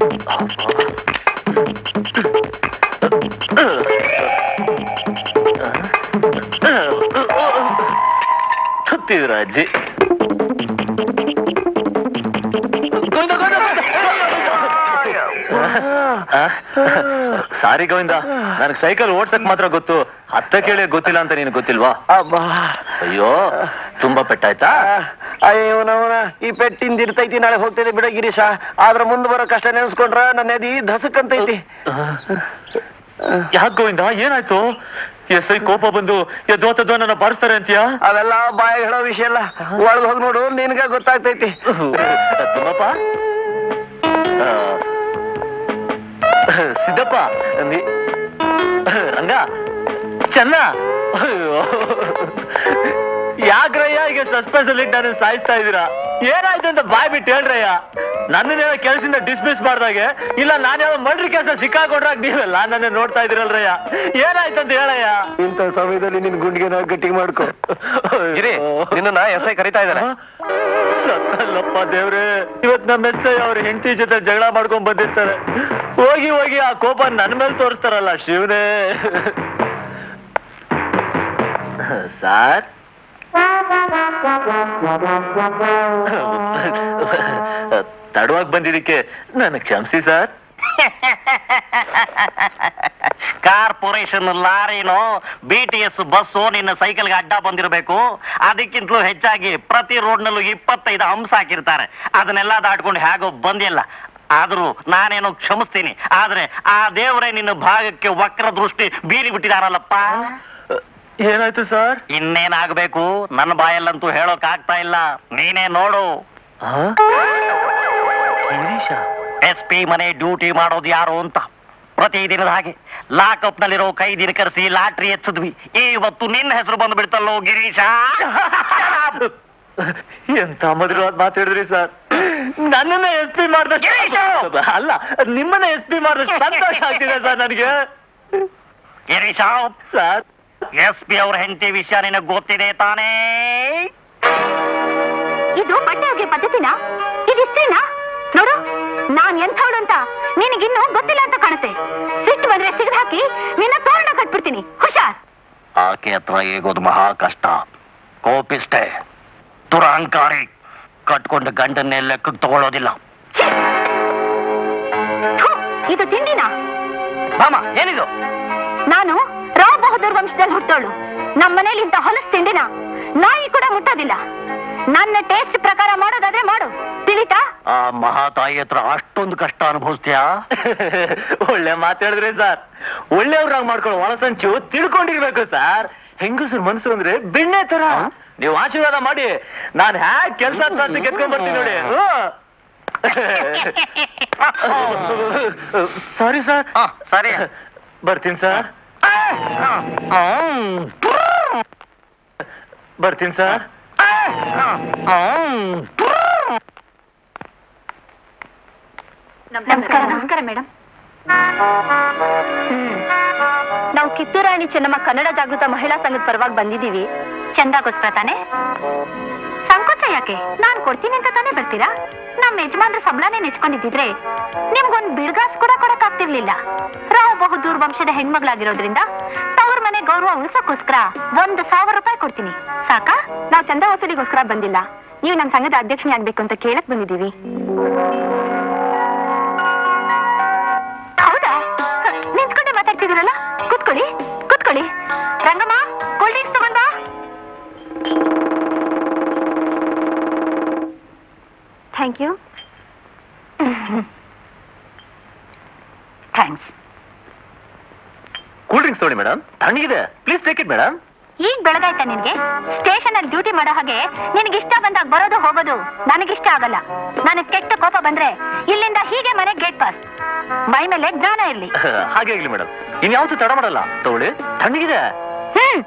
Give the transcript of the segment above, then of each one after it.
ಸುತ್ತಿದ್ರ ಅಜ್ಜಿ ಗೋವಿಂದ, ಗೋವಿಂದ, ಆ? ಸಾರಿ ಗೋವಿಂದ ನನಗೆ ಸೈಕಲ್ ಓಡ್ಸಕ್ ಮಾತ್ರ ಗೊತ್ತು ಹತ್ತ ಕೇಳಿ ಗೊತ್ತಿಲ್ಲ ಅಂತ ನಿನಗೆ ಗೊತ್ತಿಲ್ವಾ ಅಬ್ಬಾ ಅಯ್ಯೋ ತುಂಬಾ ಪೆಟ್ಟಾಯ್ತಾ ಅಯ್ಯವನವನ ಈ ಪೆಟ್ಟಿಂದ ಇರ್ತೈತಿ ನಾಳೆ ಹೋಗ್ತೇನೆ ಬಿಡ ಗಿರೀಶ ಆದ್ರ ಮುಂದೆ ಬರೋ ಕಷ್ಟ ನೆನ್ಸ್ಕೊಂಡ್ರ ನನ್ನ ಎದಿ ಧಸಕ್ಕಂತೈತಿ ಯಾಕೆ ಗೋವಿಂದ ಏನಾಯ್ತು ಎಸ್ ಐ ಕೋಪ ಬಂದು ಎದ್ದೋತದ್ವ ನನ್ನ ಬಾರಿಸ್ತಾರೆ ಅಂತೀಯಾ ಅವೆಲ್ಲ ಬಾಯ ಹೇಳೋ ವಿಷಯ ಅಲ್ಲ ಒಳಗ್ ಹೋಗಿ ನೋಡು ನಿನ್ಗ ಗೊತ್ತಾಗ್ತೈತಿ ತಿಮ್ಮಪ್ಪ ಆ, ಸಿದ್ದಪ್ಪ ನೀ- ರಂಗ ಚೆನ್ನ ಯಾಕ್ರಯ್ಯ ಈಗ ಸಸ್ಪೆನ್ಸ್ ಅಲ್ಲಿ ನಾನು ಸಾಯಿಸ್ತಾ ಇದ್ದೀರಾ ಏನಾಯ್ತು ಅಂತ ಬಾಯ್ ಬಿಟ್ಟು ಹೇಳ್ರಯ್ಯ ನನ್ನನ್ನೇನೋ ಕೆಲಸದಿಂದ ಡಿಸ್ಮಿಸ್ ಮಾಡ್ದಾಗೆ ಇಲ್ಲ ನಾನ್ಯಾವ ಮಡ್ರಿ ಕೆಲಸ ಸಿಕ್ಕಾಕೊಂಡ್ರಾಗ ನೀವೆಲ್ಲ ನನ್ನ ನೋಡ್ತಾ ಇದ್ದೀರಲ್ರಯ್ಯ ಏನಾಯ್ತು ಅಂತ ಹೇಳಯ್ಯ ಇಂಥ ಸಮಯದಲ್ಲಿ ನಿನ್ ಗುಂಡಿಗೆನ ಗಟ್ಟಿಗೆ ಮಾಡ್ಕೊ ಗಿರಿ, ನಿನ್ನನ್ನ ಎಸ್ ಐ ಕರಿತಾ ಸತ್ತಲ್ಲಪ್ಪ ದೇವ್ರೆ ಇವತ್ ನಮ್ಮ ಎಸ್ಐ ಅವ್ರ ಹೆಂಡತಿ ಜೊತೆ ಜಗಳ ಮಾಡ್ಕೊಂಡ್ ಬಂದಿರ್ತಾರೆ ಹೋಗಿ ಹೋಗಿ ಆ ಕೋಪ ನನ್ ಮೇಲೆ ತೋರಿಸ್ತಾರಲ್ಲ ಶಿವನೇ ಸಾರ್ ತಡವಾಗಿ ಬಂದಿದ್ದಕ್ಕೆ ನನ್ನ ಕ್ಷಮಿಸಿ ಸರ್ ಕಾರ್ಪೊರೇಷನ್ ಲಾರಿನೋ ಬಿ ಟಿ ಎಸ್ ಬಸ್ಸು ನಿನ್ನ ಸೈಕಲ್ಗೆ ಅಡ್ಡ ಬಂದಿರಬೇಕು ಅದಕ್ಕಿಂತಲೂ ಹೆಚ್ಚಾಗಿ ಪ್ರತಿ ರೋಡ್ನಲ್ಲೂ ಇಪ್ಪತ್ತೈದು ಹಂಸ ಹಾಕಿರ್ತಾರೆ ಅದನ್ನೆಲ್ಲ ದಾಟ್ಕೊಂಡು ಹೇಗೋ ಬಂದಿಲ್ಲ ಆದ್ರೂ ನಾನೇನೋ ಕ್ಷಮಿಸ್ತೀನಿ ಆದ್ರೆ ಆ ದೇವರೇ ನಿನ್ನ ಭಾಗಕ್ಕೆ ವಕ್ರ ದೃಷ್ಟಿ ಬೀರಿ ಬಿಟ್ಟಿದಾರಲ್ಲಪ್ಪ ಏನಾಯ್ತು ಸರ್ ಇನ್ನೇನಾಗಬೇಕು ನನ್ನ ಬಾಯಲ್ಲಂತೂ ಹೇಳೋಕ್ ಆಗ್ತಾ ಇಲ್ಲ ನೀನೇ ನೋಡು ಗಿರೀಶ ಎಸ್ ಪಿ ಮನೆ ಡ್ಯೂಟಿ ಮಾಡೋದು ಯಾರು ಅಂತ ಪ್ರತಿದಿನದ ಹಾಗೆ ಲಾಕಪ್ ನಲ್ಲಿರೋ ಕೈದಿನ ಕರೆಸಿ ಲಾಟ್ರಿ ಎಚ್ಚದ್ವಿ ಇವತ್ತು ನಿನ್ನ ಹೆಸರು ಬಂದು ಬಿಡ್ತಲ್ಲೋ ಗಿರೀಶ ಎಂತ ಮಧುರವಾದ ಮಾತಾಡಿದ್ರಿ ಸರ್ ನನ್ನನ್ನ ಎಸ್ ಪಿ ಮಾಡ್ದ ಅಲ್ಲ ನಿಮ್ಮನ್ನ ಎಸ್ ಪಿ ಮಾಡ್ದ ಸಂತೋಷ ಆಗ್ತಿದೆ ಸರ್ ನನಗೆ ಗಿರೀಶ ಸರ್ ಎಸ್ ಪಿ ಅವ್ರ ಹೆಂಡತಿ ವಿಷಯ ನಿನಗೆ ಗೊತ್ತಿದೆ ತಾನೇ ಇದು ಬಟ್ಟೆ ಒಗೆ ಪದ್ಧತಿನ ಇದಿಷ್ಟೇನಾ ನೋಡು ನಾನ್ ಎಂಥವಳು ಅಂತ ನಿನಗಿನ್ನೂ ಗೊತ್ತಿಲ್ಲ ಅಂತ ಕಾಣುತ್ತೆ ಸಿಟ್ಟು ಬಂದ್ರೆ ಸಿಗದ್ ಹಾಕಿ ನಿನ್ನ ತೋರಣ ಕಟ್ಬಿಡ್ತೀನಿ ಹುಷಾರ್ ಆಕೆ ಹತ್ರ ಹೇಗೋದು ಮಹಾ ಕಷ್ಟ ಕೋಪಿಷ್ಟೆ ದುರಹಂಕಾರಿ ಕಟ್ಕೊಂಡ ಗಂಡನ್ನೇ ಲೆಕ್ಕಕ್ಕೆ ತಗೊಳ್ಳೋದಿಲ್ಲ ಛೀ! ಥು, ಇದು ತಿಂಡಿನ ಮಾಮ ಏನಿದು ನಾನು ರಾವ್ ಬಹದ್ದೂರ್ ವಂಶದಲ್ಲಿ ಹುಟ್ಟೋಳು ನಮ್ಮ ಮನೇಲಿ ಇಂಥ ಹೊಲಸ್ ತಿಂಡಿನ ನಾಯಿ ಕೂಡ ಮುಟ್ಟೋದಿಲ್ಲ ನನ್ನ ಟೇಸ್ಟ್ ಪ್ರಕಾರ ಮಾಡೋದಾದ್ರೆ ಮಾಡು ತಿಳಿತಾ ಆ ಮಹಾತಾಯಿ ಹತ್ರ ಅಷ್ಟೊಂದು ಕಷ್ಟ ಅನುಭವಿಸ್ತೀಯಾ ಒಳ್ಳೆ ಮಾತಾಡಿದ್ರಿ ಸರ್ ಒಳ್ಳೆಯವ್ರಾಗ ಮಾಡ್ಕೊಳ್ಳೋ ಒಳಸಂಚು ತಿಳ್ಕೊಂಡಿರ್ಬೇಕು ಸರ್ ಹೆಂಗಸರು ಮನಸ್ಸು ಅಂದ್ರೆ ಬೆಣ್ಣೆ ತರ ನೀವು ಆಶೀರ್ವಾದ ಮಾಡಿ ನಾನ್ ಹ್ಯಾಕ್ ಕೆಲಸ ಗೆದ್ಕೊಂಡ್ ಬರ್ತೀನಿ ನೋಡಿ ಸಾರಿ ಸರ್ ಆ, ಸರಿ ಬರ್ತೀನಿ ಸರ್ ಬರ್ತೀನಿ ಸರ್ ನಮಸ್ಕಾರ ನಮಸ್ಕಾರ ಮೇಡಮ್ ನಾವು ಕಿತ್ತೂರಾಣಿ ಚೆನ್ನಮ್ಮ ಕನ್ನಡ ಜಾಗೃತ ಮಹಿಳಾ ಸಂಘದ ಪರವಾಗಿ ಬಂದಿದ್ದೀವಿ ಚಂದಾಗೋಸ್ಕರ ತಾನೆ ಸಂಕೋಚ ಯಾಕೆ ನಾನ್ ಕೊಡ್ತೀನಿ ಅಂತ ತಾನೇ ಬರ್ತೀರಾ ನಮ್ಮ ಯಜಮಾನ್ರ ಸಂಬಳನೇ ನೆಚ್ಕೊಂಡಿದ್ದಿದ್ರೆ ನಿಮ್ಗೊಂದ್ ಬಿಡ್ಗಾಸ್ ಕೂಡ ಕೊಡಕ್ ಆಗ್ತಿರ್ಲಿಲ್ಲ ರಾವ್ ಬಹುದೂರ್ ವಂಶದ ಹೆಣ್ಮಗಳಾಗಿರೋದ್ರಿಂದ ತವ್ರ ಮನೆ ಗೌರವ ಉಳ್ಸಕ್ಕೋಸ್ಕರ ಒಂದು ಸಾವಿರ ರೂಪಾಯಿ ಕೊಡ್ತೀನಿ ಸಾಕಾ ನಾವು ಚಂದ ವಸೂಲಿಗೋಸ್ಕರ ಬಂದಿಲ್ಲ ನೀವು ನಮ್ಮ ಸಂಘದ ಅಧ್ಯಕ್ಷನೇ ಆಗ್ಬೇಕು ಅಂತ ಕೇಳಕ್ ಬಂದಿದ್ದೀವಿ ಹೌದಾ ನಿಂತ್ಕೊಂಡೆ ಮಾತಾಡ್ತಿದ್ದೀರಲ್ಲ ಕೂತ್ಕೊಳ್ಳಿ ಕೂತ್ಕೊಳ್ಳಿ ರಂಗಮ್ಮ ಕೂಲ್ ಡ್ರಿಂಕ್ಸ್ ತಗೊಂಡ್ ಬಾ thank you thanks cool drinks ತೊಗೊಳ್ಳಿ ಮೇಡಮ್ ತಣ್ಣಗಿದೆ ಪ್ಲೀಸ್ ಟೇಕ್ ಇಟ್ ಮೇಡಮ್ ಈಗ ಬೆಳಗಾಯ್ತಾ ನಿನ್ಗೆ ಸ್ಟೇಷನ್ ಅಲ್ಲಿ ಡ್ಯೂಟಿ ಮಾಡೋ ಹಾಗೆ ನಿನಗೆ ಇಷ್ಟ ಬಂದಾಗ ಬರೋದು ಹೋಗೋದು ನನಗಿಷ್ಟ ಆಗಲ್ಲ ನನಗೆ ಕೆಟ್ಟ ಕೋಪ ಬಂದ್ರೆ ಇಲ್ಲಿಂದ ಹೀಗೆ ಮನೆಗೆ ಗೇಟ್ ಪಾಸ್ ಮೈ ಮೇಲೆ ಜ್ಞಾನ ಇರ್ಲಿ ಹಾಗೆ ಆಗ್ಲಿ ಮೇಡಮ್ ಇನ್ಯಾವತ್ತೂ ತಡ ಮಾಡಲ್ಲ ತಗೊಳ್ಳಿ ತಣ್ಣಗಿದೆ ಹ್ಮ್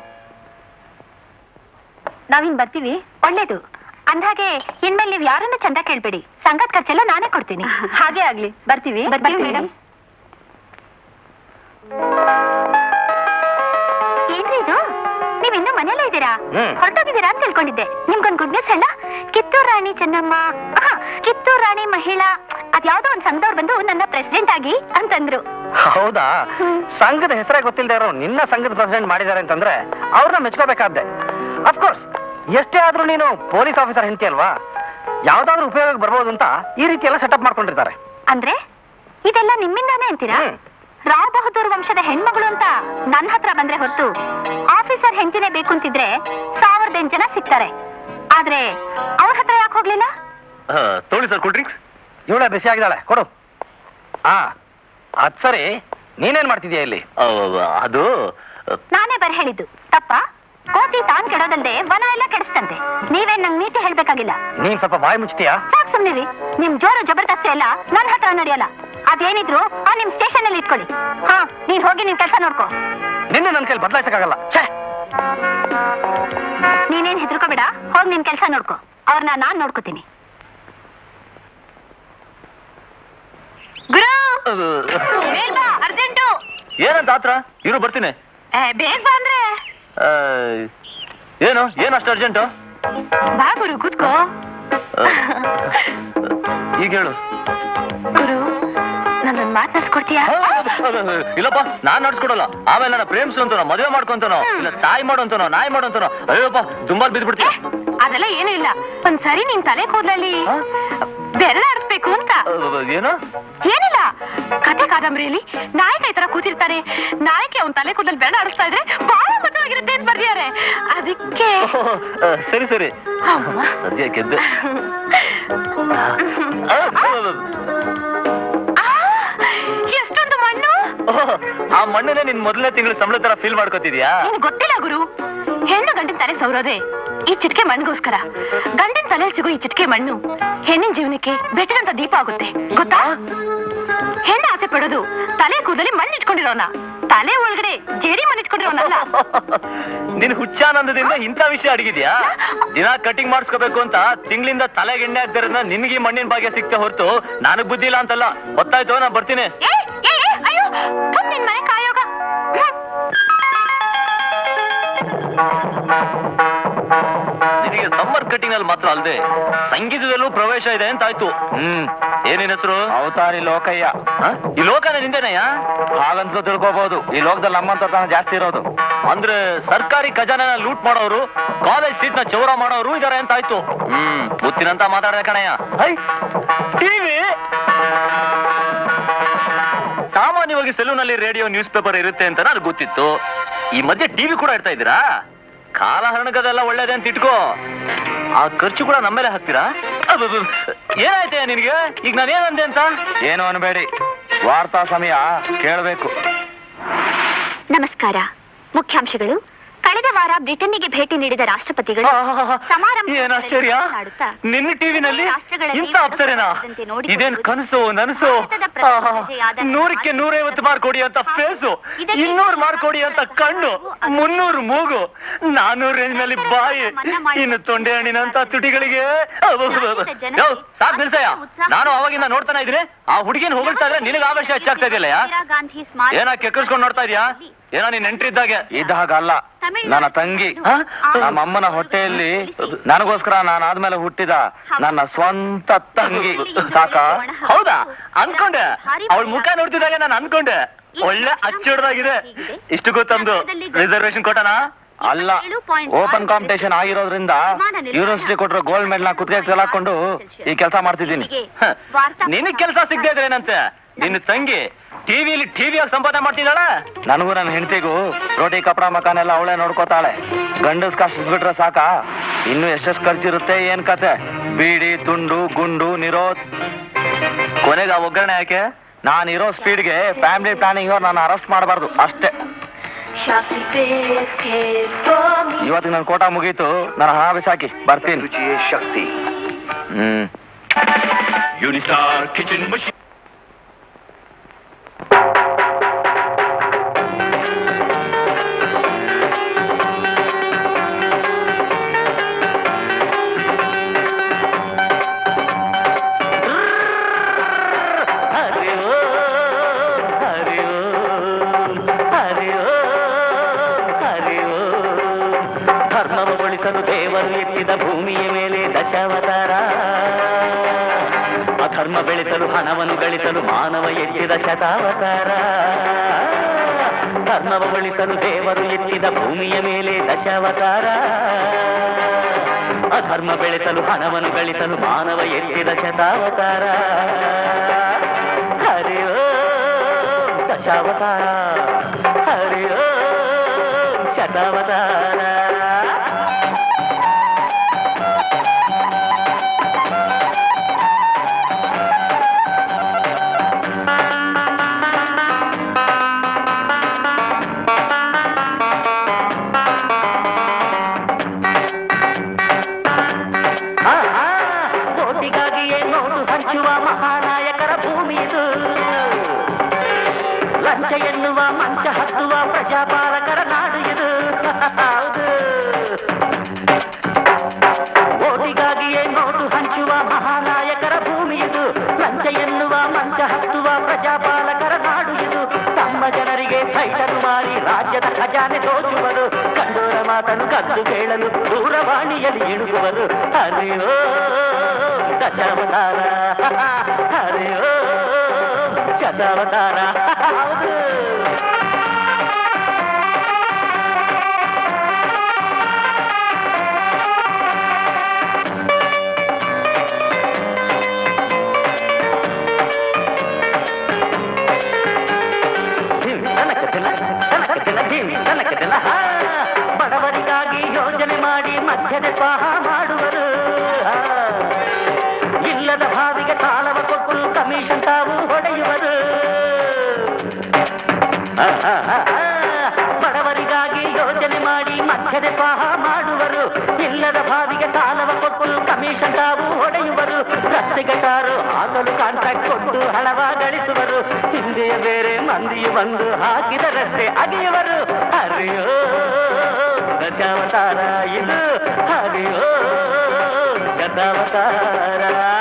ನಾವಿನ್ ಬರ್ತೀವಿ ಒಳ್ಳೇದು ಅಂದ್ಹಾಗೆ ಇನ್ಮೇಲೆ ನೀವು ಯಾರನ್ನು ಚಂದ ಕೇಳ್ಬೇಡಿ ಸಂಘದ ಖರ್ಚೆಲ್ಲ ನಾನೇ ಕೊಡ್ತೀನಿ ಹಾಗೆ ಆಗ್ಲಿ ಬರ್ತೀವಿ ಬರ್ತೀವಿ ಮೇಡಮ್ ಏನ್ರಿ ಇದು ನೀವ್ ಇನ್ನೂ ಮನೇಲೇ ಇದ್ದೀರಾ ಹ್ಮ್. ಹೊರಟೋಗಿದ್ದೀರಾ ಅಂತ ತಿಳ್ಕೊಂಡಿದ್ದೆ ನಿಮ್ಗೊಂದು ಗುಡ್ ನ್ಯೂಸ್ ಹೇಳ ಕಿತ್ತೂರು ರಾಣಿ ಚೆನ್ನಮ್ಮ ಆಹಾ, ಕಿತ್ತೂರು ರಾಣಿ ಮಹಿಳಾ ಅದ್ಯಾವ್ದೋ ಒಂದ್ ಸಂಘದವ್ರು ಬಂದು ನನ್ನ ಪ್ರೆಸಿಡೆಂಟ್ ಆಗಿ ಅಂತಂದ್ರು ಹೌದಾ ಹ್ಮ್. ಸಂಘದ ಹೆಸರೇ ಗೊತ್ತಿಲ್ಲದೆ ಇರೋ ನಿನ್ನ ಸಂಘದ ಪ್ರೆಸಿಡೆಂಟ್ ಮಾಡಿದ್ದಾರೆ ಅಂತಂದ್ರೆ ಅವ್ರನ್ನ ಮೆಚ್ಕೋಬೇಕಾದ್ದೆ ಅಫ್ಕೋರ್ಸ್ ಎಷ್ಟೇ ಆದ್ರೂ ನೀನು ಪೊಲೀಸ್ ಆಫೀಸರ್ ಹೆಂಡತಿ ಅಲ್ವಾ ಯಾವ್ದಾದ್ರು ಉಪಯೋಗಕ್ಕೆ ಬರ್ಬೋದು ಅಂತ ಈ ರೀತಿ ಎಲ್ಲ ಸೆಟಪ್ ಮಾಡ್ಕೊಂಡಿರ್ತಾರೆ ಅಂದ್ರೆ ಇದೆಲ್ಲ ನಿಮ್ಮಿಂದಾನೇ ಅಂತೀರಾ ಹ್ಮ್. ರಾವ್ ಬಹದ್ದೂರ್ ವಂಶದ ಹೆಣ್ಮಗಳು ಅಂತ ನನ್ನ ಹತ್ರ ಬಂದ್ರೆ ಹೊರತು ಆಫೀಸರ್ ಹೆಂಡತಿನೇ ಬೇಕು ಅಂತಿದ್ರೆ ಸಾವಿರದ ಎಂಟು ಜನ ಸಿಗ್ತಾರೆ ಆದ್ರೆ ಅವ್ರ ಹತ್ರ ಯಾಕೆ ಹೋಗ್ಲಿಲ್ಲ ತೋಳಿ ಸರ್ ಕೂಲ್ ಡ್ರಿಂಕ್ಸ್ ಇವಳೆ ಬಿಸಿ ಆಗಿದ್ದಾಳೆ ಕೊಡು ಹಾ ಅದ್ ಸರಿ ನೀನೇನ್ ಮಾಡ್ತಿದ್ಯಾ ಇಲ್ಲಿ ಅದು ನಾನೇ ಬರ ಹೇಳಿದ್ದು ತಪ್ಪ ಕೋತಿ ತಾನ್ ಕೆಡೋದಲ್ದೆ ವನ ಎಲ್ಲ ಕೆಡಿಸ್ತಂತೆ ನೀವೇನ್ ನಂಗ್ ನೀತಿ ಹೇಳ್ಬೇಕಾಗಿಲ್ಲ ನೀನ್ ಸ್ವಲ್ಪ ಬಾಯಿ ಮುಚ್ತೀಯಾ ಸಾಕ್ ಸುಮ್ನಿರಿ ನಿಮ್ ಜೋರು ಜಬರ್ದಸ್ತಿ ಎಲ್ಲ ನನ್ನ ಹತ್ರ ನಡೆಯಲ್ಲ ಅದೇನಿದ್ರು ಆ ನಿಮ್ ಸ್ಟೇಷನ್ ಅಲ್ಲಿ ಇಟ್ಕೊಳ್ಳಿ ಹಾ ನೀನ್ ಹೋಗಿ ನಿನ್ ಕೆಲಸ ನೋಡ್ಕೋ ನಿನ್ನೆ ನನ್ನ ಕೈಲಿ ಬದಲಾಯಿಸಕ್ಕಾಗಲ್ಲ ಛೇ ನೀನೇನ್ ಹೆದರ್ಕೋಬೇಡ ಹೋಗಿ ನಿನ್ ಕೆಲಸ ನೋಡ್ಕೋ ಅವ್ರನ್ನ ನಾನ್ ನೋಡ್ಕೋತೀನಿ ಗುರು ಬೇಗ ಬಾ, ಅರ್ಜೆಂಟು ಏನಂತ ಆತ್ರ ಇರು ಬರ್ತೀನಿ ಏ, ಬೇಗ ಬಾ ಅಂದ್ರೆ ಆ, ಏನು ಏನು ಅಷ್ಟು ಅರ್ಜೆಂಟು ಬಾ ಗುರು ಕೂತ್ಕೋ ಈಗ ಹೇಳು ಗುರು ನನ್ನೊಂದ್ ಮಾತನಾಡ್ಸ್ಕೊಡ್ತೀಯಾ ಇಲ್ಲಪ್ಪ ನಾನ್ ನಡ್ಸ್ಕೊಡಲ್ಲ ಆಮೇಲೆ ನನ್ನ ಪ್ರೇಮ್ಸು ಅಂತನೋ ಮದುವೆ ಮಾಡ್ಕೊಂತಾನೋ ಇಲ್ಲ ತಾಯಿ ಮಾಡು ಅಂತನೋ ನಾಯಿ ಮಾಡು ಅಂತನೋ ಅಯ್ಯಪ್ಪ ತುಂಬಾ ಬಿದ್ಬಿಡ್ತೀಯ ಅದೆಲ್ಲ ಏನೂ ಇಲ್ಲ ಒಂದ್ಸರಿ ನಿನ್ ತಲೆ ಕೂದಲಲ್ಲಿ ಹಾ? ಬೆರಳ ಆಡಿಸ್ಬೇಕು ಅಂತ ಏನು ಏನಿಲ್ಲ ಕಥೆ ಕಾದಂಬರಿಯಲ್ಲಿ ನಾಯಕ ಈ ತರ ಕೂತಿರ್ತಾನೆ ನಾಯಕಿ ಅವನ್ ತಲೆ ಕೂದಲ್ ಬೆರಳ ಆಡಿಸ್ತಾ ಇದ್ರೆ ಬಹಳ ಮಜವಾಗಿರುತ್ತೆ ಅಂತ ಬರ್ದಿದ್ದಾರೆ ಅದಕ್ಕೆ ಆ, ಸರಿ ಸರಿ ಅಮ್ಮ. ಸದ್ಯ ಗೆದ್ದೆ ಆ, ಆ, ಎಷ್ಟೊಂದು ಮಣ್ಣು ಓಹ್, ಆ ಮಣ್ಣನ್ನೇ ನಿನ್ ಮೊದಲನೇ ತಿಂಗಳು ಸಂಬಳ ತರ ಫೀಲ್ ಮಾಡ್ಕೋತಿದ್ಯಾ ನಿನ್ ಗೊತ್ತಿಲ್ಲ ಗುರು ಹೆಣ್ಣು ಗಂಡಿನ ತಲೆ ಸೌರೋದೆ ಈ ಚಿಟಿಕೆ ಮಣ್ಣಿಗೋಸ್ಕರ ಗಂಡಿನ ತಲೆ ಸಿಗೋ ಈ ಚಿಟಿಕೆ ಮಣ್ಣು ಹೆಣ್ಣಿನ ಜೀವನಕ್ಕೆ ಬೆಟ್ಟದಂತ ದೀಪ ಆಗುತ್ತೆ ಗೊತ್ತಾ ಹೆಣ್ಣು ಆಸೆ ಪಡೋದು ತಲೆ ಕೂದಲಿ ಮಣ್ಣು ಇಟ್ಕೊಂಡಿರೋನ ತಲೆ ಒಳಗಡೆ ಜೇಡಿ ಮಣ್ಣು ಇಟ್ಕೊಂಡಿರೋನಲ್ಲ ನಿನ್ ಹುಚ್ಚಾನಂದದಿಂದ ಇಂಥ ವಿಷಯ ಅಡಗಿದ್ಯಾ ದಿನ ಕಟಿಂಗ್ ಮಾಡಿಸ್ಕೋಬೇಕು ಅಂತ ತಿಂಗಳಿಂದ ತಲೆಗೆ ಎಣ್ಣೆ ಹಾಕ್ದಿರೋದ್ನ ನಿನಗೆ ಈ ಮಣ್ಣಿನ ಭಾಗ್ಯ ಸಿಕ್ತೆ ಹೊರತು ನನಗ್ ಬುದ್ಧಿ ಇಲ್ಲ ಅಂತಲ್ಲ ಗೊತ್ತಾಯ್ತು ನಾ ಬರ್ತೀನಿ ಏ, ಏ, ಏ, ಅಯ್ಯೋ ಥು, ನಿನ್ ಮನೆ ಕಾಯೋಗ ಹ್ಮ್. ನಿನಗೆ ಸಮ್ಮರ್ ಕಟಿಂಗ್ ಅಲ್ಲಿ ಮಾತ್ರ ಅಲ್ಲದೆ ಸಂಗೀತದಲ್ಲೂ ಪ್ರವೇಶ ಇದೆ ಅಂತ ಆಯ್ತು ಹ್ಮ್ ಏನಿನ ಹೆಸರು ಅವತಾರಿ ಲೋಕಯ್ಯ ಹ? ಈ ಲೋಕನ ನಿಂದೇನಯ್ಯ ಹಾಗನ್ಸೋ ತಿಳ್ಕೋಬಹುದು ಈ ಲೋಕದಲ್ಲಿ ನಮ್ಮಂತ ಜಾಸ್ತಿ ಇರೋದು ಅಂದ್ರೆ ಸರ್ಕಾರಿ ಖಜಾನೆನ ಲೂಟ್ ಮಾಡೋರು ಕಾಲೇಜ್ ಸೀಟ್ ನ ಚೌರ ಮಾಡೋರು ಇದಾರೆ ಅಂತ ಆಯ್ತು ಹ್ಮ್ ಗೊತ್ತಿನಂತ ಮಾತಾಡದೆ ಕಣಯ್ಯ ಟಿವಿ ಸಾಮಾನ್ಯವಾಗಿ ಸೆಲೂನಲ್ಲಿ ರೇಡಿಯೋ ನ್ಯೂಸ್ ಪೇಪರ್ ಇರುತ್ತೆ ಅಂತ ನನಗೆ ಗೊತ್ತಿತ್ತು ಈ ಮಧ್ಯೆ ಟಿವಿ ಕೂಡ ಇಡ್ತಾ ಇದ್ದೀರಾ ಕಾಲಹರಣಗದೆಲ್ಲ ಒಳ್ಳೇದೆ ಅಂತ ಇಟ್ಕೋ ಆ ಖರ್ಚು ಕೂಡ ನಮ್ಮೇಲೆ ಹಾಕ್ತೀರಾ ಅಬ್ಬಬ್ಬ. ಏನಾಯ್ತಯ್ಯ ನಿನಗೆ ಈಗ ನಾನೇನಂದೆ ಅಂತ ಏನು ಅನ್ಬೇಡಿ ವಾರ್ತಾ ಸಮಯ ಕೇಳಬೇಕು ನಮಸ್ಕಾರ ಮುಖ್ಯಾಂಶಗಳು ಕಳೆದ ವಾರ ಬ್ರಿಟನ್ನಿಗೆ ಭೇಟಿ ನೀಡಿದ ರಾಷ್ಟ್ರಪತಿಗಳು ಸಮಾರಂಭದಲ್ಲಿ ಏನ್ ಆಶ್ಚರ್ಯ ಮಾತನಾಡುತ್ತಾ ನಿನ್ನ ಟಿವಿನಲ್ಲಿ ರಾಷ್ಟ್ರಗಳ ಇಂಥ ತೀವ್ರ ಅಪ್ಸರೆನಾ ಸಂಕಟದಂತೆ ನೋಡಿಕೊಳ್ಳುವುದು ಇದೇನ್ ಕನಸು ನನಸು ಭಾರತದ ಪ್ರಥಮ ಆಹಾ, ಪ್ರಜೆಯಾದ ನೂರಕ್ಕೆ ನಮ್ಮ ನೂರೈವತ್ತು ಮಾರ್ಕ್ ಕೊಡಿ ಅಂತ ಫೇಸು ಇದಕ್ಕೆ ಇನ್ನೂರು ಮಾರ್ಕ್ ಕೊಡಿ ಅಂತ ಕಣ್ಣು ಮುನ್ನೂರು ಮೂಗು ನಾನೂರು ರೇಂಜ್ ನಲ್ಲಿ ಬಾಯಿ ಇನ್ನು ತೊಂಡೆ ಹಣ್ಣಿನಂತ ತುಟಿಗಳಿಗೆ ಯೋ, ಸಾಕ್ ನಿಲ್ಸಯ್ಯ ನಾನು ಅವಾಗಿಂದ ನೋಡ್ತಾನೆ ಇದ್ದೀನಿ ಆ ಹುಡುಗಿನ ಹೊಗಳ್ತಾ ಇದ್ರೆ ನಿನಗೆ ಆವೇಶ ಹೆಚ್ಚಾಗ್ತಾ ಇದೆಯಲ್ಲ ಗಾಂಧಿ ಸ್ಮಾರಕ ಏನ ಕೆಕ್ಕರ್ಸ್ಕೊಂಡು ನೋಡ್ತಾ ಇದೀಯಾ ಏನೋ ನೀನ್ ನೆಂಟ್ರಿದ್ದಾಗೆ ಇದ್ದ ಹಾಗಲ್ಲ ನನ್ನ ತಂಗಿ ಹ? ನಮ್ಮ ಅಮ್ಮನ ಹೊಟ್ಟೆಯಲ್ಲಿ ನನಗೋಸ್ಕರ ನಾನು ಆದ್ಮೇಲೆ ಹುಟ್ಟಿದ ನನ್ನ ಸ್ವಂತ ತಂಗಿ ಸಾಕ ಹೌದಾ ಅನ್ಕೊಂಡೆ ಅವಳ ಮುಖ ನೋಡ್ತಿದ್ದಾಗ ನಾನು ಅನ್ಕೊಂಡೆ ಒಳ್ಳೆ ಅಚ್ಚಿಡ್ದಾಗಿದೆ ಇಷ್ಟು ಗೊತ್ತಂದು ರಿಸರ್ವೇಶನ್ ಕೊಟ್ಟನಾ ಅಲ್ಲ ಓಪನ್ ಕಾಂಪಿಟೇಷನ್ ಆಗಿರೋದ್ರಿಂದ ಯೂನಿವರ್ಸಿಟಿ ಕೊಟ್ಟಿರೋ ಗೋಲ್ಡ್ ಮೆಡಲ್ ನ ಕುತ್ತಿಗೆ ಹಾಕೊಂಡು ಈ ಕೆಲಸ ಮಾಡ್ತಿದ್ದೀನಿ ಹ, ನಿನಗ್ ಕೆಲಸ ಸಿಗದೆ ಇದ್ರೆ ಏನಂತೆ ನಿನ್ನ ತಂಗಿ ಟಿವಿಲಿ ಟಿವಿಯಾಗಿ ಸಂಪಾದನೆ ಮಾಡ್ತಿದ್ದಾಳ ನನಗೂ ನನ್ನ ಹೆಂಡತಿಗೂ ರೋಟಿ ಕಪಡ ಮಕಾನೆಲ್ಲ ಅವಳೇ ನೋಡ್ಕೋತಾಳೆ ಗಂಡಸ್ ಕಾಸು ಬಿಟ್ರೆ ಸಾಕ ಇನ್ನು ಎಷ್ಟೆಷ್ಟು ಖರ್ಚಿರುತ್ತೆ ಏನ್ ಕತೆ ಬೀಡಿ ತುಂಡು ಗುಂಡು ನಿರೋಧ್ ಕೊನೆಗೆ ಆ ಒಗ್ಗರಣೆ ಯಾಕೆ ನಾನು ಇರೋ ಸ್ಪೀಡ್ಗೆ ಫ್ಯಾಮಿಲಿ ಪ್ಲಾನಿಂಗ್ ಅವ್ರು ನಾನು ಅರೆಸ್ಟ್ ಮಾಡಬಾರ್ದು ಅಷ್ಟೇ ಇವತ್ತಿಗೆ ನನ್ನ ಕೋಟ ಮುಗೀತು ನನ್ನ ಹಣ ಬಿಸಾಕಿ ಬರ್ತೀನಿ ಶಕ್ತಿ ಹ್ಮ್ ಯೂನಿಸ್ಟಾರ್ ಕಿಚನ್ ಮಷೀನ್ ಎತ್ತಿದ ಭೂಮಿಯ ಮೇಲೆ ದಶಾವತಾರ ಅಧರ್ಮ ಬೆಳೆಸಲು ಹಣವನ್ನು ಗಳಿಸಲು ಮಾನವ ಎತ್ತಿದ ಶತಾವತಾರ ಧರ್ಮವ ಉಳಿಸಲು ದೇವರು ಎತ್ತಿದ ಭೂಮಿಯ ಮೇಲೆ ದಶಾವತಾರ ಅಧರ್ಮ ಬೆಳೆಸಲು ಹಣವನ್ನು ಗಳಿಸಲು ಮಾನವ ಎತ್ತಿದ ಶತಾವತಾರ ಹರಿ ಓಂ ದಶಾವತಾರ ಹರಿ ಓಂ ಶತಾವತಾರ ಆಹಾ, ಕೋಟಿಗಾಗಿಯೇ ನೋಡು ಹಂಚುವ ಮಹಾನಾಯಕರ ಭೂಮಿ ಇದು ಲಂಚ ಎನ್ನುವ ಮಂಚ ಹತ್ತುವ ಪ್ರಜಾಪಾಲಕರ ನಾಡು ಇದು ಹೌದು. ಕೋಟಿಗಾಗಿಯೇ ನೋಟು ಹಂಚುವ ಮಹಾನಾಯಕರ ಭೂಮಿ ಇದು ಲಂಚ ಎನ್ನುವ ಮಂಚ ಹತ್ತುವ ಪ್ರಜಾಪಾಲಕರ ನಾಡು ಇದು ತಮ್ಮ ಜನರಿಗೆ ಸೈಟರು ಮಾರಿ ರಾಜ್ಯದ ಖಜಾನೆ ದೋಚುವರು ಕಂಡೋರ ಮಾತನ್ನು ಕದ್ದು ಕೇಳಲು ದೂರವಾಣಿಯಲ್ಲಿ ಇಣುಗುವರು ಹರಿಯೋ ದಶಾವತಾರ ಹರಿಯೋ ಶತಾವತಾರ ಹೌದು ಧಿಮ್ ತನಕ ದಿನ ತನಕ ದಿನ ಧಿಮ್ ತನಕ ದಿನ ಹಾ. ಬಡವರಿಗಾಗಿ ಯೋಜನೆ ಮಾಡಿ ಮಧ್ಯದ ಸ್ವಾಹ ಮಾಡುವರು ಹಾ. ಇಲ್ಲದ ಭಾವಿಗೆ ಸಾಲವ ಕೊಟ್ಟು ಕಮಿಷನ್ ತಾವು ಹೊಡೆಯುವರು ಹಾ, ಹಾ, ಹಾ, ಹಾ. ಬಡವರಿಗಾಗಿ ಯೋಜನೆ ಮಾಡಿ ಮಧ್ಯದ ಸ್ವಾಹ ಮಾಡುವರು ಇಲ್ಲದ ಭಾವಿಗೆ ಸಾಲವ ಕೊಟ್ಟು ಕಮಿಷನ್ ತಾವು ಹೊಡೆಯುವರು ರಸ್ತೆಗೆ ಕಾರು ಹಾಕಲು ಕಾಂಟ್ರಾಕ್ಟ್ ಕೊಟ್ಟು ಹಣವ ಗಳಿಸುವರು ಹಿಂದೆಯ ಬೇರೆ ಮಂದಿಯು ಬಂದು ಹಾಕಿದ ರಸ್ತೆ ಅಗೆಯುವರು ಹರಿಯೋ ದಶಾವತಾರ ಇದು ಹರಿಯೋ ಶತಾವತಾರ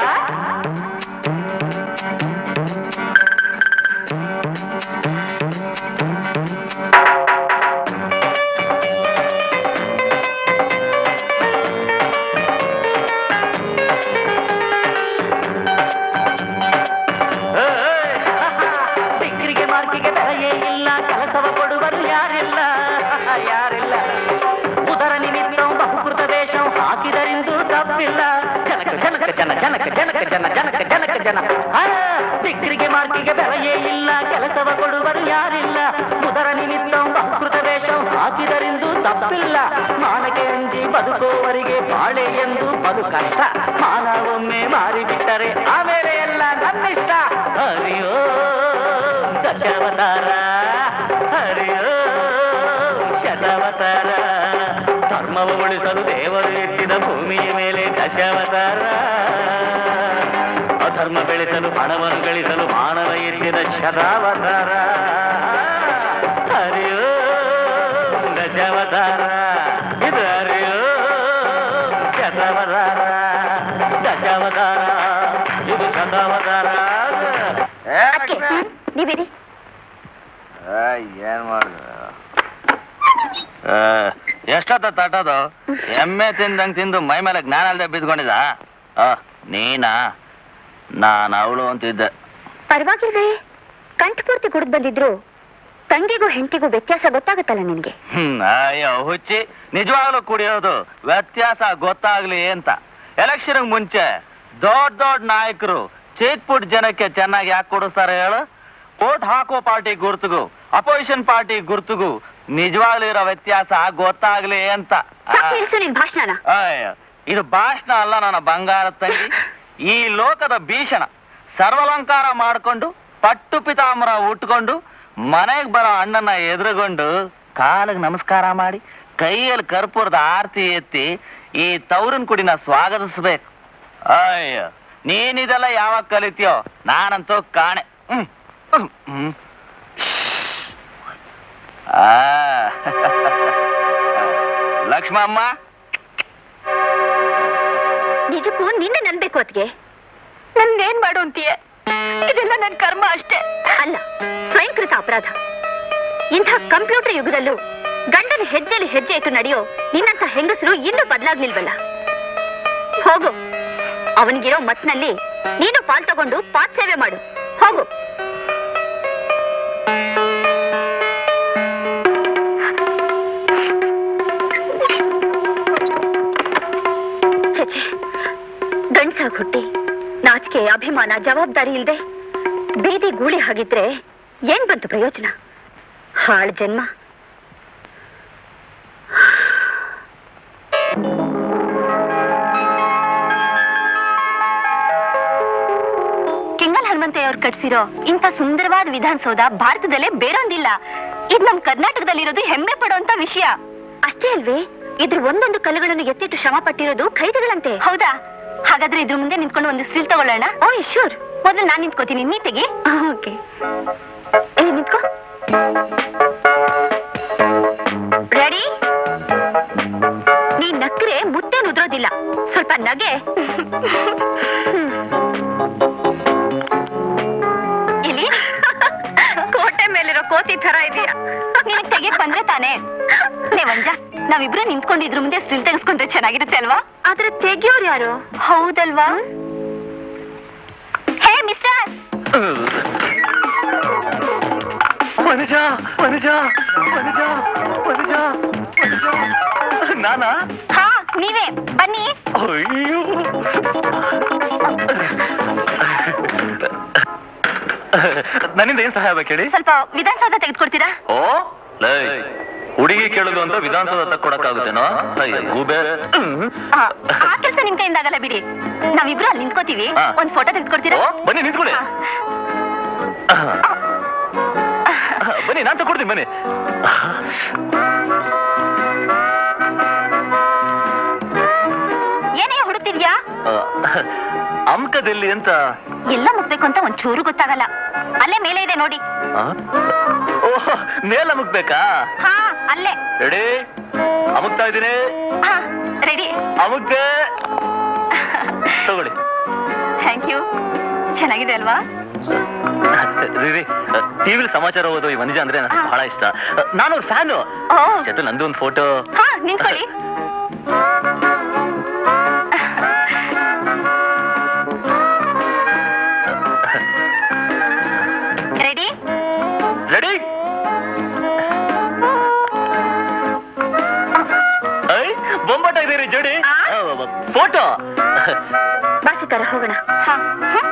ಡಿಗ್ರಿಗೆ ಮಾರ್ಕಿಗೆ ಬೆಲೆಯೇ ಇಲ್ಲ ಕೆಲಸವ ಕೊಡುವರು ಯಾರಿಲ್ಲ ಯಾರಿಲ್ಲ ಉದರ ನಿಮಿತ್ತ ಬಹುಕೃತ ವೇಷ ಹಾಕಿದರಿಂದು ತಪ್ಪಿಲ್ಲ ಜನಕ ಜನಕ ಜನ ಜನಕ ಜನಕ ಜನ ಜನಕ ಜನಕ ಜನ ಆ, ಡಿಗ್ರಿಗೆ ಮಾರ್ಕಿಗೆ ಬೆಲೆಯೇ ಇಲ್ಲ ಕೆಲಸವ ಕೊಡುವರು ಯಾರಿಲ್ಲ ಉದರ ನಿಮಿತ್ತ ಬಹುಕೃತ ವೇಷ ಹಾಕಿದರಿಂದು ತಪ್ಪಿಲ್ಲ ಮಾನಕ್ಕೆ ಅಂಜಿ ಬದುಕುವವರಿಗೆ ಬಾಳೆ ಎಂದು ಬದು ಕಷ್ಟ ಮಾನ ಒಮ್ಮೆ ಮಾರಿಬಿಟ್ಟರೆ ಆಮೇಲೆ ಎಲ್ಲ ನನ್ನಿಷ್ಟ ಹರಿಯೋ ದಶಾವತಾರ ಹರಿಯೋ ಶತಾವತಾರ ಧರ್ಮವ ಉಳಿಸಲು ದೇವರು ಎತ್ತಿದ ಭೂಮಿಯ ಮೇಲೆ ದಶಾವತಾರ ಅಧರ್ಮ ಬೆಳೆಸಲು ಹಣವನ್ನು ಗಳಿಸಲು ಮಾನವ ಎತ್ತಿದ ಶತಾವತಾರ ಹರಿಯೋ ದಶಾವತಾರ ಇದು ಹರಿಯೋ ಶತಾವತಾರ ದಶಾವತಾರ ಇದು ಶತಾವತಾರ ಅಕ್ಕೆ ನೀವಿರಿ ಏನ್ ಮಾಡುದು ಎಷ್ಟೊತ್ತ ತಟ್ಟೋದು ಎಮ್ಮೆ ತಿಂದಂಗ್ ತಿಂದು ಮೈ ಮೇಲೆ ಜ್ಞಾನ ಅಲ್ದೆ ಬಿದ್ಕೊಂಡಿದ ನೀನಾ ನಾನು ಅವಳು ಅಂತಿದ್ದೆ ಪರವಾಗಿಲ್ವೇ ಕಂಠಪೂರ್ತಿ ಕುಡಿದು ಬಂದಿದ್ರು ತಂಗಿಗೂ ಹೆಂಡತಿಗೂ ವ್ಯತ್ಯಾಸ ಗೊತ್ತಾಗುತ್ತಲ್ಲ ನಿನಗೆ ಹ್ಮ್ ಅಯ್ಯೋ ಹುಚ್ಚಿ ನಿಜವಾಗ್ಲೂ ಕುಡಿಯೋದು ವ್ಯತ್ಯಾಸ ಗೊತ್ತಾಗ್ಲಿ ಅಂತ ಎಲೆಕ್ಷನ್ ಮುಂಚೆ ದೊಡ್ಡ ದೊಡ್ಡ ನಾಯಕರು ಚಿಕ್ಕ ಪುಟ್ ಜನಕ್ಕೆ ಚೆನ್ನಾಗಿ ಯಾಕೆ ಕೊಡಿಸ್ತಾರೆ ಹೇಳು ಓಟ್ ಹಾಕೋ ಪಾರ್ಟಿ ಗುರ್ತಿಗೂ ಅಪೋಸಿಷನ್ ಪಾರ್ಟಿ ಗುರ್ತಿಗೂ ನಿಜವಾಗ್ಲೂ ಇರೋ ವ್ಯತ್ಯಾಸ ಗೊತ್ತಾಗ್ಲಿ ಅಂತ ಸಾಕು ನಿಲ್ಸು ನಿನ್ ಭಾಷಣನ ಅಯ್ಯ ಇದು ಭಾಷಣ ಅಲ್ಲ ನನ್ನ ಬಂಗಾರ ತಂಗಿ ಈ ಲೋಕದ ಭೀಷಣ ಸರ್ವಲಂಕಾರ ಮಾಡ್ಕೊಂಡು ಪಟ್ಟು ಪಿತಾಮರ ಉಟ್ಕೊಂಡು ಮನೆಗೆ ಬರೋ ಅಣ್ಣನ ಎದುರುಗೊಂಡು ಕಾಲಿಗೆ ನಮಸ್ಕಾರ ಮಾಡಿ ಕೈಯಲ್ಲಿ ಕರ್ಪೂರದ ಆರತಿ ಎತ್ತಿ ಈ ತೌರಿನ ಕುಡಿನ ಸ್ವಾಗತಿಸ್ಬೇಕು ಅಯ್ಯ ನೀನಿದೆಲ್ಲ ಯಾವಾಗ ಕಲಿತೀಯೋ ನಾನಂತೂ ಕಾಣೆ ಹ್ಮ್ ಹ್ಮ್, ಹ್ಮ್ ಆ ಲಕ್ಷ್ಮಮ್ಮ ನಿಜಕ್ಕೂ ನಿನ್ನೆ ನನ್ಬೇಕು ಅತ್ಗೆ ನನ್ನೇನ್ ಮಾಡು ಅಂತೀಯ ಇದೆಲ್ಲ ನನ್ ಕರ್ಮ ಅಷ್ಟೇ ಅಲ್ಲ ಸ್ವಯಂಕೃತ ಅಪರಾಧ ಇಂಥ ಕಂಪ್ಯೂಟರ್ ಯುಗದಲ್ಲೂ ಗಂಡನ ಹೆಜ್ಜೆಲಿ ಹೆಜ್ಜೆ ಇಟ್ಟು ನಡೆಯೋ ನಿನ್ನಂತ ಹೆಂಗಸರು ಇನ್ನೂ ಬದಲಾಗ್ಲಿಲ್ವಲ್ಲ ಹೋಗು ಅವನಿಗಿರೋ ಮತ್ನಲ್ಲಿ ನೀನು ಪಾಲ್ ತಗೊಂಡು ಪಾತ್ ಸೇವೆ ಮಾಡು ಹೋಗು ಛೆ, ಗಂಡ್ಸಾಗ್ ಹುಟ್ಟಿ ನಾಚಿಕೆ ಅಭಿಮಾನ ಜವಾಬ್ದಾರಿ ಇಲ್ದೆ ಬೀದಿ ಗೂಳಿ ಹಾಗಿದ್ರೆ ಏನ್ ಬಂತು ಪ್ರಯೋಜನ ಹಾಳ್ ಜನ್ಮ ಕೆಂಗಲ್ ಹನುಮಂತಯ್ಯವ್ರು ಕಟ್ಸಿರೋ ಇಂಥ ಸುಂದರವಾದ ವಿಧಾನಸೌಧ ಭಾರತದಲ್ಲೇ ಬೇರೊಂದಿಲ್ಲ ಇದು ನಮ್ ಕರ್ನಾಟಕದಲ್ಲಿರೋದು ಹೆಮ್ಮೆ ಪಡುವಂತ ವಿಷಯ ಅಷ್ಟೇ ಅಲ್ವೇ ಇದ್ರ ಒಂದೊಂದು ಕಲ್ಲುಗಳನ್ನು ಎತ್ತಿಟ್ಟು ಶ್ರಮ ಪಟ್ಟಿರೋದು ಖೈದಿಗಳಂತೆ ಹೌದಾ ಹಾಗಾದ್ರೆ ಇದ್ರ ಮುಂದೆ ನಿಂತ್ಕೊಂಡು ಒಂದು ಸ್ಟಿಲ್ ತಗೊಳ್ಳೋಣ ಓ ಶೂರ್ ಮೊದಲು ನಾನ್ ನಿಂತ್ಕೋತೀನಿ ನೀ ತೆಗಿ ಓಕೆ ಏ ನಿಂತ್ಕೋ ರೆಡಿ ನೀ ನಕ್ರೆ ಮುತ್ತೆ ಉದ್ರೋದಿಲ್ಲ ಸ್ವಲ್ಪ ನಗೆ ಇಲ್ಲಿ ಕೋಟೆ ಮೇಲಿರೋ ಕೋತಿ ತರ ಇದೆಯಾ ನಿನಗ್ ತೆಗಿಯಕ್ ಬಂದ್ರೆ ತಾನೇ ಲೇ ವಂಜ ನಾವಿಬ್ರು ನಿಂತ್ಕೊಂಡಿದ್ರ ಮುಂದೆ ಸ್ಟಿಲ್ ತೆಗೆಸ್ಕೊಂಡ್ರೆ ಚೆನ್ನಾಗಿರುತ್ತೆ ಅಲ್ವಾ ಆದ್ರೆ ತೆಗಿಯೋರು ಯಾರು ಹೌದಲ್ವಾ ಹೇ ಮಿಸ್ಟರ್ ಮನುಜ ಮನುಜ ಮನುಜ ಮನುಜ ಮನುಜ ನಾನಾ ಹಾ ನೀವೇ ಬನ್ನಿ ಅಯ್ಯೋ ನನ್ನಿಂದ ಏನ್ ಸಹಾಯ ಬೇಕು ಹೇಳಿ ಸ್ವಲ್ಪ ವಿಧಾನಸೌಧ ತೆಗೆದುಕೊಡ್ತೀರಾ ಓ ಲೈ ಹುಡುಗಿ ಕೇಳುದು ಅಂತ ವಿಧಾನಸೌಧ ತಕ್ಕೊಡಕ್ಕಾಗುತ್ತೇನೋ ಅಯ್ಯ ಗೂಬೆ ಆ ಆ ಕೆಲಸ ನಿಮ್ ಕೈಯಿಂದ ಆಗಲ್ಲ ಬಿಡಿ ನಾವಿಬ್ರು ಅಲ್ಲಿ ನಿಂತ್ಕೋತೀವಿ ಹಾ. ಒಂದ್ ಫೋಟೋ ತೆಗೆದುಕೊಡ್ತೀರಾ ಓ, ಬನ್ನಿ ನಿಂತ್ಕೊಳ್ಳಿ ಬನ್ನಿ ನಾನ್ ತಗೊಡ್ತೀನಿ ಬನ್ನಿ ಏನೇ ಹುಡುಕ್ತಿದ್ಯಾ ಅಮ್ಕದಲ್ಲಿ ಅಂತ ಎಲ್ಲ ಮುಗ್ಬೇಕು ಅಂತ ಒಂದ್ ಚೂರು ಗೊತ್ತಾಗಲ್ಲ ಅಲ್ಲೇ ಮೇಲೆ ಇದೆ ನೋಡಿ ಆ? ಓಹ್ ಮೇಲ್ ಅಮುಕ್ಬೇಕಾ ಹಾ ಅಲ್ಲೇ ರೆಡಿ ಅಮುಕ್ತಾ ಇದ್ದೀನಿ ಹಾ ರೆಡಿ ಅಮುಕ್ತೆ ತಗೊಳ್ಳಿ ಥ್ಯಾಂಕ್ ಯು ಚೆನ್ನಾಗಿದೆ ಅಲ್ವಾ ರೀ ಟಿವಿಲಿ ಸಮಾಚಾರ ಓದೋ ಈ ವನಿಜ ಅಂದ್ರೆ ನನಗೆ ಬಹಳ ಇಷ್ಟ ನಾನು ಅವ್ರ ಫ್ಯಾನು ಓ ಜೊತೆ ನಂದು ಒಂದು ಫೋಟೋ ಹಾ ನಿಂತ್ಕೊಳ್ಳಿ ರೆಡಿ ರೆಡಿ ಐ ಬೊಂಬಾಟ ಇದೀರಿ ಜೋಡಿ ಆ? ಫೋಟೋ ಬಾಸಿಕಾರ ಹೋಗೋಣ ಹಾ ಹ್ಮ್.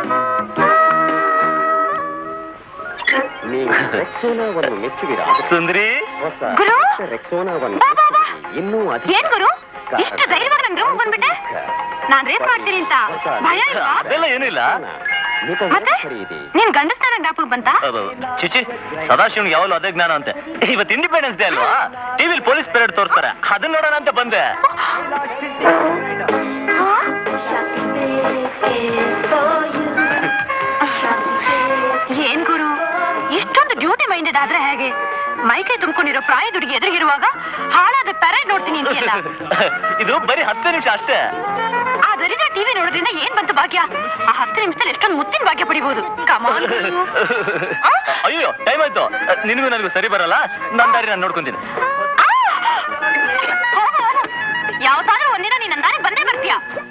ನೀವು ರೆಕ್ಸೋನಾವನ್ನು ಮೆಚ್ಚುವಿರಾ ಸುಂದ್ರಿ ಹೊಸ ಗುರು ರೆಕ್ಸೋನಾವನ್ನು ಬಾ, ಬಾ, ಬಾ. ಮೆಚ್ಚುವಿರಿ. ಇನ್ನೂ ಅಧಿಕ ಏನ್ ಗುರು ಇಷ್ಟು ಧೈರ್ಯವಾಗಿ ನನ್ ರೂಮ್ ಬಂದ್ಬಿಟ್ಟೆ ನಾನ್ ರೇಪ್ ಮಾಡ್ತೀನಿ ಅಂತ ಭಯ ಇಲ್ವಾ ಅದೆಲ್ಲ ಏನಿಲ್ಲ ಮಿತ ಮತ್ತೆ ಖರೀದಿ ನೀನ್ ಗಂಡಸ್ತಾನ ಜ್ಞಾಪಕ ಬಂತಾ ಅದು, ಚಿಚಿ ಸದಾಶಿವನ್ಗೆ ಯಾವಾಗಲೂ ಅದೇ ಜ್ಞಾನ ಅಂತೆ ಇವತ್ತು ಇಂಡಿಪೆಂಡೆನ್ಸ್ ಡೇ ಅಲ್ವಾ ಟಿವಿಲಿ ಪೊಲೀಸ್ ಪೆರೇಡ್ ತೋರಿಸ್ತಾರೆ ಅದನ್ನ ನೋಡೋಣ ಅಂತ ಬಂದೆ ಏನ್ ಗುರು ಇಷ್ಟೊಂದು ಡ್ಯೂಟಿ ಮೈಂಡೆಡ್ ಆದ್ರೆ ಹೇಗೆ ಮೈಕೈ ತುಂಬಿಕೊಂಡಿರೋ ಪ್ರಾಯ ದುಡುಗಿ ಎದುರಿಗಿರುವಾಗ ಹಾಳಾದ ಪೆರೇಡ್ ನೋಡ್ತೀನಿ ಅಂತೀಯಲ್ಲ ಇದು ಬರೀ ಹತ್ತು ನಿಮಿಷ ಅಷ್ಟೇ ಆ ದರಿದ ಟಿವಿ ನೋಡೋದ್ರಿಂದ ಏನ್ ಬಂತು ಭಾಗ್ಯ ಆ ಹತ್ತು ನಿಮಿಷದಲ್ಲಿ ಎಷ್ಟೊಂದು ಮುತ್ತಿನ ಭಾಗ್ಯ ಪಡಿಬಹುದು ಕಮಾಲ್ ಅಯ್ಯೋ ಟೈಮ್ ಆಯ್ತು ನಿನಗೂ ನನಗೂ ಸರಿ ಬರಲ್ಲ ನನ್ನ ದಾರಿ ನಾನು ನೋಡ್ಕೊಂತೀನಿ ಯಾವತ್ತಾದ್ರೂ ಒಂದಿನ ನೀನ್ ನನ್ನ ದಾರಿ ಬಂದೇ ಬರ್ತೀಯ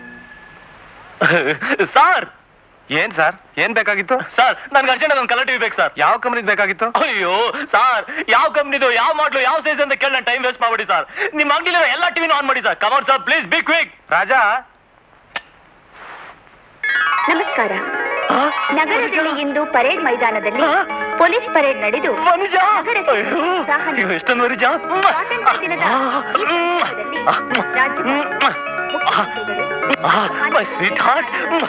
ಸಾರ್ ಏನ್ ಸರ್ ಏನ್ ಬೇಕಾಗಿತ್ತು ಸರ್ ನನ್ಗೆ ಅರ್ಜೆಂಟ್ ಒಂದು ಕಲರ್ ಟಿವಿ ಬೇಕು ಸರ್ ಯಾವ ಕಂಪ್ನಿದ್ ಬೇಕಾಗಿತ್ತು ಅಯ್ಯೋ ಸರ್ ಯಾವ ಕಂಪ್ನಿದು ಯಾವ ಮಾಡ್ಲು ಯಾವ ಸೈಜ್ ಅಂತ ಕೇಳಿ ನಾನು ಟೈಮ್ ವೇಸ್ಟ್ ಮಾಡ್ಬಿಡಿ ಸರ್ ನಿಮ್ಮ ಅಂಗಡಿಲಿರೋ ಎಲ್ಲ ಟಿವಿನೂ ಆನ್ ಮಾಡಿ sir cover sir please be quick Raja ನಮಸ್ಕಾರ ನಗರದಲ್ಲಿ ಇಂದು ಪರೇಡ್ ಮೈದಾನದಲ್ಲಿ ಪೊಲೀಸ್ ಪರೇಡ್ ನಡೆದು ಮನುಜ ನಗರಕ್ಕೆ ಅಯ್ಯೋ ಉತ್ಸಾಹ ಅಯ್ಯೋ, ಎಷ್ಟೊಂದು ಮನುಜ ಸ್ವಾತಂತ್ರ್ಯ ದಿನದ ಈ ಸಂದರ್ಭದಲ್ಲಿ ರಾಜ್ಯಪಾಲ ಮುಖ್ಯಮಂತ್ರಿಗಳು, ಮೈ ಸ್ವೀಟ್ ಹಾರ್ಟ್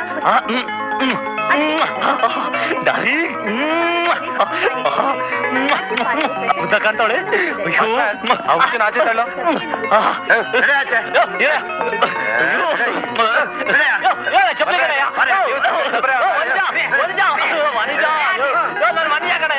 ಡಾರಿ ಮುದ್ದ ಕಾಣ್ತಾವಳೆ ಅಯ್ಯೋ ಔಷಧಿ ಆಚೆ ತಳ್ಳೋ. ನಡೆ ಆಚೆ. ಚಪ್ಪಲಿ ಕಣಯ್ಯ ನನ್ನ ಮನೆಯ ಕಣಯ್ಯ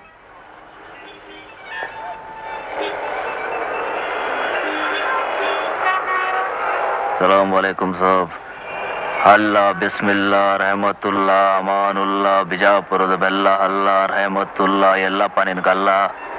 ಸಲಾಮ್ ವಾಲೇಕುಮ್ ಸಾಬ್ ಅಲ್ಲಾ ಬಿಸ್ಮಿಲ್ಲಾ ರೆಹಮತುಲ್ಲಾ ಅಮಾನುಲ್ಲಾ ಬಿಜಾಪುರದ ಬೆಲ್ಲ ಅಲ್ಲಾ ರೆಹಮತುಲ್ಲಾ ಎಲ್ಲಪ್ಪ ನಿನ್ಗಲ್ಲ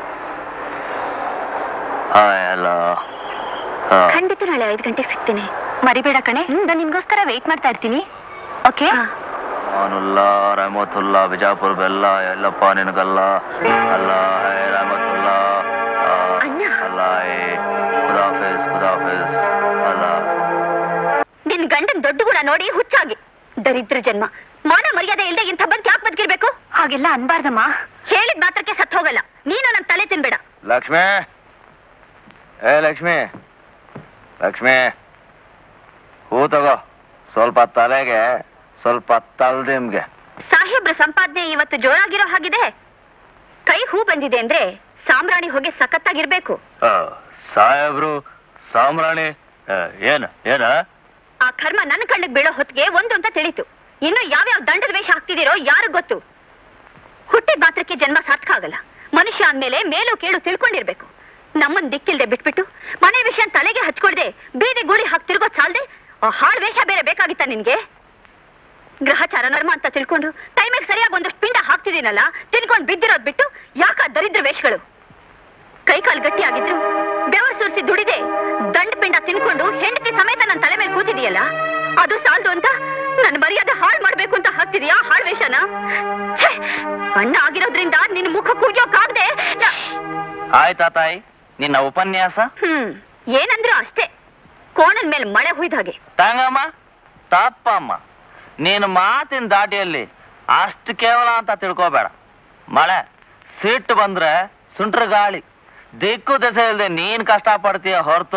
ಹಾಯ್ ಅಲ್ಲ ಹಾ ಖಂಡಿತ ನಾಳೆ ಐದು ಗಂಟೆಗೆ ಸಿಗ್ತೀನಿ ಮರಿಬೇಡ ಕಣೆ ನಾನು ನಿನ್ಗೋಸ್ಕರ ವೇಟ್ ಮಾಡ್ತಾ ಇರ್ತೀನಿ ಓಕೆ ಮಾನುಲ್ಲಾ ರಹಮತುಲ್ಲಾ ಬಿಜಾಪುರ ಬೆಲ್ಲ ಎಲ್ಲಪ್ಪ ನಿನಗಲ್ಲ ಅಲ್ಲ ಹೇ ರಹಮತುಲ್ಲಾ ಆ, ಅಣ್ಣ. ಅಲ್ಲ ಹೇ ಖುದಾಫಿಸ್ ಖುದಾಫಿಸ್ ಅಲ್ಲ ನಿನ್ ಗಂಡನ್ ದೊಡ್ಡ ಗುಣ ನೋಡಿ ಹುಚ್ಚಾಗಿ ದರಿದ್ರ ಜನ್ಮ ಮಾನ ಮರ್ಯಾದೆ ಇಲ್ದೆ ಇಂಥ ಬಂದ್ ಯಾಕೆ ಬದುಕಿರ್ಬೇಕು ಹಾಗೆಲ್ಲ ಅನ್ಬಾರ್ದಮ್ಮ ಹೇಳಿದ ಮಾತ್ರಕ್ಕೆ ಸತ್ ಹೋಗಲ್ಲ ನೀನು ನನ್ ತಲೆ ತಿನ್ಬೇಡ ಲಕ್ಷ್ಮಿ ಏ ಲಕ್ಷ್ಮಿ ಲಕ್ಷ್ಮಿ ಹೂ ತಗೋ ಸ್ವಲ್ಪ ತಲೆಗೆ ಸ್ವಲ್ಪ ತಲ್ದಿಮ್ಗೆ ಸಾಹೇಬ್ರ ಸಂಪಾದನೆ ಇವತ್ತು ಜೋರಾಗಿರೋ ಹಾಗಿದೆ ಕೈ ಹೂ ಬಂದಿದೆ ಅಂದ್ರೆ ಸಾಮ್ರಾಣಿ ಹೋಗಿ ಸಖತ್ತಾಗಿರ್ಬೇಕು ಆ, ಸಾಹೇಬ್ರು ಸಾಮ್ರಾಣಿ ಆ, ಏನು ಏನ ಆ ಕರ್ಮ ನನ್ನ ಕಣ್ಣಿಗೆ ಬೀಳೋ ಹೊತ್ತಿಗೆ ಒಂದು ಅಂತ ತಿಳಿತು ಇನ್ನು ಯಾವ್ಯಾವ ದಂಡದ ವೇಷ ಹಾಕ್ತಿದ್ದೀರೋ ಯಾರು ಗೊತ್ತು ಹುಟ್ಟಿದ ಮಾತ್ರಕ್ಕೆ ಜನ್ಮ ಸಾರ್ಥಕ ಆಗಲ್ಲ ಮನುಷ್ಯ ಅಂದ್ಮೇಲೆ ಮೇಲು ಕೀಳು ತಿಳ್ಕೊಂಡಿರ್ಬೇಕು ನಮ್ಮನ್ ದಿಕ್ಕಿಲ್ದೆ ಬಿಟ್ಬಿಟ್ಟು ಮನೆ ವಿಷಯ ತಲೆಗೆ ಹಚ್ಕೊಳ್ದೆ ಬೀದಿ ಗೂಳಿ ಹಾಕಿ ತಿರ್ಗೋದ್ ಸಾಲ್ದೆ ಆ ಹಾಳ್ ವೇಷ ಬೇರೆ ಬೇಕಾಗಿತ್ತ ನಿನ್ಗೆ ಗ್ರಹಚಾರ ನರ್ಮ ಅಂತ ತಿಳ್ಕೊಂಡು ಟೈಮಿಗೆ ಸರಿಯಾಗಿ ಒಂದಷ್ಟು ಪಿಂಡ ಹಾಕ್ತಿದ್ದೀನಲ್ಲ ತಿನ್ಕೊಂಡು ಬಿದ್ದಿರೋದ್ ಬಿಟ್ಟು ಯಾಕ ದರಿದ್ರ ವೇಷಗಳು ಕೈ ಕಾಲು ಗಟ್ಟಿಯಾಗಿದ್ರು ಬೆವರು ಸುರಿಸಿ ದುಡಿದೆ ದಂಡ ಪಿಂಡ ತಿನ್ಕೊಂಡು ಹೆಂಡತಿ ಸಮೇತ ನನ್ನ ತಲೆ ಮೇಲೆ ಕೂತಿದೆಯಲ್ಲ ಅದು ಸಾಲದು ಅಂತ ನನ್ನ ಮರ್ಯಾದೆ ಹಾಳು ಮಾಡ್ಬೇಕು ಅಂತ ಹಾಕ್ತಿದೀಯಾ ಹಾಳ್ ವೇಷನ ಛೇ, ಅಣ್ಣ ಆಗಿರೋದ್ರಿಂದ ನಿನ್ನ ಮುಖ ಕೂಗ್ಯೋಕಾಗ್ದೆ ನ- ಆಯ್ತಾ ತಾಯಿ ನಿನ್ನ ಉಪನ್ಯಾಸ ಹ್ಮ್ ಏನಂದ್ರು ಅಷ್ಟೇ ಕೋಣನ್ ಮೇಲೆ ಮಳೆ ಹುಯ್ದ ಹಾಗೆ ತಂಗಮ್ಮ ತಪ್ಪಮ್ಮ ನೀನು ಮಾತಿನ ದಾಟಿಯಲ್ಲಿ ಅಷ್ಟು ಕೇವಲ ಅಂತ ತಿಳ್ಕೋಬೇಡ ಮಳೆ ಸಿಟ್ಟು ಬಂದ್ರೆ ಸುಂಟ್ರ ಗಾಳಿ ದಿಕ್ಕು ದೆಸೆ ಇಲ್ಲದೆ ನೀನ್ ಕಷ್ಟ ಪಡ್ತೀಯ ಹೊರತು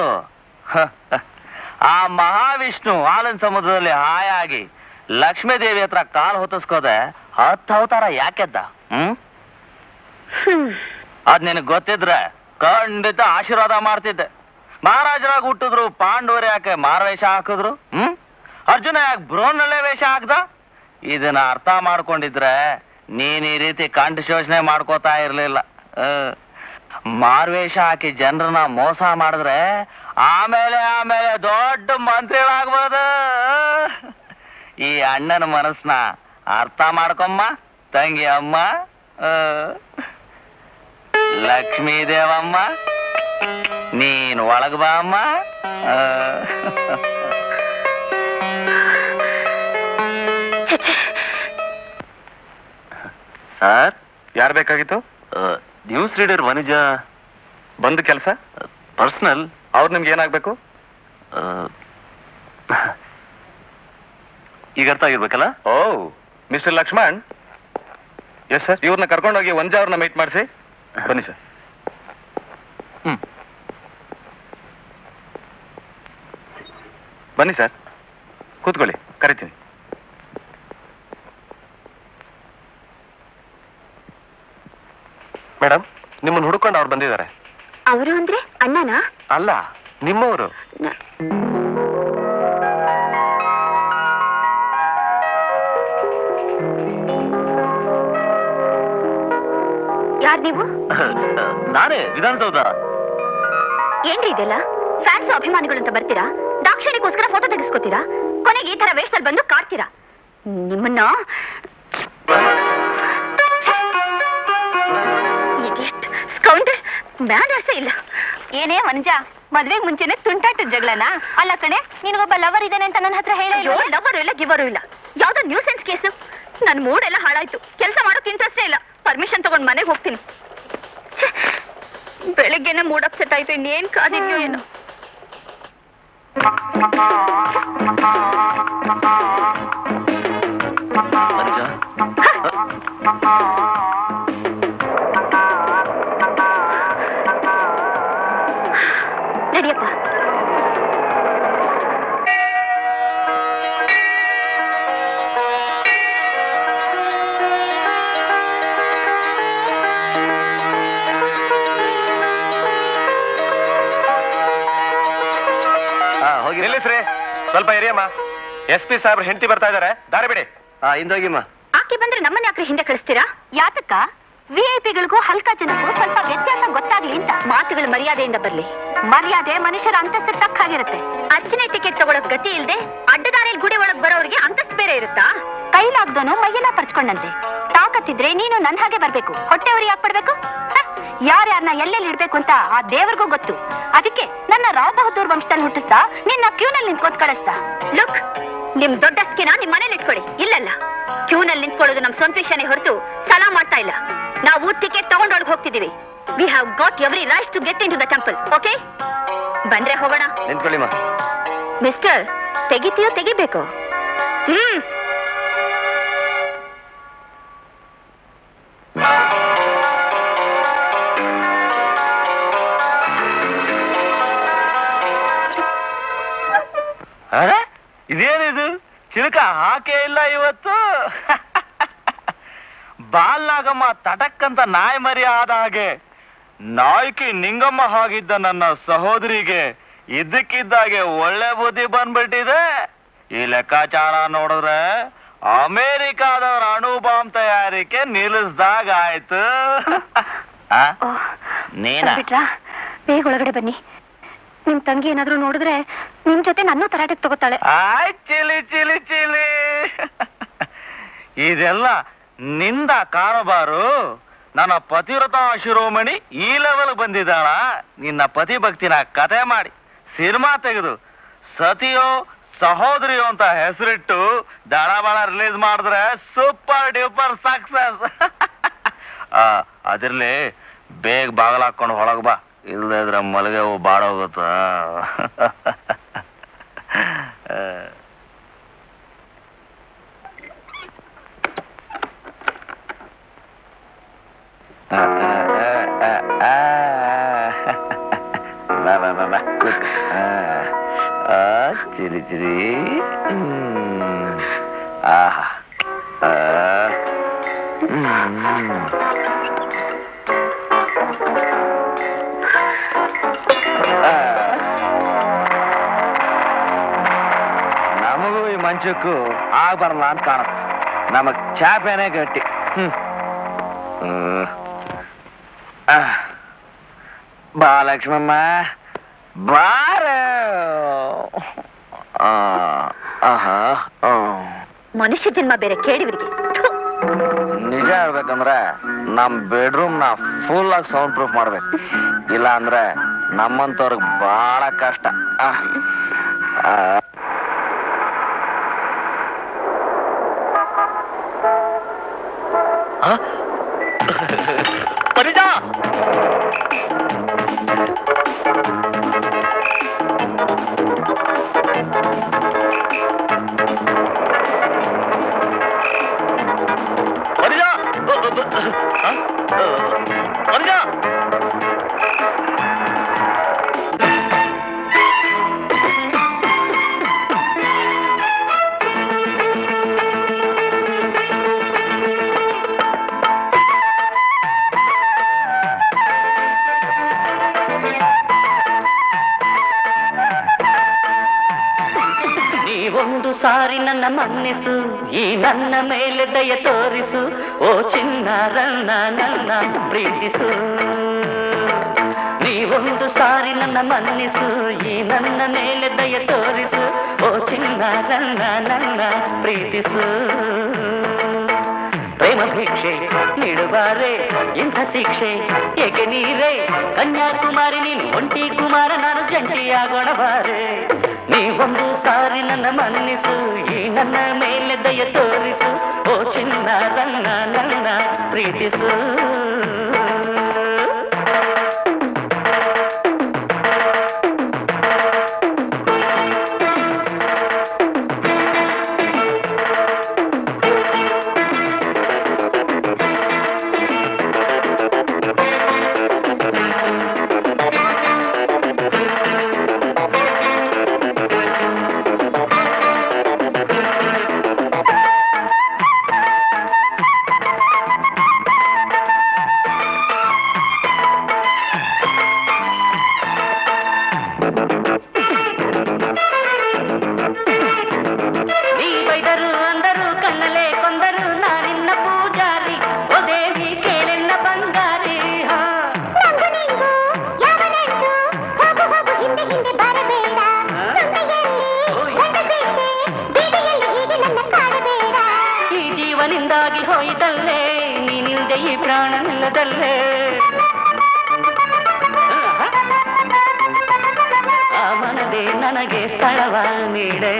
ಆ ಮಹಾವಿಷ್ಣು ಹಾಲಿನ ಸಮುದ್ರದಲ್ಲಿ ಹಾಯಾಗಿ ಲಕ್ಷ್ಮೀ ದೇವಿ ಹತ್ರ ಕಾಲು ಹೊತ್ತಿಸ್ಕೋದೆ ಹತ್ತು ಅವತಾರ ಯಾಕೆದ್ದ ಹ್ಮ್ ಹ್ಮ್ ಅದ್ ನಿನಗ್ ಗೊತ್ತಿದ್ರೆ ಖಂಡಿತ ಆಶೀರ್ವಾದ ಮಾಡ್ತಿದ್ದೆ ಮಹಾರಾಜರಾಗ ಹುಟ್ಟಿದ್ರು ಪಾಂಡವರು ಯಾಕೆ ಮಾರವೇಷ ಹಾಕಿದ್ರು ಹ್ಮ್ ಅರ್ಜುನ ಯಾಕೆ ಬ್ರೋನಲ್ಲೇ ವೇಷ ಹಾಕ್ದ ಇದನ್ನ ಅರ್ಥ ಮಾಡ್ಕೊಂಡಿದ್ರೆ ನೀನ್ ಈ ರೀತಿ ಕಂಠ ಶೋಷಣೆ ಮಾಡ್ಕೋತಾ ಇರ್ಲಿಲ್ಲ ಆ, ಮಾರ್ವೇಷ ಹಾಕಿ ಜನರನ್ನ ಮೋಸ ಮಾಡಿದ್ರೆ ಆಮೇಲೆ ಆಮೇಲೆ ದೊಡ್ಡ ಮಂತ್ರಿಗಳಾಗ್ಬೋದು ಈ ಅಣ್ಣನ ಮನಸ್ನ ಅರ್ಥ ಮಾಡ್ಕೊಮ್ಮ ತಂಗಿ ಅಮ್ಮ ಆ. ಲಕ್ಷ್ಮೀ ದೇವಮ್ಮ ನೀನ್ ಒಳಗ್ ಬಾ ಅಮ್ಮ ಆ. ಸರ್ ಯಾರು ಬೇಕಾಗಿತ್ತು ನ್ಯೂಸ್ ರೀಡರ್ ವನಿಜ ಬಂದು ಕೆಲಸ ಪರ್ಸನಲ್ ಅವ್ರು ನಿಮ್ಗೆ ಏನಾಗ್ಬೇಕು ಈಗ ಅರ್ಥ ಆಗಿರ್ಬೇಕಲ್ಲ oh mister Lakshman S sir ಇವ್ರನ್ನ ಕರ್ಕೊಂಡೋಗಿ ಒಂಜ ಅವ್ರನ್ನ ಮೀಟ್ ಮಾಡಿಸಿ ಬನ್ನಿ ಸರ್ ಹ್ಮ್ ಬನ್ನಿ ಸರ್ ಕೂತ್ಕೊಳ್ಳಿ ಕರಿತೀನಿ ಮೇಡಮ್ ನಿಮ್ಮನ್ನ ಹುಡುಕೊಂಡು ಅವ್ರು ಬಂದಿದ್ದಾರೆ ಅವರು ಅಂದ್ರೆ ಅಣ್ಣನಾ ಅಲ್ಲ ನಿಮ್ಮವರು ನ- ಯಾರ್ ನೀವು ನಾನೇ ವಿಧಾನಸೌಧ ಏನ್ರಿ ಇದೆಲ್ಲ ಫ್ಯಾನ್ಸ್ ಅಭಿಮಾನಿಗಳು ಅಂತ ಬರ್ತೀರಾ ದಾಕ್ಷಿಣಿಗೋಸ್ಕರ ಫೋಟೋ ತೆಗೆಸ್ಕೋತೀರಾ ಕೊನೆಗೆ ಈ ತರ ವೇಷದಲ್ಲಿ ಬಂದು ಕಾಡ್ತೀರಾ ನಿಮ್ಮನ್ನ ಸ್ಕೌಂಡರ್ ಮ್ಯಾನರ್ಸೇ ಇಲ್ಲ ಏನೇ ಮನುಜ ಮದ್ವೆಗ್ ಮುಂಚೆನೆ ತುಂಟಾಟದ ಜಗಳನ ಅಲ್ಲ ಕಣೆ ನಿನಗೊಬ್ಬ ಲವರ್ ಇದ್ದಾನೆ ಅಂತ ನನ್ನ ಹತ್ರ ಹೇಳ ಲವರ್ ಇಲ್ಲ ಗಿವರು ಇಲ್ಲ ಯಾವ್ದೋ ನ್ಯೂಸೆನ್ಸ್ ಕೇಸು ನನ್ ಮೂಡ್ ಎಲ್ಲ ಹಾಳಾಯ್ತು ಕೆಲಸ ಮಾಡೋಕ್ ಇಂಟ್ರೆಸ್ಟೇ ಇಲ್ಲ ಪರ್ಮಿಷನ್ ತಗೊಂಡ್ ಮನೆಗೆ ಹೋಗ್ತೀನಿ ಛೆ, ಬೆಳಿಗ್ಗೆನೆ ಮೂಡ್ ಅಪ್ಸೆಟ್ ಆಯ್ತು ಇನ್ನೇನ್ ಕಾದಿದ್ಯೋ ಏನೋ ವನಿಜ ನಡಿಯಪ್ಪ ಹಾ ಹೋಗಿ ನಿಲ್ಲಿಸ್ರಿ ಸ್ವಲ್ಪ ಇರಿಯಮ್ಮ ಎಸ್ ಪಿ ಸಾಹೇಬ್ರು ಹೆಂಡತಿ ಬರ್ತಾ ಇದಾರೆ ದಾರಿ ಬಿಡಿ ಹಾ ಹಿಂದೋಗಿಮ್ಮ ಆಕೆ ಬಂದ್ರೆ ನಮ್ಮನ್ನ ಯಾಕ್ರೆ ಹಿಂದೆ ಕಳಿಸ್ತೀರಾ ಯಾತಕ್ಕ ವಿಐಪಿಗಳಿಗೂ ಹಲ್ಕ ಜನಕ್ಕೂ ಸ್ವಲ್ಪ ವ್ಯತ್ಯಾಸ ಗೊತ್ತಾಗ್ಲಿ ಅಂತ ಮಾತುಗಳು ಮರ್ಯಾದೆಯಿಂದ ಬರ್ಲಿ ಮರ್ಯಾದೆ ಮನುಷ್ಯರ ಅಂತಸ್ತು ತಕ್ಕ ಹಾಗಿರುತ್ತೆ ಅಚ್ಚನೆ ಟಿಕೆಟ್ ತಗೊಳಕ್ ಗತಿ ಇಲ್ದೆ ಅಡ್ಡದಾರಿಯಲ್ಲಿ ಗುಡಿ ಒಳಗ್ ಬರೋರಿಗೆ ಅಂತಸ್ತು ಬೇರೆ ಇರುತ್ತಾ ಕೈಲಾಗ್ದೋನು ಮೈಯೆಲ್ಲ ಪರ್ಚ್ಕೊಂಡಂತೆ ತಾಕತ್ತಿದ್ರೆ ನೀನು ನನ್ ಹಾಗೆ ಬರ್ಬೇಕು ಹೊಟ್ಟೆವ್ರಿ ಯಾಕೆ ಪಡ್ಬೇಕು ಹ, ಯಾರ್ಯಾರನ್ನ ಎಲ್ಲೆಲ್ಲಿ ಇಡ್ಬೇಕು ಅಂತ ಆ ದೇವ್ರಿಗೂ ಗೊತ್ತು ಅದಕ್ಕೆ ನನ್ನ ರಾವ್ ಬಹದ್ದೂರ್ ವಂಶದಲ್ಲಿ ಹುಟ್ಟಿಸ್ತಾ ನಿನ್ನ ಕ್ಯೂನಲ್ಲಿ ನಿಂತ್ಕೋತ್ ಕಳಿಸ್ತಾ ಲುಕ್ ನಿಮ್ ದೊಡ್ಡ ಸ್ಕಿನ ನಿಮ್ ಮನೇಲಿ ಇಟ್ಕೊಳ್ಳಿ ಇಲ್ಲಲ್ಲ ಕ್ಯೂನಲ್ಲಿ ನಿಂತ್ಕೊಳ್ಳೋದು ನಮ್ ಸ್ವಂತ ವಿಷಯನೇ ಹೊರತು ಸಲ ಮಾಡ್ತಾ ಇಲ್ಲ ನಾವು ಟಿಕೆಟ್ ತಗೊಂಡೊಳಗೆ ಹೋಗ್ತಿದೀವಿ we have got every right to get into the temple okay ಬಂದ್ರೆ ಹೋಗೋಣ ನಿಂತ್ಕೊಳ್ಳಿ ಮಾ ಮಿಸ್ಟರ್ ತೆಗಿತೀಯೋ ತೆಗಿಬೇಕು ಹ್ಮ್ ಅರೆ ಇದೇನಿದು ಚಿಲಕ ಹಾಕೇ ಇಲ್ಲ ಇವತ್ತು ಬಾಲ್ನಾಗಮ್ಮ ತಟಕ್ಕಂತ ನಾಯಿ ಮರಿ ಆದ ಹಾಗೆ ನಾಯ್ಕಿ ನಿಂಗಮ್ಮ ಹಾಗಿದ್ದ ನನ್ನ ಸಹೋದರಿಗೆ ಇದ್ದಕ್ಕಿದ್ದಾಗೆ ಒಳ್ಳೆ ಬುದ್ಧಿ ಬಂದ್ಬಿಟ್ಟಿದೆ ಈ ಲೆಕ್ಕಾಚಾರ ನೋಡಿದ್ರೆ ಅಮೇರಿಕಾದವ್ರ ಅಣು ಬಾಂಬ್ ತಯಾರಿಕೆ ನಿಲ್ಲಿಸ್ದಾಗ ಆಯ್ತು ಆ? ನೀನಾ ಬಿಟ್ರಾ ಬೇಗ ಒಳಗಡೆ ಬನ್ನಿ ನಿಮ್ ತಂಗಿ ಏನಾದ್ರೂ ನೋಡಿದ್ರೆ ನಿಮ್ ಜೊತೆ ನನ್ನೂ ತರಾಟೆಗೆ ತಗೋತಾಳೆ ಆಯ್ ಚಿಲಿ ಚಿಲಿ ಚಿಲಿ ಇದೆಲ್ಲ ನಿಂದ ಕಾರಬಾರು ನನ್ನ ಪತಿವ್ರತ ಶಿರೋಮಣಿ ಈ ಲೆವೆಲ್ ಬಂದಿದ್ದಾಳ ನಿನ್ನ ಪತಿ ಭಕ್ತಿನ ಕತೆ ಮಾಡಿ ಸಿನಿಮಾ ತೆಗೆದು ಸತಿಯೋ ಸಹೋದರಿಯೋ ಅಂತ ಹೆಸರಿಟ್ಟು ದಳ ಬಳ ರಿಲೀಸ್ ಮಾಡಿದ್ರೆ ಸೂಪರ್ ಡ್ಯೂಪರ್ ಸಕ್ಸಸ್ ಅದಿರ್ಲಿ ಬೇಗ ಬಾಗಲ ಹಾಕೊಂಡು ಒಳಗ್ ಬಾ ಇಲ್ಲದೆ ಇದ್ರೆ ಮಲಗೆ ಬಾಡೋಗುತ್ತ ಬಾ ಬಾ ಬಾ ಬಾ ಕೂತ್ಕೊ. ಆ, ಆ, ಚಿರಿ ಚಿರಿ ಹ್ಮ್. ಆಹಾ ಆ, ಹ್ಮ್. ಆ. ನಮಗೂ ಈ ಮಂಚಕ್ಕೂ ಆಗ್ಬಾರಲ್ಲ ಅಂತ ಕಾಣುತ್ತೆ ನಮಗ್ ಚಾಪೆನೇ ಗಟ್ಟಿ ಹ್ಮ್ ಹ್ಮ್. ಆ. ಬಾ ಲಕ್ಷ್ಮಮ್ಮ ಬಾರ ಆ, ಆಹಾ, ಆ. ಮನುಷ್ಯ ಜನ್ಮ ಬೇರೆ ಕೇಳಿವರಿಗೆ ನಿಜ ಹೇಳ್ಬೇಕಂದ್ರೆ ನಮ್ ಬೆಡ್ರೂಮ್ ನ ಫುಲ್ ಆಗಿ ಸೌಂಡ್ ಪ್ರೂಫ್ ಮಾಡ್ಬೇಕು ಇಲ್ಲ ಅಂದ್ರೆ ನಮ್ಮಂತವ್ರಿಗೆ ಬಹಳ ಕಷ್ಟ ಆ. ಆ. ಆ? ಪರಿಜಾ ಪರಿಜಾ ಪರಿಜಾ ನೀವೊಂದು ಸಾರಿ ನನ್ನ ಮನ್ನಿಸು ಈ ನನ್ನ ಮೇಲೆ ದಯ ತೋರಿಸು ಓ ಚಿನ್ನ ರನ್ನ ನನ್ನ ಪ್ರೀತಿಸು ನೀವೊಂದು ಸಾರಿ ನನ್ನ ಮನ್ನಿಸು ಈ ನನ್ನ ಮೇಲೆ ದಯ ತೋರಿಸು ಓ ಚಿನ್ನ ರನ್ನ ನನ್ನ ಪ್ರೀತಿಸು ಪ್ರೇಮ ಭಿಕ್ಷೆ ನೀಡುವಾರೆ ಇಂಥ ಶಿಕ್ಷೆ ಏಕೆ ನೀರೇ ಕನ್ಯಾಕುಮಾರಿ ನೀನು ಒಂಟಿ ಕುಮಾರ ನಾನು ಜಂಟಿಯಾಗೋಣ ಬಾರೆ ನೀವೊಂದು ಸಾರಿ ನನ್ನ ಮನ್ನಿಸು ಈ ನನ್ನ ಮೇಲೆ ದಯ ತೋರಿಸು ಓ ಚಿನ್ನ ರನ್ನ ನನ್ನ ಪ್ರೀತಿಸು ನೀ ಬೈದರು ಅಂದರು ಕಣ್ಣಲೇ ಕೊಂದರು ನಾನಿನ್ನ ಪೂಜಾರಿ ಓ ದೇವಿ ಕೇಳೆನ್ನ ಬಂಗಾರಿ ಹಾ ಈ ಜೀವನಿಂದಾಗಿ ಹೋಯಿತಲ್ಲೇ ನೀನಿಲ್ದೆ ಈ ಪ್ರಾಣ ನಿಲ್ಲದಲ್ಲೇ ಮಾಡಿ ನನಗೆ ಸ್ಥಳವ ನೀಡೆಯ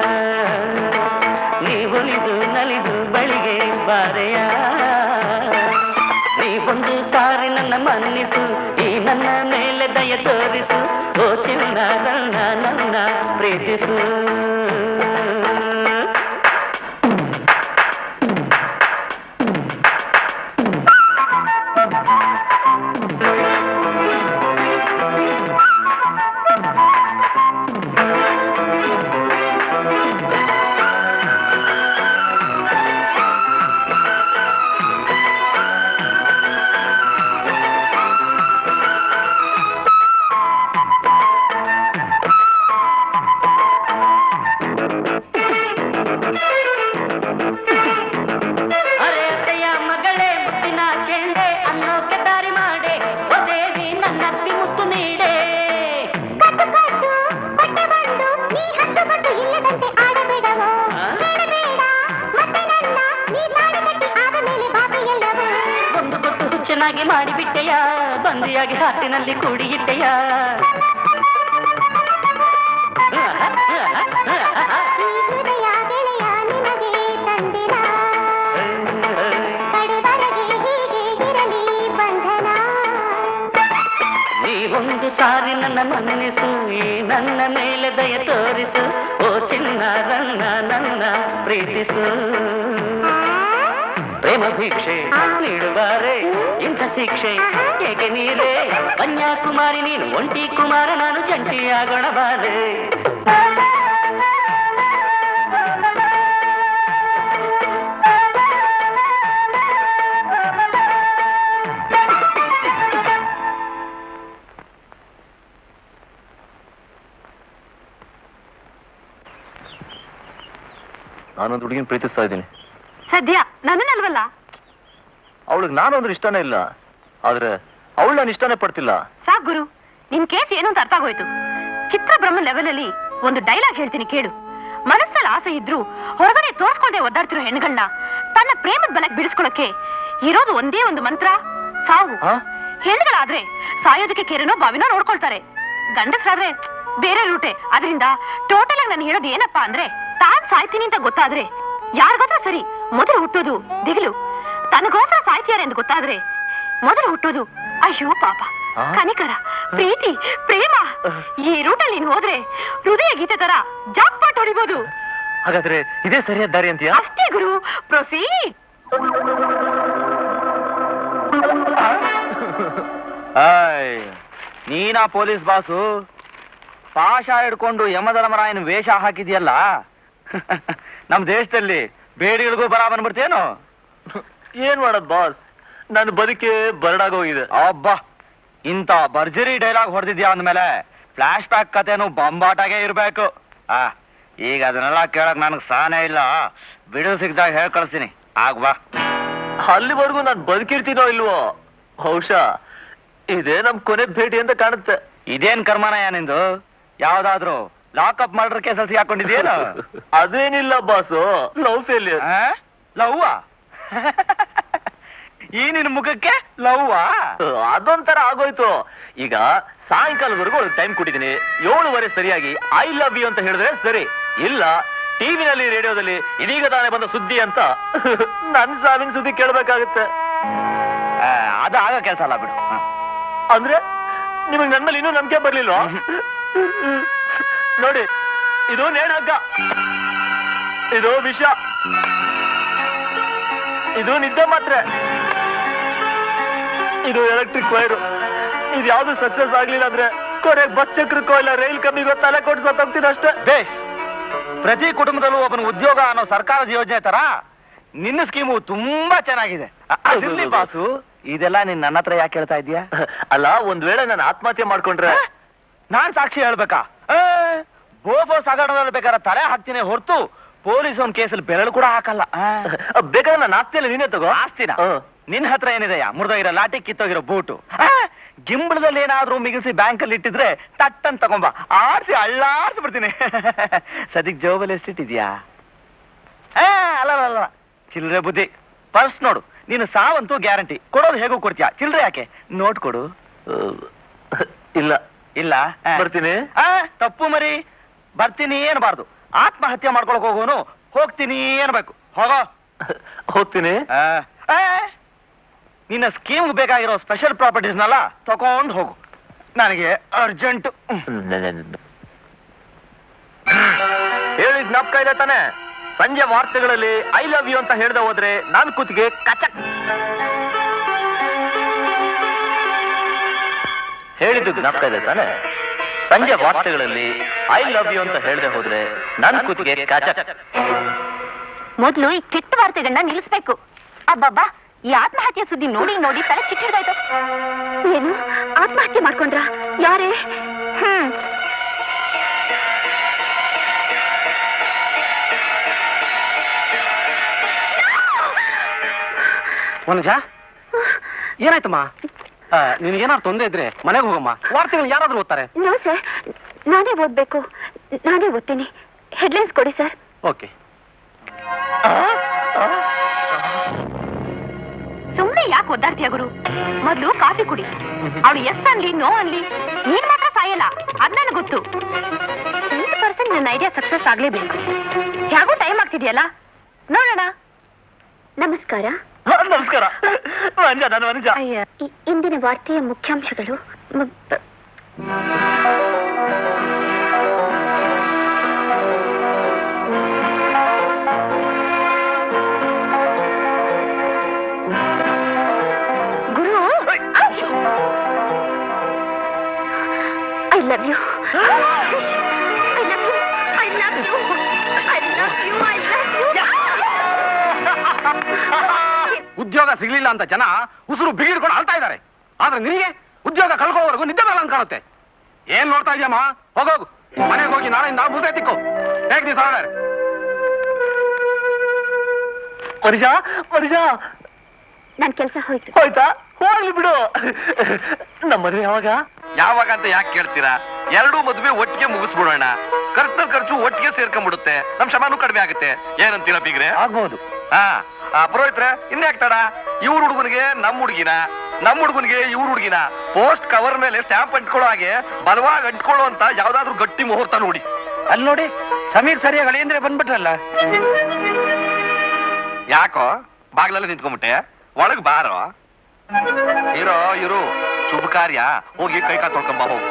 ನೀವೊಲಿದು ನಲಿದು ಬಳಿಗೆ ಬಾರೆಯ ನೀವೊಂದು ಸಾರಿ ನನ್ನ ಮನ್ನಿಸು ಈ ನನ್ನ ಮೇಲೆ ದಯ ತೋರಿಸು ಓ ಚಿನ್ನ ನನ್ನ ನನ್ನ ಪ್ರೀತಿಸು ಅರೆ ಅತ್ತೆಯ ಮಗಳೇ ಮುತ್ತಿನ ಚೆಂಡೆ ಅನ್ನೋಕೆ ದಾರಿ ಮಾಡೆ ಓ ದೇವಿ ನನ್ನ ಅತ್ತಿ ಮುತ್ತು ನೀಡೆ ಕಟ್ಟು ಕಟ್ಟು ಹೊಟ್ಟೆ ಬಂದು ನೀ ಹತ್ತು ಬಂದು ಇಲ್ಲದಂತೆ ಆಡಬೇಡವೋ ಬೇಡಬೇಡ ಮತ್ತೆ ನನ್ನ ನೀ ನಾಡು ಕಟ್ಟಿ ಆದ ಮೇಲೆ ಬಾಬಿ ಎಲ್ಲವೋ ಒಂದು ಕೊಟ್ಟು ಹುಚ್ಚನಾಗಿ ಮಾಡಿಬಿಟ್ಟೆಯ ಬಂದಿಯಾಗಿ ಹಾಟಿನಲ್ಲಿ ಕೂಡಿಯಿಟ್ಟೆಯ ಈ ಹೃದಯ ಗೆಳೆಯ ನಿನಗೆ ತಂದಿನ ಕಡೆವರೆಗೆ ಹೀಗೆ ಇರಲಿ ಬಂಧನ ನೀವೊಂದು ಸಾರಿ ನನ್ನ ಮನನಿಸು ಈ ನನ್ನ ಮೇಲೆ ದಯ ತೋರಿಸು ಓ ಚಿನ್ನ ನನ್ನ ನನ್ನ ಪ್ರೀತಿಸು ಪ್ರೇಮ ಭಿಕ್ಷೆ ನೀಡುವಾರೆ ಇಂಥ ಶಿಕ್ಷೆ ಏಕೆ ನೀರೇ ಕನ್ಯಾಕುಮಾರಿ ನೀನು ಒಂಟಿ ಕುಮಾರ ನಾನು ಜಂಟಿಯಾಗೋಣ ಬಾರೆ ನಾನೊಂದು ಹುಡುಗಿನ ಪ್ರೀತಿಸ್ತಾ ಇದ್ದೀನಿ ಸದ್ಯ ನನ್ನಲ್ವಲ್ಲ ಅವಳಿಗೆ ನಾನೊಂದ್ರೆ ಇಷ್ಟನೇ ಇಲ್ಲ ಆದ್ರೆ ಅವಳು ನಾನು ಇಷ್ಟನೇ ಪಡ್ತಿಲ್ಲ ಸಾಕ್ ಗುರು ನಿನ್ ಕೇಸ್ ಏನು ಅಂತ ಅರ್ಥ ಆಗೋಯ್ತು ಚಿತ್ರಬ್ರಹ್ಮ ಲೆವೆಲ್ ಅಲ್ಲಿ ಒಂದು ಡೈಲಾಗ್ ಹೇಳ್ತೀನಿ ಕೇಳು ಮನಸ್ಸಲ್ಲಿ ಆಸೆ ಇದ್ರು ಹೊರಗಡೆ ತೋರ್ಸ್ಕೊಂಡೆ ಒದ್ದಾಡ್ತಿರೋ ಹೆಣ್ಗಳನ್ನ ತನ್ನ ಪ್ರೇಮದ ಬಲಕ್ಕೆ ಬಿಡಿಸ್ಕೊಳಕ್ಕೆ ಇರೋದು ಒಂದೇ ಒಂದು ಮಂತ್ರ ಸಾವು ಹಾ? ಹೆಣ್ಗಳಾದ್ರೆ ಸಾಯೋದಕ್ಕೆ ಕೆರೆನೋ ಬಾವಿನೋ ನೋಡ್ಕೊಳ್ತಾರೆ ಗಂಡಸರಾದ್ರೆ ಬೇರೆ ರೂಟೆ ಅದರಿಂದ ಟೋಟಲ್ ಆಗಿ ನಾನು ಹೇಳೋದು ಏನಪ್ಪಾ ಅಂದ್ರೆ ತಾನ್ ಸಾಯ್ತೀನಿ ಅಂತ ಗೊತ್ತಾದ್ರೆ ಯಾರಿಗೋಸ್ಕರ ಸರಿ ಮೊದಲು ಹುಟ್ಟೋದು ದಿಗಿಲು ತನಗೋಸ್ಕರ ಸಾಯ್ತಿಯಾರೆ ಅಂತ ಗೊತ್ತಾದ್ರೆ ಮೊದಲು ಹುಟ್ಟೋದು ಅಯ್ಯೋ ಪಾಪ ಆ? ಕನಿಕರ ಪ್ರೀತಿ ಪ್ರೇಮ ಈ ರೂಟಲ್ಲಿ ನೀನ್ ಹೋದ್ರೆ ಹೃದಯ ಗೀತೆ ತರ ಜಾಕ್ಪಾಟ್ ಹೊಡಿಬೋದು ಹಾಗಾದ್ರೆ ಇದೇ ಸರಿಯಾದ ದಾರಿ ಅಂತೀಯಾ ಅಷ್ಟೇ ಗುರು ಪ್ರೊಸೀಡ್ ಆಯ್ ನೀನಾ ಪೊಲೀಸ್ ಬಾಸು ಪಾಶ ಹಿಡ್ಕೊಂಡು ಯಮಧರ್ಮರಾಯನ ವೇಷ ಹಾಕಿದ್ಯಲ್ಲ ನಮ್ ದೇಶದಲ್ಲಿ ಬೇಡಿಗಳಿಗೂ ಬರ ಬಂದ್ಬಿಡ್ತೇನು ಏನ್ ಮಾಡೋದ್ ಬಾಸ್ ನನ್ನ ಬದುಕೆ ಬರಡಾಗೋಗಿದೆ ಅಬ್ಬಾ ಇಂಥ ಭರ್ಜರಿ ಡೈಲಾಗ್ ಹೊಡೆದಿದ್ಯಾ ಅಂದ್ಮೇಲೆ ಫ್ಲಾಶ್ ಬ್ಯಾಕ್ ಕಥೆನು ಬೊಂಬಾಟಾಗೆ ಇರ್ಬೇಕು ಆ ಈಗ ಅದನ್ನೆಲ್ಲ ಕೇಳಕ್ ನನಗ್ ಸಾನೇ ಇಲ್ಲ ಬಿಡು ಸಿಗ್ದಾಗ ಹೇಳ್ ಕಳ್ಸ್ತೀನಿ ಆಗ್ ಬಾ ಅಲ್ಲಿವರೆಗೂ ನಾನು ಬದುಕಿರ್ತೀನೋ ಇಲ್ವೋ ಬಹುಶಃ ಇದೇ ನಮ್ ಕೊನೆ ಭೇಟಿ ಅಂತ ಕಾಣುತ್ತೆ ಇದೇನ್ ಕರ್ಮನಯ್ಯ ನಿಂದು ಯಾವ್ದಾದ್ರು ಲಾಕಪ್ ಮರ್ಡರ್ ಕೇಸಲ್ಲಿ ಸಿಗಾಕೊಂಡಿದ್ಯೇನು ಅದೇನಿಲ್ಲ ಬಾಸು ಲವ್ ಫೇಲಿಯರ್ ಲವ್ವಾ ಈ ನಿನ್ ಮುಖಕ್ಕೆ ಲವ್ವಾ ಅದೊಂಥರ ಆಗೋಯ್ತು ಈಗ ಸಾಯಂಕಾಲದವರೆಗೂ ಟೈಮ್ ಕೊಟ್ಟಿದ್ದೀನಿ ಏಳುವರೆ ಸರಿಯಾಗಿ ಐ ಲವ್ ಯು ಅಂತ ಹೇಳಿದ್ರೆ ಸರಿ ಇಲ್ಲ ಟಿವಿನಲ್ಲಿ ರೇಡಿಯೋದಲ್ಲಿ ಇದೀಗ ತಾನೇ ಬಂದ ಸುದ್ದಿ ಅಂತ ನನ್ ಸಾವಿನ ಸುದ್ದಿ ಕೇಳ್ಬೇಕಾಗುತ್ತೆ ಆ, ಅದು ಆಗ ಕೆಲಸ ಅಲ್ಲ ಬಿಡು ಹ. ಅಂದ್ರೆ ನಿಮಗ್ ನನ್ನ ಮೇಲೆ ಇನ್ನೂ ನಂಬಿಕೆ ಬರ್ಲಿಲ್ವಾ ನೋಡಿ ಇದು ನೇಣಹಗ್ಗ ಇದು ವಿಷ ಇದು ನಿದ್ದೆ ಮಾತ್ರೆ ಇದು ಎಲೆಕ್ಟ್ರಿಕ್ ವೈರು ಇದು ಯಾವ್ದು ಸಕ್ಸಸ್ ಆಗ್ಲಿಲ್ಲ ಅಂದ್ರೆ ಕೊನೆಗೆ ಬಸ್ ಚಕ್ರಕ್ಕೋ ಇಲ್ಲ ರೈಲ್ ಕಮ್ಮಿಗೋ ತಲೆ ಕೊಟ್ಟು ಸತ್ತೋಗ್ತೀನಿ ಅಷ್ಟೇ ಬೇಷ್ ಪ್ರತಿ ಕುಟುಂಬದಲ್ಲೂ ಒಬ್ಬನ ಉದ್ಯೋಗ ಅನ್ನೋ ಸರ್ಕಾರದ ಯೋಜನೆ ತರ ನಿನ್ನ ಸ್ಕೀಮು ತುಂಬಾ ಚೆನ್ನಾಗಿದೆ ಅ- ಅದಿರ್ಲಿ ಬಾಸು ಇದೆಲ್ಲ ನೀನ್ ನನ್ನ ಹತ್ರ ಯಾಕೆ ಹೇಳ್ತಾ ಇದೀಯಾ ಅಲ್ಲ ಒಂದ್ ವೇಳೆ ನಾನು ಆತ್ಮಹತ್ಯೆ ಮಾಡ್ಕೊಂಡ್ರೆ ನಾನ್ ಸಾಕ್ಷಿ ಹೇಳ್ಬೇಕಾ ಏ, ಬೋಫೋ ಸಗಣದಲ್ಲಿ ಬೇಕಾದ್ರೆ ತಲೆ ಹಾಕ್ತೀನಿ ಹೊರತು ಪೊಲೀಸ್ ಒಂದ್ ಕೇಸಲ್ಲಿ ಬೆರಳು ಕೂಡ ಹಾಕಲ್ಲ ಆ. ಬೇಕಾದ್ರೆ ನನ್ನ ಆಸ್ತಿಯಲ್ಲಿ ನೀನೇ ತಗೋ ಆಸ್ತಿನ ಹ್ಮ್. ನಿನ್ ಹತ್ರ ಏನಿದೆಯಾ ಮುರಿದೋಗಿರೋ ಲಾಟಿ ಕಿತ್ತೋಗಿರೋ ಬೂಟು ಆ, ಗಿಂಬಳದಲ್ಲಿ ಏನಾದ್ರೂ ಮಿಗಿಸಿ ಬ್ಯಾಂಕಲ್ಲಿ ಇಟ್ಟಿದ್ರೆ ತಟ್ ಅಂತ ತಗೊಂಬ ಆರ್ಸಿ ಅಳ್ಳಾರ್ಸಿ ಬಿಡ್ತೀನಿ ಸದಿಗ್ ಜೋಬಲ್ಲಿ ಎಷ್ಟಿಟ್ಟಿದ್ಯಾ ಆ, ಅಲ್ಲ ಅಲ್ಲ, ಅಲ್ಲ ಚಿಲ್ಲರೆ ಬುದ್ಧಿ ಪರ್ಸ್ ನೋಡು ನೀನು ಸಾವಂತೂ ಗ್ಯಾರಂಟಿ ಕೊಡೋದು ಹೇಗೂ ಕೊಡ್ತೀಯಾ ಚಿಲ್ಲರೆ ಯಾಕೆ ನೋಟ್ ಕೊಡು ಅಹ್, ಇಲ್ಲ ಇಲ್ಲ ಆ. ಬರ್ತೀನಿ ಆ, ತಪ್ಪು ಮರಿ ಬರ್ತೀನಿ ಏನ್ಬಾರ್ದು ಆತ್ಮಹತ್ಯೆ ಮಾಡ್ಕೊಳಕ್ ಹೋಗೋನು ಹೋಗ್ತೀನಿ ಏನ್ಬೇಕು ಹೋಗೋ ಹೋಗ್ತೀನಿ ಆ, ಆ, ನಿನ್ನ ಸ್ಕೀಮ್ ಬೇಕಾಗಿರೋ ಸ್ಪೆಷಲ್ ಪ್ರಾಪರ್ಟೀಸ್ನೆಲ್ಲ ತಗೊಂಡು ಹೋಗು ನನಗೆ ಅರ್ಜೆಂಟ್ ಹೇಳಿ ಜ್ಞಾಪಕ ಇದೆ ತಾನೆ ಸಂಜೆ ವಾರ್ತೆಗಳಲ್ಲಿ ಐ ಲವ್ ಯು ಅಂತ ಹೇಳ್ದೆ ಹೋದ್ರೆ ನಾನ್ ಕೂತಿಗೆ ಕಚಕ್ ಹೇಳಿದ್ದು ಜ್ಞಾಪಕ ಇದೆ ತಾನೆ ಸಂಜೆ ವಾರ್ತೆಗಳಲ್ಲಿ ಐ ಲವ್ ಯು ಅಂತ ಹೇಳ್ದೆ ಹೋದ್ರೆ ನನ್ ಕೂತಿಗೆ ಕಚಕ್ ಮೊದ್ಲು ಈ ಕೆಟ್ಟ ವಾರ್ತೆಗಳನ್ನ ನಿಲ್ಲಿಸ್ಬೇಕು ಅಬ್ಬಬ್ಬಾ ಈ ಆತ್ಮಹತ್ಯೆ ಸುದ್ದಿ ನೋಡಿ ನೋಡಿ ತಲೆ ಚಿಟ್ಟಿಡ್ದಾಯ್ತು ಏನು ಆತ್ಮಹತ್ಯೆ ಮಾಡ್ಕೊಂಡ್ರ ಯಾರೇ ಹ್ಮ್ ಮನುಜ ಏನಾಯ್ತಮ್ಮ ನಿನ್ಗೇನಾದ್ರು ತೊಂದರೆ ಇದ್ರೆ ಮನೆಗೆ ಹೋಗಮ್ಮ ವಾರ್ತೆಗಳು ಯಾರಾದ್ರೂ ಓದ್ತಾರೆ ನೋ ಸರ್ ನಾನೇ ಓದ್ಬೇಕು ನಾನೇ ಓದ್ತೀನಿ ಹೆಡ್ಲೈನ್ಸ್ ಕೊಡಿ ಸರ್ ಓಕೆ ಸುಮ್ನೆ ಯಾಕೆ ಒದ್ದಾಡ್ತೀಯ ಗುರು ಮೊದ್ಲು ಕಾಫಿ ಕುಡಿ ಅವಳು ಎಸ್ ಅನ್ಲಿ ನೋ ಅನ್ಲಿ ನೀನ್ ಮಾತ್ರ ಸಾಯಲ್ಲ ಅದ್ ನನಗೆ ಗೊತ್ತು ನೈಂಟಿ ಪರ್ಸೆಂಟ್ ನನ್ನ ಐಡಿಯಾ ಸಕ್ಸಸ್ ಆಗ್ಲೇಬೇಕು ಹೇಗೂ ಟೈಮ್ ಆಗ್ತಿದೆಯಲ್ಲ ನೋಡೋಣ ನಮಸ್ಕಾರ ನಮಸ್ಕಾರ ಮಂಜ ನಾನು ಮಂಜ ಇ- ಇಂದಿನ ವಾರ್ತೆಯ ಮುಖ್ಯಾಂಶಗಳು ಮ- ಬ- ಗುರು I love you I love you I love you I love you I love you ಉದ್ಯೋಗ ಸಿಗ್ಲಿಲ್ಲ ಅಂತ ಜನ ಉಸಿರು ಬಿಗಿಡ್ಕೊಂಡು ಅಳ್ತಾ ಇದ್ದಾರೆ ಆದ್ರೆ ನಿನಗೆ ಉದ್ಯೋಗ ಕಳ್ಕೋವರೆಗೂ ನಿದ್ದೆ ಬರಲ್ಲ ಅಂತ ಕಾಣುತ್ತೆ ಏನ್ ನೋಡ್ತಾ ಇದೆಯಮ್ಮ ಹೋಗೋಗು ಮನೆಗೆ ಹೋಗಿ ನಾಳೆಯಿಂದ ಮುಸೆ ತಿಕ್ಕು ಹೇಗ್ ದಿವಸ ಆರ್ಡರ್ ಮನುಷ್ಯ ಮನುಷ್ಯ ನನ್ ಕೆಲಸ ಹೋಯ್ತು ಹೋಯ್ತಾ ಹೋಗ್ಲಿ ಬಿಡು ನಮ್ಮ ಮದುವೆ ಯಾವಾಗ ಯಾವಾಗ ಅಂತ ಯಾಕೆ ಕೇಳ್ತೀರಾ ಎರಡೂ ಮದುವೆ ಒಟ್ಟಿಗೆ ಮುಗಿಸ್ಬಿಡೋಣ ಖರ್ಚು ಖರ್ಚು ಒಟ್ಟಿಗೆ ಸೇರ್ಕೊಂಡ್ಬಿಡುತ್ತೆ ನಮ್ ಶ್ರಮನೂ ಕಡಿಮೆ ಆಗುತ್ತೆ ಏನಂತೀರಾ ಬೀಗ್ರೆ ಆಗ್ಬಹುದು ಹಾ ಆ, ಪುರೋಹಿತ್ರೆ ಇನ್ಯಾಕ್ ತಡ ಇವ್ರ ಹುಡುಗನಿಗೆ ನಮ್ ಹುಡುಗಿನ ನಮ್ ಹುಡುಗನಿಗೆ ಇವ್ರ ಹುಡುಗಿನ ಪೋಸ್ಟ್ ಕವರ್ ಮೇಲೆ ಸ್ಟ್ಯಾಂಪ್ ಅಂಟ್ಕೊಳ್ಳೋ ಹಾಗೆ ಬಲವಾಗಿ ಅಂಟ್ಕೊಳ್ಳೋ ಅಂತ ಯಾವ್ದಾದ್ರು ಗಟ್ಟಿ ಮುಹೂರ್ತ ನೋಡಿ ಅಲ್ಲಿ ನೋಡಿ ಸಮೀರ್ ಸರಿಯಾಗಿ ಅಳಿಯಂದ್ರೆ ಬಂದ್ಬಿಟ್ರಲ್ಲ ಯಾಕೋ ಬಾಗ್ಲಲ್ಲಿ ನಿಂತ್ಕೊಂಬಿಟ್ಟೆ ಒಳಗ್ ಬಾರೋ ಇರೋ ಇರು ಶುಭ ಕಾರ್ಯ ಹೋಗಿ ಕೈ ಕಾಲು ತೊಳ್ಕೊಂಬ ಹೋಗು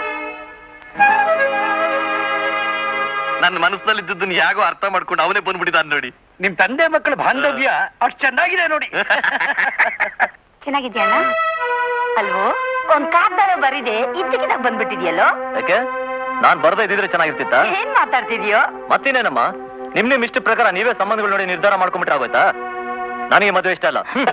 ನನ್ನ ಮನಸ್ಸಿನಲ್ಲಿದ್ದದನ್ನ ಯಾಗೋ ಅರ್ಥ ಮಾಡ್ಕೊಂಡು ಅವನೇ ಬಂದ್ಬಿಟ್ಟಿದ್ದಾನೆ ನೋಡಿ ನಿಮ್ ತಂದೆ ಮಕ್ಕಳ ಬಾಂಧವ್ಯ ಅಷ್ಟು ಚೆನ್ನಾಗಿದೆ ನೋಡಿ ಚೆನ್ನಾಗಿದ್ಯಣ್ಣ ಅಲ್ವೋ ಒಂದ್ ಕಾಗ್ದಾರ ಬರಿದೆ ಇದ್ದಕ್ಕಿದ್ದಾಗ ಬಂದ್ಬಿಟ್ಟಿದ್ಯಲ್ಲೋ ಯಾಕೆ ನಾನ್ ಬರ್ದೇ ಇದ್ದಿದ್ರೆ ಚೆನ್ನಾಗಿರ್ತಿತ್ತ ಏನ್ ಮಾತಾಡ್ತಿದ್ಯೋ ಮತ್ತೇನೇನಮ್ಮ ನಿಮ್ ನಿಮ್ ಇಷ್ಟ ಪ್ರಕಾರ ನೀವೇ ಸಂಬಂಧಗಳು ನೋಡಿ ನಿರ್ಧಾರ ಮಾಡ್ಕೊಂಡ್ಬಿಟ್ರೆ ಆಗೋಯ್ತಾ ನನಗೆ ಮದುವೆ ಇಷ್ಟ ಅಲ್ಲ ಹ್ಮ್.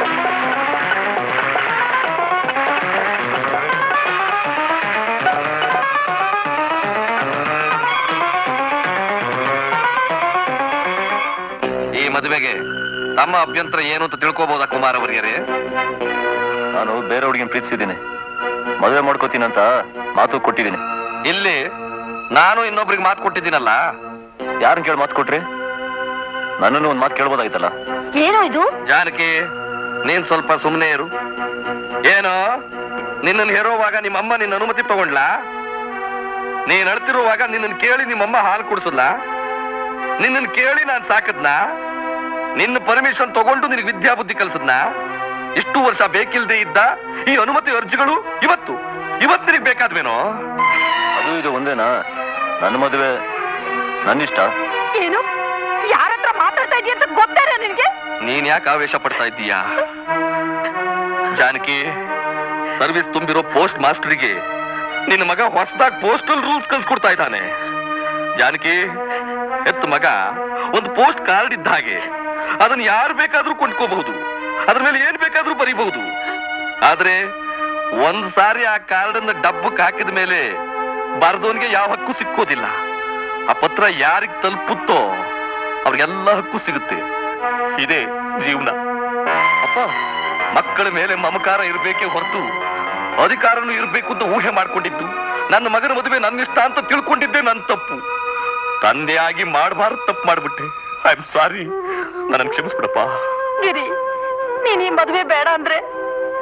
ಈ ಮದುವೆಗೆ ತಮ್ಮ ಅಭ್ಯಂತರ ಏನು ಅಂತ ತಿಳ್ಕೋಬಹುದಾ ಕುಮಾರ ಅವರಿಯರೇ ನಾನು ಬೇರೆ ಹುಡುಗಿನ ಪ್ರೀತಿಸಿದ್ದೀನಿ ಮದುವೆ ಮಾಡ್ಕೋತೀನಂತ ಮಾತು ಕೊಟ್ಟಿದ್ದೀನಿ ಇಲ್ಲಿ ನಾನು ಇನ್ನೊಬ್ರಿಗೆ ಮಾತು ಕೊಟ್ಟಿದ್ದೀನಲ್ಲ ಯಾರನ್ನ ಕೇಳಿ ಮಾತು ಕೊಟ್ರಿ ನನ್ನನ್ನು ಒಂದ್ ಮಾತು ಕೇಳ್ಬೋದಾಯ್ತಲ್ಲ ಏನೋ ಇದು ಜಾನಕಿ ನೀನ್ ಸ್ವಲ್ಪ ಸುಮ್ಮನೆ ಇರು ಏನು ನಿನ್ನನ್ನು ಹೇರುವಾಗ ನಿಮ್ಮಮ್ಮ ನಿನ್ನ ಅನುಮತಿ ತಗೊಂಡ್ಲಾ ನೀನ್ ಅಳ್ತಿರುವಾಗ ನಿನ್ನನ್ನು ಕೇಳಿ ನಿಮ್ಮಮ್ಮ ಹಾಲು ಕುಡಿಸಲ್ಲ ನಿನ್ನನ್ನು ಕೇಳಿ ನಾನು ಸಾಕದ್ನ ನಿನ್ನ ಪರ್ಮಿಷನ್ ತಗೊಂಡು ನಿನಗೆ ವಿದ್ಯಾಬುದ್ಧಿ ಕಲ್ಸದ್ನ ಇಷ್ಟು ವರ್ಷ ಬೇಕಿಲ್ದೇ ಇದ್ದ ಈ ಅನುಮತಿ ಅರ್ಜಿಗಳು ಇವತ್ತು ಇವತ್ತು ನಿನಗೆ ಬೇಕಾದ್ವೇನೋ ಅದು ಇದು ಒಂದೇನಾ ನನ್ನ ಮದುವೆ ನನ್ನಿಷ್ಟ ಏನು ಯಾರ ಹತ್ರ ಮಾತಾಡ್ತಾ ಇದೀಯ ಅಂತ ಗೊತ್ತಾರ ನಿನ್ಗೆ ನೀನ್ ಯಾಕೆ ಆವೇಶ ಪಡ್ತಾ ಇದ್ದೀಯಾ ಜಾನಕಿ ಸರ್ವಿಸ್ ತುಂಬಿರೋ ಪೋಸ್ಟ್ ಮಾಸ್ಟರ್ಗೆ ನಿನ್ನ ಮಗ ಹೊಸದಾಗಿ ಪೋಸ್ಟಲ್ ರೂಲ್ಸ್ ಕಲ್ಸ್ಕೊಡ್ತಾ ಇದ್ದಾನೆ ಜಾನಕಿ ಎತ್ತು ಮಗ ಒಂದು ಪೋಸ್ಟ್ ಕಾರ್ಡ್ ಇದ್ದ ಹಾಗೆ ಅದನ್ನ ಯಾರು ಬೇಕಾದ್ರೂ ಕೊಂಡ್ಕೋಬಹುದು ಅದ್ರ ಮೇಲೆ ಏನ್ ಬೇಕಾದ್ರೂ ಬರೀಬಹುದು ಆದ್ರೆ ಒಂದ್ ಸಾರಿ ಆ ಕಾರ್ಡ್ ಅನ್ನ ಡಬ್ಬಕ್ಕೆ ಹಾಕಿದ ಮೇಲೆ ಬರ್ದವನ್ಗೆ ಯಾವ ಹಕ್ಕು ಸಿಕ್ಕೋದಿಲ್ಲ ಆ ಪತ್ರ ಯಾರಿಗ್ ತಲುಪುತ್ತೋ ಅವ್ರಿಗೆಲ್ಲ ಹಕ್ಕು ಸಿಗುತ್ತೆ ಇದೇ ಜೀವನ ಅಪ್ಪ ಮಕ್ಕಳ ಮೇಲೆ ಮಮಕಾರ ಇರ್ಬೇಕೇ ಹೊರತು ಅಧಿಕಾರನೂ ಇರ್ಬೇಕು ಅಂತ ಊಹೆ ಮಾಡ್ಕೊಂಡಿದ್ದು ನನ್ನ ಮಗನ ಮದುವೆ ನನ್ನಿಷ್ಟ ಅಂತ ತಿಳ್ಕೊಂಡಿದ್ದೆ ನನ್ನ ತಪ್ಪು ತಂದೆಯಾಗಿ ಮಾಡಬಾರ್ದು ತಪ್ಪು ಮಾಡ್ಬಿಟ್ಟೆ ಐ ಆಮ್ ಸಾರಿ ನನ್ನ ಕ್ಷಮಿಸ್ಬಿಡಪ್ಪ ಗಿರಿ ನೀನ್ ಈ ಮದ್ವೆ ಬೇಡ ಅಂದ್ರೆ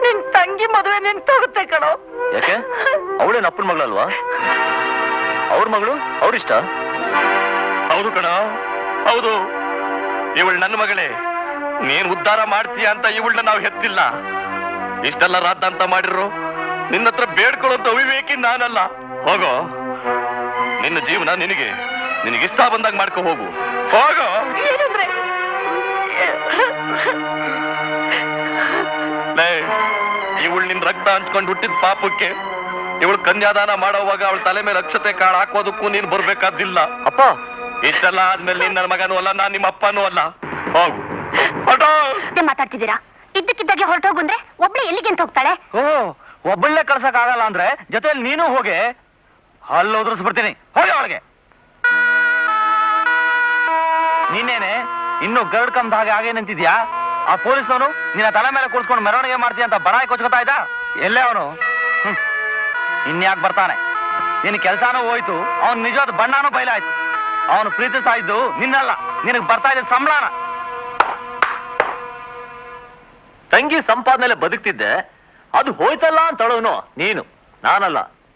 ನಿನ್ ತಂಗಿ ಮದುವೆ ನಿಂತೋಗುತ್ತೆ ಕಣೋ ಯಾಕೆ ಅವಳೇನು ಅಪ್ಪನ ಮಗಳಲ್ವಾ ಅವ್ರ ಮಗಳು ಅವ್ರಿಷ್ಟ ಹೌದು ಕಣ ಹೌದು ಇವಳು ನನ್ನ ಮಗಳೇ ನೀನ್ ಉದ್ಧಾರ ಮಾಡ್ತೀಯ ಅಂತ ಇವಳನ್ನ ನಾವು ಹೆತ್ತಿಲ್ಲ ಇಷ್ಟೆಲ್ಲ ರಾದ ಅಂತ ಮಾಡಿರು ನಿನ್ನ ಹತ್ರ ಬೇಡ್ಕೊಳ್ಳೋಂತ ಅವಿವೇಕಿ ನಾನಲ್ಲ ಹೋಗೋ ನಿನ್ನ ಜೀವನ ನಿನಗೆ ನಿನಗಿಷ್ಟ ಬಂದಾಗ ಮಾಡ್ಕೊ ಹೋಗು ಹೋಗೋ ಏನಂದ್ರೆ ಲೇ ಇವಳು ನಿನ್ ರಕ್ತ ಹಂಚ್ಕೊಂಡು ಹುಟ್ಟಿದ ಪಾಪಕ್ಕೆ ಇವಳು ಕನ್ಯಾದಾನ ಮಾಡೋವಾಗ ಅವಳ ತಲೆ ಮೇಲೆ ಅಕ್ಷತೆ ಕಾಳು ಹಾಕೋದಕ್ಕೂ ನೀನ್ ಬರ್ಬೇಕಾದಿಲ್ಲ ಅಪ್ಪ ಇಷ್ಟೆಲ್ಲ ಆದ್ಮೇಲೆ ನೀನ್ ನನ್ನ ಮಗನೂ ಅಲ್ಲ ನಾನ್ ನಿಮ್ಮ ಅಪ್ಪನೂ ಅಲ್ಲ ಹೋಗು ಹೊರ್ಟು. ಮತ್ತೆ ಮಾತಾಡ್ತಿದ್ದೀರಾ ಇದ್ದಕ್ಕಿದ್ದಾಗೆ ಹೊರಟೋಗುಂದ್ರೆ ಒಬ್ಳೆ ಎಲ್ಲಿಗೆ ಅಂತ ಹೋಗ್ತಾಳೆ ಓ ಒಬ್ಬಳೇ ಕಳ್ಸಕ್ ಆಗಲ್ಲ ಅಂದ್ರೆ ಜೊತೆಲಿ ನೀನು ಹೋಗಿ ಅಲ್ಲಿ ಉದುರಿಸ್ಬಿಡ್ತೀನಿ ಹೋಗಿ ಅವಳಿಗೆ ನೀನೇನೆ ಇನ್ನು ಗರ್ಡ್ ಕಂದ ಹಾಗೆ ಹಾಗೆ ನಿಂತಿದ್ಯಾ ಆ ಪೊಲೀಸ್ನವನು ನಿನ್ನ ತಲೆ ಮೇಲೆ ಕೂರ್ಸ್ಕೊಂಡು ಮೆರವಣಿಗೆ ಮಾಡ್ತೀಯ ಅಂತ ಬಡಾಯಿ ಕೊಚ್ಕೋತಾ ಇದ್ದ ಎಲ್ಲೇ ಅವನು ಇನ್ಯಾಕ್ ಬರ್ತಾನೆ ನಿನ್ನ ಕೆಲ್ಸಾನೂ ಹೋಯ್ತು ಅವನ್ ನಿಜವಾದ ಬಣ್ಣನೂ ಬಯಲಾಯ್ತು ಅವನು ಪ್ರೀತಿಸ್ತಾ ಇದ್ದು ನಿನ್ನಲ್ಲ ನಿನಗ್ ಬರ್ತಾ ಇದ್ದ ಸಂಬಳನ ತಂಗಿ ಸಂಪಾದನೆ ಬದುಕ್ತಿದ್ದೆ ಅದು ಹೋಯ್ತಲ್ಲ ಅಂತ ಅಳೋನು ನೀನು ನಾನಲ್ಲ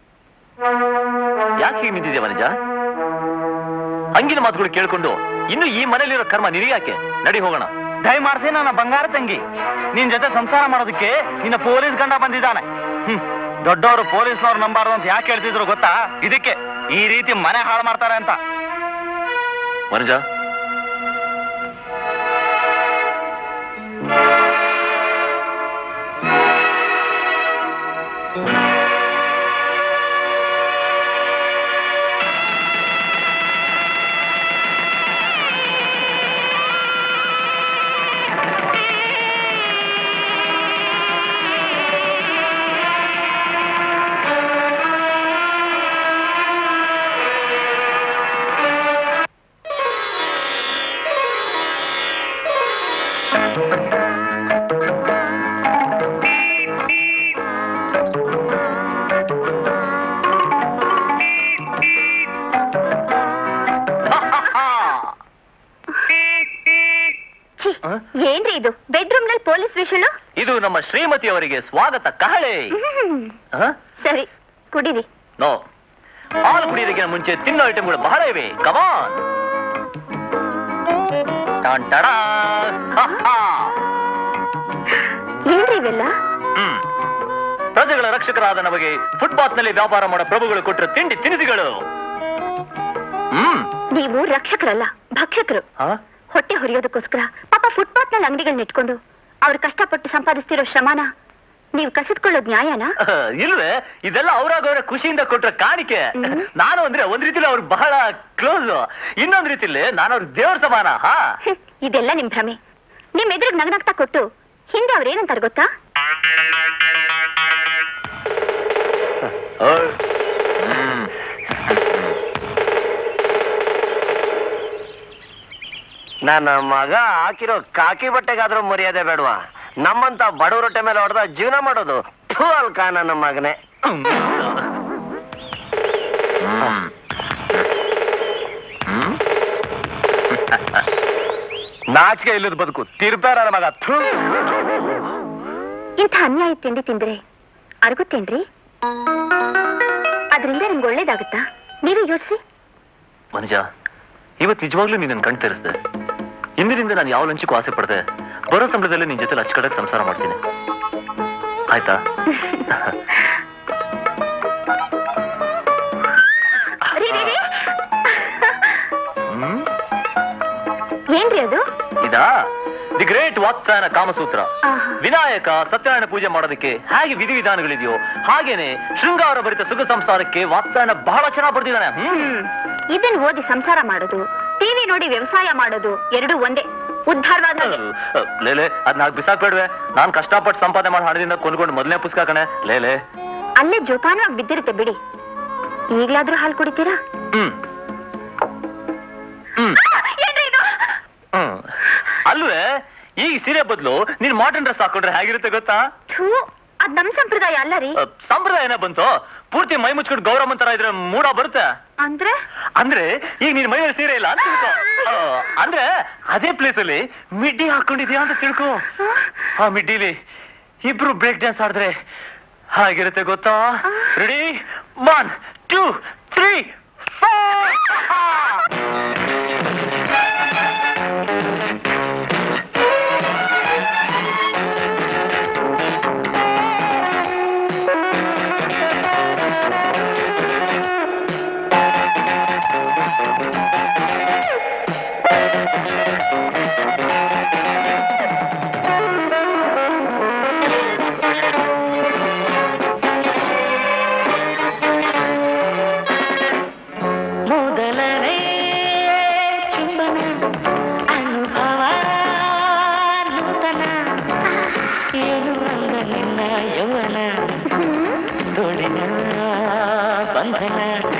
ಯಾಕೆ ಹೀಗೆ ನಿಂತಿದ್ಯಾ ಮನುಜ ಹಂಗಿನ ಮಾತುಗಳು ಕೇಳ್ಕೊಂಡು ಇನ್ನು ಈ ಮನೇಲಿರೋ ಕರ್ಮ ನಿನಗ್ಯಾಕೆ ನಡಿ ಹೋಗೋಣ ದಯಮಾಡಿಸಿ ನನ್ನ ಬಂಗಾರ ತಂಗಿ ನಿನ್ ಜೊತೆ ಸಂಸಾರ ಮಾಡೋದಕ್ಕೆ ನಿನ್ನ ಪೊಲೀಸ್ ಗಂಡ ಬಂದಿದ್ದಾನೆ ಹ್ಮ್ ದೊಡ್ಡವರು ಪೊಲೀಸ್ನವ್ರು ನಂಬಾರ್ದು ಅಂತ ಯಾಕೆ ಹೇಳ್ತಿದ್ರು ಗೊತ್ತಾ ಇದಕ್ಕೆ ಈ ರೀತಿ ಮನೆ ಹಾಳು ಮಾಡ್ತಾರೆ ಅಂತ ಮನುಜ ಛೀ, ಏನ್ರಿ ಇದು ಬೆಡ್ರೂಮ್ ನಲ್ಲಿ ಪೊಲೀಸ್ ವಿಷಲು ಇದು ನಮ್ಮ ಶ್ರೀಮತಿ ಅವರಿಗೆ ಸ್ವಾಗತ ಕಹಳೆ ಹ? ಸರಿ ಕುಡೀರಿ ನೋ ಹಾಲು ಕುಡಿಯೋದಕ್ಕಿಂತ ಮುಂಚೆ ತಿನ್ನೋ ಐಟಮ್ಗಳು ಬಹಳ ಇವೆ ಕಮಾನ್ ಏನ್ರಿ ಇವೆಲ್ಲ ಹ್ಮ್ ಪ್ರಜೆಗಳ ರಕ್ಷಕರಾದ ನಮಗೆ ಫುಟ್ಪಾತ್ ನಲ್ಲಿ ವ್ಯಾಪಾರ ಮಾಡೋ ಪ್ರಭುಗಳು ಕೊಟ್ಟಿರೋ ತಿಂಡಿ ತಿನಿಸುಗಳು ಹ್ಮ್ ನೀವು ರಕ್ಷಕರಲ್ಲ ಭಕ್ಷಕರು ಹ? ಹೊಟ್ಟೆ ಹೊರಿಯೋದಕ್ಕೋಸ್ಕರ ಪಾಪ ಫುಟ್ಪಾತ್ ನಲ್ಲಿ ಅಂಗಡಿಗಳನ್ನ ಇಟ್ಕೊಂಡು ಅವ್ರು ಕಷ್ಟಪಟ್ಟು ಸಂಪಾದಿಸ್ತಿರೋ ಶ್ರಮನ ನೀವು ಕಸಿದ್ಕೊಳ್ಳೋದು ನ್ಯಾಯನಾ ಅಹ್, ಇಲ್ವೇ ಇದೆಲ್ಲ ಅವ್ರಾಗವ್ರ ಖುಷಿಯಿಂದ ಕೊಟ್ರ ಕಾಣಿಕೆ ಹ್ಮ್. ನಾನು ಅಂದ್ರೆ ಒಂದ್ ರೀತಿಲಿ ಅವ್ರು ಬಹಳ ಕ್ಲೋಸ್ ಇನ್ನೊಂದ್ ರೀತಿಲಿ ನಾನು ಅವ್ರ ದೇವ್ರ ಸಮಾನ ಹಾ ಹ್ಮ್, ಇದೆಲ್ಲ ನಿಮ್ ಭ್ರಮೆ ನಿಮ್ ಎದುರಿಗೆ ನಗ್ನಗ್ತಾ ಕೊಟ್ಟು ಹಿಂದೆ ಅವ್ರು ಏನಂತಾರೆ ಗೊತ್ತಾ ಅಹ್. ಹ್ಮ್. ನನ್ನ ಮಗ ಹಾಕಿರೋ ಕಾಕಿ ಬಟ್ಟೆಗಾದ್ರೂ ಮರ್ಯಾದೆ ಬೇಡವಾ ನಮ್ಮಂತ ಬಡವ ರೊಟ್ಟೆ ಮೇಲೆ ಹೊಡೆದ ಜೀವನ ಮಾಡೋದು ಥೂ ಅಲ್ಕ ನನ್ನ ಮಗನೇ ಹ್ಮ್. ಹ್ಮ್. ಹ್ಮ್. ನಾಚಿಕೆ ಇಲ್ಲದ ಬದುಕು ತಿರ್ಪಾರ ಮಗ ಥು. ಇಂಥ ಅನ್ಯಾಯ ತಿಂಡಿ ತಿಂದ್ರೆ ಅರ್ಗುತ್ತೇನ್ರಿ ಅದರಿಂದ ನಿಮ್ಗೆ ಒಳ್ಳೇದಾಗುತ್ತಾ ನೀವೇ ಯೋಚಿಸಿ ಮನುಜ ಇವತ್ತು ನಿಜವಾಗ್ಲೂ ನೀನ್ ಕಣ್ ತೆರೆಸ್ದೆ ಇಂದಿನಿಂದ ನಾನು ಯಾವ ಲಂಚಕ್ಕೂ ಆಸೆ ಪಡ್ದೆ ಬರೋ ಸಂಬಳದಲ್ಲಿ ನಿನ್ ಜೊತೆ ಅಚ್ಚುಕಡಕ್ ಸಂಸಾರ ಮಾಡ್ತೀನಿ ಆಯ್ತಾ ರೀ, ರೀ, ರೀ. ಹ್ಮ್ ಏನ್ರಿ ಅದು ಇದಾ ದಿ ಗ್ರೇಟ್ ವಾತ್ಸಾಯನ ಕಾಮಸೂತ್ರ ಆಹಾ. ವಿನಾಯಕ ಸತ್ಯನಾರಾಯಣ ಪೂಜೆ ಮಾಡೋದಕ್ಕೆ ಹೇಗೆ ವಿಧಿವಿಧಾನಗಳಿದೆಯೋ ಹಾಗೇನೆ ಶೃಂಗಾರ ಭರಿತ ಸುಖ ಸಂಸಾರಕ್ಕೆ ವಾತ್ಸಾಯನ ಬಹಳ ಚೆನ್ನಾಗಿ ಬರ್ದಿದ್ದಾನೆ ಹ್ಮ್ ಹ್ಮ್ ಇದನ್ ಓದಿ ಸಂಸಾರ ಮಾಡೋದು ಟಿವಿ ನೋಡಿ ವ್ಯವಸಾಯ ಮಾಡೋದು ಎರಡೂ ಒಂದೇ ಉದ್ಧಾರವಾದ ಹಾಗೆ. ಲೇಲೆ ಅದ್ ನಾಲ್ಕು ಬಿಸಾಕ್ಬೇಡ್ವೆ ನಾನ್ ಕಷ್ಟಪಟ್ಟು ಸಂಪಾದನೆ ಮಾಡಿ ಹಣದಿಂದ ಕೊಂಡ್ಕೊಂಡು ಮೊದಲನೇ ಪುಸ್ತಕ ಕಣೆ ಲೇಲೆ ಅಲ್ಲೇ ಜೋಪಾನವಾಗಿ ಬಿದ್ದಿರುತ್ತೆ ಬಿಡಿ ಈಗ್ಲಾದ್ರೂ ಹಾಲು ಕುಡಿತೀರಾ ಹ್ಮ್ ಹ್ಮ್ ಏನ್ರಿ ಇದು ಹ್ಮ್ ಅಲ್ವೇ ಈಗ ಸೀರೆ ಬದಲು ನೀನ್ ಮಾಡರ್ನ್ ಡ್ರೆಸ್ ಹಾಕೊಂಡ್ರೆ ಹೇಗಿರುತ್ತೆ ಗೊತ್ತಾ ಥೂ ಅದ್ ನಮ್ ಸಂಪ್ರದಾಯ ಅಲ್ಲ ರೀ ಅಹ್, ಸಂಪ್ರದಾಯ ಏನ ಬಂತು ಪೂರ್ತಿ ಮೈ ಮುಚ್ಕೊಂಡು ಗೌರವ ತರ ಇದ್ರೆ ಮೂಡ ಬರುತ್ತೆ ಅಂದ್ರೆ ಅಂದ್ರೆ ಈಗ ನೀನ್ ಮೈಯಲ್ಲಿ ಸೀರೆ ಇಲ್ಲ ಅಂತ ತಿಳ್ಕೊ ಅಹ್, ಅಂದ್ರೆ ಅದೇ ಪ್ಲೇಸ್ ಅಲ್ಲಿ ಮಿಡ್ಡಿ ಹಾಕೊಂಡಿದ್ಯಾ ಅಂತ ತಿಳ್ಕೊ ಆ ಮಿಡ್ಡಿಲಿ ಇಬ್ರು ಬ್ರೇಕ್ ಡ್ಯಾನ್ಸ್ ಆಡಿದ್ರೆ ಹಾಗಿರುತ್ತೆ ಗೊತ್ತಾ ರೆಡಿ ಒನ್ ಟೂ ತ್ರೀ ಮೊದಲನೇ ಚುಂಬನ ಅನುಭವ ನೂತನ ಏನು ಅಂದ ನಿನ್ನ ಯೌವನ ತೋಳಿನ ಬಂಧನ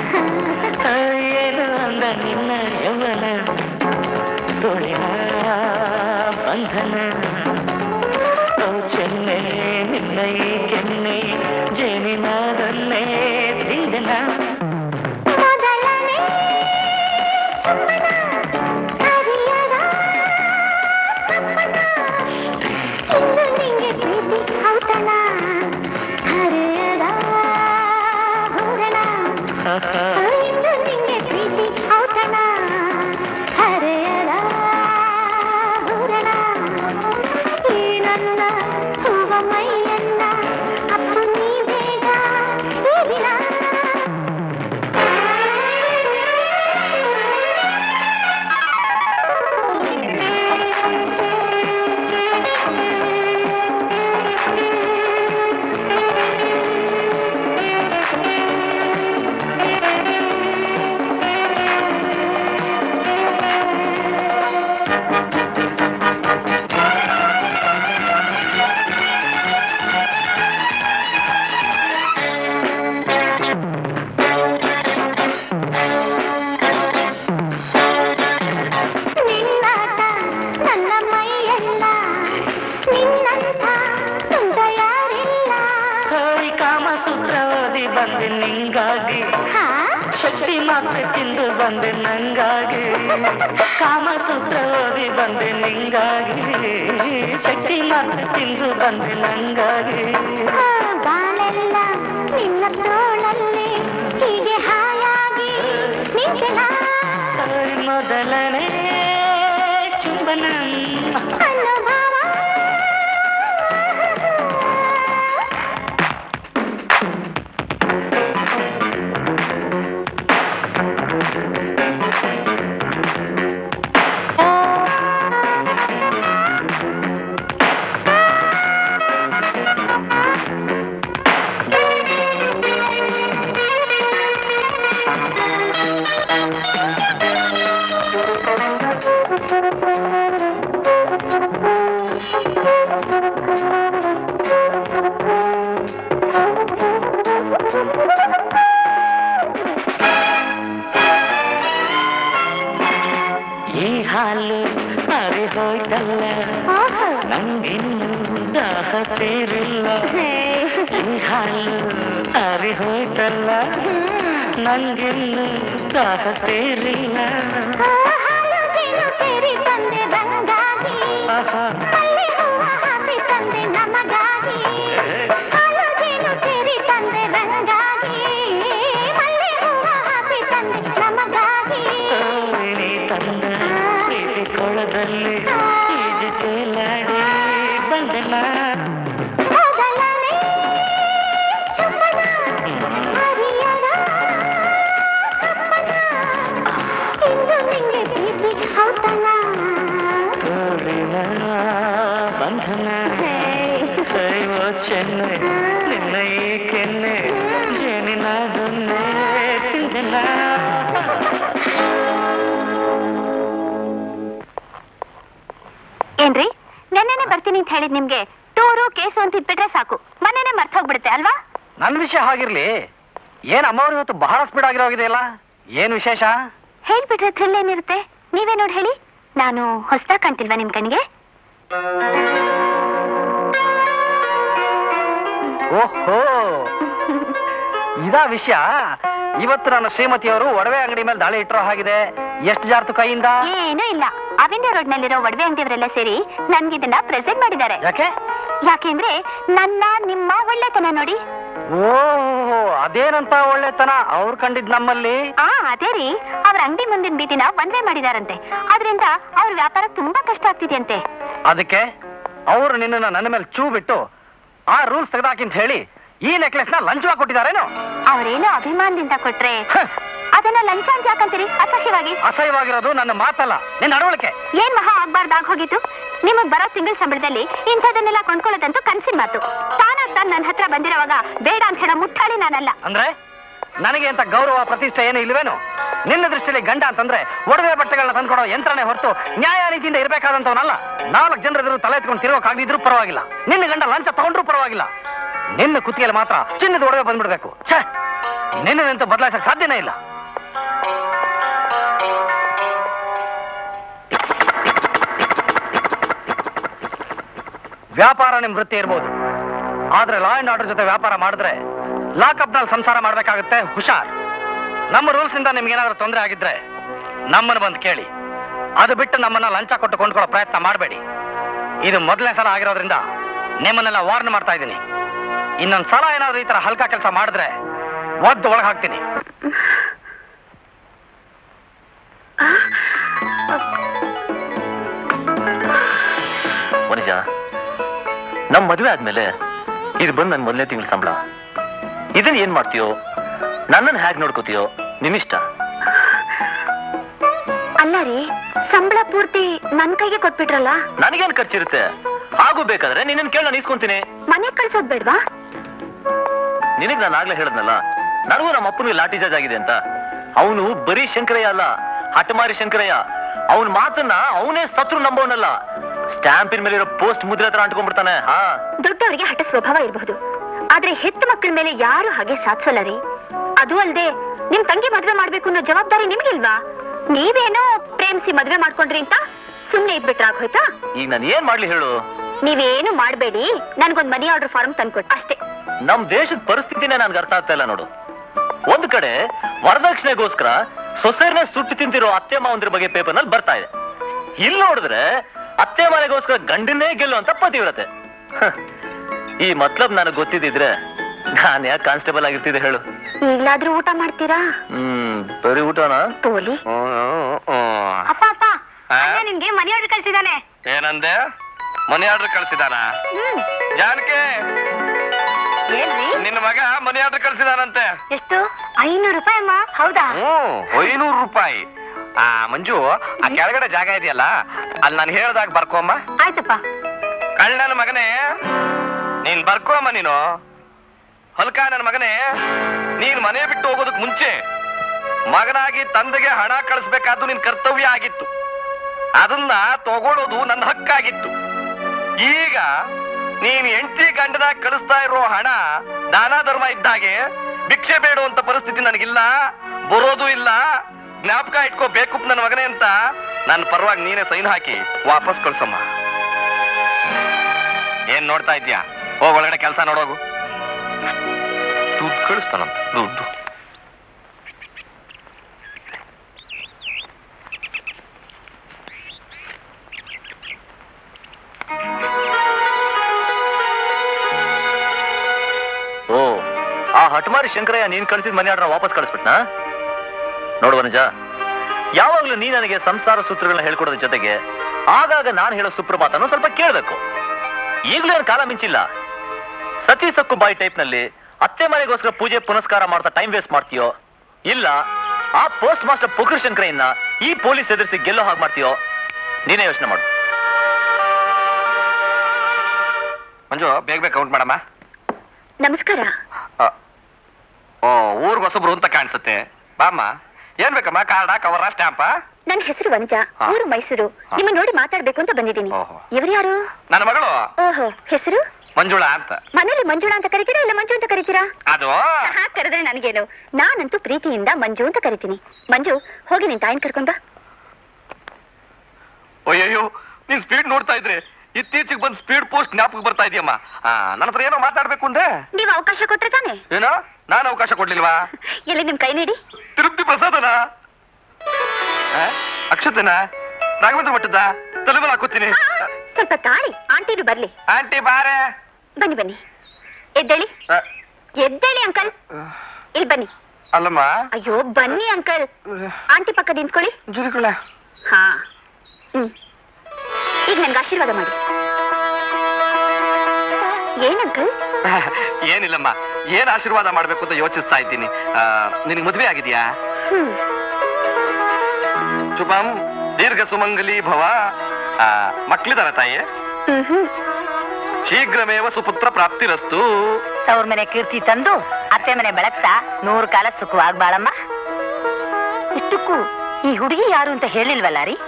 ಏನು ಅಂದ ನಿನ್ನ ಯೌವನ ತೋಳಿನ ಬಂಧನ ಓ ಚೆನ್ನೆ ನಿನ್ನ ಈ ಕೆನ್ನೆ ಜೇನಿನಾದನ್ನೇ ತಿಂದನ ಮೊದಲನೇ ಚುಂಬನ ಹರಿಯದ ಕಪ್ಪನ ಇಂದು ನಿಂಗೆ ಪ್ರೀತಿ ಔತಣ ಹರಿಯದ ಹೂರಣ ಇಂದು ನಿಂಗೆ ಪ್ರೀತಿ ಔತಣ ಹರಿಯದ ಹೂರಣ ಈ ನನ್ನ ಹೂವ ಮೈಯನ್ನ ಅಪ್ಪು ನೀ ಬೇಗ ಈ ದಿನ ನಿನ್ನಾಟ ನನ್ನ ಮೈಯೆಲ್ಲ ನಿನ್ನಂಥ ತುಂಟ ಯಾರಿಲ್ಲ ಹೋಯ್ ಕಾಮಸೂತ್ರ ಓದಿ ಬಂದೆ ನಿಂಗಾಗಿ ಹಾ? ಶಕ್ತಿ ಮಾತ್ರ ತಿಂದು ಬಂದೆ ನಂಗಾಗಿ ಕಾಮಸೂತ್ರ ಓದಿ ಬಂದೆ ನಿಂಗಾಗಿ ಶಕ್ತಿ ಮಾತ್ರ ತಿಂದು ಬಂದೆ ನಂಗಾಗಿ ಆ, ಬಾಳೆಲ್ಲ ನಿನ್ನ ತೋಳಲ್ಲಿ ಹೀಗೆ ಹಾಯಾಗಿ ನಿಂತೆನ ಹೋಯ್ ಮೊದಲನೇ ಚುಂಬನ ಅನುಭವ ಈ ಹಾಲು ಅರೆ ಹೋಯ್ತಲ್ಲ ಓಹೋ. ನಂಗಿನ್ನು ದಾಹ ತೀರಿಲ್ಲ ಈ ಹಾಲು ಅರೆ ಹೋಯ್ತಲ್ಲ ನಂಗಿನ್ನು ದಾಹ ತೀರಿಲ್ಲ ಆ, ಹಾಲು ಜೇನು ಸೇರಿ ತಂದೆ ಬಂಗಾಗಿ ಆಹಾ. ಮಲ್ಲಿ ಹೂವ ಹಾಕಿ ತಂದೆ ನಮಗಾಗಿ ಹಾಲು ಜೇನು ಸೇರಿ ತಂದೆ ಬಂಗಾಗಿ ಮಲ್ಲಿ ಹೂವ ಹಾಕಿ ತಂದೆ ನಮಗಾಗಿ ಓಯ್ ನೀ ತಂದ ಪ್ರೀತಿ ಕೊಳದಲ್ಲಿ ಈಜು ತೇಲಾಡಿ ಬಂದನ ಮೊದಲನೇ ಚುಂಬನ ಹರಿಯದ ಕಪ್ಪನ ಇಂದು ನಿಂಗೆ ಪ್ರೀತಿ ಔತಣ ತೋಳಿನ ಬಂಧನ ಕೈವೋ ಚೆನ್ನೆ ನಿನ್ನ ಈ ಕೆನ್ನೆ ಜೇನಿನ ದೊನ್ನೆ ತಿಂದನ ಏನ್ರಿ ನೆನ್ನೆನೆ ಬರ್ತೀನಿ ಅಂತ ಹೇಳಿದ್ ನಿಮ್ಗೆ ಟೂರು ಕೇಸು ಅಂತ ಇಟ್ಬಿಟ್ರೆ ಸಾಕು ಮನೆನೆ ಮರ್ತ್ ಹೋಗ್ಬಿಡುತ್ತೆ ಅಲ್ವಾ ನನ್ನ ವಿಷಯ ಹಾಗಿರ್ಲಿ ಏನ್ ಅಮ್ಮವ್ರು ಇವತ್ತು ಬಹಳ ಸ್ಪೀಡ್ ಆಗಿರೋಗಿದೆಯಲ್ಲ ಏನ್ ವಿಶೇಷ ಹೇಳ್ಬಿಟ್ರೆ ಥ್ರಿಲ್ ಏನಿರುತ್ತೆ ನೀವೇ ನೋಡಿ ಹೇಳಿ ನಾನು ಹೊಸ್ದಾಗ್ ಕಾಣ್ತಿಲ್ವಾ ನಿಮ್ ಕಣ್ಣಿಗೆ ಓಹೋ ಇದಾ ವಿಷಯ ಇವತ್ತು ನನ್ನ ಶ್ರೀಮತಿಯವರು ಒಡವೆ ಅಂಗಡಿ ಮೇಲೆ ದಾಳಿ ಇಟ್ಟರೋ ಹಾಗಿದೆ ಎಷ್ಟು ಜಾರ್ತು ಕೈಯಿಂದ ಏನೂ ಇಲ್ಲ ಅವಿಂದ ರೋಡ್ ನಲ್ಲಿರೋ ಒಡವೆ ಅಂಗಡಿಯವರೆಲ್ಲ ಸೇರಿ ನನ್ಗಿದನ್ನ ಪ್ರೆಸೆಂಟ್ ಮಾಡಿದ್ದಾರೆ ಯಾಕೆ ಯಾಕೆಂದ್ರೆ ನನ್ನ ನಿಮ್ಮ ಒಳ್ಳೆತನ ನೋಡಿ ಓ ಅದೇನಂತ ಒಳ್ಳೆತನ ಅವ್ರು ಕಂಡಿದ್ ನಮ್ಮಲ್ಲಿ ಆ ಅದೇ ರೀ ಅವ್ರ ಅಂಗಡಿ ಮುಂದಿನ ಬೀದಿನ ಒಂದೇ ಮಾಡಿದಾರಂತೆ ಅದರಿಂದ ಅವ್ರ ವ್ಯಾಪಾರ ತುಂಬಾ ಕಷ್ಟ ಆಗ್ತಿದೆಯಂತೆ ಅದಕ್ಕೆ ಅವರು ನಿನ್ನನ್ನ ನನ್ನ ಮೇಲೆ ಚೂ ಬಿಟ್ಟು ಆ ರೂಲ್ಸ್ ತೆಗೆದಾಕಿ ಅಂತ ಹೇಳಿ ಈ ನೆಕ್ಲೆಸ್ ನ ಲಂಚವಾಗಿ ಕೊಟ್ಟಿದ್ದಾರೇನು ಅವ್ರೇನೋ ಅಭಿಮಾನದಿಂದ ಕೊಟ್ರೆ ಹ, ಅದನ್ನ ಲಂಚ ಅಂತ ಯಾಕಂತೀರಿ ಅಸಹ್ಯವಾಗಿ ಅಸಹ್ಯವಾಗಿರೋದು ನನ್ನ ಮಾತಲ್ಲ ನಿನ್ನ ನಡವಳಿಕೆ ಏನ್ ಮಹಾ ಆಗ್ಬಾರ್ದಾಗ ಹೋಗಿತ್ತು ನಿಮಗ್ ಬರೋ ತಿಂಗಳ ಸಂಬಳದಲ್ಲಿ ಇಂಥದನ್ನೆಲ್ಲ ಕೊಂಡ್ಕೊಳ್ಳೋದಂತೂ ಕನ್ಸಿನ ಮಾತು ತಾನಾಗ್ ತಾನ್ ನನ್ನ ಹತ್ರ ಬಂದಿರೋವಾಗ ಬೇಡ ಅಂತ ಹೇಳೋ ಮುಟ್ಟಾಳಿ ನಾನಲ್ಲ ಅಂದ್ರೆ ನನಗೆ ಅಂತ ಗೌರವ ಪ್ರತಿಷ್ಠೆ ಏನು ಇಲ್ವೇನು ನಿನ್ನ ದೃಷ್ಟಿಯಲ್ಲಿ ಗಂಡ ಅಂತಂದ್ರೆ ಒಡವೆ ಬಟ್ಟೆಗಳನ್ನ ತಂದ್ಕೊಡೋ ಯಂತ್ರನೇ ಹೊರತು ನ್ಯಾಯ ರೀತಿಯಿಂದ ಇರಬೇಕಾದಂತವನಲ್ಲ ನಾಲ್ಕು ಜನರ ಎದುರು ತಲೆ ಎತ್ಕೊಂಡು ತಿರುಗೋಕಾಗದಿದ್ರು ಪರವಾಗಿಲ್ಲ ನಿನ್ನ ಗಂಡ ಲಂಚ ತಗೊಂಡ್ರು ಪರವಾಗಿಲ್ಲ ನಿನ್ನ ಕುತ್ತಿಗೆಯಲ್ಲಿ ಮಾತ್ರ ಚಿನ್ನದ ಒಡವೆ ಬಂದ್ಬಿಡ್ಬೇಕು ಛೇ ನಿನ್ನ ನಿಂತು ಬದಲಾಯಿಸಕ್ ಸಾಧ್ಯನೇ ಇಲ್ಲ ವ್ಯಾಪಾರ ನಿಮ್ ವೃತ್ತಿ ಇರ್ಬೋದು ಆದ್ರೆ ಲಾ ಅಂಡ್ ಆರ್ಡರ್ ಜೊತೆ ವ್ಯಾಪಾರ ಮಾಡಿದ್ರೆ ಲಾಕಪ್ ನಲ್ಲಿ ಸಂಸಾರ ಮಾಡ್ಬೇಕಾಗುತ್ತೆ ಹುಷಾರ್ ನಮ್ಮ ರೂಲ್ಸ್ ಇಂದ ನಿಮ್ಗೆ ಏನಾದ್ರೂ ತೊಂದರೆ ಆಗಿದ್ರೆ ನಮ್ಮನ್ನ ಬಂದು ಕೇಳಿ ಅದು ಬಿಟ್ಟು ನಮ್ಮನ್ನ ಲಂಚ ಕೊಟ್ಟು ಕೊಂಡ್ಕೊಳ್ಳೋ ಪ್ರಯತ್ನ ಮಾಡಬೇಡಿ ಇದು ಮೊದಲನೇ ಸಲ ಆಗಿರೋದ್ರಿಂದ ನಿಮ್ಮನ್ನೆಲ್ಲ ವಾರ್ನ್ ಮಾಡ್ತಾ ಇದ್ದೀನಿ ಇನ್ನೊಂದ್ ಸಲ ಏನಾದ್ರೂ ಈ ತರ ಹಲ್ಕ ಕೆಲಸ ಮಾಡಿದ್ರೆ ಒದ್ದು ಒಳಗೆ ಹಾಕ್ತೀನಿ ಮನುಜ ನಮ್ ಮದುವೆ ಆದ್ಮೇಲೆ ಇದು ಬಂದ್ ನನ್ ಮೊದಲನೇ ತಿಂಗಳ ಸಂಬಳ ಇದನ್ನ ಏನ್ ಮಾಡ್ತೀಯೋ ನನ್ನನ್ನು ಹೇಗ್ ನೋಡ್ಕೋತೀಯೋ ನಿನ್ನಿಷ್ಟ ಅಲ್ಲ ರೀ ಸಂಬಳ ಪೂರ್ತಿ ನನ್ ಕೈಗೆ ಕೊಟ್ಬಿಟ್ರಲ್ಲ ನನಗೇನ್ ಖರ್ಚಿರುತ್ತೆ ಹಾಗೂ ಬೇಕಾದ್ರೆ ನಿನ್ನನ್ ಕೇಳಿ ನಾನು ಇಸ್ಕೊಂತೀನಿ ಮನೆ ಕಳ್ಸೋದ್ ಬೇಡ್ವಾ ನಿನಗ್ ನಾನು ಆಗ್ಲೇ ಹೇಳದ್ನಲ್ಲ ನನಗೂ ನಮ್ಮ ಅಪ್ಪನಿಗೆ ಲಾಠಿ ಚಾರ್ಜ್ ಆಗಿದೆ ಅಂತ ಅವನು ಬರೀ ಶಂಕರಯ್ಯ ಅಲ್ಲ ಹಠಮಾರಿ ಶಂಕರಯ್ಯ ಅವನ ಮಾತನ್ನ ಅವನೇ ಸತ್ರು ನಂಬೋನಲ್ಲ ಸ್ಟ್ಯಾಂಪಿನ ಮೇಲಿರೋ ಪೋಸ್ಟ್ ಮುದ್ರೆ ಹತ್ರ ಅಂಟ್ಕೊಂಡ್ಬಿಡ್ತಾನೆ ಹಾ ದೊಡ್ಡವರಿಗೆ ಹಠ ಸ್ವಭಾವ ಇರಬಹುದು ಆದ್ರೆ ಹೆತ್ತ ಮಕ್ಕಳ ಮೇಲೆ ಯಾರು ಹಾಗೆ ಸಾಧಿಸೋಲ್ಲ ರೀ ಅದು ಅಲ್ದೆ ನಿಮ್ ತಂಗಿ ಮದ್ವೆ ಮಾಡ್ಬೇಕು ಅನ್ನೋ ಜವಾಬ್ದಾರಿ ನಿಮ್ಗಿಲ್ವಾ ನೀವೇನೋ ಪ್ರೇಮಿಸಿ ಮದ್ವೆ ಮಾಡ್ಕೊಂಡ್ರಿ ಅಂತ ಸುಮ್ನೆ ಇದ್ಬಿಟ್ರೆ ಆಗೋಯ್ತಾ ಈಗ ನಾನು ಏನ್ ಮಾಡ್ಲಿ ಹೇಳು ನೀವೇನು ಮಾಡ್ಬೇಡಿ ನನ್ಗೊಂದ್ ಮನಿ ಆರ್ಡರ್ ಫಾರ್ಮ್ ತಂದ್ಕೊಟ್ಟು ಅಷ್ಟೇ ನಮ್ ದೇಶದ ಪರಿಸ್ಥಿತಿನೇ ನನ್ಗೆ ಅರ್ಥ ಆಗ್ತಾ ಇಲ್ಲ ನೋಡು ಒಂದ್ ಕಡೆ ವರದಕ್ಷಿಣೆಗೋಸ್ಕರ ಸೊಸೈರ್ನ ಸುಟ್ಟು ತಿಂತಿರೋ ಅತ್ತೆ ಮಾವಂದ್ರ ಬಗ್ಗೆ ಪೇಪರ್ ನಲ್ಲಿ ಬರ್ತಾ ಇದೆ ಇಲ್ಲಿ ನೋಡಿದ್ರೆ ಅತ್ತೆ ಮನೆಗೋಸ್ಕರ ಗಂಡನ್ನೇ ಗೆಲ್ಲುವಂತ ಪತಿವ್ರತೆ ಹ. ಈ ಮತ್ಲಬ್ ನನಗೆ ಗೊತ್ತಿದ್ದಿದ್ರೆ ನಾನ್ ಯಾಕೆ ಕಾನ್ಸ್ಟೇಬಲ್ ಆಗಿರ್ತಿದ್ದೆ ಹೇಳು ಈಗ್ಲಾದ್ರೂ ಊಟ ಮಾಡ್ತೀರಾ ಹ್ಮ್ ಬರೀ ಊಟನಾ ತೋಲಿ ಅಪ್ಪ ಅಪ್ಪ ಆ? ಅಣ್ಣ ನಿಮ್ಗೆ ಮನಿ ಆರ್ಡರ್ ಕಳ್ಸಿದಾನೆ ಏನಂದೆ ಮನಿ ಆರ್ಡರ್ ಕಳ್ಸಿದಾನ ಹ್ಮ್ ಜಾನಕಿ ಏನ್ರಿ ನಿನ್ನ ಮಗ ಮನಿ ಆರ್ಡರ್ ಕಳ್ಸಿದಾನಂತೆ ಎಷ್ಟು ಐನೂರು ರೂಪಾಯಿ ಅಮ್ಮ ಹೌದಾ ಹ್ಮ್ ಐನೂರು ರೂಪಾಯಿ ಆ ಮಂಜು ಆ ಕೆಳಗಡೆ ಜಾಗ ಇದೆಯಲ್ಲ ಅಲ್ಲಿ ನಾನು ಹೇಳ್ದಾಗ ಬರ್ಕೋಮ್ಮ ಆಯ್ತಪ್ಪ ಕಳ್ಳ ನನ್ನ ಮಗನೇ ನೀನ್ ಬರ್ಕೋಮ್ಮ ನೀನು ಹೊಲ್ಕ ನನ್ನ ಮಗನೇ ನೀನ್ ಮನೆ ಬಿಟ್ಟು ಹೋಗೋದಕ್ ಮುಂಚೆ ಮಗನಾಗಿ ತಂದೆಗೆ ಹಣ ಕಳಿಸ್ಬೇಕಾದ್ದು ನಿನ್ ಕರ್ತವ್ಯ ಆಗಿತ್ತು ಅದನ್ನ ತಗೊಳ್ಳೋದು ನನ್ನ ಹಕ್ಕಾಗಿತ್ತು ಈಗ ನೀನ್ ಎಂಟಿ ಗಂಡದಾಗ ಕಳಿಸ್ತಾ ಇರೋ ಹಣ ದಾನ ಧರ್ಮ ಇದ್ದಾಗೆ ಭಿಕ್ಷೆ ಬೇಡುವಂತ ಪರಿಸ್ಥಿತಿ ನನಗಿಲ್ಲ ಬರೋದು ಇಲ್ಲ ಜ್ಞಾಪಕ ಇಟ್ಕೋಬೇಕು ನನ್ನ ಮಗನೇ ಅಂತ ನನ್ನ ಪರವಾಗಿ ನೀನೇ ಸೈನ್ ಹಾಕಿ ವಾಪಸ್ ಕಳ್ಸಮ್ಮ ಏನ್ ನೋಡ್ತಾ ಇದ್ಯಾ ಹೋಗ್ ಒಳಗಡೆ ಕೆಲಸ ನೋಡೋಗು ದುಡ್ಡು ಕಳಿಸ್ತಾನಂತ ದುಡ್ಡು ಓ ಆ ಹಠಮಾರಿ ಶಂಕರಯ್ಯ ನೀನ್ ಕಳ್ಸಿದ ಮನೆ ಆರ್ಡರ್ ವಾಪಸ್ ಕಳಿಸ್ಬಿಟ್ನಾ ನೋಡು ವನಜ ಯಾವಾಗ್ಲೂ ನೀ ನನಗೆ ಸಂಸಾರ ಸೂತ್ರಗಳನ್ನ ಹೇಳ್ಕೊಡೋದ್ರ ಜೊತೆಗೆ ಆಗಾಗ ನಾನು ಹೇಳೋ ಸುಪ್ರಭಾತನು ಸ್ವಲ್ಪ ಕೇಳಬೇಕು ಈಗಲೂ ಏನು ಕಾಲ ಮಿಂಚಿಲ್ಲ ಸತಿ ಸಕ್ಕು ಬಾಯಿ ಟೈಪ್ ನಲ್ಲಿ ಅತ್ತೆ ಮನೆಗೋಸ್ಕರ ಪೂಜೆ ಪುನಸ್ಕಾರ ಮಾಡ್ತಾ ಟೈಮ್ ವೇಸ್ಟ್ ಮಾಡ್ತೀಯೋ ಇಲ್ಲ ಆ ಪೋಸ್ಟ್ ಮಾಸ್ಟರ್ ಪುಕರ್ ಶಂಕರಯ್ಯನ ಈ ಪೊಲೀಸ್ ಎದುರಿಸಿ ಗೆಲ್ಲೋ ಹಾಗೆ ಮಾಡ್ತೀಯೋ ನೀನೇ ಯೋಚನೆ ಮಾಡು ಮಂಜು ಬೇಗ ಬೇಗ ಕೌಂಟ್ ಮಾಡಮ್ಮ ನಮಸ್ಕಾರ ಆ, ಓ ಊರ್ಗ್ ಹೊಸಬ್ರು ಅಂತ ಕಾಣಿಸುತ್ತೆ ಬಾಮ್ಮ ಏನ್ ಬೇಕಮ್ಮ ಕಾರ್ಡ ಕವರ ಸ್ಟ್ಯಾಂಪ ನನ್ನ ಹೆಸರು ವನಜಾ ಹಾ. ಊರು ಮೈಸೂರು ಹಾ. ನಿಮ್ಮ ನೋಡಿ ಮಾತಾಡ್ಬೇಕು ಅಂತ ಬಂದಿದ್ದೀನಿ ಓಹೋ. ಇವ್ರು ಯಾರು ನನ್ನ ಮಗಳು ಓಹೋ ಹೆಸರು ಮಂಜುಳಾ ಅಂತ ಮನೇಲಿ ಮಂಜುಳಾ ಅಂತ ಕರಿತೀರಾ ಇಲ್ಲ ಮಂಜು ಅಂತ ಕರಿತೀರಾ ಅದು ಹಾ ಕರೆದ್ರೆ ನನಗೇನು ನಾನಂತೂ ಪ್ರೀತಿಯಿಂದ ಮಂಜು ಅಂತ ಕರಿತೀನಿ ಮಂಜು ಹೋಗಿ ನಿನ್ ತಾಯಿನ ಕರ್ಕೊಂಡ್ ಬಾ ಅಯ್ಯಯ್ಯೋ ನೀನ್ ಸ್ಪೀಡ್ ನೋಡ್ತಾ ಇದ್ರೆ ಇತ್ತೀಚೆಗೆ ಬಂದ್ ಸ್ಪೀಡ್ ಪೋಸ್ಟ್ ಜ್ಞಾಪಕ ಬರ್ತಾ ಇದೆಯಮ್ಮ ನನ್ನ ಹತ್ರ ಏನೋ ಮಾತಾಡ್ಬೇಕು ಅಂದೆ ನೀವು ಅವಕಾಶ ಕೊಟ್ರೆ ತಾನೆ ಏನೋ ನಾನು ಅವಕಾಶ ಕೊಡ್ಲಿಲ್ವಾ ಎಲ್ಲಿ ನಿಮ್ ಕೈ ನೀಡಿ ತಿರುಪ್ತಿ ಪ್ರಸಾದನ ಅಕ್ಷತೆನ ರಾಘವೇಂದ್ರ ಮಠದ ತಲೆಮೇಲೆ ಹಾಕೋತೀನಿ ಸ್ವಲ್ಪ ತಾಳಿ ಆಂಟಿನು ಬರ್ಲಿ ಆಂಟಿ ಬಾರೆ ಬನ್ನಿ ಬನ್ನಿ ಎದ್ದೇಳಿ ಅ, ಎದ್ದೇಳಿ ಅಂಕಲ್ ಇಲ್ಲಿ ಬನ್ನಿ ಅಲ್ಲಮ್ಮ ಅಯ್ಯೋ ಬನ್ನಿ ಅಂಕಲ್ ಆಂಟಿ ಪಕ್ಕ ನಿಂತ್ಕೊಳ್ಳಿ ಜುರಿಕುಳ ಹಾ ಹ್ಮ್ ಈಗ ನನ್ಗೆ ಆಶೀರ್ವಾದ ಮಾಡಿ ಏನ್ ಅಂಕಲ್ ಏನಿಲ್ಲಮ್ಮ ಏನ್ ಆಶೀರ್ವಾದ ಮಾಡ್ಬೇಕು ಅಂತ ಯೋಚಿಸ್ತಾ ಇದ್ದೀನಿ ನಿನಗೆ ಮದುವೆ ಆಗಿದ್ಯಾ ಹ್ಮ್ ಶುಭಂ ದೀರ್ಘ ಸುಮಂಗಲಿ ಭವ ಆ, ಮಕ್ಳಿದಾರ ತಾಯಿ ಹ್ಮ್ ಹ್ಮ್ ಶೀಘ್ರಮೇವ ಸುಪುತ್ರ ಪ್ರಾಪ್ತಿರಸ್ತು ತವ್ರ ಮನೆ ಕೀರ್ತಿ ತಂದು ಅತ್ತೆ ಮನೆ ಬೆಳಗ್ತಾ ನೂರು ಕಾಲ ಸುಖವಾಗಿ ಬಾಳಮ್ಮ ಇಷ್ಟಕ್ಕೂ ಈ ಹುಡುಗಿ ಯಾರು ಅಂತ ಹೇಳಿಲ್ವಲ್ಲ ರೀ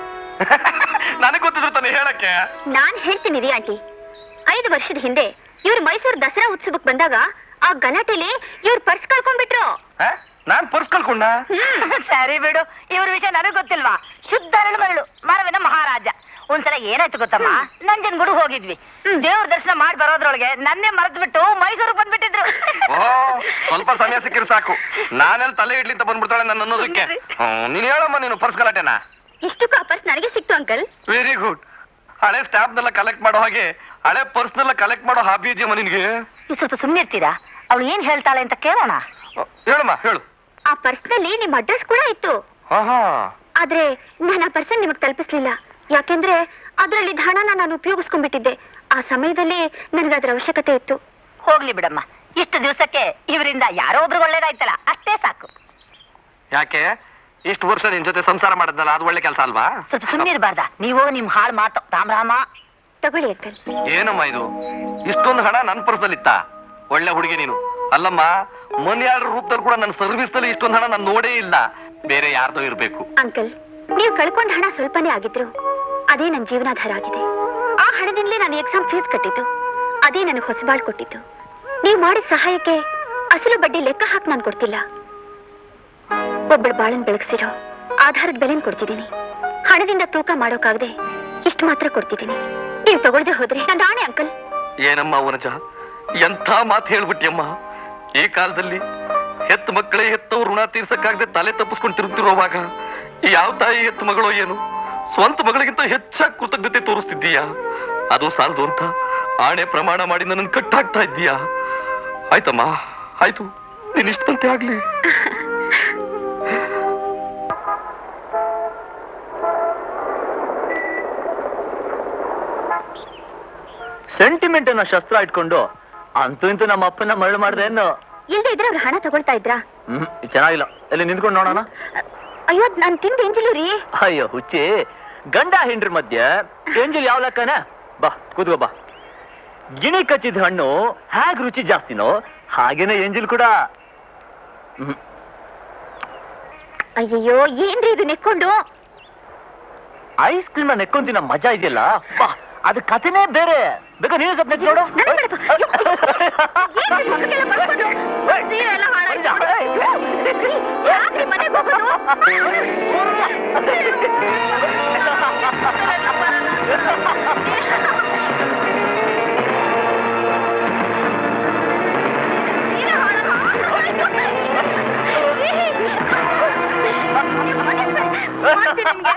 ನನಗೆ ಗೊತ್ತಿದ್ರು ತಾನೆ ಹೇಳಕ್ಕೆ ನಾನ್ ಹೇಳ್ತೀನಿ ರೀ ಆಂಟಿ ಐದು ವರ್ಷದ ಹಿಂದೆ ಇವ್ರು ಮೈಸೂರು ದಸರಾ ಉತ್ಸವಕ್ಕೆ ಬಂದಾಗ ಆ ಗಲಾಟೆಲಿ ಇವ್ರ ಪರ್ಸ್ ಕಳ್ಕೊಂಡ್ಬಿಟ್ರು ಆ? ನಾನ್ ಪರ್ಸ್ ಕಳ್ಕೊಂಡ ಸರಿ ಬಿಡು ಇವ್ರ ವಿಷಯ ನನಗ್ ಗೊತ್ತಿಲ್ವಾ ಶುದ್ಧ ಮರಳು ಮರವಿನ ಮಹಾರಾಜ ಒಂದ್ಸಲ ಏನಾಯ್ತು ಗೊತ್ತಮ್ಮ ನಂಜನಗೂಡು ಹೋಗಿದ್ವಿ ದೇವ್ರ ದರ್ಶನ ಮಾಡಿ ಬರೋದ್ರೊಳಗೆ ನನ್ನೇ ಮರೆತು ಬಿಟ್ಟು ಮೈಸೂರು ಬಂದ್ಬಿಟ್ಟಿದ್ರು ಓ ಸ್ವಲ್ಪ ಸಮಯ ಸಿಕ್ಕಿದ್ರೆ ಸಾಕು ನಾನೆಲ್ಲಿ ತಲೆ ಇಡ್ಲಿ ಅಂತ ಬಂದ್ಬಿಡ್ತಾಳೆ ನನ್ನ ಅನ್ನೋದಕ್ಕೆ ಹ್ಮ್, ನೀನ್ ಹೇಳಮ್ಮ ನೀನು ಪರ್ಸ್ ಗಲಾಟೆನಾ ಇಷ್ಟಕ್ಕೂ ಆ ಪರ್ಸ್ ನನಗೆ ಸಿಕ್ತು ಅಂಕಲ್ ವೆರಿ ಗುಡ್ ಹಳೆ ಸ್ಟಾಂಪ್ನೆಲ್ಲ ಕಲೆಕ್ಟ್ ಮಾಡೋ ಹಾಗೆ ಹಳೆ ಪರ್ಸ್ನೆಲ್ಲ ಕಲೆಕ್ಟ್ ಮಾಡೋ ಹಾಬಿ ಇದೆಯಮ್ಮ ನಿನ್ಗೆ ನೀವು ಸ್ವಲ್ಪ ಸುಮ್ಮನೆ ಇರ್ತೀರಾ ಅವಳು ಏನ್ ಹೇಳ್ತಾಳೆ ಅಂತ ಕೇಳೋಣ ಅ, ಹೇಳಮ್ಮ ಹೇಳು ಆ ಪರ್ಸ್ನಲ್ಲಿ ನಿಮ್ ಅಡ್ರೆಸ್ ಕೂಡ ಇತ್ತು ಆಹಾ ಆದ್ರೆ ನಾನು ಆ ಪರ್ಸನ್ ನಿಮಗ್ ತಲುಪಿಸ್ಲಿಲ್ಲ ಯಾಕೆಂದ್ರೆ ಅದರಲ್ಲಿ ಹಣನ ನಾನು ಉಪಯೋಗಿಸ್ಕೊಂಡ್ಬಿಟ್ಟಿದ್ದೆ ಆ ಸಮಯದಲ್ಲಿ ನನಗೆ ಅದರ ಅವಶ್ಯಕತೆ ಇತ್ತು ಹೋಗ್ಲಿ ಬಿಡಮ್ಮ ಇಷ್ಟು ದಿವಸಕ್ಕೆ ಇವರಿಂದ ಯಾರೋ ಒಬ್ರಿಗೆ ಒಳ್ಳೇದಾಯ್ತಲ್ಲ ಅಷ್ಟೇ ಸಾಕು ಯಾಕೆ ಇಷ್ಟು ವರ್ಷ ನಿನ್ ಜೊತೆ ಸಂಸಾರ ಮಾಡಿದ್ನಲ್ಲ ಅದು ಒಳ್ಳೆ ಕೆಲಸ ಅಲ್ವಾ ಸ್ವಲ್ಪ ಸುಮ್ಮನೆ ಇರಬಾರ್ದ ನೀವು ನಿಮ್ ಹಾಳು ಮಾತು ರಾಮ ರಾಮ ತಗೊಳ್ಳಿ ಅಂಕಲ್ ಏನಮ್ಮ ಇದು ಇಷ್ಟೊಂದು ಹಣ ನನ್ನ ಪರ್ಸಲ್ಲಿತ್ತ ಒಳ್ಳೆ ಹುಡುಗಿ ನೀನು ಅಲ್ಲಮ್ಮ ಮನ್ಯಾರ ರೂಪದಲ್ಲಿ ಕೂಡ ನನ್ನ ಸರ್ವಿಸ್ ನಲ್ಲಿ ಇಷ್ಟೊಂದು ಹಣ ನಾನು ನೋಡೇ ಇಲ್ಲ ಬೇರೆ ಯಾರ್ದೋ ಇರ್ಬೇಕು ಅಂಕಲ್ ನೀವು ಕಳ್ಕೊಂಡ ಹಣ ಸ್ವಲ್ಪನೇ ಆಗಿದ್ರು ಅದೇ ನನ್ನ ಜೀವನಾಧಾರ ಆಗಿದೆ ಆ ಹಣದಿಂದಲೇ ನಾನು ಎಕ್ಸಾಮ್ ಫೀಸ್ ಕಟ್ಟಿದ್ದು ಅದೇ ನನಗೆ ಹೊಸಬಾಳ್ ಕೊಟ್ಟಿದ್ದು ನೀವು ಮಾಡಿದ ಸಹಾಯಕ್ಕೆ ಅಸಲು ಬಡ್ಡಿ ಲೆಕ್ಕ ಹಾಕಿ ನಾನು ಕೊಡ್ತಿಲ್ಲ ಒಬ್ಬಳ ಬಾಳನ್ ಬೆಳಗ್ಸಿರೋ ಆಧಾರದ ಬೆಲೆನ್ ಕೊಡ್ತಿದ್ದೀನಿ ಹಣದಿಂದ ತೂಕ ಮಾಡೋಕಾಗದೆ ಇಷ್ಟು ಮಾತ್ರ ಕೊಡ್ತಿದ್ದೀನಿ ನೀವು ತಗೊಳ್ದೆ ಹೋದ್ರೆ ನನ್ನ ಆಣೆ ಅಂಕಲ್ ಏನಮ್ಮ ವನಜ ಎಂಥ ಮಾತು ಹೇಳ್ಬಿಟ್ಟಿಯಮ್ಮ ಈ ಕಾಲದಲ್ಲಿ ಹೆತ್ತ ಮಕ್ಕಳೇ ಹೆತ್ತವ್ರ ಋಣ ತೀರ್ಸಕ್ಕಾಗದೆ ತಲೆ ತಪ್ಪಿಸ್ಕೊಂಡು ತಿರುಗ್ತಿರೋವಾಗ ಯಾವ ತಾಯಿ ಹೆತ್ತ ಮಗಳೋ ಏನು ಸ್ವಂತ ಮಗಳಿಗಿಂತ ಹೆಚ್ಚಾಗಿ ಕೃತಜ್ಞತೆ ತೋರಿಸ್ತಿದ್ದೀಯಾ ಅದು ಸಾಲದು ಅಂತ ಆಣೆ ಪ್ರಮಾಣ ಮಾಡಿ ನನ್ನನ್ನು ಕಟ್ಟಾಕ್ತಾ ಇದ್ದೀಯಾ ಆಯ್ತಮ್ಮ ಆಯ್ತು ನೀನ್ ಇಷ್ಟಂತೆ ಆಗ್ಲಿ ಸೆಂಟಿಮೆಂಟ್ ಅನ್ನೋ ಶಸ್ತ್ರ ಇಟ್ಕೊಂಡು ಅಂತೂ ಇಂತೂ ನಮ್ಮ ಅಪ್ಪನ ಮರಳು ಮಾಡ್ದೆ ಏನು ಇಲ್ದೇ ಇದ್ರೆ ಅವ್ರು ಹಣ ತಗೊಳ್ತಾ ಇದ್ರಾ ಹ್ಮ್ ಇದ್ ಚೆನ್ನಾಗಿಲ್ಲ ಎಲ್ಲಿ ನಿಂತ್ಕೊಂಡು ನೋಡೋಣ ಅಯ್ಯೋ ನಾನು ತಿಂದ ಎಂಜಿಲು ರೀ ಅಯ್ಯೋ ಹುಚ್ಚಿ ಗಂಡ ಹೆಂಡ್ರ ಮಧ್ಯೆ ಎಂಜಲ್ ಯಾವ ಲೆಕ್ಕನ ಬಾ ಕೂತ್ಕೋ ಬಾ ಗಿಣಿ ಕಚ್ಚಿದ ಹಣ್ಣು ಹೇಗ್ ರುಚಿ ಜಾಸ್ತಿನೋ ಹಾಗೇನೆ ಎಂಜಿಲ್ ಕೂಡ ಹ್ಮ್. ಅಯ್ಯಯ್ಯೋ ಏನ್ರಿ ಇದು ನೆಕ್ಕೊಂಡು ಐಸ್ ಕ್ರೀಮ್ ನೆಕ್ಕೊಂತಿನ ಮಜಾ ಇದೆಯಲ್ಲ ಬಾ ಅದು ಕಥೆನೇ ಬೇರೆ ಬೇಕಾ ನೀನು ಸ್ವಲ್ಪ ನೆಚ್ಚಿ ನೋಡು ನನಗ್ ಬೇಡ. ಅಯ್ಯೋ, ಏನ್ರಿ ಮುಖಕ್ಕೆಲ್ಲ ಬಡ್ಕೊಂಡು? ಸೀರೆ ಎಲ್ಲ ಹಾಳಾಯ್ತು. ಯಾಕ್ರಿ ಮನೆಗ್ ಹೋಗೋದು? ಸೀರೆ ಹಾಳಾಯ್ತು. ಮಾಡ್ತೀನಿ ನಿಮ್ಗೆ.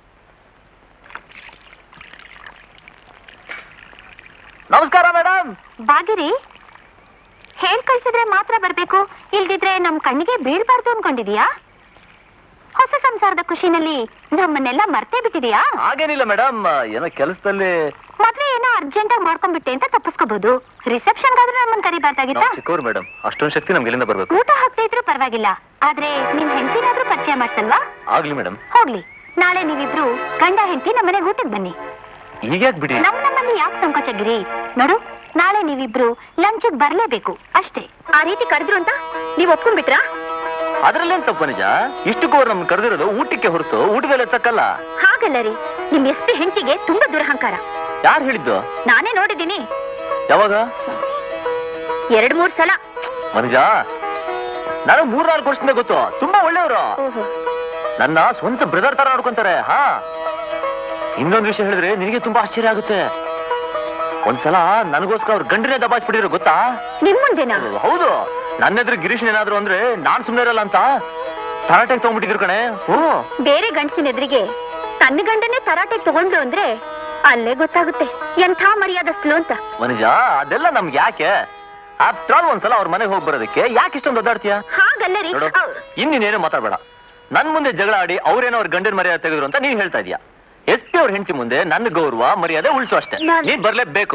ನಮಸ್ಕಾರ ಮೇಡಮ್ ಬಾಗಿರಿ ಹೇಳ್ ಕಳ್ಸಿದ್ರೆ ಮಾತ್ರ ಬರ್ಬೇಕು ಇಲ್ದಿದ್ರೆ ನಮ್ ಕಣ್ಣಿಗೆ ಬೀಳ್ಬಾರ್ದು ಅನ್ಕೊಂಡಿದೀಯಾ ಹೊಸ ಸಂಸಾರದ ಖುಷಿನಲ್ಲಿ ನಮ್ಮನ್ನೆಲ್ಲ ಮರ್ತೇ ಬಿಟ್ಟಿದೀಯಾ ಹಾಗೇನಿಲ್ಲ ಮೇಡಮ್ ಏನೋ ಕೆಲಸದಲ್ಲಿ ಮೊದ್ಲೇ ಏನೋ ಅರ್ಜೆಂಟ್ ಆಗಿ ಮಾಡ್ಕೊಂಡ್ಬಿಟ್ಟೆ ಅಂತ ತಪ್ಪಿಸ್ಕೋಬಹುದು ರಿಸೆಪ್ಷನ್ಗಾದ್ರೂ ನಮ್ಮನ್ ಕರಿಬಾರ್ದಾಗಿತ್ತಾ ಚಿಕ್ಕವ್ರು ಮೇಡಮ್ ಅಷ್ಟೊಂದು ಶಕ್ತಿ ನಮ್ಗೆ ಎಲ್ಲಿಂದ ಬರ್ಬೇಕು ಊಟ ಹಾಕ್ತಾ ಇದ್ರು ಪರವಾಗಿಲ್ಲ ಆದ್ರೆ ನಿಮ್ ಹೆಂಡತಿನಾದ್ರೂ ಪರಿಚಯ ಮಾಡ್ಸಲ್ವಾ ಆಗ್ಲಿ ಮೇಡಮ್ ಹೋಗ್ಲಿ ನಾಳೆ ನೀವಿಬ್ರು ಗಂಡ ಹೆಂಡತಿ ನಮ್ಮನೆಗೆ ಊಟಕ್ಕೆ ಬನ್ನಿ ಈಗ್ಯಾಕ್ ಬಿಡಿ ನಮ್ ನಮ್ಮಲ್ಲಿ ಯಾಕೆ ಸಂಕೋಚಗಿರಿ ನೋಡು ನಾಳೆ ನೀವಿಬ್ರು ಲಂಚ್ಗೆ ಬರ್ಲೇಬೇಕು ಅಷ್ಟೇ ಆ ರೀತಿ ಕರೆದ್ರು ಅಂತ ನೀವ್ ಒಪ್ಕೊಂಡ್ಬಿಟ್ರಾ ಅದ್ರಲ್ಲೇನ್ ತಪ್ಪು ನಿಜ ಇಷ್ಟಕ್ಕೂ ಅವ್ರು ನಮ್ಗೆ ಕರೆದಿರೋದು ಊಟಕ್ಕೆ ಹೊರತು ಊಟದಲ್ಲಿ ಎತ್ತಕ್ಕಲ್ಲ ಹಾಗಲ್ಲ ರೀ ನಿಮ್ ಎಸ್ ಪಿ ಹೆಂಡತಿಗೆ ತುಂಬಾ ದುರಹಂಕಾರ ಯಾರು ಹೇಳಿದ್ದು ನಾನೇ ನೋಡಿದ್ದೀನಿ ಯಾವಾಗ ಎರಡ್ ಮೂರ್ ಸಲ ಮನುಜ ನಾನು ಮೂರ್ ನಾಲ್ಕು ವರ್ಷದಿಂದ ಗೊತ್ತು ತುಂಬಾ ಒಳ್ಳೆಯವರು ಓಹೋ ನನ್ನ ಸ್ವಂತ ಬ್ರದರ್ ತರ ನೋಡ್ಕೊಂತಾರೆ ಹಾ ಇನ್ನೊಂದು ವಿಷಯ ಹೇಳಿದ್ರೆ ನಿನಗೆ ತುಂಬಾ ಆಶ್ಚರ್ಯ ಆಗುತ್ತೆ ಒಂದ್ಸಲ ನನಗೋಸ್ಕರ ಅವ್ರ ಗಂಡನೇ ದಬಾಯಿಸ್ಬಿಟ್ಟಿದ್ರು ಗೊತ್ತಾ ನಿಮ್ ಮುಂದೆನಾ ಹೌದು ನನ್ನ ಎದುರು ಗಿರೀಶ್ ಏನಾದ್ರು ಅಂದ್ರೆ ನಾನ್ ಸುಮ್ನೆ ಇರಲ್ಲ ಅಂತ ತರಾಟೆಗೆ ತಗೊಂಡ್ಬಿಟ್ಟಿದ್ರು ಕಣೆ ಹ್ಞೂ ಬೇರೆ ಗಂಡಸಿನ ಎದುರಿಗೆ ತನ್ನ ಗಂಡನೇ ತರಾಟೆಗೆ ತಗೊಂಡು ಅಂದ್ರೆ ಅಲ್ಲೇ ಗೊತ್ತಾಗುತ್ತೆ ಎಂಥ ಮರ್ಯಾದಸ್ಲು ಅಂತ ಮನುಜ ಅದೆಲ್ಲ ನಮ್ಗೆ ಯಾಕೆ ಆಫ್ಟರ್ ಆಲ್ ಒಂದ್ಸಲ ಅವ್ರ ಮನೆಗೆ ಹೋಗಿ ಬರೋದಕ್ಕೆ ಯಾಕೆ ಇಷ್ಟೊಂದು ಒದ್ದಾಡ್ತೀಯ ಹಾಗಲ್ಲ ರೀ ನೋಡು ಇನ್ನೇನು ಮಾತಾಡ್ಬೇಡ ನನ್ ಮುಂದೆ ಜಗಳ ಆಡಿ ಅವ್ರೇನೋ ಅವ್ರ ಗಂಡನ ಮರ್ಯಾದೆ ತೆಗೆದ್ರು ಅಂತ ನೀನ್ ಹೇಳ್ತಾ ಇದೀಯ ಎಸ್ ಪಿ ಅವ್ರ ಹೆಂಡತಿ ಮುಂದೆ ನನ್ನ ಗೌರವ ಮರ್ಯಾದೆ ಉಳಿಸು ಅಷ್ಟೇ ನಾನ್- ನೀನ್ ಬರ್ಲೇಬೇಕು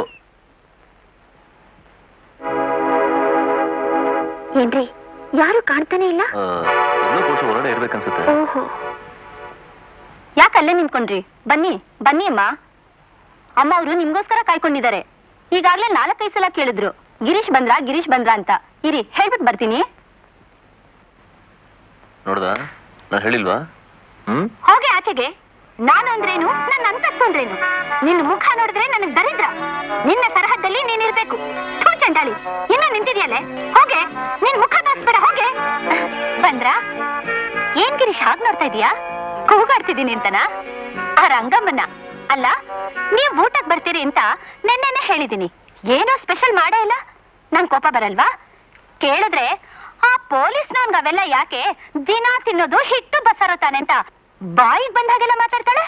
ಏನ್ರಿ ಯಾರು ಕಾಣ್ತಾನೆ ಇಲ್ಲ ಆ, ಇನ್ನೂ ಬಹುಶಃ ಹೊರಗಡೆ ಇರ್ಬೇಕನ್ಸುತ್ತೆ ಓಹೋ ಯಾಕೆ ಅಲ್ಲೇ ನಿಂತ್ಕೊಂಡ್ರಿ ಬನ್ನಿ ಬನ್ನಿ ಅಮ್ಮ ಅಮ್ಮ ಅವರು ನಿಮ್ಗೋಸ್ಕರ ಕಾಯ್ಕೊಂಡಿದ್ದಾರೆ ಈಗಾಗ್ಲೇ ನಾಲ್ಕೈದು ಸಲ ಕೇಳಿದ್ರು ಗಿರೀಶ್ ಬಂದ್ರ ಗಿರೀಶ್ ಬಂದ್ರ ಅಂತ ಇರಿ ಹೇಳ್ಬಿಟ್ಟು ಬರ್ತೀನಿ ನೋಡ್ದ ನಾನು ಹೇಳಿಲ್ವಾ ಹ್ಮ್ ಹೋಗೆ ಆಚೆಗೆ ನಾನು ಅಂದ್ರೇನು ನನ್ನ ಅಂತಸ್ತು ಅಂದ್ರೇನು ನಿನ್ನ ಮುಖ ನೋಡಿದ್ರೆ ನನಗ್ ದರಿದ್ರ ನಿನ್ನ ಸರಹದ್ದಲ್ಲಿ ನೀನಿರ್ಬೇಕು ಥೂ ಚಂಡಾಳಿ ಇನ್ನೂ ನಿಂತಿದ್ಯಲ್ಲೇ ಹೋಗೆ ನಿನ್ ಮುಖ ತೋರಿಸ್ಬೇಡ ಹೋಗೆ ಬಂದ್ರ ಏನ್ ಗಿರೀಶ್ ಹಾಗ್ ನೋಡ್ತಾ ಇದೀಯಾ ಕೂಗಾಡ್ತಿದ್ದೀನಿ ಅಂತನಾ ಆ ರಂಗಮ್ಮನ ಅಲ್ಲ ನೀವ್ ಊಟಕ್ ಬರ್ತೀರಿ ಅಂತ ನೆನ್ನೆನೆ ಹೇಳಿದೀನಿ ಏನೋ ಸ್ಪೆಷಲ್ ಮಾಡೇ ಇಲ್ಲ ನಂಗ್ ಕೋಪ ಬರಲ್ವಾ ಕೇಳಿದ್ರೆ ಆ ಪೊಲೀಸ್ನವನ್ಗ ಅವೆಲ್ಲ ಯಾಕೆ ದಿನ ತಿನ್ನೋದು ಹಿಟ್ಟು ಬಸರು ತಾನೆ ಅಂತ ಬಾಯಿಗೆ ಬಂದಾಗೆಲ್ಲ ಮಾತಾಡ್ತಾಳೆ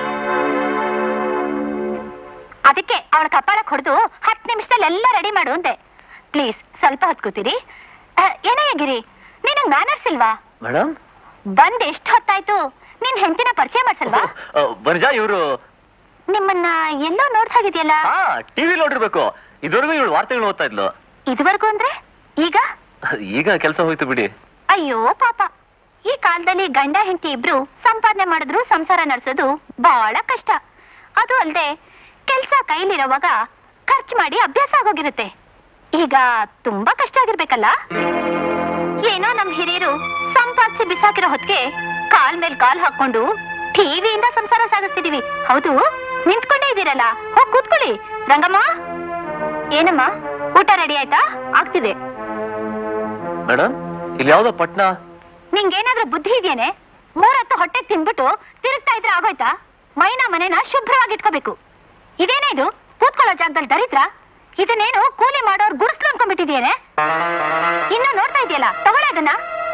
ಅದಕ್ಕೆ ಅವಳ ಕಪಾಳಕ್ ಹೊಡೆದು ಹತ್ತು ನಿಮಿಷದಲ್ಲಿ ಎಲ್ಲ ರೆಡಿ ಮಾಡು ಅಂದೆ ಪ್ಲೀಸ್ ಸ್ವಲ್ಪ ಹೊತ್ತು ಕೂತೀರಿ ಆ, ಏನೇ ಗಿರಿ ನಿನಗ್ ಮ್ಯಾನರ್ಸ್ ಇಲ್ವಾ ಮೇಡಮ್ ಬಂದ್ ಎಷ್ಟು ಹೊತ್ತಾಯ್ತು ನಿನ್ ಹೆಂಡತಿನ ಪರಿಚಯ ಮಾಡ್ಸಲ್ವಾ ಬನ್ಜ ಇವರು ನಿಮ್ಮನ್ನ ಎಲ್ಲೋ ನೋಡ್ಸಾಗಿದ್ಯಲ್ಲ ಹಾ ಟಿವಿ ನೋಡಿರ್ಬೇಕು ಇದುವರೆಗೂ ಇವಳು ವಾರ್ತೆಗಳು ಓದ್ತಾ ಇದ್ಲು ಇದುವರೆಗೂ ಅಂದ್ರೆ ಈಗ ಈಗ ಕೆಲಸ ಹೋಯ್ತು ಬಿಡಿ ಅಯ್ಯೋ ಪಾಪ ಈ ಕಾಲದಲ್ಲಿ ಗಂಡ ಹೆಂಡತಿ ಇಬ್ರು ಸಂಪಾದನೆ ಮಾಡಿದ್ರು ಸಂಸಾರ ನಡೆಸೋದು ಬಹಳ ಕಷ್ಟ ಅದು ಅಲ್ಲದೆ ಕೆಲ್ಸ ಕೈಲಿರುವಾಗ ಖರ್ಚು ಮಾಡಿ ಅಭ್ಯಾಸ ಆಗೋಗಿರುತ್ತೆ ಈಗ ತುಂಬಾ ಕಷ್ಟ ಆಗಿರ್ಬೇಕಲ್ಲ ಏನೋ ನಮ್ ಹಿರಿಯರು ಸಂಪಾದಿಸಿ ಬಿಸಾಕಿರೋ ಹೊತ್ತಿಗೆ ಕಾಲ್ ಮೇಲ್ ಕಾಲ್ ಹಾಕೊಂಡು ಟಿವಿಯಿಂದ ಸಂಸಾರ ಸಾಗಿಸ್ತಿದೀವಿ ಹೌದು ನಿಂತ್ಕೊಂಡೇ ಇದೀರಲ್ಲ ಹೋಗ್ ಕೂತ್ಕೊಳ್ಳಿ ರಂಗಮ್ಮ ಏನಮ್ಮ ಊಟ ರೆಡಿ ಆಯ್ತಾ ಆಗ್ತಿದೆ ಮೇಡಮ್ ಇಲ್ಲಿ ಯಾವ್ದೋ ಪಟ್ನ ನಿಂಗೇನಾದ್ರೂ ಬುದ್ಧಿ ಇದೆಯೇನೆ ಮೂರೊತ್ತು ಹೊಟ್ಟೆ ತಿನ್ಬಿಟ್ಟು ತಿರುಗ್ತಾ ಇದ್ರೆ ಆಗೋಯ್ತಾ ಮೈನ ಮನೆನ ಶುಭ್ರವಾಗಿ ಇಟ್ಕೋಬೇಕು ಇದೇನೇ ಇದು ಕೂತ್ಕೊಳ್ಳೋ ಜಾಗದಲ್ಲಿ ದರಿದ್ರ ಇದನ್ನೇನು ಕೂಲಿ ಮಾಡೋರ್ ಗುಡಿಸ್ಲು ಅನ್ಕೊಂಡ್ಬಿಟ್ಟಿದ್ಯೇನೆ ಇನ್ನು ನೋಡ್ತಾ ಇದೆಯಲ್ಲ ತಗೊಳ್ಳೆ ಅದನ್ನ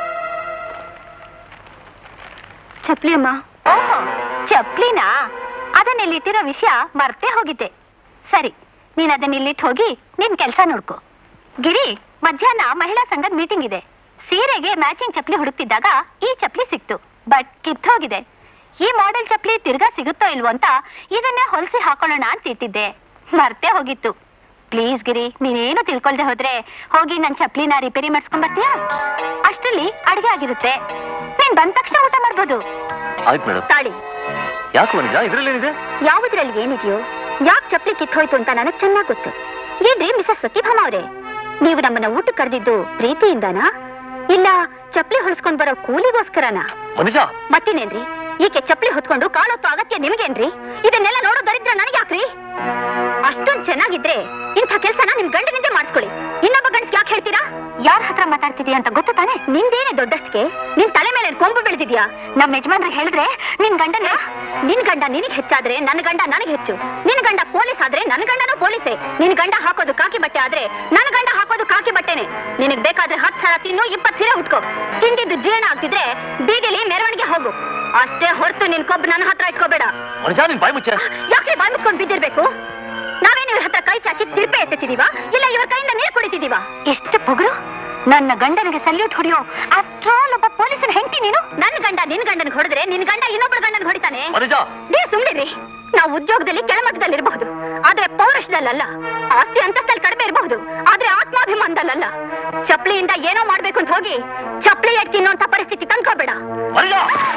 ಚಪ್ಲಿ ಅಮ್ಮ ಓಹೋ ಚಪ್ಲಿನಾ ಅದನ್ನಿಲ್ಲಿಟ್ಟಿರೋ ವಿಷಯ ಮರ್ತೇ ಹೋಗಿದ್ದೆ ಸರಿ ನೀನ್ ಅದನ್ನ ಇಲ್ಲಿಟ್ಟು ಹೋಗಿ ನಿನ್ ಕೆಲ್ಸ ನೋಡ್ಕೋ ಗಿರಿ ಮಧ್ಯಾಹ್ನ ಮಹಿಳಾ ಸಂಘದ ಮೀಟಿಂಗ್ ಇದೆ ಸೀರೆಗೆ ಮ್ಯಾಚಿಂಗ್ ಚಪ್ಲಿ ಹುಡುಕ್ತಿದ್ದಾಗ ಈ ಚಪ್ಲಿ ಸಿಕ್ತು ಬಟ್ ಕಿತ್ತು ಹೋಗಿದೆ ಈ ಮಾಡೆಲ್ ಚಪ್ಲಿ ತಿರ್ಗಾ ಸಿಗುತ್ತೋ ಇಲ್ವೋ ಅಂತ ಇದನ್ನೇ ಹೊಲ್ಸಿ ಹಾಕೊಳ್ಳೋಣ ಅಂತ ಇಟ್ಟಿದ್ದೆ ಮರ್ತೇ ಹೋಗಿತ್ತು ಪ್ಲೀಸ್ ಗಿರಿ ನೀನೇನು ತಿಳ್ಕೊಳ್ದೆ ಹೋದ್ರೆ ಹೋಗಿ ನನ್ ಚಪ್ಲಿನ ರಿಪೇರಿ ಮಾಡಿಸ್ಕೊಂಡ್ ಬರ್ತೀಯಾ ಅಷ್ಟ್ರಲ್ಲಿ ಅಡಿಗೆ ಆಗಿರುತ್ತೆ ನೀನ್ ಬಂದ ತಕ್ಷಣ ಊಟ ಮಾಡ್ಬೋದು ಆಯ್ತು ಮೇಡಮ್ ತಾಳಿ ಯಾಕೆ ಮನುಜ ಇದ್ರಲ್ಲೇನಿದೆ ಯಾವುದ್ರಲ್ಲಿ ಏನಿದೆಯೋ ಯಾಕೆ ಚಪ್ಲಿ ಕಿತ್ತೋಯ್ತು ಅಂತ ನನಗ್ ಚೆನ್ನಾಗ್ ಗೊತ್ತು ಏನ್ರಿ ಮಿಸಸ್ ಸತ್ಯಭಾಮ ಅವರೇ ನೀವು ನಮ್ಮನ್ನ ಊಟ ಕರೆದಿದ್ದು ಪ್ರೀತಿಯಿಂದನಾ ಇಲ್ಲ ಚಪ್ಲಿ ಹೊಲಿಸ್ಕೊಂಡ್ ಬರೋ ಕೂಲಿಗೋಸ್ಕರನಾ ಮನುಜ ಮತ್ತಿನೇನ್ರಿ ಈಕೆ ಚಪ್ಲಿ ಹೊತ್ಕೊಂಡು ಕಾಣೋತ್ತು ಅಗತ್ಯ ನಿಮಗೇನ್ರಿ ಇದನ್ನೆಲ್ಲ ನೋಡೋ ದರಿದ್ರ ನನಗೆ ಯಾಕ್ರಿ ಅಷ್ಟೊಂದ್ ಚೆನ್ನಾಗಿದ್ರೆ ಇಂಥ ಕೆಲ್ಸನ ನಿಮ್ ಗಂಡನಿಂದ ಮಾಡಿಸ್ಕೊಳ್ಳಿ ಇನ್ನೊಬ್ಬ ಗಂಡಸ್ ಯಾಕೆ ಹೇಳ್ತೀರಾ ಯಾರ ಹತ್ರ ಮಾತಾಡ್ತಿದ್ಯಾ ಅಂತ ಗೊತ್ತು ತಾನೆ ನಿಂದೇನೆ ದೊಡ್ಡಸ್ತಿಗೆ ನಿನ್ ತಲೆ ಮೇಲೆ ಕೊಂಬು ಬೆಳೆದಿದ್ಯಾ ನಮ್ ಯಜಮಾನ್ರ ಹೇಳಿದ್ರೆ ನಿನ್ ಗಂಡನ ನಿನ್ ಗಂಡ ನಿನಗ್ ಹೆಚ್ಚಾದ್ರೆ ನನ್ ಗಂಡ ನನಗ್ ಹೆಚ್ಚು ನಿನ್ ಗಂಡ ಪೊಲೀಸ್ ಆದ್ರೆ ನನ್ ಗಂಡನೂ ಪೊಲೀಸೇ ನಿನ್ ಗಂಡ ಹಾಕೋದು ಕಾಕಿ ಬಟ್ಟೆ ಆದ್ರೆ ನನ್ ಗಂಡ ಹಾಕೋದು ಕಾಕಿ ಬಟ್ಟೆನೆ ನಿನಗ್ ಬೇಕಾದ್ರೆ ಹತ್ ಸಲ ತಿನ್ನು ಇಪ್ಪತ್ ಸೀರೆ ಉಟ್ಕೋ ತಿಂದಿದ್ದು ಜೀರ್ಣ ಆಗ್ತಿದ್ರೆ ಬೀದಿಲಿ ಮೆರವಣಿಗೆ ಹೋಗು ಅಷ್ಟೇ ಹೊರತು ನಿನ್ ಕೊಬ್ಬು ನನ್ನ ಹತ್ರ ಇಟ್ಕೋಬೇಡ ಮನುಜ ನಿನ್ ಬಾಯ್ ಮುಚ್ಚ ಯಾಕೆ ಬಾಯ್ ಮುಚ್ಕೊಂಡು ಬಿದ್ದಿರ್ಬೇಕು ನಾವೇನು ಇವ್ರ ಹತ್ರ ಕೈ ಚಾಚಿ ತಿರ್ಪೆ ಎತ್ತುತ್ತಿದೀವಾ ಇಲ್ಲ ಇವ್ರ ಕೈಯಿಂದ ನೀರ್ ಕುಡಿತಿದೀವಾ ಎಷ್ಟು ಪೊಗರು ನನ್ನ ಗಂಡನಿಗೆ ಸಲ್ಯೂಟ್ ಹೊಡಿಯೋ ಆಫ್ಟರ್ ಆಲ್ ಒಬ್ಬ ಪೊಲೀಸನ ಹೆಂಡತಿ ನೀನು ನನ್ನ ಗಂಡ ನಿನ್ ಗಂಡನಿಗೆ ಹೊಡೆದ್ರೆ ನಿನ್ ಗಂಡ ಇನ್ನೊಬ್ಬರ ಗಂಡನಿಗೆ ಹೊಡಿತಾನೆ ಮನುಜ ನೀವು ಸುಮ್ಮನಿರಿ ನಾವು ಉದ್ಯೋಗದಲ್ಲಿ ಕೆಳಮಟ್ಟದಲ್ಲಿ ಇರಬಹುದು ಆದ್ರೆ ಪೌರುಷದಲ್ಲ ಆಸ್ತಿ ಅಂತಸ್ತಲ್ಲಿ ಕಡಿಮೆ ಇರಬಹುದು ಆದ್ರೆ ಆತ್ಮಾಭಿಮಾನದಲ್ಲ ಚಪ್ಲಿಯಿಂದ ಏನೋ ಮಾಡ್ಬೇಕು ಅಂತ ಹೋಗಿ ಚಪ್ಲಿ ಎಟ್ ತಿನ್ನೋಂತ ಪರಿಸ್ಥಿತಿ ತಂದ್ಕೋಬೇಡ ಮನುಜ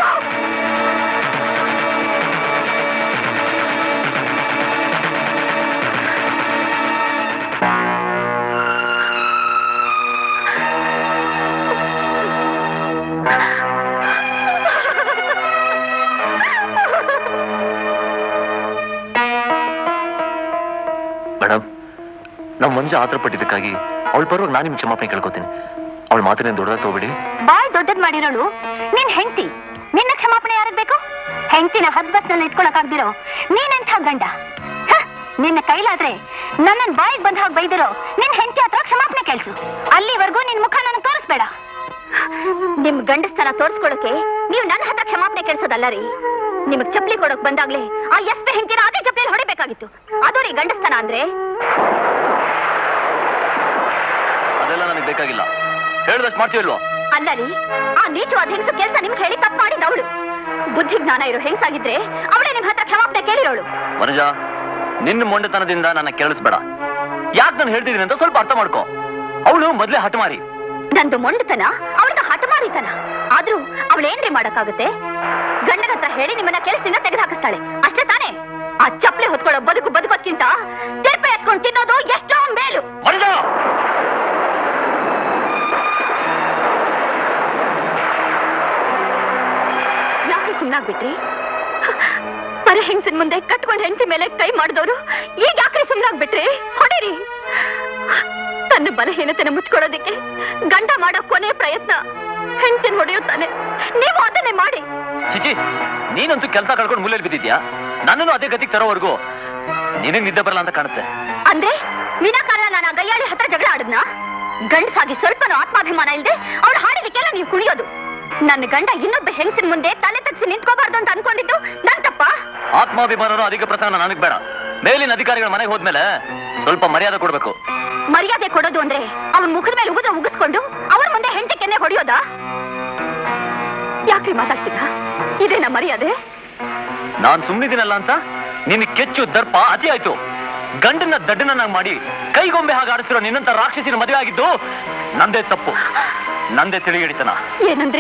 ಮೇಡಮ್ ನಾವು ಮಂಜು ಆತರ ಪಟ್ಟಿದ್ದಕ್ಕಾಗಿ ಅವಳು ಬರುವಾಗ ನಾನು ನಿಮ್ಗೆ ಕ್ಷಮಾಪಣೆ ಕೇಳ್ಕೊತೀನಿ ಅವಳ ಮಾತಿನ ದೊಡ್ಡದಾಗ ತಗೋಬೇಡಿ ಬಾಯ್ ದೊಡ್ಡದ್ ಮಾಡಿರೋಳು ನಿನ್ ಹೆಂಡತಿ ನಿನ್ನ ಕ್ಷಮಾಪಣೆ ಯಾರಿಗ್ ಬೇಕು ಹೆಂಡತಿನ ಹದ್ ಬಸ್ನಲ್ಲಿ ಇಟ್ಕೊಳಕಾಗ್ದಿರೋ ನೀನೆಂಥ ಗಂಡ ಹ, ನಿನ್ನ ಕೈಲಾದ್ರೆ ನನ್ನನ್ ಬಾಯಿಗೆ ಬಂದ ಹಾಗೆ ಬೈದಿರೋ ನಿನ್ ಹೆಂಡತಿ ಹತ್ರ ಕ್ಷಮಾಪಣೆ ಕೇಳಿಸು ಅಲ್ಲಿವರೆಗೂ ನಿನ್ ಮುಖ ನನಗೆ ತೋರಿಸ್ಬೇಡ ನಿಮ್ ಗಂಡಸ್ತನ ತೋರಿಸ್ಕೊಳಕ್ಕೆ ನೀವು ನನ್ನ ಹತ್ರ ಕ್ಷಮಾಪಣೆ ಕೇಳಿಸೋದಲ್ಲ ರೀ ನಿಮಗ್ ಚಪ್ಪಲಿ ಕೊಡೋಕ್ ಬಂದಾಗ್ಲೇ ಆ ಎಸ್ ಪಿ ಹೆಂಡತಿನ ಅದೇ ಚಪ್ಪಲಿ ಹೊಡಿಬೇಕಾಗಿತ್ತು ಅದು ರೀ ಗಂಡಸ್ತನ ಅಂದ್ರೆ ಅದೆಲ್ಲ ನನಗೆ ಬೇಕಾಗಿಲ್ಲ ಹೇಳ್ದಷ್ಟು ಮಾಡ್ತೀವಿಲ್ವಾ ಅಲ್ಲ ರೀ ಆ ನೀಚವಾದ ಹೆಂಗಸು ಕೆಲಸ ನಿಮ್ಗೆ ಹೇಳಿ ತಪ್ಪು ಮಾಡಿದ ಅವಳು ಬುದ್ಧಿ ಜ್ಞಾನ ಇರೋ ಹೆಂಗಸಾಗಿದ್ರೆ ಅವಳೇ ನಿಮ್ ಹತ್ರ ಕ್ಷಮಾಪಣೆ ಕೇಳಿರೋಳು ವನಜ ನಿನ್ನ ಮೊಂಡೆತನದಿಂದ ನನ್ನ ಕೇಳಿಸ್ಬೇಡ ಯಾಕೆ ನಾನು ಹೇಳ್ತಿದ್ದೀನಿ ಅಂತ ಸ್ವಲ್ಪ ಅರ್ಥ ಮಾಡ್ಕೋ ಅವಳು ಮೊದ್ಲೇ ಹಠಮಾರಿ ನಂದು ಮೊಂಡತನ ಅವಳದ ಹಠಮಾರಿತನ ಆದ್ರೂ ಅವಳೇನ್ರಿ ಮಾಡಕ್ಕಾಗುತ್ತೆ ಗಂಡನ ಹತ್ರ ಹೇಳಿ ನಿಮ್ಮನ್ನ ಕೆಲಸದಿಂದ ತೆಗೆದು ಹಾಕಿಸ್ತಾಳೆ ಅಷ್ಟೇ ತಾನೇ ಆ ಚಪ್ಪಲಿ ಹೊತ್ಕೊಳ್ಳೋ ಬದುಕು ಬದುಕೋದ್ಕಿಂತ ತಿರ್ಪೆ ಎತ್ಕೊಂಡು ತಿನ್ನೋದು ಎಷ್ಟೋ ಮೇಲು ವನಜ ಯಾಕೆ ಸುಮ್ನಾಗ್ಬಿಟ್ರಿ ಮರ ಹೆಂಗಸಿನ ಮುಂದೆ ಕಟ್ಕೊಂಡ್ ಹೆಂಡತಿ ಮೇಲೆ ಕೈ ಮಾಡಿದವರು ಈಗ ಯಾಕ್ರಿ ಸುಮ್ನಾಗ್ಬಿಟ್ರಿ ಹೊಡೀರಿ ತನ್ನ ಬಲಹೀನತೆನ ಮುಚ್ಕೊಳ್ಳೋದಿಕ್ಕೆ ಗಂಡ ಮಾಡೋ ಕೊನೆ ಪ್ರಯತ್ನ ಹೆಂಡತಿನ ಹೊಡೆಯುತ್ತಾನೆ ನೀವು ಅದನ್ನೇ ಮಾಡಿ ಚಿಚಿ ನೀನಂತೂ ಕೆಲಸ ಕಳ್ಕೊಂಡು ಮೂಲೆಯಲ್ಲಿ ಬಿದ್ದಿದ್ಯಾ ನನ್ನನ್ನು ಅದೇ ಗತಿಗೆ ತರೋವರೆಗೂ ನಿನಗೆ ನಿದ್ದೆ ಬರಲ್ಲ ಅಂತ ಕಾಣುತ್ತೆ ಅಂದ್ರೆ ವಿನಾಕಾರಣ ನಾನು ಆ ಗಯ್ಯಾಳಿ ಹತ್ರ ಜಗಳ ಆಡದ್ನ ಗಂಡಸಾಗಿ ಸ್ವಲ್ಪನೂ ಆತ್ಮಾಭಿಮಾನ ಇಲ್ಲದೆ ಅವಳು ಹಾಡಿದಕ್ಕೆಲ್ಲ ನೀವು ಕುಣಿಯೋದು ನನ್ನ ಗಂಡ ಇನ್ನೊಬ್ಬ ಹೆಂಗಸಿನ ಮುಂದೆ ತಲೆ ತಗ್ಸಿ ನಿಂತ್ಕೋಬಾರ್ದು ಅಂತ ಅನ್ಕೊಂಡಿದ್ದು ನನ್ ತಪ್ಪ ಆತ್ಮಾಭಿಮಾನನೂ ಅಧಿಕ ಪ್ರಸಂಗ ನನಗೆ ಬೇಡ ಮೇಲಿನ ಅಧಿಕಾರಿಗಳ ಮನೆಗೆ ಹೋದ್ಮೇಲೆ ಸ್ವಲ್ಪ ಮರ್ಯಾದೆ ಕೊಡ್ಬೇಕು ಮರ್ಯಾದೆ ಕೊಡೋದು ಅಂದ್ರೆ ಅವನ್ ಮುಖದ ಮೇಲೆ ಉಗಿದ್ರೆ ಉಗಿಸ್ಕೊಂಡು ಅವ್ರ ಮುಂದೆ ಹೆಂಡತಿ ಕೆನ್ನೆ ಹೊಡೆಯೋದಾ ಯಾಕ್ರಿ ಮಾತಾಡ್ತೀರಾ ಇದೇನಾ ಮರ್ಯಾದೆ ನಾನ್ ಸುಮ್ಮನಿದ್ದೀನಲ್ಲ ಅಂತ ನಿನ್ ಕೆಚ್ಚು ದರ್ಪ ಅತಿ ಆಯ್ತು ಗಂಡನ್ನ ದಡ್ಡನನ್ನಾಗಿ ಮಾಡಿ ಕೈಗೊಂಬೆ ಹಾಗೆ ಆಡಿಸಿರೋ ನಿನ್ನಂತ ರಾಕ್ಷಸಿನ ಮದುವೆ ಆಗಿದ್ದು ನಂದೇ ತಪ್ಪು ನಂದೇ ತಿಳಿಗಿಡಿತನ ಏನಂದ್ರಿ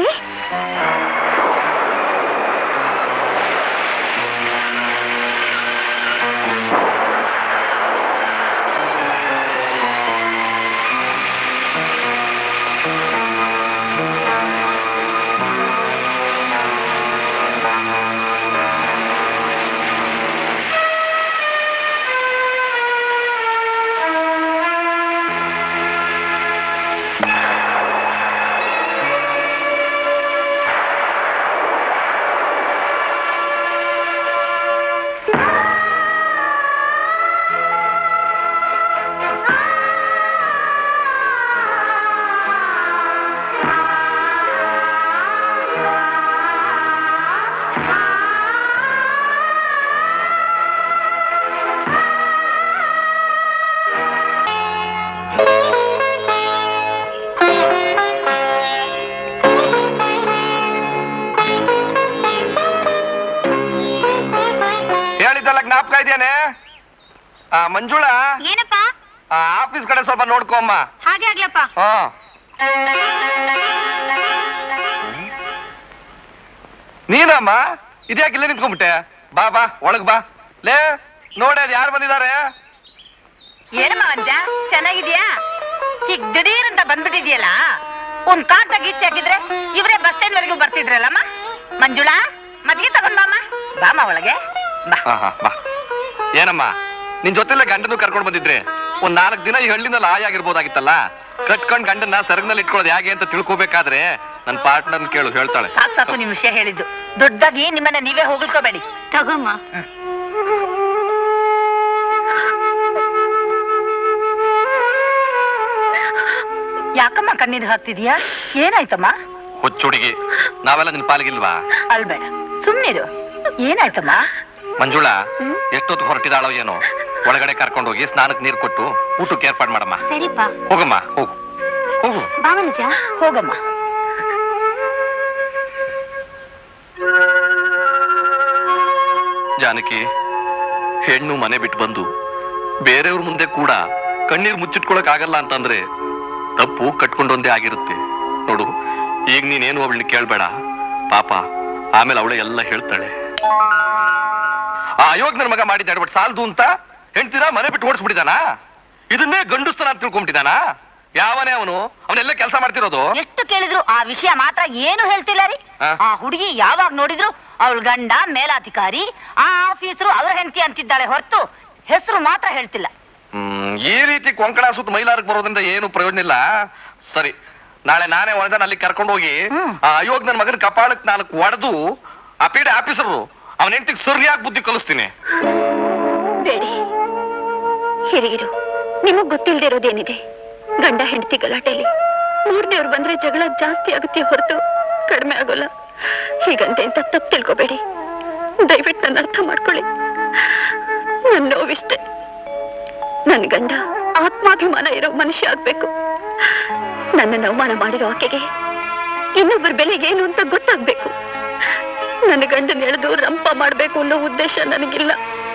ಹೇಳಿದ್ದಲ್ಲ ಜ್ಞಾಪಕ ಇದೆಯೇನೆ ಆ ಮಂಜುಳ ಏನಪ್ಪ ಆ ಆಫೀಸ್ ಕಡೆ ಸ್ವಲ್ಪ ನೋಡ್ಕೊಮ್ಮ ಹಾಗೆ ಆಗ್ಲಪ್ಪ ಹಾ ನೀನಮ್ಮ ಇದ್ಯಾಕೆ ಇಲ್ಲೇ ನಿಂತ್ಕೊಂಡ್ಬಿಟ್ಟೆ ಬಾ ಬಾ ಒಳಗ್ ಬಾ ಲೇ ನೋಡಿ ಅದ್ ಯಾರು ಬಂದಿದ್ದಾರೆ ಏನಮ್ಮ ಮಂಜ ಚೆನ್ನಾಗಿದ್ಯಾ ಈಗ ದಿಢೀರ್ ಅಂತ ಬಂದ್ಬಿಟ್ಟಿದ್ಯಲ್ಲ ಒಂದ್ ಕಾಂತ ಗೀಚ್ ಹಾಕಿದ್ರೆ ಇವರೇ ಬಸ್ ಸ್ಟ್ಯಾಂಡ್ ವರೆಗೂ ಬರ್ತಿದ್ರಲ್ಲಮ್ಮ ಮಂಜುಳಾ ಮದ್ಗೆ ತಗೊಂಡ್ ಬಾಮ್ಮ ಬಾಮ ಒಳಗೆ ಬಾ ಹಾ ಹಾ ಬಾ ಏನಮ್ಮ ನಿನ್ ಜೊತೆಲೆ ಗಂಡನು ಕರ್ಕೊಂಡು ಬಂದಿದ್ರೆ ಒಂದ್ ನಾಲ್ಕು ದಿನ ಈ ಹಳ್ಳಿನಲ್ಲಿ ಆಯ ಆಗಿರ್ಬೋದಾಗಿತ್ತಲ್ಲ ಕಟ್ಕೊಂಡ್ ಗಂಡನ್ನ ಸರಗ್ನಲ್ಲಿ ಇಟ್ಕೊಳ್ಳೋದು ಹೇಗೆ ಅಂತ ತಿಳ್ಕೊಬೇಕಾದ್ರೆ ನನ್ ಪಾರ್ಟ್ನರ್ ಕೇಳು ಹೇಳ್ತಾಳೆ ಸಾಕು ಸಾಕು ನಿಮ್ ವಿಷಯ ಹೇಳಿದ್ದು ದೊಡ್ಡದಾಗಿ ನಿಮ್ಮನ್ನ ನೀವೇ ಹೋಗ್ಲಿಕ್ಕೋಬೇಡಿ ತಗೊಮ್ಮ ಯಾಕಮ್ಮ ಕಣ್ಣೀರು ಹಾಕ್ತಿದ್ಯಾ ಏನಾಯ್ತಮ್ಮ ಹುಚ್ಚುಡುಗಿ ನಾವೆಲ್ಲ ನಿನ್ ಪಾಲಿಗಿಲ್ವಾ ಅಲ್ಬೇಡ ಸುಮ್ನಿರು ಏನಾಯ್ತಮ್ಮ ಮಂಜುಳಾ ಎಷ್ಟೊತ್ತು ಹೊರಟಿದಾಳೋ ಏನೋ ಒಳಗಡೆ ಕರ್ಕೊಂಡು ಹೋಗಿ ಸ್ನಾನಕ್ಕೆ ನೀರು ಕೊಟ್ಟು ಊಟಕ್ಕೆ ಏರ್ಪಾಡು ಮಾಡಮ್ಮ ಸರಿಪ್ಪ ಹೋಗಮ್ಮ ಹೋಗು ಹೋಗು ಬಾವನಿಜ ಹೋಗಮ್ಮ ಜಾನಕಿ ಹೆಣ್ಣು ಮನೆ ಬಿಟ್ಟು ಬಂದು ಬೇರೆಯವ್ರ ಮುಂದೆ ಕೂಡ ಕಣ್ಣೀರ್ ಮುಚ್ಚಿಟ್ಕೊಳಕ್ ಆಗಲ್ಲ ಅಂತಂದ್ರೆ ತಪ್ಪು ಕಟ್ಕೊಂಡೊಂದೇ ಆಗಿರುತ್ತೆ ನೋಡು ಈಗ ನೀನೇನು ಅವಳನ್ನ ಕೇಳ್ಬೇಡ ಪಾಪ ಆಮೇಲೆ ಅವಳೆ ಎಲ್ಲ ಹೇಳ್ತಾಳೆ ಆ ಅಯೋಗ್ ನನ್ ಮಗ ಮಾಡಿದ್ದ ಎಡಬಟ್ ಸಾಲ್ದು ಅಂತ ಹೆಂಡ್ತೀರ ಮನೆ ಬಿಟ್ಟು ಓಡಿಸ್ಬಿಟ್ಟಿದಾನ ಇದನ್ನೇ ಗಂಡುಸ್ತನ ಅಂತ ತಿಳ್ಕೊಂಡ್ಬಿಟ್ಟಿದಾನ ಯಾವನೇ ಅವನು ಅವನೆಲ್ಲ ಕೆಲಸ ಮಾಡ್ತಿರೋದು ಎಷ್ಟು ಕೇಳಿದ್ರು ಆ ವಿಷಯ ಮಾತ್ರ ಏನು ಹೇಳ್ತಿಲ್ಲ ರೀ ಆ? ಆ ಹುಡುಗಿ ಯಾವಾಗ ನೋಡಿದ್ರು ಅವಳ ಗಂಡ ಮೇಲಾಧಿಕಾರಿ ಆ ಆಫೀಸರು ಅವ್ರ ಹೆಂಡತಿ ಅಂತಿದ್ದಾಳೆ ಹೊರತು ಹೆಸರು ಮಾತ್ರ ಹೇಳ್ತಿಲ್ಲ ಹ್ಮ್, ಈ ರೀತಿ ಕೊಂಕಣ ಸುತ್ತ ಮೈಲಾರಕ್ಕೆ ಬರೋದ್ರಿಂದ ಏನು ಪ್ರಯೋಜನ ಇಲ್ಲ ಸರಿ ನಾಳೆ ನಾನೇ ಒಂದ ಅಲ್ಲಿ ಕರ್ಕೊಂಡು ಹೋಗಿ ಹ್ಮ್. ಆ ಅಯೋಗ್ ನನ್ನ ಮಗನ ಕಪಾಳಕ್ ನಾಲ್ಕು ಒಡೆದು ಆ ಪೀಡೆ ಆಫೀಸರು ಅವನ ಹೆಂಡತಿಗೆ ಸರಿಯಾಗಿ ಬುದ್ಧಿ ಕಲಿಸ್ತೀನಿ ಬೇಡಿ ಹಿರಿಯರು ನಿಮಗ್ ಗೊತ್ತಿಲ್ದೇ ಇರೋದೇನಿದೆ ಗಂಡ ಹೆಂಡತಿ ಗಲಾಟೆಲಿ ಮೂರನೇವ್ರು ಬಂದ್ರೆ ಜಗಳ ಜಾಸ್ತಿ ಆಗುತ್ತೆ ಹೊರತು ಕಡಿಮೆ ಆಗೋಲ್ಲ ಹೀಗಂತೆ ಅಂತ ತಪ್ಪು ತಿಳ್ಕೊಬೇಡಿ ದಯವಿಟ್ಟು ನನ್ನ ಅರ್ಥ ಮಾಡ್ಕೊಳ್ಳಿ ನನ್ನ ನೋವಿಷ್ಟೆ ನನ್ನ ಗಂಡ ಆತ್ಮಾಭಿಮಾನ ಇರೋ ಮನುಷ್ಯ ಆಗ್ಬೇಕು ನನ್ನನ್ನು ಅವಮಾನ ಮಾಡಿರೋ ಆಕೆಗೆ ಇನ್ನೊಬ್ಬರ ಬೆಲೆ ಏನು ಅಂತ ಗೊತ್ತಾಗ್ಬೇಕು ನನ್ನ ಗಂಡನ ಎಳೆದು ರಂಪ ಮಾಡ್ಬೇಕು ಅನ್ನೋ ಉದ್ದೇಶ ನನಗಿಲ್ಲ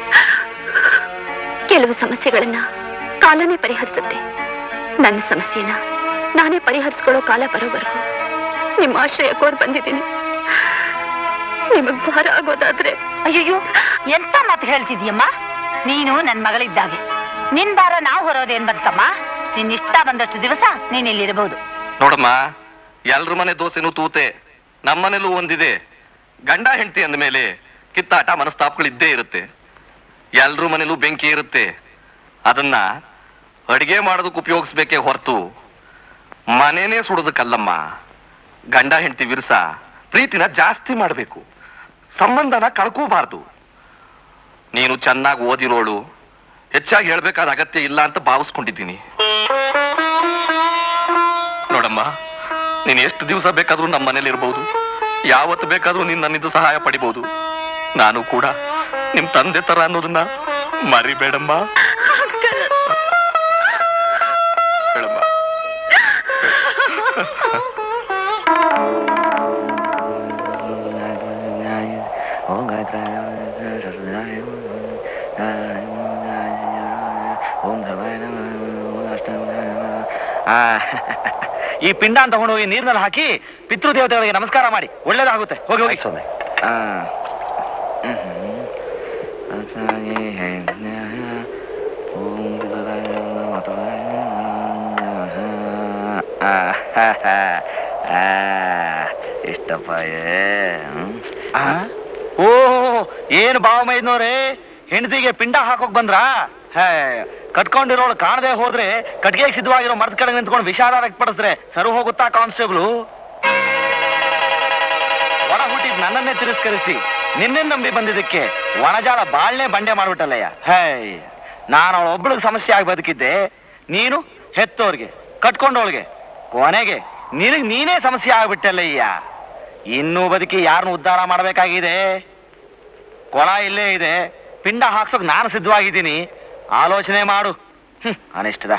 ಕೆಲವು ಸಮಸ್ಯೆಗಳನ್ನ ಕಾಲನೇ ಪರಿಹರಿಸುತ್ತೆ ನನ್ನ ಸಮಸ್ಯೆನ ನಾನೇ ಪರಿಹರಿಸ್ಕೊಳ್ಳೋ ಕಾಲ ಬರೋವರೆಗೂ ನಿಮ್ಮ ಆಶ್ರಯ ಕೋರ್ ಬಂದಿದ್ದೀನಿ ನಿಮಗ್ ಭಾರ ಆಗೋದಾದ್ರೆ ಅಯ್ಯಯ್ಯೋ ಎಂತ ಮಾತು ಹೇಳ್ತಿದ್ಯಮ್ಮ ನೀನು ನನ್ ಮಗಳಿದ್ದಾಗೆ ನಿನ್ ಬಾರ ನಾವು ಹೊರೋದೇನ್ ಬಂತಮ್ಮ ನಿನ್ ಇಷ್ಟ ಬಂದಷ್ಟು ದಿವಸ ನೀನ್ ಇಲ್ಲಿರಬಹುದು ನೋಡಮ್ಮ ಎಲ್ರ ಮನೆ ದೋಸೆನೂ ತೂತೆ ನಮ್ಮನೇಲೂ ಒಂದಿದೆ ಗಂಡ ಹೆಂಡತಿ ಅಂದ ಮೇಲೆ ಕಿತ್ತಾಟ ಮನಸ್ತಾಪಗಳು ಇದ್ದೇ ಇರುತ್ತೆ ಎಲ್ರ ಮನೇಲೂ ಬೆಂಕಿ ಇರುತ್ತೆ ಅದನ್ನ ಅಡಿಗೆ ಮಾಡೋದಕ್ಕೆ ಉಪಯೋಗಿಸ್ಬೇಕೇ ಹೊರತು ಮನೇನೇ ಸುಡೋದಕ್ಕಲ್ಲಮ್ಮ ಗಂಡ ಹೆಂಡತಿ ವಿರಸ ಪ್ರೀತಿನ ಜಾಸ್ತಿ ಮಾಡಬೇಕು ಸಂಬಂಧನ ಕಳ್ಕೋಬಾರ್ದು ನೀನು ಚೆನ್ನಾಗಿ ಓದಿರೋಳು ಹೆಚ್ಚಾಗಿ ಹೇಳ್ಬೇಕಾದ ಅಗತ್ಯ ಇಲ್ಲ ಅಂತ ಭಾವಿಸ್ಕೊಂಡಿದ್ದೀನಿ ನೋಡಮ್ಮ ನೀನು ಎಷ್ಟು ದಿವಸ ಬೇಕಾದ್ರೂ ನಮ್ಮ ಮನೇಲಿ ಇರಬಹುದು ಯಾವತ್ತು ಬೇಕಾದ್ರೂ ನೀನು ನನ್ನಿಂದ ಸಹಾಯ ಪಡಿಬಹುದು ನಾನು ಕೂಡ ನಿಮ್ ತಂದೆ ತರ ಅನ್ನೋದನ್ನ ಮರಿಬೇಡಮ್ಮ ಹೇಳಮ್ಮ ಆ, ಈ ಪಿಂಡ ಅಂತ ತಗೊಂಡೋಗಿ ನೀರಿನಲ್ಲಿ ಹಾಕಿ ಪಿತೃದೇವತೆಗಳಿಗೆ ನಮಸ್ಕಾರ ಮಾಡಿ ಒಳ್ಳೇದಾಗುತ್ತೆ ಹೋಗಿ ಹೋಗಿ ಸ್ವಾಮಿ ಆ. ಹ್ಮ್. ಆ, ಹ, ಹ. ಆ, ಇಷ್ಟಪ್ಪ ಏ. ಹ್ಮ್. ಆ? ಓ ಏನು ಭಾವ ಮೈದ್ನವ್ರೆ ಹೆಂಡತಿಗೆ ಪಿಂಡ ಹಾಕೋಕ್ ಬಂದ್ರಾ ಹೇ ಕಟ್ಕೊಂಡಿರೋಳು ಕಾಣದೆ ಹೋದ್ರೆ ಕಟ್ಗೆಗೆ ಸಿದ್ಧವಾಗಿರೋ ಮರದ ಕಡೆ ನಿಂತ್ಕೊಂಡು ವಿಷಾದ ವ್ಯಕ್ತಪಡಿಸಿದ್ರೆ ಸರು ಹೋಗುತ್ತಾ ಕಾನ್ಸ್ಟೇಬಲ್ ಒಳ ಹುಟ್ಟಿದ್ ನನ್ನನ್ನೇ ತಿರಸ್ಕರಿಸಿ ನಿನ್ನೆ ನಂಬಿ ಬಂದಿದ್ದಕ್ಕೆ ವನಜಾಲ ಬಾಳ್ನೆ ಬಂಡೆ ಮಾಡ್ಬಿಟ್ಟಲ್ಲಯ್ಯ ಹೇ ನಾನು ಅವಳ ಒಬ್ಳಿಗೆ ಸಮಸ್ಯೆ ಆಗಿ ಬದುಕಿದ್ದೆ ನೀನು ಹೆತ್ತೋರ್ಗೆ ಕಟ್ಕೊಂಡವಳಿಗೆ ಕೊನೆಗೆ ನಿನಗ್ ನೀನೇ ಸಮಸ್ಯೆ ಆಗ್ಬಿಟ್ಟಲ್ಲಯ್ಯ ಇನ್ನೂ ಬದುಕಿ ಯಾರನ್ನ ಉದ್ಧಾರ ಮಾಡಬೇಕಾಗಿದೆ ಕೊಳ ಇಲ್ಲೇ ಇದೆ ಪಿಂಡ ಹಾಕ್ಸೋಕ್ ನಾನು ಸಿದ್ಧವಾಗಿದ್ದೀನಿ ಆಲೋಚನೆ ಮಾಡು ಹ್ಮ್ ಅನಿಷ್ಟದ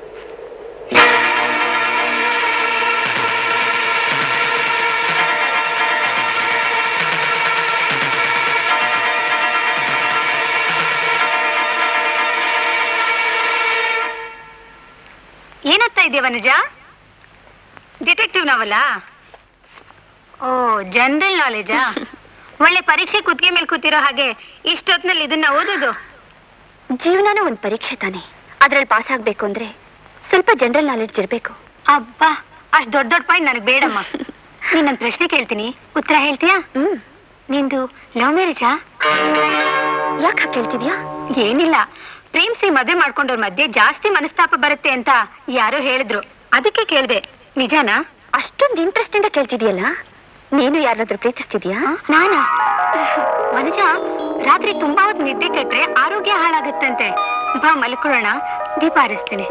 ಏನತ್ತಾ ಇದೆಯವ ನಿಜ ಡಿಟೆಕ್ಟಿವ್ ನಾವಲ್ಲ ಓ ಜನರಲ್ ನಾಲೆಜಾ ಒಳ್ಳೆ ಪರೀಕ್ಷೆ ಕುತ್ತಿಗೆ ಮೇಲೆ ಕೂತಿರೋ ಹಾಗೆ ಇಷ್ಟೊತ್ನಲ್ಲಿ ಇದನ್ನ ಓದೋದು ಜೀವನನೂ ಒಂದು ಪರೀಕ್ಷೆ ತಾನೆ ಅದ್ರಲ್ಲಿ ಪಾಸ್ ಆಗ್ಬೇಕು ಅಂದ್ರೆ ಸ್ವಲ್ಪ ಜನರಲ್ ನಾಲೆಡ್ಜ್ ಇರಬೇಕು ಅಬ್ಬಾ ಅಷ್ಟ್ ದೊಡ್ಡ ದೊಡ್ಡ ಪಾಯಿಂಟ್ ನನಗೆ ಬೇಡಮ್ಮ ನೀನೊಂದ್ ಪ್ರಶ್ನೆ ಕೇಳ್ತೀನಿ ಉತ್ತರ ಹೇಳ್ತೀಯಾ ಹ್ಮ್ ನಿಂದು ಲವ್ ಮ್ಯಾರೇಜಾ ಯಾಕೆ ಕೇಳ್ತಿದ್ಯಾ ಏನಿಲ್ಲ ಪ್ರೇಮ್ಸಿ ಮದ್ವೆ ಮಾಡ್ಕೊಂಡವ್ರ ಮಧ್ಯೆ ಜಾಸ್ತಿ ಮನಸ್ತಾಪ ಬರುತ್ತೆ ಅಂತ ಯಾರೋ ಹೇಳಿದ್ರು ಅದಕ್ಕೆ ಕೇಳ್ದೆ ನಿಜಾನಾ ಅಷ್ಟೊಂದು ಇಂಟ್ರೆಸ್ಟ್ ಇಂದ ಕೇಳ್ತಿದ್ಯಲ್ಲ ನೀನು ಯಾರಾದ್ರೂ ಪ್ರೀತಿಸ್ತಿದ್ಯಾ ನಾನಾ ಮನುಜ ರಾತ್ರಿ ತುಂಬಾ ಹೊತ್ತು ನಿದ್ದೆ ಕೆಟ್ರೆ ಆರೋಗ್ಯ ಹಾಳಾಗುತ್ತಂತೆ ಬಾ ಮಲ್ಕೊಳ್ಳೋಣ ದೀಪ ಹಾರಿಸ್ತೀನಿ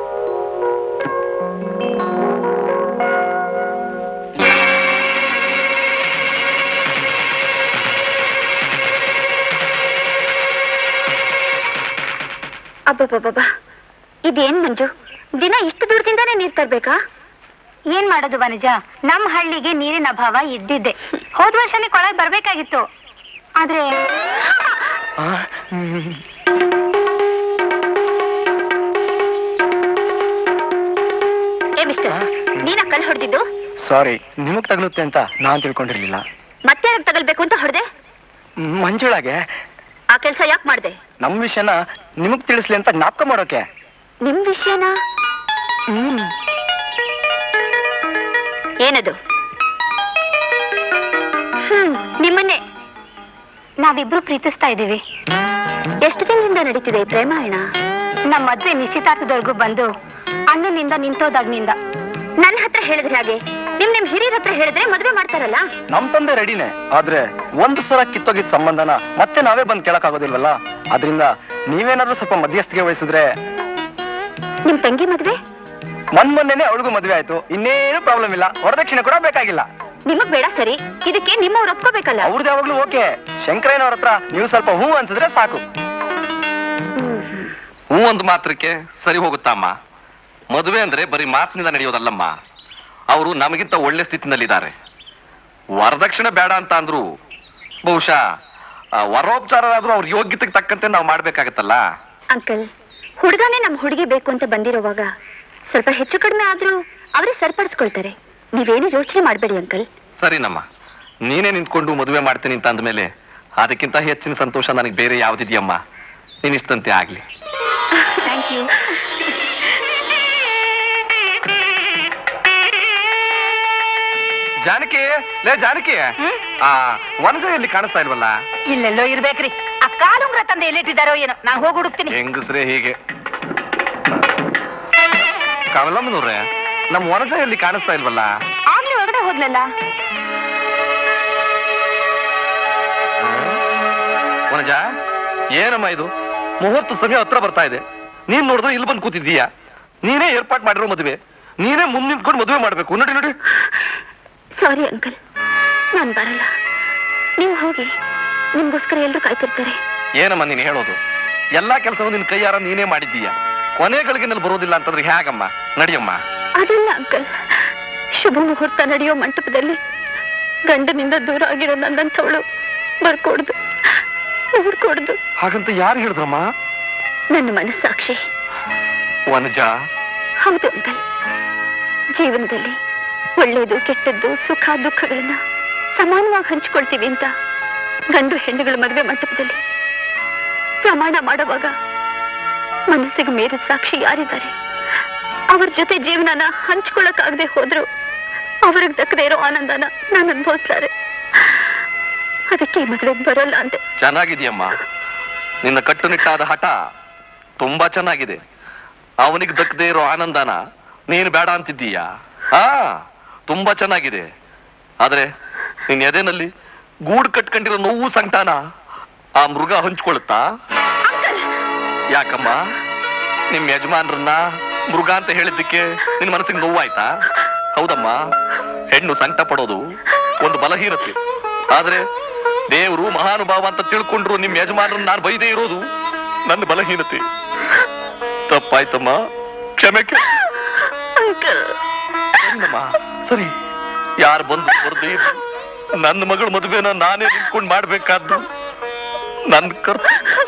ಅಬ್ಬಬ್ಬಬ್ಬಾ ಇದೇನ್ ಮಂಜು ದಿನ ಇಷ್ಟು ದೂರದಿಂದಾನೇ ನೀರ್ ತರ್ಬೇಕಾ ಏನ್ ಮಾಡೋದು ವನಜ ನಮ್ ಹಳ್ಳಿಗೆ ನೀರಿನ ಅಭಾವ ಇದ್ದಿದ್ದೆ ಹೋದ ವರ್ಷನೇ ಕೊಳಗ್ ಬರ್ಬೇಕಾಗಿತ್ತು ಆದ್ರೆ ಏ ಮಿಸ್ಟರ್ ನೀನ ಕಲ್ ಹೊಡೆದಿದ್ದು ಸಾರಿ ನಿಮಗ್ ತಗಲುತ್ತೆ ಅಂತ ನಾನ್ ತಿಳ್ಕೊಂಡಿರ್ಲಿಲ್ಲ ಮತ್ತೆ ಯಾರಗ್ ತಗಲ್ಬೇಕು ಅಂತ ಹೊಡೆದೆ ಮಂಜುಳಾಗೆ ಆ ಕೆಲ್ಸ ಯಾಕೆ ಮಾಡ್ದೆ ನಮ್ ವಿಷಯನ ನಿಮಗ್ ತಿಳಿಸ್ಲಿ ಅಂತ ಜ್ಞಾಪಕ ಮಾಡೋಕೆ ನಿಮ್ ವಿಷಯನ ಹ್ಮ್ ಏನದು ಹ್ಮ್ ನಿಮ್ಮನ್ನೇ ನಾವಿಬ್ರು ಪ್ರೀತಿಸ್ತಾ ಇದೀವಿ ಎಷ್ಟು ದಿನದಿಂದ ನಡೀತಿದೆ ಈ ಪ್ರೇಮಾಯಣ ನಮ್ ಮದ್ವೆ ನಿಶ್ಚಿತಾರ್ಥದವರೆಗೂ ಬಂದು ಅಣ್ಣನಿಂದ ನಿಂತೋದಾಗ್ನಿಂದ ನನ್ನ ಹತ್ರ ಹೇಳಿದ್ರೆ ಹಾಗೆ ನಿಮ್ ನಿಮ್ ಹಿರಿಯರ ಹತ್ರ ಹೇಳಿದ್ರೆ ಮದ್ವೆ ಮಾಡ್ತಾರಲ್ಲ ನಮ್ ತಂದೆ ರೆಡಿನೇ ಆದ್ರೆ ಒಂದ್ ಸಲ ಕಿತ್ತೋಗಿದ್ ಸಂಬಂಧನ ಮತ್ತೆ ನಾವೇ ಬಂದ್ ಕೇಳಕ್ ಆಗೋದಿಲ್ವಲ್ಲ ಅದರಿಂದ ನೀವೇನಾದ್ರೂ ಸ್ವಲ್ಪ ಮಧ್ಯಸ್ಥಿಕೆ ವಹಿಸಿದ್ರೆ ನಿಮ್ ತಂಗಿ ಮದ್ವೆ ಮೊನ್ ಮೊನ್ನೆನೆ ಅವಳಿಗೂ ಮದ್ವೆ ಆಯ್ತು ಇನ್ನೇನು ಪ್ರಾಬ್ಲಮ್ ಇಲ್ಲ ವರದಕ್ಷಿಣೆ ಕೂಡ ಬೇಕಾಗಿಲ್ಲ ನಿಮಗ್ ಬೇಡ ಸರಿ ಇದಕ್ಕೆ ನಿಮ್ಮವ್ರು ಒಪ್ಕೋಬೇಕಲ್ಲ ಅವ್ರದ್ದು ಯಾವಾಗ್ಲೂ ಓಕೆ ಶಂಕರಯ್ಯನವ್ರ ಹತ್ರ ನೀವು ಸ್ವಲ್ಪ ಹೂ ಅನ್ಸಿದ್ರೆ ಸಾಕು ಹೂ ಒಂದು ಮಾತ್ರಕ್ಕೆ ಸರಿ ಹೋಗುತ್ತಮ್ಮ ಮದುವೆ ಅಂದ್ರೆ ಬರೀ ಮಾತಿನಿಂದ ನಡೆಯೋದಲ್ಲಮ್ಮ ಅವರು ನಮಗಿಂತ ಒಳ್ಳೆ ಸ್ಥಿತಿನಲ್ಲಿದ್ದಾರೆ ವರದಕ್ಷಿಣೆ ಬೇಡ ಅಂತ ಅಂದ್ರು ಬಹುಶಃ ಆ, ವರೋಪಚಾರರಾದ್ರೂ ಅವ್ರ ಯೋಗ್ಯತೆಗೆ ತಕ್ಕಂತೆ ನಾವು ಮಾಡ್ಬೇಕಾಗತ್ತಲ್ಲ ಅಂಕಲ್ ಹುಡುಗನೇ ನಮ್ ಹುಡುಗಿ ಬೇಕು ಅಂತ ಬಂದಿರೋವಾಗ ಸ್ವಲ್ಪ ಹೆಚ್ಚು ಕಡಿಮೆ ಆದ್ರೂ ಅವರೇ ಸರಿಪಡಿಸ್ಕೊಳ್ತಾರೆ ನೀವೇನು ಯೋಚನೆ ಮಾಡಬೇಡಿ ಅಂಕಲ್ ಸರಿನಮ್ಮ ನೀನೇ ನಿಂತ್ಕೊಂಡು ಮದುವೆ ಮಾಡ್ತೀನಿ ಅಂತ ಅಂದ್ಮೇಲೆ ಅದಕ್ಕಿಂತ ಹೆಚ್ಚಿನ ಸಂತೋಷ ನನಗೆ ಬೇರೆ ಯಾವ್ದಿದೆಯಮ್ಮ ನೀನ್ ಇಷ್ಟಂತೆ ಆಗ್ಲಿ ಥ್ಯಾಂಕ್ ಯು ಜಾನಕಿ ಲೇ ಜಾನಕಿ ಆ ವನಜೆಯಲ್ಲಿ ಕಾಣಿಸ್ತಾ ಇಲ್ವಲ್ಲ ಇಲ್ಲೆಲ್ಲೋ ಇರ್ಬೇಕ್ರಿ ಆ ಕಾಲುಂಗ್ರ ತಂದೆ ಎಲ್ಲಿಟ್ಟಿದ್ದಾರೋ ಏನೋ ನಾನು ಹೋಗಿ ಹುಡುಕ್ತೀನಿ ಹೆಂಗಸ್ರೆ ಹೀಗೆ ಕಮಲಮ್ಮನವ್ರೆ ನಮ್ ವನಜೆಯಲ್ಲಿ ಕಾಣಿಸ್ತಾ ಇಲ್ವಲ್ಲ ಆಗ್ಲೇ ಒಳಗಡೆ ಹೋದ್ಲಲ್ಲ ವನಜ ಏನಮ್ಮ ಇದು ಮುಹೂರ್ತ ಸಮಯ ಹತ್ರ ಬರ್ತಾ ಇದೆ ನೀನ್ ನೋಡಿದ್ರೆ ಇಲ್ಲಿ ಬಂದು ಕೂತಿದ್ದೀಯಾ ನೀನೇ ಏರ್ಪಾಟ್ ಮಾಡಿರೋ ಮದುವೆ ನೀನೇ ಮುಂದ್ ನಿಂತ್ಕೊಂಡು ಮದುವೆ ಮಾಡ್ಬೇಕು ನೋಡಿ ನೋಡಿ ಸಾರಿ ಅಂಕಲ್ ನಾನು ಬರಲ್ಲ ನೀವು ಹೋಗಿ ನಿಮ್ಗೋಸ್ಕರ ಎಲ್ರು ಕಾಯ್ತಿರ್ತಾರೆ ಏನಮ್ಮ ನೀನು ಹೇಳೋದು ಎಲ್ಲಾ ಕೆಲಸವನ್ನು ನಿನ್ ಕೈಯಾರ ನೀನೇ ಮಾಡಿದ್ದೀಯ ಕೊನೆ ಗಳಿಗೆನಲ್ಲಿ ಬರೋದಿಲ್ಲ ಅಂತಂದ್ರೆ ಹೇಗಮ್ಮ ನಡಿಯಮ್ಮ ಅದಲ್ಲ ಅಂಕಲ್ ಶುಭ ಮುಹೂರ್ತ ನಡೆಯೋ ಮಂಟಪದಲ್ಲಿ ಗಂಡನಿಂದ ದೂರ ಆಗಿರೋ ನನ್ನಂಥವಳು ಬರ್ಕೊಡ್ದು ನೋಡ್ಕೊಡ್ದು ಹಾಗಂತ ಯಾರು ಹೇಳಿದ್ರಮ್ಮ ನನ್ನ ಮನಸ್ಸಾಕ್ಷಿ ವನಜ ಹೌದು ಅಂಕಲ್ ಜೀವನದಲ್ಲಿ ಒಳ್ಳೇದು ಕೆಟ್ಟದ್ದು ಸುಖ ದುಃಖಗಳನ್ನ ಸಮಾನವಾಗಿ ಹಂಚ್ಕೊಳ್ತೀವಿ ಅಂತ ಗಂಡು ಹೆಣ್ಣುಗಳ ಮದುವೆ ಮಂಟಪದಲ್ಲಿ ಪ್ರಮಾಣ ಮಾಡುವಾಗ ಮನಸ್ಸಿಗೆ ಮೀರಿದ ಸಾಕ್ಷಿ ಯಾರಿದ್ದಾರೆ ಅವ್ರ ಜೊತೆ ಜೀವನನ ಹಂಚ್ಕೊಳಕ್ಕಾಗದೆ ಹೋದ್ರು ಅವ್ರಿಗೆ ದಕ್ಕದೇ ಇರೋ ಆನಂದನ ನಾನು ಅನುಭವಿಸ್ಲಾರೆ ಅದಕ್ಕೆ ಈ ಮದುವೆಗೆ ಬರೋಲ್ಲ ಅಂತೆ ಚೆನ್ನಾಗಿದೆಯಮ್ಮ ನಿನ್ನ ಕಟ್ಟುನಿಟ್ಟಾದ ಹಠ ತುಂಬಾ ಚೆನ್ನಾಗಿದೆ ಅವನಿಗೆ ದಕ್ಕದೇ ಇರೋ ಆನಂದನ ನೀನು ಬೇಡ ಅಂತಿದ್ದೀಯಾ ಹಾ ತುಂಬಾ ಚೆನ್ನಾಗಿದೆ ಆದ್ರೆ ನಿನ್ ಎದೆನಲ್ಲಿ ಗೂಡು ಕಟ್ಕೊಂಡಿರೋ ನೋವು ಸಂಕಟಾನ ಆ ಮೃಗ ಹಂಚ್ಕೊಳುತ್ತಾ ಯಾಕಮ್ಮ ನಿಮ್ ಯಜಮಾನ್ರನ್ನ ಮೃಗ ಅಂತ ಹೇಳಿದ್ದಕ್ಕೆ ನಿನ್ ಮನಸ್ಸಿಗೆ ನೋವಾಯ್ತಾ ಹೌದಮ್ಮ ಹೆಣ್ಣು ಸಂಕಟ ಪಡೋದು ಒಂದು ಬಲಹೀನತೆ ಆದ್ರೆ ದೇವರು ಮಹಾನುಭಾವ ಅಂತ ತಿಳ್ಕೊಂಡ್ರು ನಿಮ್ ಯಜಮಾನ್ರನ್ನ ನಾನು ಬೈದೇ ಇರೋದು ನನ್ನ ಬಲಹೀನತೆ ತಪ್ಪಾಯ್ತಮ್ಮ ಕ್ಷಮೆ ಕೇ- ಅಂಕಲ್ ಸರಿನಮ್ಮ ಸರಿ ಯಾರು ಬಂದು ಬರ್ದೇ ಇದ್ರು ನನ್ನ ಮಗಳ ಮದುವೆನ ನಾನೇ ನಿಂತ್ಕೊಂಡು ಮಾಡ್ಬೇಕಾದ್ದು ನನ್ನ ಕರ್ತವ್ಯ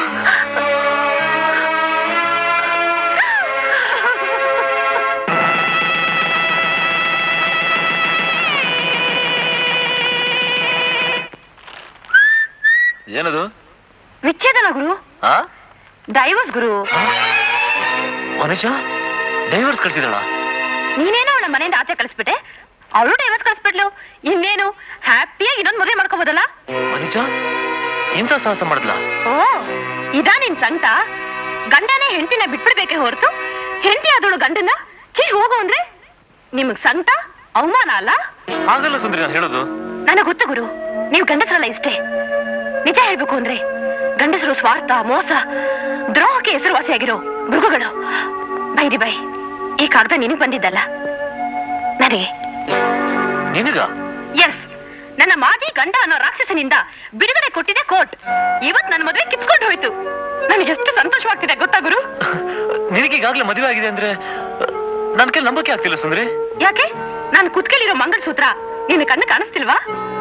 ಏನದು ವಿಚ್ಛೇದನ ಗುರು ಆ ಡೈವರ್ಸ್ ಗುರು ಮನುಷ್ಯ ಡೈವರ್ಸ್ ಕಳ್ಸಿದಳ ನೀನೇನೋ ಅವಳ ಮನೆಯಿಂದ ಆಚೆ ಕಳಿಸ್ಬಿಟ್ಟೆ ಅವಳು ಡೈವರ್ಸ್ ಕಳಿಸ್ಬಿಟ್ಲು ಇನ್ನೇನು ಹ್ಯಾಪಿಯಾಗಿ ಇನ್ನೊಂದು ಮದುವೆ ಮಾಡ್ಕೋಬೋದಲ್ಲ ಮನುಷ್ಯ ಇಂಥ ಸಾಹಸ ಮಾಡಿದ್ಲ ಓ ಇದಾ ನಿನ್ ಸಂಕಟ ಗಂಡನೇ ಹೆಂಡತಿನ ಬಿಟ್ಬಿಡ್ಬೇಕೆ ಹೊರತು ಹೆಂಡತಿ ಆದವಳು ಗಂಡನ ಚೀ ಹೋಗು ಅಂದ್ರೆ ನಿಮಗ್ ಸಂಕಟ ಅವಮಾನ ಅಲ್ಲ ಹಾಗಲ್ಲ ಸುಂದರಿ ನಾನು ಹೇಳೋದು ನನಗೆ ಗೊತ್ತು ಗುರು ನೀವು ಗಂಡಸರಲ್ಲ ಇಷ್ಟೇ ನಿಜ ಹೇಳ್ಬೇಕು ಅಂದ್ರೆ ಗಂಡಸರು ಸ್ವಾರ್ಥ ಮೋಸ ದ್ರೋಹಕ್ಕೆ ಹೆಸರುವಾಸಿಯಾಗಿರೋ ಮೃಗಗಳು ಬೈರಿ ಬೈ ಈ ಕಾಗದ ನಿನಗ್ ಬಂದಿದ್ದಲ್ಲ ನನಗೆ ನಿನಗ ಎಸ್ ನನ್ನ ಮಾದಿ ಗಂಡ ಅನ್ನೋ ರಾಕ್ಷಸನಿಂದ ಬಿಡುಗಡೆ ಕೊಟ್ಟಿದೆ ಕೋರ್ಟ್ ಇವತ್ ನನ್ನ ಮದುವೆ ಕಿತ್ಕೊಂಡು ಹೋಯ್ತು ನನಗೆ ಎಷ್ಟು ಸಂತೋಷವಾಗ್ತಿದೆ ಗೊತ್ತಾ ಗುರು ನಿನಗೀಗಾಗ್ಲೇ ಮದುವೆ ಆಗಿದೆ ಅಂದ್ರೆ ನನ್ ಕೈ ನಂಬಕ್ಕೆ ಆಗ್ತಿಲ್ಲ ಸುಂದರಿ ಯಾಕೆ ನಾನು ಕುತ್ಕೇಲಿರೋ ಮಂಗಲಸೂತ್ರ ನಿನ್ನ ಕಣ್ಣು ಕಾಣಿಸ್ತಿಲ್ವಾ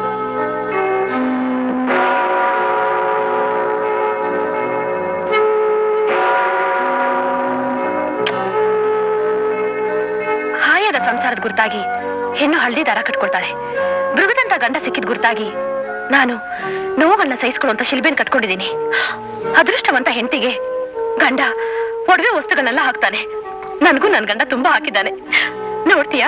ಹಾಯಾದ ಸಂಸಾರದ ಗುರುತಾಗಿ ಹೆಣ್ಣು ಹಳ್ಳಿ ದಾರ ಕಟ್ಕೊಳ್ತಾಳೆ ಮೃಗದಂತ ಗಂಡ ಸಿಕ್ಕಿದ ಗುರುತಾಗಿ ನಾನು ನೋವುಗಳನ್ನ ಸಹಿಸ್ಕೊಳ್ಳುವಂತ ಶಿಲ್ಬೆನ್ ಕಟ್ಕೊಂಡಿದ್ದೀನಿ ಅದೃಷ್ಟವಂತ ಹೆಂಡತಿಗೆ ಗಂಡ ಒಡವೆ ವಸ್ತುಗಳನ್ನೆಲ್ಲ ಹಾಕ್ತಾನೆ ನನಗೂ ನನ್ ಗಂಡ ತುಂಬಾ ಹಾಕಿದ್ದಾನೆ ನೋಡ್ತೀಯಾ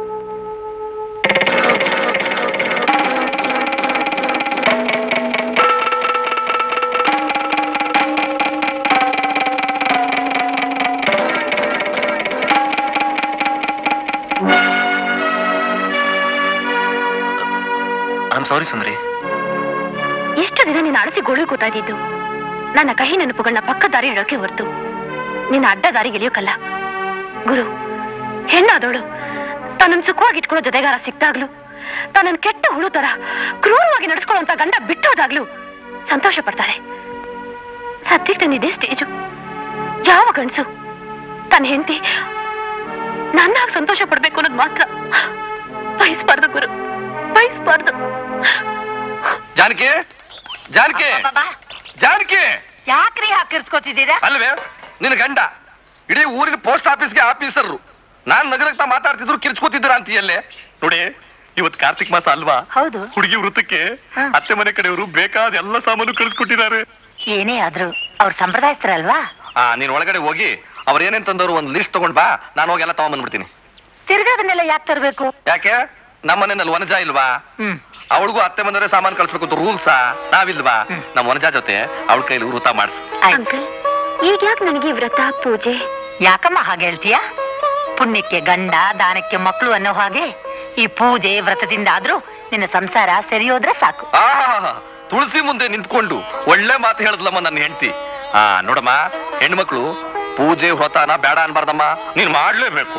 ಐಮ್ ಸಾರಿ ಸುಂದರಿ ಎಷ್ಟು ದಿನ ನಿನ್ನ ಅಳಸಿ ಗೋಳು ಕೂತಾ ಇದ್ದಿದ್ದು ನನ್ನ ಕಹಿ ನೆನಪುಗಳನ್ನ ಪಕ್ಕ ದಾರಿ ಇಡೋಕೆ ಹೊರತು ನಿನ್ನ ಅಡ್ಡ ದಾರಿಗೆ ಇಳಿಯೋಕಲ್ಲ ಗುರು ಹೆಣ್ಣಾದವಳು ತನ್ನನ್ನು ಸುಖವಾಗಿ ಇಟ್ಕೊಳ್ಳೋ ಜೊತೆಗಾರ ಸಿಕ್ತಾಗ್ಲು ತನ್ನ ಕೆಟ್ಟ ಹುಳು ತರ ಕ್ರೂರವಾಗಿ ನಡೆಸ್ಕೊಳ್ಳುವಂತ ಗಂಡ ಬಿಟ್ಟೋದಾಗ್ಲೂ ಸಂತೋಷ ಪಡ್ತಾಳೆ ಸದ್ಯಕ್ಕೆ ನಾನು ಇದೇ ಸ್ಟೇಜು ಯಾವ ಗಂಡಸು ತನ್ನ ಹೆಂಡತಿ ನನ್ನಾಗಿ ಸಂತೋಷ ಪಡ್ಬೇಕು ಅನ್ನೋದು ಮಾತ್ರ ಬಯಸ್ಬಾರ್ದು ಗುರು ಬಯಸ್ಬಾರ್ದು ಜಾನಕಿ ಜಾನಕಿ ಅಬ್ಬಬ್ಬಾ, ಜಾನಕಿ ಯಾಕ್ರಿ ಹಾಕಿರ್ಸ್ಕೊತಿದ್ದೀರಾ ಅಲ್ವೇ ನಿನ್ನ ಗಂಡ ಇಡೀ ಊರಿಗೆ ಪೋಸ್ಟ್ ಆಫೀಸ್ಗೆ ಆಫೀಸರ್ರು ನಾನ್ ನಗರಕ್ತಾ ಮಾತಾಡ್ತಿದ್ರು ಕಿರ್ಚ್ಕೋತಿದ್ದೀರಾ ಅಂತೀಯಲ್ಲೇ ನೋಡಿ ಇವತ್ ಕಾರ್ತಿಕ್ ಮಾಸ ಅಲ್ವಾ ಹೌದು ಹುಡುಗಿ ವೃತ್ತಕ್ಕೆ ಹಾ. ಅತ್ತೆ ಮನೆ ಕಡೆಯವರು ಬೇಕಾದ ಎಲ್ಲ ಸಾಮಾನು ಕಳಿಸ್ಕೊಟ್ಟಿದ್ದಾರೆ ಏನೇ ಆದ್ರೂ ಅವ್ರ ಸಂಪ್ರದಾಯಸ್ಥರಲ್ವಾ ಆ ನೀನ್ ಒಳಗಡೆ ಹೋಗಿ ಅವ್ರ ಏನೇನ್ ತಂದವರು ಒಂದ್ ಲಿಸ್ಟ್ ತಗೊಂಡ್ ಬಾ ನಾನು ಹೋಗಿ ಎಲ್ಲ ತಗೊಂಡ್ಬಂದ್ಬಿಡ್ತೀನಿ ತಿರ್ಗಾದನ್ನೆಲ್ಲ ಯಾಕೆ ತರ್ಬೇಕು ಯಾಕೆ ನಮ್ಮ ಮನೆಯಲ್ಲಿ ವನಜ ಇಲ್ವಾ ಹ್ಮ್ ಅವಳಿಗೂ ಅತ್ತೆ ಬಂದರೆ ಸಾಮಾನು ಕಳ್ಸ್ಬೇಕು ಅಂತ ರೂಲ್ಸಾ ನಾವಿಲ್ವಾ ಹ್ಮ್. ನಮ್ಮ ವನಜ ಜೊತೆ ಅವಳ ಕೈಲಿ ವೃತ ಮಾಡಿಸ್ ಆಯ್ತು ಅಂಕಲ್ ಈಗ ಯಾಕೆ ನನಗೆ ವ್ರತ ಪೂಜೆ ಯಾಕಮ್ಮ ಹಾಗೆ ಹೇಳ್ತೀಯ ಪುಣ್ಯಕ್ಕೆ ಗಂಡ ದಾನಕ್ಕೆ ಮಕ್ಕಳು ಅನ್ನೋ ಹಾಗೆ ಈ ಪೂಜೆ ವ್ರತದಿಂದ ಆದ್ರೂ ನಿನ್ನ ಸಂಸಾರ ಸರಿಯೋದ್ರೆ ಸಾಕು ಆಹಾ ತುಳಸಿ ಮುಂದೆ ನಿಂತ್ಕೊಂಡು ಒಳ್ಳೆ ಮಾತು ಹೇಳಿದ್ಲಮ್ಮ ನನ್ನ ಹೆಂಡತಿ ಆ ನೋಡಮ್ಮ ಹೆಣ್ಮಕ್ಳು ಪೂಜೆ ವ್ರತನ ಬೇಡ ಅನ್ಬಾರ್ದಮ್ಮ ನೀನ್ ಮಾಡ್ಲೇಬೇಕು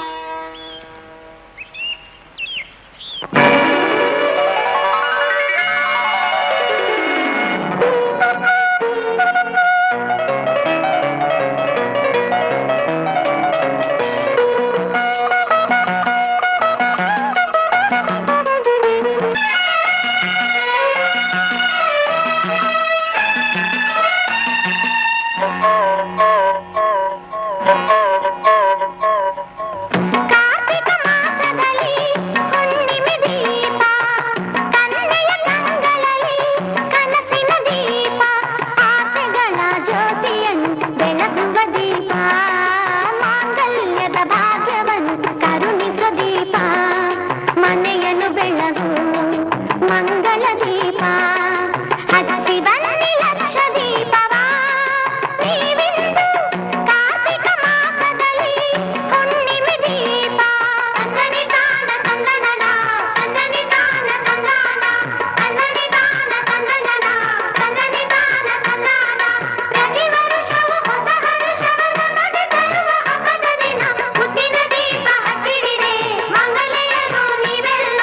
ಮನೆಯನ್ನು ಬೆಳಗು ಮಂಗಳ ದೀಪ ಹಚ್ಚಿ ಬನ್ನಿ ಲಕ್ಷ ದೀಪವ ನೀವಿಂದು ಕಾರ್ತಿಕ ಮಾಸದಲ್ಲಿ ಹುಣ್ಣಿಮೆ ದೀಪ ತಂದನಿ ತಾನ ತಂದನನ ತಂದನಿ ತಾನ ತಂದಾನ ತಂದನಿ ತಾನ ತಂದನನ ತಂದನಿ ತಾನ ತಂದಾನ ಪ್ರತಿ ವರುಷವೂ ಹೊಸ ಹರುಷವ ನಮಗೆ ತರುವ ಹಬ್ಬದ ದಿನ ಮುತ್ತಿನ ದೀಪ ಹಚ್ಚಿಡಿರೆ ಮಂಗಲೆಯರು ನೀವೆಲ್ಲ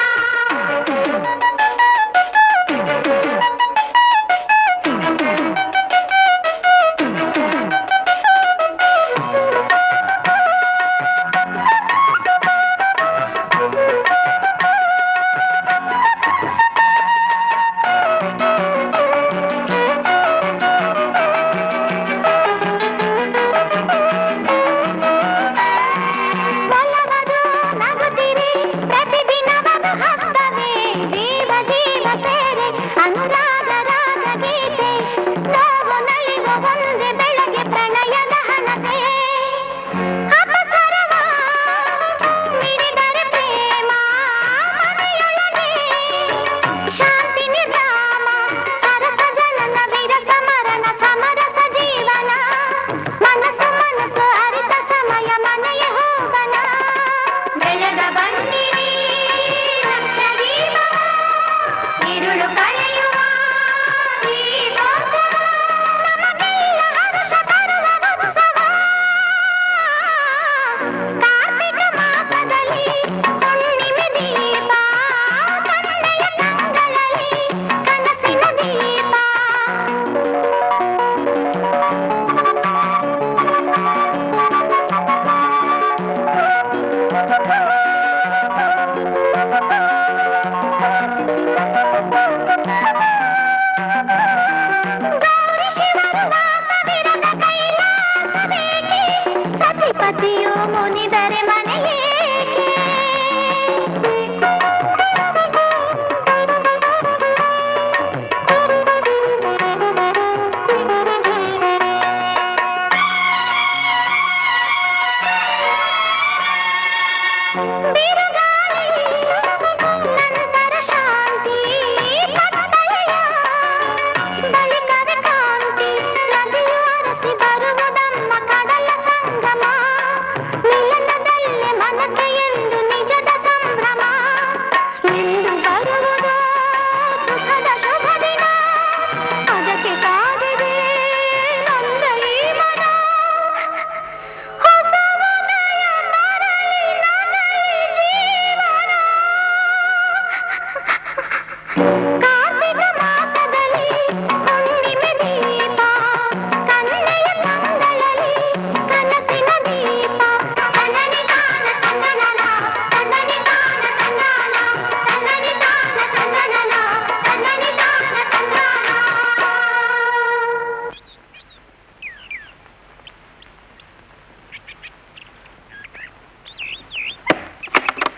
ಬಲವದು ನಗುತ್ತಿರಿ ಪ್ರತಿದಿನವದು ಹಬ್ಬವೇ ಜೀವ ಜೀವ ಸೇರೆ ಅನುರಾಗ ರಾಗ ಗೀತೆ ನೋವು ನಲಿವು ಒಂದೇ ಬೆಳಗ್ಗೆ ಪ್ರಣಯದ ಹಣತೆ ಅಪಸರವ ಮಿಡಿದರೆ ಪ್ರೇಮ ಮನೆಯೊಳಗೆ ಶಾಂತಿ ನಿರ್ಧಾಮ ಸರಸ ಜನನ ವಿರಸ ಮರಣ ಸಮರಸ ಜೀವನ ಮನಸ್ಸು ಮನಸ್ಸು ಅರಿತ ಸಮಯ ಮನೆಯ ಹೋಗನ ಬೆಳಗ ಬನ್ನಿರಿ ಲಕ್ಷ ದೀಪ ഇരുಳು ಕಳೆಯುವ ದೀಪೋತ್ಸವ ನಮಗೆಲ್ಲ ಹರ್ಷ ತರುವ ಉತ್ಸವ ಕಾರ್ತಿಕ ಮಾಸದಲ್ಲಿ ಹುಣ್ಣಿಮೆ ದೀಪ ಕಣ್ಣೆಯ ಕಂಗಳಲ್ಲಿ ಕನಸಿನ ದೀಪ ಸತಿಪತಿಯು ಮುನಿದರೆ ಮನೆಯೇ ನಂತರ ಶಾಂತಿ ಕತ್ತಲೆಯ ಬಳಿಕವೇ ಕಾಂತಿ ನದಿಯು ಅರಸಿ ಬರುವುದಮ್ಮ ಕಡಲ ಸಂಗಮ ಮಿಲನ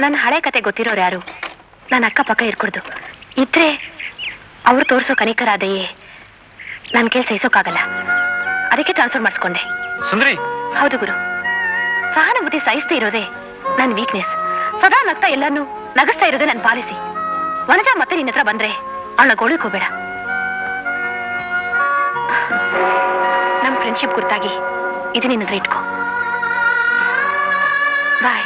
ನನ್ನ ಹಳೆ ಕತೆ ಗೊತ್ತಿರೋರು ಯಾರು ನನ್ನ ಅಕ್ಕಪಕ್ಕ ಇರ್ಕೊಡ್ದು ಇದ್ರೆ ಅವ್ರು ತೋರಿಸೋ ಕನಿಕರಾದೆಯೇ ನನ್ನ ಕೈಲಿ ಸಹಿಸೋಕ್ಕಾಗಲ್ಲ ಅದಕ್ಕೆ ಟ್ರಾನ್ಸ್ಫರ್ ಮಾಡಿಸ್ಕೊಂಡೆ ಸುಂದ್ರಿ ಹೌದು ಗುರು ಸಹಾನುಭೂತಿ ಸಹಿಸ್ತಾ ಇರೋದೇ ನನ್ನ ವೀಕ್ನೆಸ್ ಸದಾ ನಗ್ತಾ ಎಲ್ಲಾನು ನಗಿಸ್ತಾ ಇರೋದೇ ನನ್ನ ಪಾಲಿಸಿ ವನಜ ಮತ್ತೆ ನಿನ್ನ ಹತ್ರ ಬಂದ್ರೆ ಅವಳ ಗೋಳಕ್ ಹೋಗ್ಬೇಡ ನಮ್ ಫ್ರೆಂಡ್ಶಿಪ್ ಕುರಿತಾಗಿ ಇದು ನಿನ್ನ ಹತ್ರ ಇಟ್ಕೋ ಬಾಯ್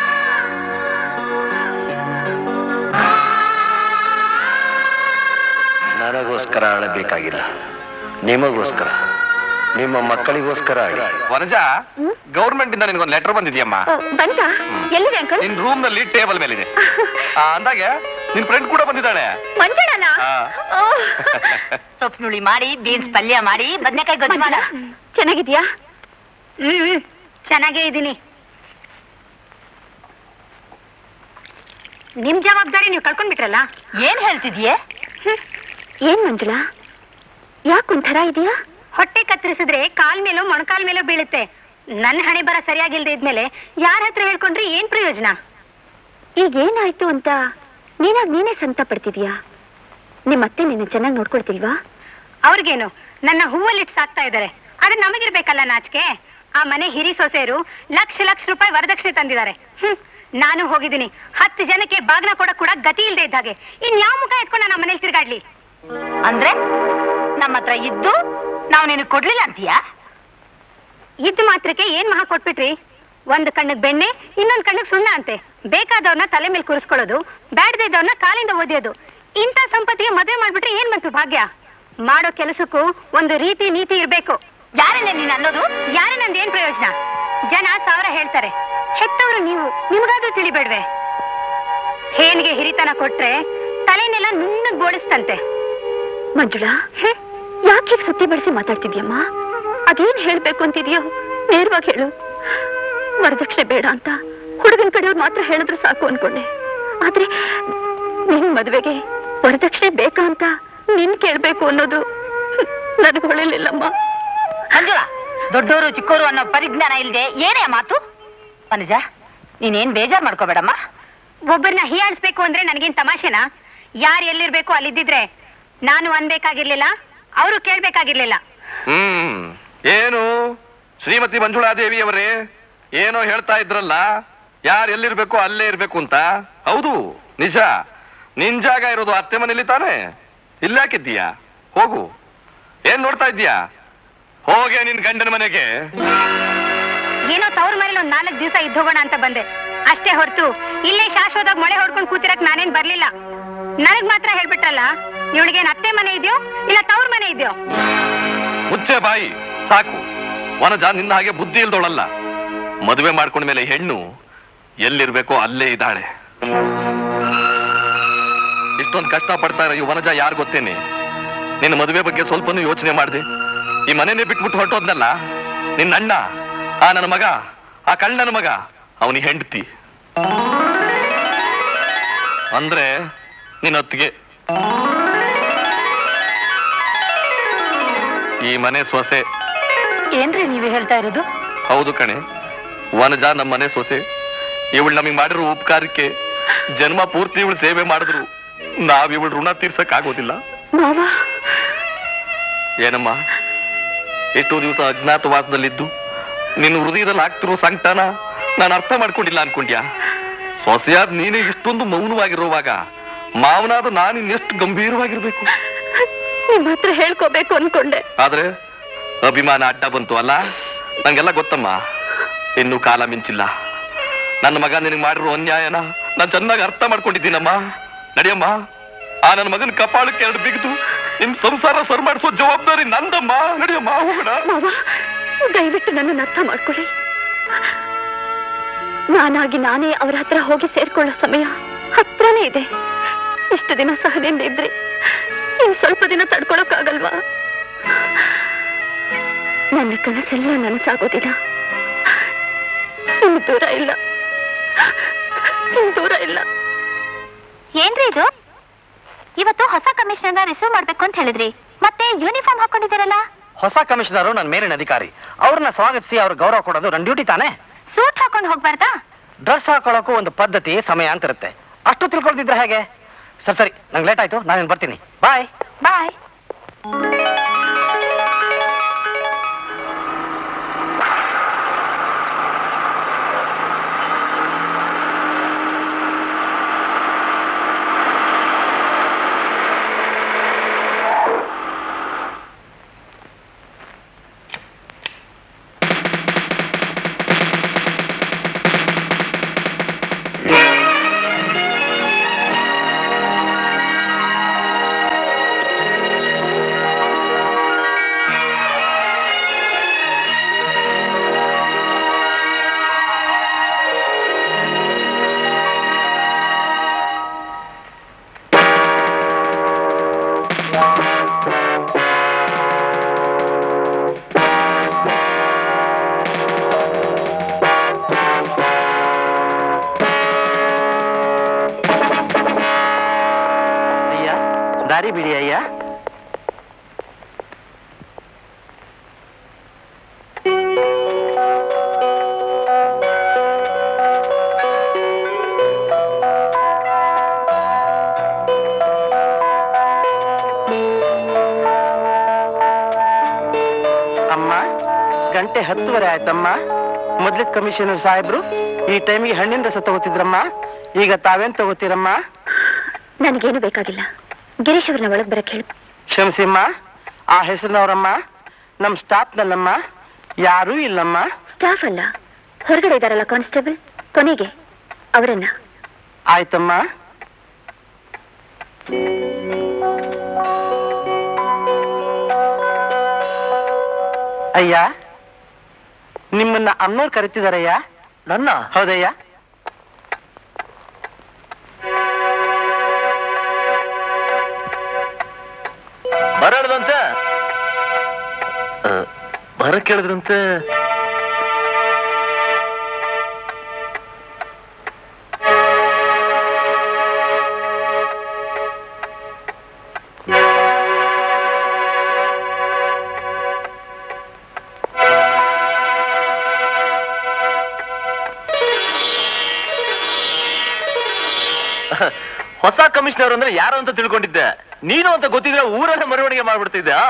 ನನಗೋಸ್ಕರ ಅಳಬೇಕಾಗಿಲ್ಲ ನಿಮಗೋಸ್ಕರ ನಿಮ್ಮ ಮಕ್ಕಳಿಗೋಸ್ಕರ ಅಳಿ ವನಜ ಗೌರ್ಮೆಂಟ್ ಇಂದ ನಿನಗೊಂದು ಲೆಟರ್ ಬಂದಿದ್ಯಮ್ಮ ಬಂತ ಎಲ್ಲಿದೆ ಅಂಕಲ್ ನಿನ್ ರೂಮ್ ನಲ್ಲಿ ಟೇಬಲ್ ಮೇಲಿದೆ ಆ, ಅಂದಾಗೆ ನಿನ್ ಫ್ರೆಂಡ್ ಕೂಡ ಬಂದಿದ್ದಾಳೆ ಮಂಜಣ್ಣನ ಆ. ಸೊಪ್ಪುನುಳಿ ಮಾಡಿ ಬೀನ್ಸ್ ಪಲ್ಯ ಮಾಡಿ ಬದನೆಕಾಯಿ ಗೊಜ್ಜು ಮಾಡ ಚೆನ್ನಾಗಿದ್ಯಾ ಹ್ಮ್ ಚೆನ್ನಾಗೇ ಇದೀನಿ ನಿಮ್ ಜವಾಬ್ದಾರಿ ನೀವು ಕಳ್ಕೊಂಡ್ಬಿಟ್ರಲ್ಲ ಏನ್ ಹೇಳ್ತಿದ್ಯೆ ಏನ್ ಮಂಜುಳಾ ಯಾಕೊಂಥರ ಇದೆಯಾ ಹೊಟ್ಟೆ ಕತ್ತರಿಸಿದ್ರೆ ಕಾಲ್ ಮೇಲೋ ಮೊಣಕಾಲ್ ಮೇಲೋ ಬೀಳುತ್ತೆ ನನ್ನ ಹಣೆ ಬರ ಸರಿಯಾಗಿಲ್ದೆ ಇದ್ಮೇಲೆ ಯಾರ ಹತ್ರ ಹೇಳ್ಕೊಂಡ್ರೆ ಏನ್ ಪ್ರಯೋಜನ ಈಗ ಏನಾಯ್ತು ಅಂತ ನೀನಾಗ್ ನೀನೇ ಸಂತ ಪಡ್ತಿದ್ಯಾ ನಿಮ್ಮತ್ತೆ ನಿನ್ನ ಚೆನ್ನಾಗಿ ನೋಡ್ಕೊಳ್ತಿಲ್ವಾ ಅವ್ರಿಗೇನು ನನ್ನ ಹೂವಲ್ಲಿಟ್ಟು ಸಾಕ್ತಾ ಇದ್ದಾರೆ ಆದ್ರೆ ನಮಗಿರ್ಬೇಕಲ್ಲ ನಾಚಿಕೆ ಆ ಮನೆ ಹಿರಿ ಸೊಸೆಯರು ಲಕ್ಷ ಲಕ್ಷ ರೂಪಾಯಿ ವರದಕ್ಷಿಣೆ ತಂದಿದ್ದಾರೆ ಹ್ಮ್ ನಾನು ಹೋಗಿದ್ದೀನಿ ಹತ್ತು ಜನಕ್ಕೆ ಬಾಗ್ನ ಕೊಡಕ್ ಕೂಡ ಗತಿ ಇಲ್ದೆ ಇದ್ದಾಗೆ ಇನ್ ಯಾವ ಮುಖ ಎತ್ಕೊಂಡು ನಮ್ಮ ಮನೇಲಿ ತಿರ್ಗಾಡ್ಲಿ ಅಂದ್ರೆ ನಮ್ಮ ಹತ್ರ ಇದ್ದು ನಾವು ನಿನಗೆ ಕೊಡ್ಲಿಲ್ಲ ಅಂತೀಯಾ ಇದ್ದು ಮಾತ್ರಕ್ಕೆ ಏನ್ ಮಹಾ ಕೊಟ್ಬಿಟ್ರಿ ಒಂದ್ ಕಣ್ಣಿಗೆ ಬೆಣ್ಣೆ ಇನ್ನೊಂದ್ ಕಣ್ಣಿಗೆ ಸುಣ್ಣ ಅಂತೆ ಬೇಕಾದವ್ರನ್ನ ತಲೆ ಮೇಲೆ ಕೂರಿಸ್ಕೊಳ್ಳೋದು ಬ್ಯಾಡದಿದ್ದವ್ರನ್ನ ಕಾಲಿಂದ ಓದಿಯೋದು ಇಂಥ ಸಂಪತ್ತಿಗೆ ಮದುವೆ ಮಾಡ್ಬಿಟ್ರೆ ಏನ್ ಬಂತು ಭಾಗ್ಯ ಮಾಡೋ ಕೆಲಸಕ್ಕೂ ಒಂದು ರೀತಿ ನೀತಿ ಇರ್ಬೇಕು ಯಾರನ್ನೇ ನೀನ್ ಅನ್ನೋದು ಯಾರೇ ನಂದು ಏನ್ ಪ್ರಯೋಜನ ಜನ ಸಾವಿರ ಹೇಳ್ತಾರೆ ಹೆತ್ತವರು ನೀವು ನಿಮ್ಗಾದ್ರೂ ತಿಳಿಬೇಡ್ವೆ ಹೇನ್ಗೆ ಹಿರಿತನ ಕೊಟ್ರೆ ತಲೆನೆಲ್ಲ ನುಣ್ಣಗ್ ಬೋಳಿಸ್ತಂತೆ ಮಂಜುಳಾ ಯಾಕೆ ಸುತ್ತಿ ಬೆಳೆಸಿ ಮಾತಾಡ್ತಿದ್ಯಮ್ಮ ಅದೇನ್ ಹೇಳ್ಬೇಕು ಅಂತಿದ್ಯೋ ನೇರವಾಗಿ ಹೇಳು ವರದಕ್ಷಿಣೆ ಬೇಡ ಅಂತ ಹುಡುಗನ ಕಡೆಯವ್ರು ಮಾತ್ರ ಹೇಳಿದ್ರೆ ಸಾಕು ಅನ್ಕೊಂಡೆ ಆದ್ರೆ ನಿನ್ ಮದ್ವೆಗೆ ವರದಕ್ಷಿಣೆ ಬೇಕಾ ಅಂತ ನಿನ್ ಕೇಳ್ಬೇಕು ಅನ್ನೋದು ನನಗೆ ಹೊಳಿಲಿಲ್ಲಮ್ಮ ಮಂಜುಳ ದೊಡ್ಡೋರು ಚಿಕ್ಕೋರು ಅನ್ನೋ ಪರಿಜ್ಞಾನ ಇಲ್ದೆ ಏನೇ ಆ ಮಾತು ಅನುಜ ನೀನೇನ್ ಬೇಜಾರ್ ಮಾಡ್ಕೋಬೇಡಮ್ಮ ಒಬ್ಬರನ್ನ ಹೀಯಾಳಿಸ್ಬೇಕು ಅಂದ್ರೆ ನನಗೇನ್ ತಮಾಷೆನಾ ಯಾರು ಎಲ್ಲಿರ್ಬೇಕು ಅಲ್ಲಿದ್ದಿದ್ರೆ ನಾನು ಅನ್ಬೇಕಾಗಿರ್ಲಿಲ್ಲ ಅವರು ಕೇಳ್ಬೇಕಾಗಿರ್ಲಿಲ್ಲ ಹ್ಮ್ ಏನು ಶ್ರೀಮತಿ ಮಂಜುಳಾದೇವಿ ಅವರೇ ಏನೋ ಹೇಳ್ತಾ ಇದ್ರಲ್ಲ ಯಾರು ಎಲ್ಲಿರ್ಬೇಕು ಅಲ್ಲೇ ಇರ್ಬೇಕು ಅಂತ ಹೌದು ನಿಜ ನಿನ್ ಜಾಗ ಇರೋದು ಅತ್ತೆ ಮನೇಲಿ ತಾನೇ ಇಲ್ಲಾಕಿದ್ದೀಯಾ ಹೋಗು ಏನ್ ನೋಡ್ತಾ ಇದ್ದೀಯಾ ಹೋಗೆ ನಿನ್ ಗಂಡನ ಮನೆಗೆ ಏನೋ ತವ್ರ ಮನೇಲಿ ಒಂದ್ ನಾಲ್ಕು ದಿವಸ ಇದ್ದೋಗೋಣ ಅಂತ ಬಂದೆ ಅಷ್ಟೇ ಹೊರತು ಇಲ್ಲೇ ಶಾಶ್ವತವಾಗಿ ಮೊಳೆ ಹೊಡ್ಕೊಂಡು ಕೂತಿರಕ್ ನಾನೇನ್ ಬರ್ಲಿಲ್ಲ ನನಗ್ ಮಾತ್ರ ಹೇಳ್ಬಿಟ್ರಲ್ಲ ಇವಳಿಗೇನ್ ಅತ್ತೆ ಮನೆ ಇದೆಯೋ ಇಲ್ಲ ತವ್ರ ಮನೆ ಇದೆಯೋ ಮುಚ್ಚೆ ಬಾಯಿ ಸಾಕು ವನಜ ನಿನ್ನ ಹಾಗೆ ಬುದ್ಧಿ ಇಲ್ದೋಳಲ್ಲ ಮದುವೆ ಮಾಡ್ಕೊಂಡ ಮೇಲೆ ಹೆಣ್ಣು ಎಲ್ಲಿರ್ಬೇಕೋ ಅಲ್ಲೇ ಇದ್ದಾಳೆ ಇಷ್ಟೊಂದು ಕಷ್ಟ ಪಡ್ತಾ ಇರೋ ಈ ವನಜ ಯಾರು ಗೊತ್ತೇನೆ ನಿನ್ನ ಮದುವೆ ಬಗ್ಗೆ ಸ್ವಲ್ಪನೂ ಯೋಚನೆ ಮಾಡಿದೆ ಈ ಮನೆನೇ ಬಿಟ್ಬಿಟ್ಟು ಹೊರಟೋದ್ನಲ್ಲ ನಿನ್ನ ಅಣ್ಣ ಆ ನನ್ನ ಮಗ ಆ ಕಳ್ಳನ ಮಗ ಅವನಿಗೆ ಹೆಂಡತಿ ಅಂದ್ರೆ ನಿನ್ನ ಹೊತ್ತಿಗೆ ಈ ಮನೆ ಸೊಸೆ ಏನ್ರಿ ನೀವು ಹೇಳ್ತಾ ಇರೋದು ಹೌದು ಕಣೆ ವನಜ ನಮ್ಮ ಮನೆ ಸೊಸೆ ಇವಳು ನಮಗೆ ಮಾಡಿರೋ ಉಪಕಾರಕ್ಕೆ ಜನ್ಮ ಪೂರ್ತಿ ಇವಳು ಸೇವೆ ಮಾಡಿದ್ರು ನಾವ್ ಇವಳು ಋಣ ತೀರ್ಸಕ್ ಆಗೋದಿಲ್ಲ ಮಾವ ಏನಮ್ಮ ಎಷ್ಟು ದಿವಸ ಅಜ್ಞಾತವಾಸದಲ್ಲಿದ್ದು ನಿನ್ನ ಹೃದಯದಲ್ಲಿ ಆಗ್ತಿರೋ ಸಂಕಟನ ನಾನು ಅರ್ಥ ಮಾಡ್ಕೊಂಡಿಲ್ಲ ಅನ್ಕೊಂಡ್ಯಾ ಸೊಸೆಯಾದ ನೀನೇ ಇಷ್ಟೊಂದು ಮೌನವಾಗಿರುವಾಗ ಮಾವನಾದ ನಾನು ಇನ್ನೆಷ್ಟು ಗಂಭೀರವಾಗಿರ್ಬೇಕು ನಿಮ್ ಹತ್ರ ಹೇಳ್ಕೋಬೇಕು ಅನ್ಕೊಂಡೆ ಆದ್ರೆ ಅಭಿಮಾನ ಅಡ್ಡ ಬಂತು ಅಲ್ಲ ನಂಗೆಲ್ಲ ಗೊತ್ತಮ್ಮ ಇನ್ನು ಕಾಲ ಮಿಂಚಿಲ್ಲ ನನ್ನ ಮಗ ನಿನಗೆ ಮಾಡಿರೋ ಅನ್ಯಾಯನ ನಾನು ಚೆನ್ನಾಗಿ ಅರ್ಥ ಮಾಡ್ಕೊಂಡಿದ್ದೀನಮ್ಮ ನಡಿಯಮ್ಮ ಆ ನನ್ನ ಮಗನ ಕಪಾಳಕ್ಕೆ ಎರಡು ಬಿಗಿದು ನಿಮ್ ಸಂಸಾರ ಸರ್ ಮಾಡಿಸೋ ಜವಾಬ್ದಾರಿ ನಂದಮ್ಮ ನಡಿಯಮ್ಮ ಹೋಗೋಣ ಮಾವ ದಯವಿಟ್ಟು ನನ್ನನ್ನು ಅರ್ಥ ಮಾಡ್ಕೊಳ್ಳಿ ನಾನಾಗಿ ನಾನೇ ಅವ್ರ ಹತ್ರ ಹೋಗಿ ಸೇರ್ಕೊಳ್ಳೋ ಸಮಯ ಹತ್ರನೇ ಇದೆ ಇಷ್ಟು ದಿನ ಸಹನೆಯಿಂದ ಇದ್ರೆ ಇನ್ ಸ್ವಲ್ಪ ದಿನ ತಡ್ಕೊಳಕ್ಕಾಗಲ್ವಾ ನನ್ನ ಕನಸೆಲ್ಲ ನನಸಾಗೋದಿಲ್ಲ ಇನ್ನು ದೂರ ಇಲ್ಲ ಇನ್ನು ದೂರ ಇಲ್ಲ ಏನ್ರಿ ಇದು ಇವತ್ತು ಹೊಸ ಕಮಿಷನರ್ ರಿಸೀವ್ ಮಾಡ್ಬೇಕು ಅಂತ ಹೇಳಿದ್ರಿ ಮತ್ತೆ ಯೂನಿಫಾರ್ಮ್ ಹಾಕೊಂಡಿದ್ದೀರಲ್ಲ ಹೊಸ ಕಮಿಷನರು ನನ್ನ ಮೇಲಿನ ಅಧಿಕಾರಿ ಅವ್ರನ್ನ ಸ್ವಾಗತಿಸಿ ಅವ್ರ ಗೌರವ ಕೊಡೋದು ನನ್ನ ಡ್ಯೂಟಿ ತಾನೇ ಸೂಟ್ ಹಾಕೊಂಡು ಹೋಗ್ಬಾರ್ದಾ ಡ್ರೆಸ್ ಹಾಕೊಳ್ಳೋಕ್ಕೂ ಒಂದು ಪದ್ಧತಿ ಸಮಯ ಅಂತ ಇರುತ್ತೆ ಅಷ್ಟು ತಿಳ್ಕೊಳ್ತಿದ್ರೆ ಹೇಗೆ ಸರಿ ಸರಿ ನಂಗೆ ಲೇಟ್ ಆಯ್ತು ನಾನೇನು ಬರ್ತೀನಿ ಬಾಯ್ ಬಾಯ್ ಅಯ್ಯ ದಾರಿ ಬಿಡಿ ಅಯ್ಯ ಅಮ್ಮ ಗಂಟೆ ಹತ್ತುವರೆ ಆಯ್ತಮ್ಮ ಮೊದ್ಲಿದ್ ಕಮಿಷನರ್ ಸಾಹೇಬ್ರು ಈ ಟೈಮಿಗೆ ಹಣ್ಣಿನ ರಸ ತಗೋತಿದ್ರಮ್ಮ ಈಗ ತಾವೇನ್ ತಗೋತೀರಮ್ಮ ನನಗೇನು ಬೇಕಾಗಿಲ್ಲ ಗಿರೀಶ್ ಅವ್ರನ್ನ ಒಳಗ್ ಬರಕ್ ಹೇಳು ಕ್ಷಮಿಸಿಮ್ಮ ಆ ಹೆಸರಿನವರಮ್ಮ ನಮ್ ಸ್ಟಾಫ್ನಲ್ಲಮ್ಮ ಯಾರೂ ಇಲ್ಲಮ್ಮ ಸ್ಟಾಫ್ ಅಲ್ಲ ಹೊರಗಡೆ ಇದಾರಲ್ಲ ಕಾನ್ಸ್ಟೇಬಲ್ ಕೊನೆಗೆ ಅವರನ್ನ ಆಯ್ತಮ್ಮ ಅಯ್ಯ ನಿಮ್ಮನ್ನ ಅಮ್ಮನವ್ರು ಕರಿತಿದಾರಯ್ಯ ನನ್ನ ಹೌದಯ್ಯ ಬರಾಡ್ದಂತೆ ಬರಕ್ ಕೇಳಿದ್ರಂತೆ ಹೊಸ ಕಮಿಷನರ್ ಅಂದ್ರೆ ಯಾರು ಅಂತ ತಿಳ್ಕೊಂಡಿದ್ದೆ ನೀನು ಅಂತ ಗೊತ್ತಿದ್ರೆ ಊರನ್ನ ಮೆರವಣಿಗೆ ಮಾಡ್ಬಿಡ್ತಿದ್ದೆ ಆ?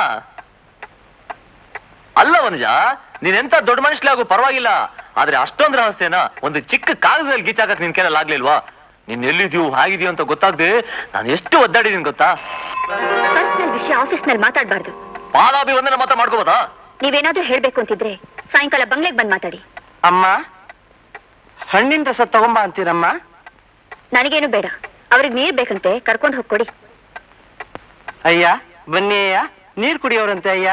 ಅಲ್ಲ ವನಜ ನೀನೆಂತ ದೊಡ್ಡ ಮನುಷ್ಯ ಆಗು ಪರವಾಗಿಲ್ಲ ಆದ್ರೆ ಅಷ್ಟೊಂದು ರಹಸ್ಯನ ಒಂದು ಚಿಕ್ಕ ಕಾಗದದಲ್ಲಿ ಗೀಚಾಕಕ್ ನಿನ್ ಕೈಯಲ್ಲಿ ಆಗ್ಲಿಲ್ವಾ ನೀನ್ ಎಲ್ಲಿದ್ಯೂ ಹೇಗಿದ್ಯೂ ಅಂತ ಗೊತ್ತಾಗ್ದೆ ನಾನು ಎಷ್ಟು ಒದ್ದಾಡಿದೀನಿ ಗೊತ್ತಾ ಪರ್ಸನಲ್ ವಿಷಯ ಆಫೀಸ್ನಲ್ಲಿ ಮಾತಾಡಬಾರ್ದು ಪಾದಾಭಿವಂದನ ಮಾತ್ರ ಮಾಡ್ಕೋಬೋದಾ ನೀವೇನಾದ್ರೂ ಹೇಳ್ಬೇಕು ಅಂತಿದ್ರೆ ಸಾಯಂಕಾಲ ಬಂಗ್ಲೆಗ್ ಬಂದ್ ಮಾತಾಡಿ ಅಮ್ಮ ಹಣ್ಣಿನ ರಸ ತಗೊಂಬ ಅಂತೀರಮ್ಮ ನನಗೇನು ಬೇಡ ಅವ್ರಿಗೆ ನೀರ್ ಬೇಕಂತೆ ಕರ್ಕೊಂಡು ಹೋಗ್ಕೊಡಿ ಅಯ್ಯ ಬನ್ನಿ ಅಯ್ಯ ನೀರ್ ಕುಡಿಯೋರಂತೆ ಅಯ್ಯ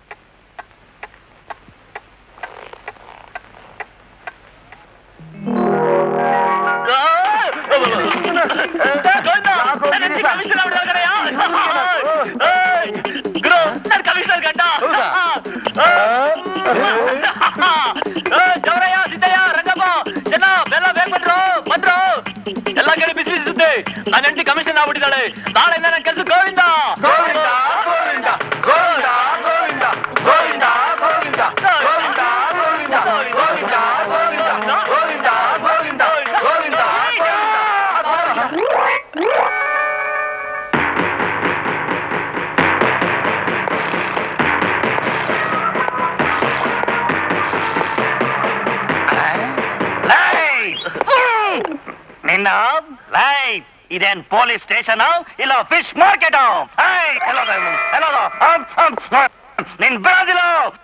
ಕಮಿಷನರ್ ಗಂಡ ಚೌರಯ್ಯ ಸಿದ್ದಯ್ಯ ರಂಗಪ್ಪ ಚೆನ್ನ ಬೆಲ್ಲ ಬೇಗ ಬಂದ್ರು ಬಂದ್ರು ಎಲ್ಲ ಕೇಳಿ ಬಿಸಿ ಬಿಸಿ ಸುದ್ದಿ ನನ್ನ ಹೆಂಡತಿ ಕಮಿಷನ್ ಆಗ್ಬಿಟ್ಟಿದ್ದಾಳೆ ನಾಳೆ ನನ್ನ ಕೆಲಸ ಗೋವಿಂದ ಗೋವಿಂದ ಗೋವಿಂದ ಗೋವಿಂದ ಗೋವಿಂದ ಗೋವಿಂದ ಗೋವಿಂದ ಗೋವಿಂದ ಗೋವಿಂದ ಗೋವಿಂದ ಗೋವಿಂದ ಗೋವಿಂದ ಗೋವಿಂದ ನಿನ್ನ ಲೈಟ್ ಇದೇನ್ ಪೊಲೀಸ್ ಸ್ಟೇಷನ್ ಇಲ್ಲ ಫಿಶ್ ಮಾರ್ಕೆಟ್ ನಿನ್ ಬಿಡೋದಿಲ್ಲ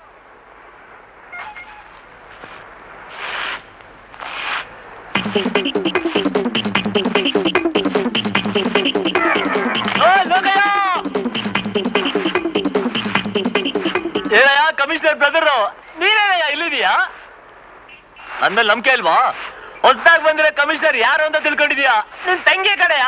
ಏನಯ್ಯ ಕಮಿಷನರ್ ಬ್ರದರ್ ನೀನೇನಯ್ಯ ಇಲ್ಲಿದೀಯಾ ಅಂದ್ಮೇಲೆ ನಂಬಿಕೆ ಇಲ್ವಾ ಹೊಸದಾಗಿ ಬಂದಿರೋ ಕಮಿಷನರ್ ಯಾರು ಅಂತ ತಿಳ್ಕೊಂಡಿದ್ಯಾ ನಿನ್ ತಂಗಿ ಕಡೆಯಾ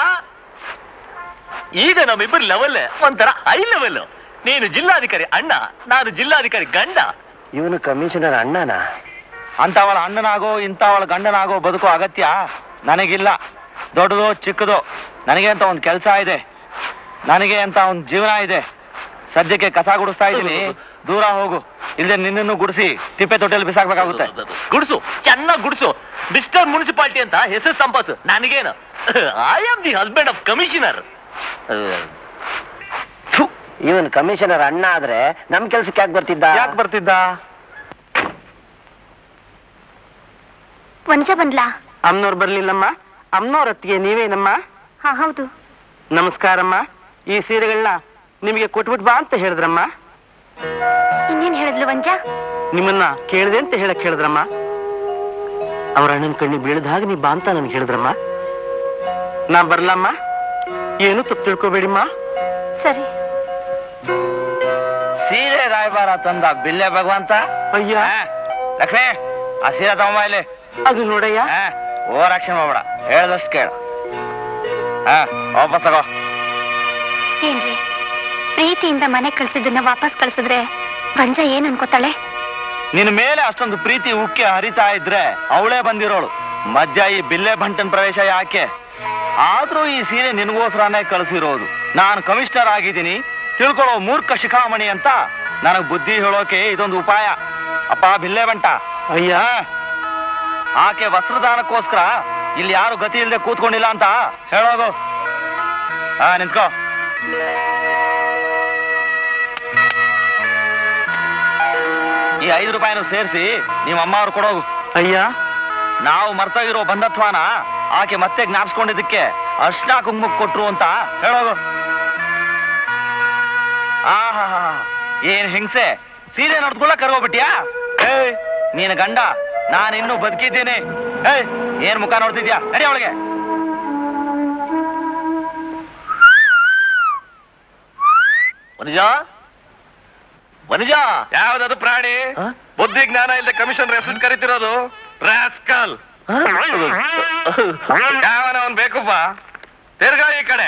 ಈಗ ನಮ್ಮಿಬ್ಬರು ಲೆವೆಲ್ ಒಂಥರ ಹೈ ಲೆವೆಲ್ ನೀನು ಜಿಲ್ಲಾಧಿಕಾರಿ ಅಣ್ಣ ನಾನು ಜಿಲ್ಲಾಧಿಕಾರಿ ಗಂಡ ಇವನು ಕಮಿಷನರ್ ಅಣ್ಣನ ಅಂತವಳ ಅಣ್ಣನಾಗೋ ಇಂಥವಳ ಗಂಡನಾಗೋ ಬದುಕೋ ಅಗತ್ಯ ನನಗಿಲ್ಲ ದೊಡ್ಡದು ಚಿಕ್ಕದು ನನಗೆ ಅಂತ ಒಂದು ಕೆಲಸ ಇದೆ ನನಗೆ ಅಂತ ಒಂದು ಜೀವನ ಇದೆ ಸದ್ಯಕ್ಕೆ ಕಸ ಗುಡಿಸ್ತಾ ಇದ್ದೀನಿ ದೂರ ಹೋಗು ಇಲ್ಲದೆ ನಿನ್ನನ್ನು ಗುಡಿಸಿ ತಿಪ್ಪೆ ತೊಟ್ಟೆಯಲ್ಲಿ ಬಿಸಾಕ್ಬೇಕಾಗುತ್ತೆ ಗುಡ್ಸು ಚೆನ್ನಾಗಿ ಗುಡ್ಸು ಮಿಸ್ಟರ್ ಮುನ್ಸಿಪಾಲಿಟಿ ಅಂತ ಹೆಸರು ಸಂಪಾಸು ನನಗೇನು I am the husband of commissioner ಇವನ್ ಕಮಿಷನರ್ ಅಣ್ಣ ಆದ್ರೆ ನಮ್ ಕೆಲ್ಸಕ್ಕೆ ಯಾಕೆ ಬರ್ತಿದ್ದ ಯಾಕೆ ಬರ್ತಿದ್ದ ವನಜ ಬಂದ್ಲಾ ಅಮ್ನವ್ರು ಬರ್ಲಿಲ್ಲಮ್ಮ ಅಮ್ನವ್ರ ಹೊತ್ತಿಗೆ ನೀವೇನಮ್ಮ ಹಾ ಹೌದು ನಮಸ್ಕಾರಮ್ಮ ಈ ಸೀರೆಗಳನ್ನ ನಿಮಗೆ ಕೊಟ್ಬಿಟ್ ಬಾ ಅಂತ ಹೇಳಿದ್ರಮ್ಮ ಇನ್ನೇನ್ ಹೇಳಿದ್ಲು ವಂಜ ನಿಮ್ಮನ್ನ ಕೇಳಿದೆ ಅಂತ ಹೇಳಕ್ ಹೇಳಿದ್ರಮ್ಮ ಅವ್ರ ಅಣ್ಣನ ಕಣ್ಣಿ ಬೀಳದ ಹಾಗೆ ನೀ ಬಾ ಅಂತ ನನ್ಗೆ ಹೇಳಿದ್ರಮ್ಮ ನಾ ಬರ್ಲಮ್ಮ ಏನು ತಪ್ಪು ತಿಳ್ಕೊಬೇಡಿಮ್ಮ ಸರಿ ಸೀರೆ ರಾಯಬಾರ ತಂದ ಬಿಲ್ಲೆ ಭಗವಂತ ಅಯ್ಯ ಹಾ, ಲಕ್ಷ್ಮಿ ಆ ಸೀರೆ ತಗೊಂಬ ಇಲ್ಲಿ ಅದು ನೋಡಯ್ಯ ಹಾ, ಓ ರಕ್ಷಣೆ ಮಾಡ್ಬೇಡ ಹೇಳ್ದಷ್ಟು ಕೇಳು ಹಾ ವಾಪಸ್ ತಗೋ ಏನ್ರಿ ಪ್ರೀತಿಯಿಂದ ಮನೆ ಕಳ್ಸಿದ್ದನ್ನ ವಾಪಸ್ ಕಳ್ಸಿದ್ರೆ ವಂಜ ಏನ್ ಅನ್ಕೋತಾಳೆ ನಿನ್ ಮೇಲೆ ಅಷ್ಟೊಂದು ಪ್ರೀತಿ ಉಕ್ಕಿ ಹರಿತಾ ಇದ್ರೆ ಅವಳೇ ಬಂದಿರೋಳು ಮಧ್ಯ ಈ ಬಿಲ್ಲೆ ಬಂಟನ್ ಪ್ರವೇಶ ಯಾಕೆ ಆದ್ರೂ ಈ ಸೀರೆ ನಿನಗೋಸ್ಕರನೇ ಕಳಿಸಿರೋದು ನಾನು ಕಮಿಷನರ್ ಆಗಿದ್ದೀನಿ ತಿಳ್ಕೊಳ್ಳೋ ಮೂರ್ಖ ಶಿಖಾಮಣಿ ಅಂತ ನನಗ್ ಬುದ್ಧಿ ಹೇಳೋಕೆ ಇದೊಂದು ಉಪಾಯ ಅಪ್ಪ ಬಿಲ್ಲೆ ಬಂಟ ಅಯ್ಯ ಆಕೆ ವಸ್ತ್ರದಾನಕ್ಕೋಸ್ಕರ ಇಲ್ಲಿ ಯಾರು ಗತಿ ಇಲ್ಲದೆ ಕೂತ್ಕೊಂಡಿಲ್ಲ ಅಂತ ಹೇಳೋದು ಹಾ ನಿಂತ್ಕೋ ಈ ಐದು ರೂಪಾಯಿನೂ ಸೇರಿಸಿ ನಿಮ್ಮ ಅಮ್ಮ ಅವ್ರು ಕೊಡೋಗು ಅಯ್ಯ ನಾವು ಮರ್ತೋಗಿರೋ ಬಂಧತ್ವಾನ ಆಕೆ ಮತ್ತೆ ಜ್ಞಾಪಿಸ್ಕೊಂಡಿದ್ದಕ್ಕೆ ಅರ್ಶನ ಕುಂಕುಮ ಕೊಟ್ರು ಅಂತ ಹೇಳೋದು ಆಹಾ ಏನ್ ಹಿಂಸೆ ಸೀರೆ ನೋಡ್ಕೊಳ್ಳ ಕರ್ಗೋಗ್ಬಿಟ್ಯಾ ಏಯ್ ನೀನ್ ಗಂಡ ನಾನು ಇನ್ನೂ ಬದುಕಿದ್ದೀನಿ ಏಯ್ ಏನ್ ಮುಖ ನೋಡ್ತಿದ್ಯಾ ನಡಿ ಅವಳಿಗೆ ವನಜ ವನಜ ಯಾವ್ದದು ಪ್ರಾಣಿ ಹ? ಬುದ್ಧಿ ಜ್ಞಾನ ಇಲ್ಲದೆ ಕಮಿಷನ್ ಹೆಸರು ಕರಿತಿರೋದು ರಾಸ್ಕಲ್ ಯಾವನ ಅವನ್ ಬೇಕಪ್ಪ ತಿರ್ಗಾ ಈ ಕಡೆ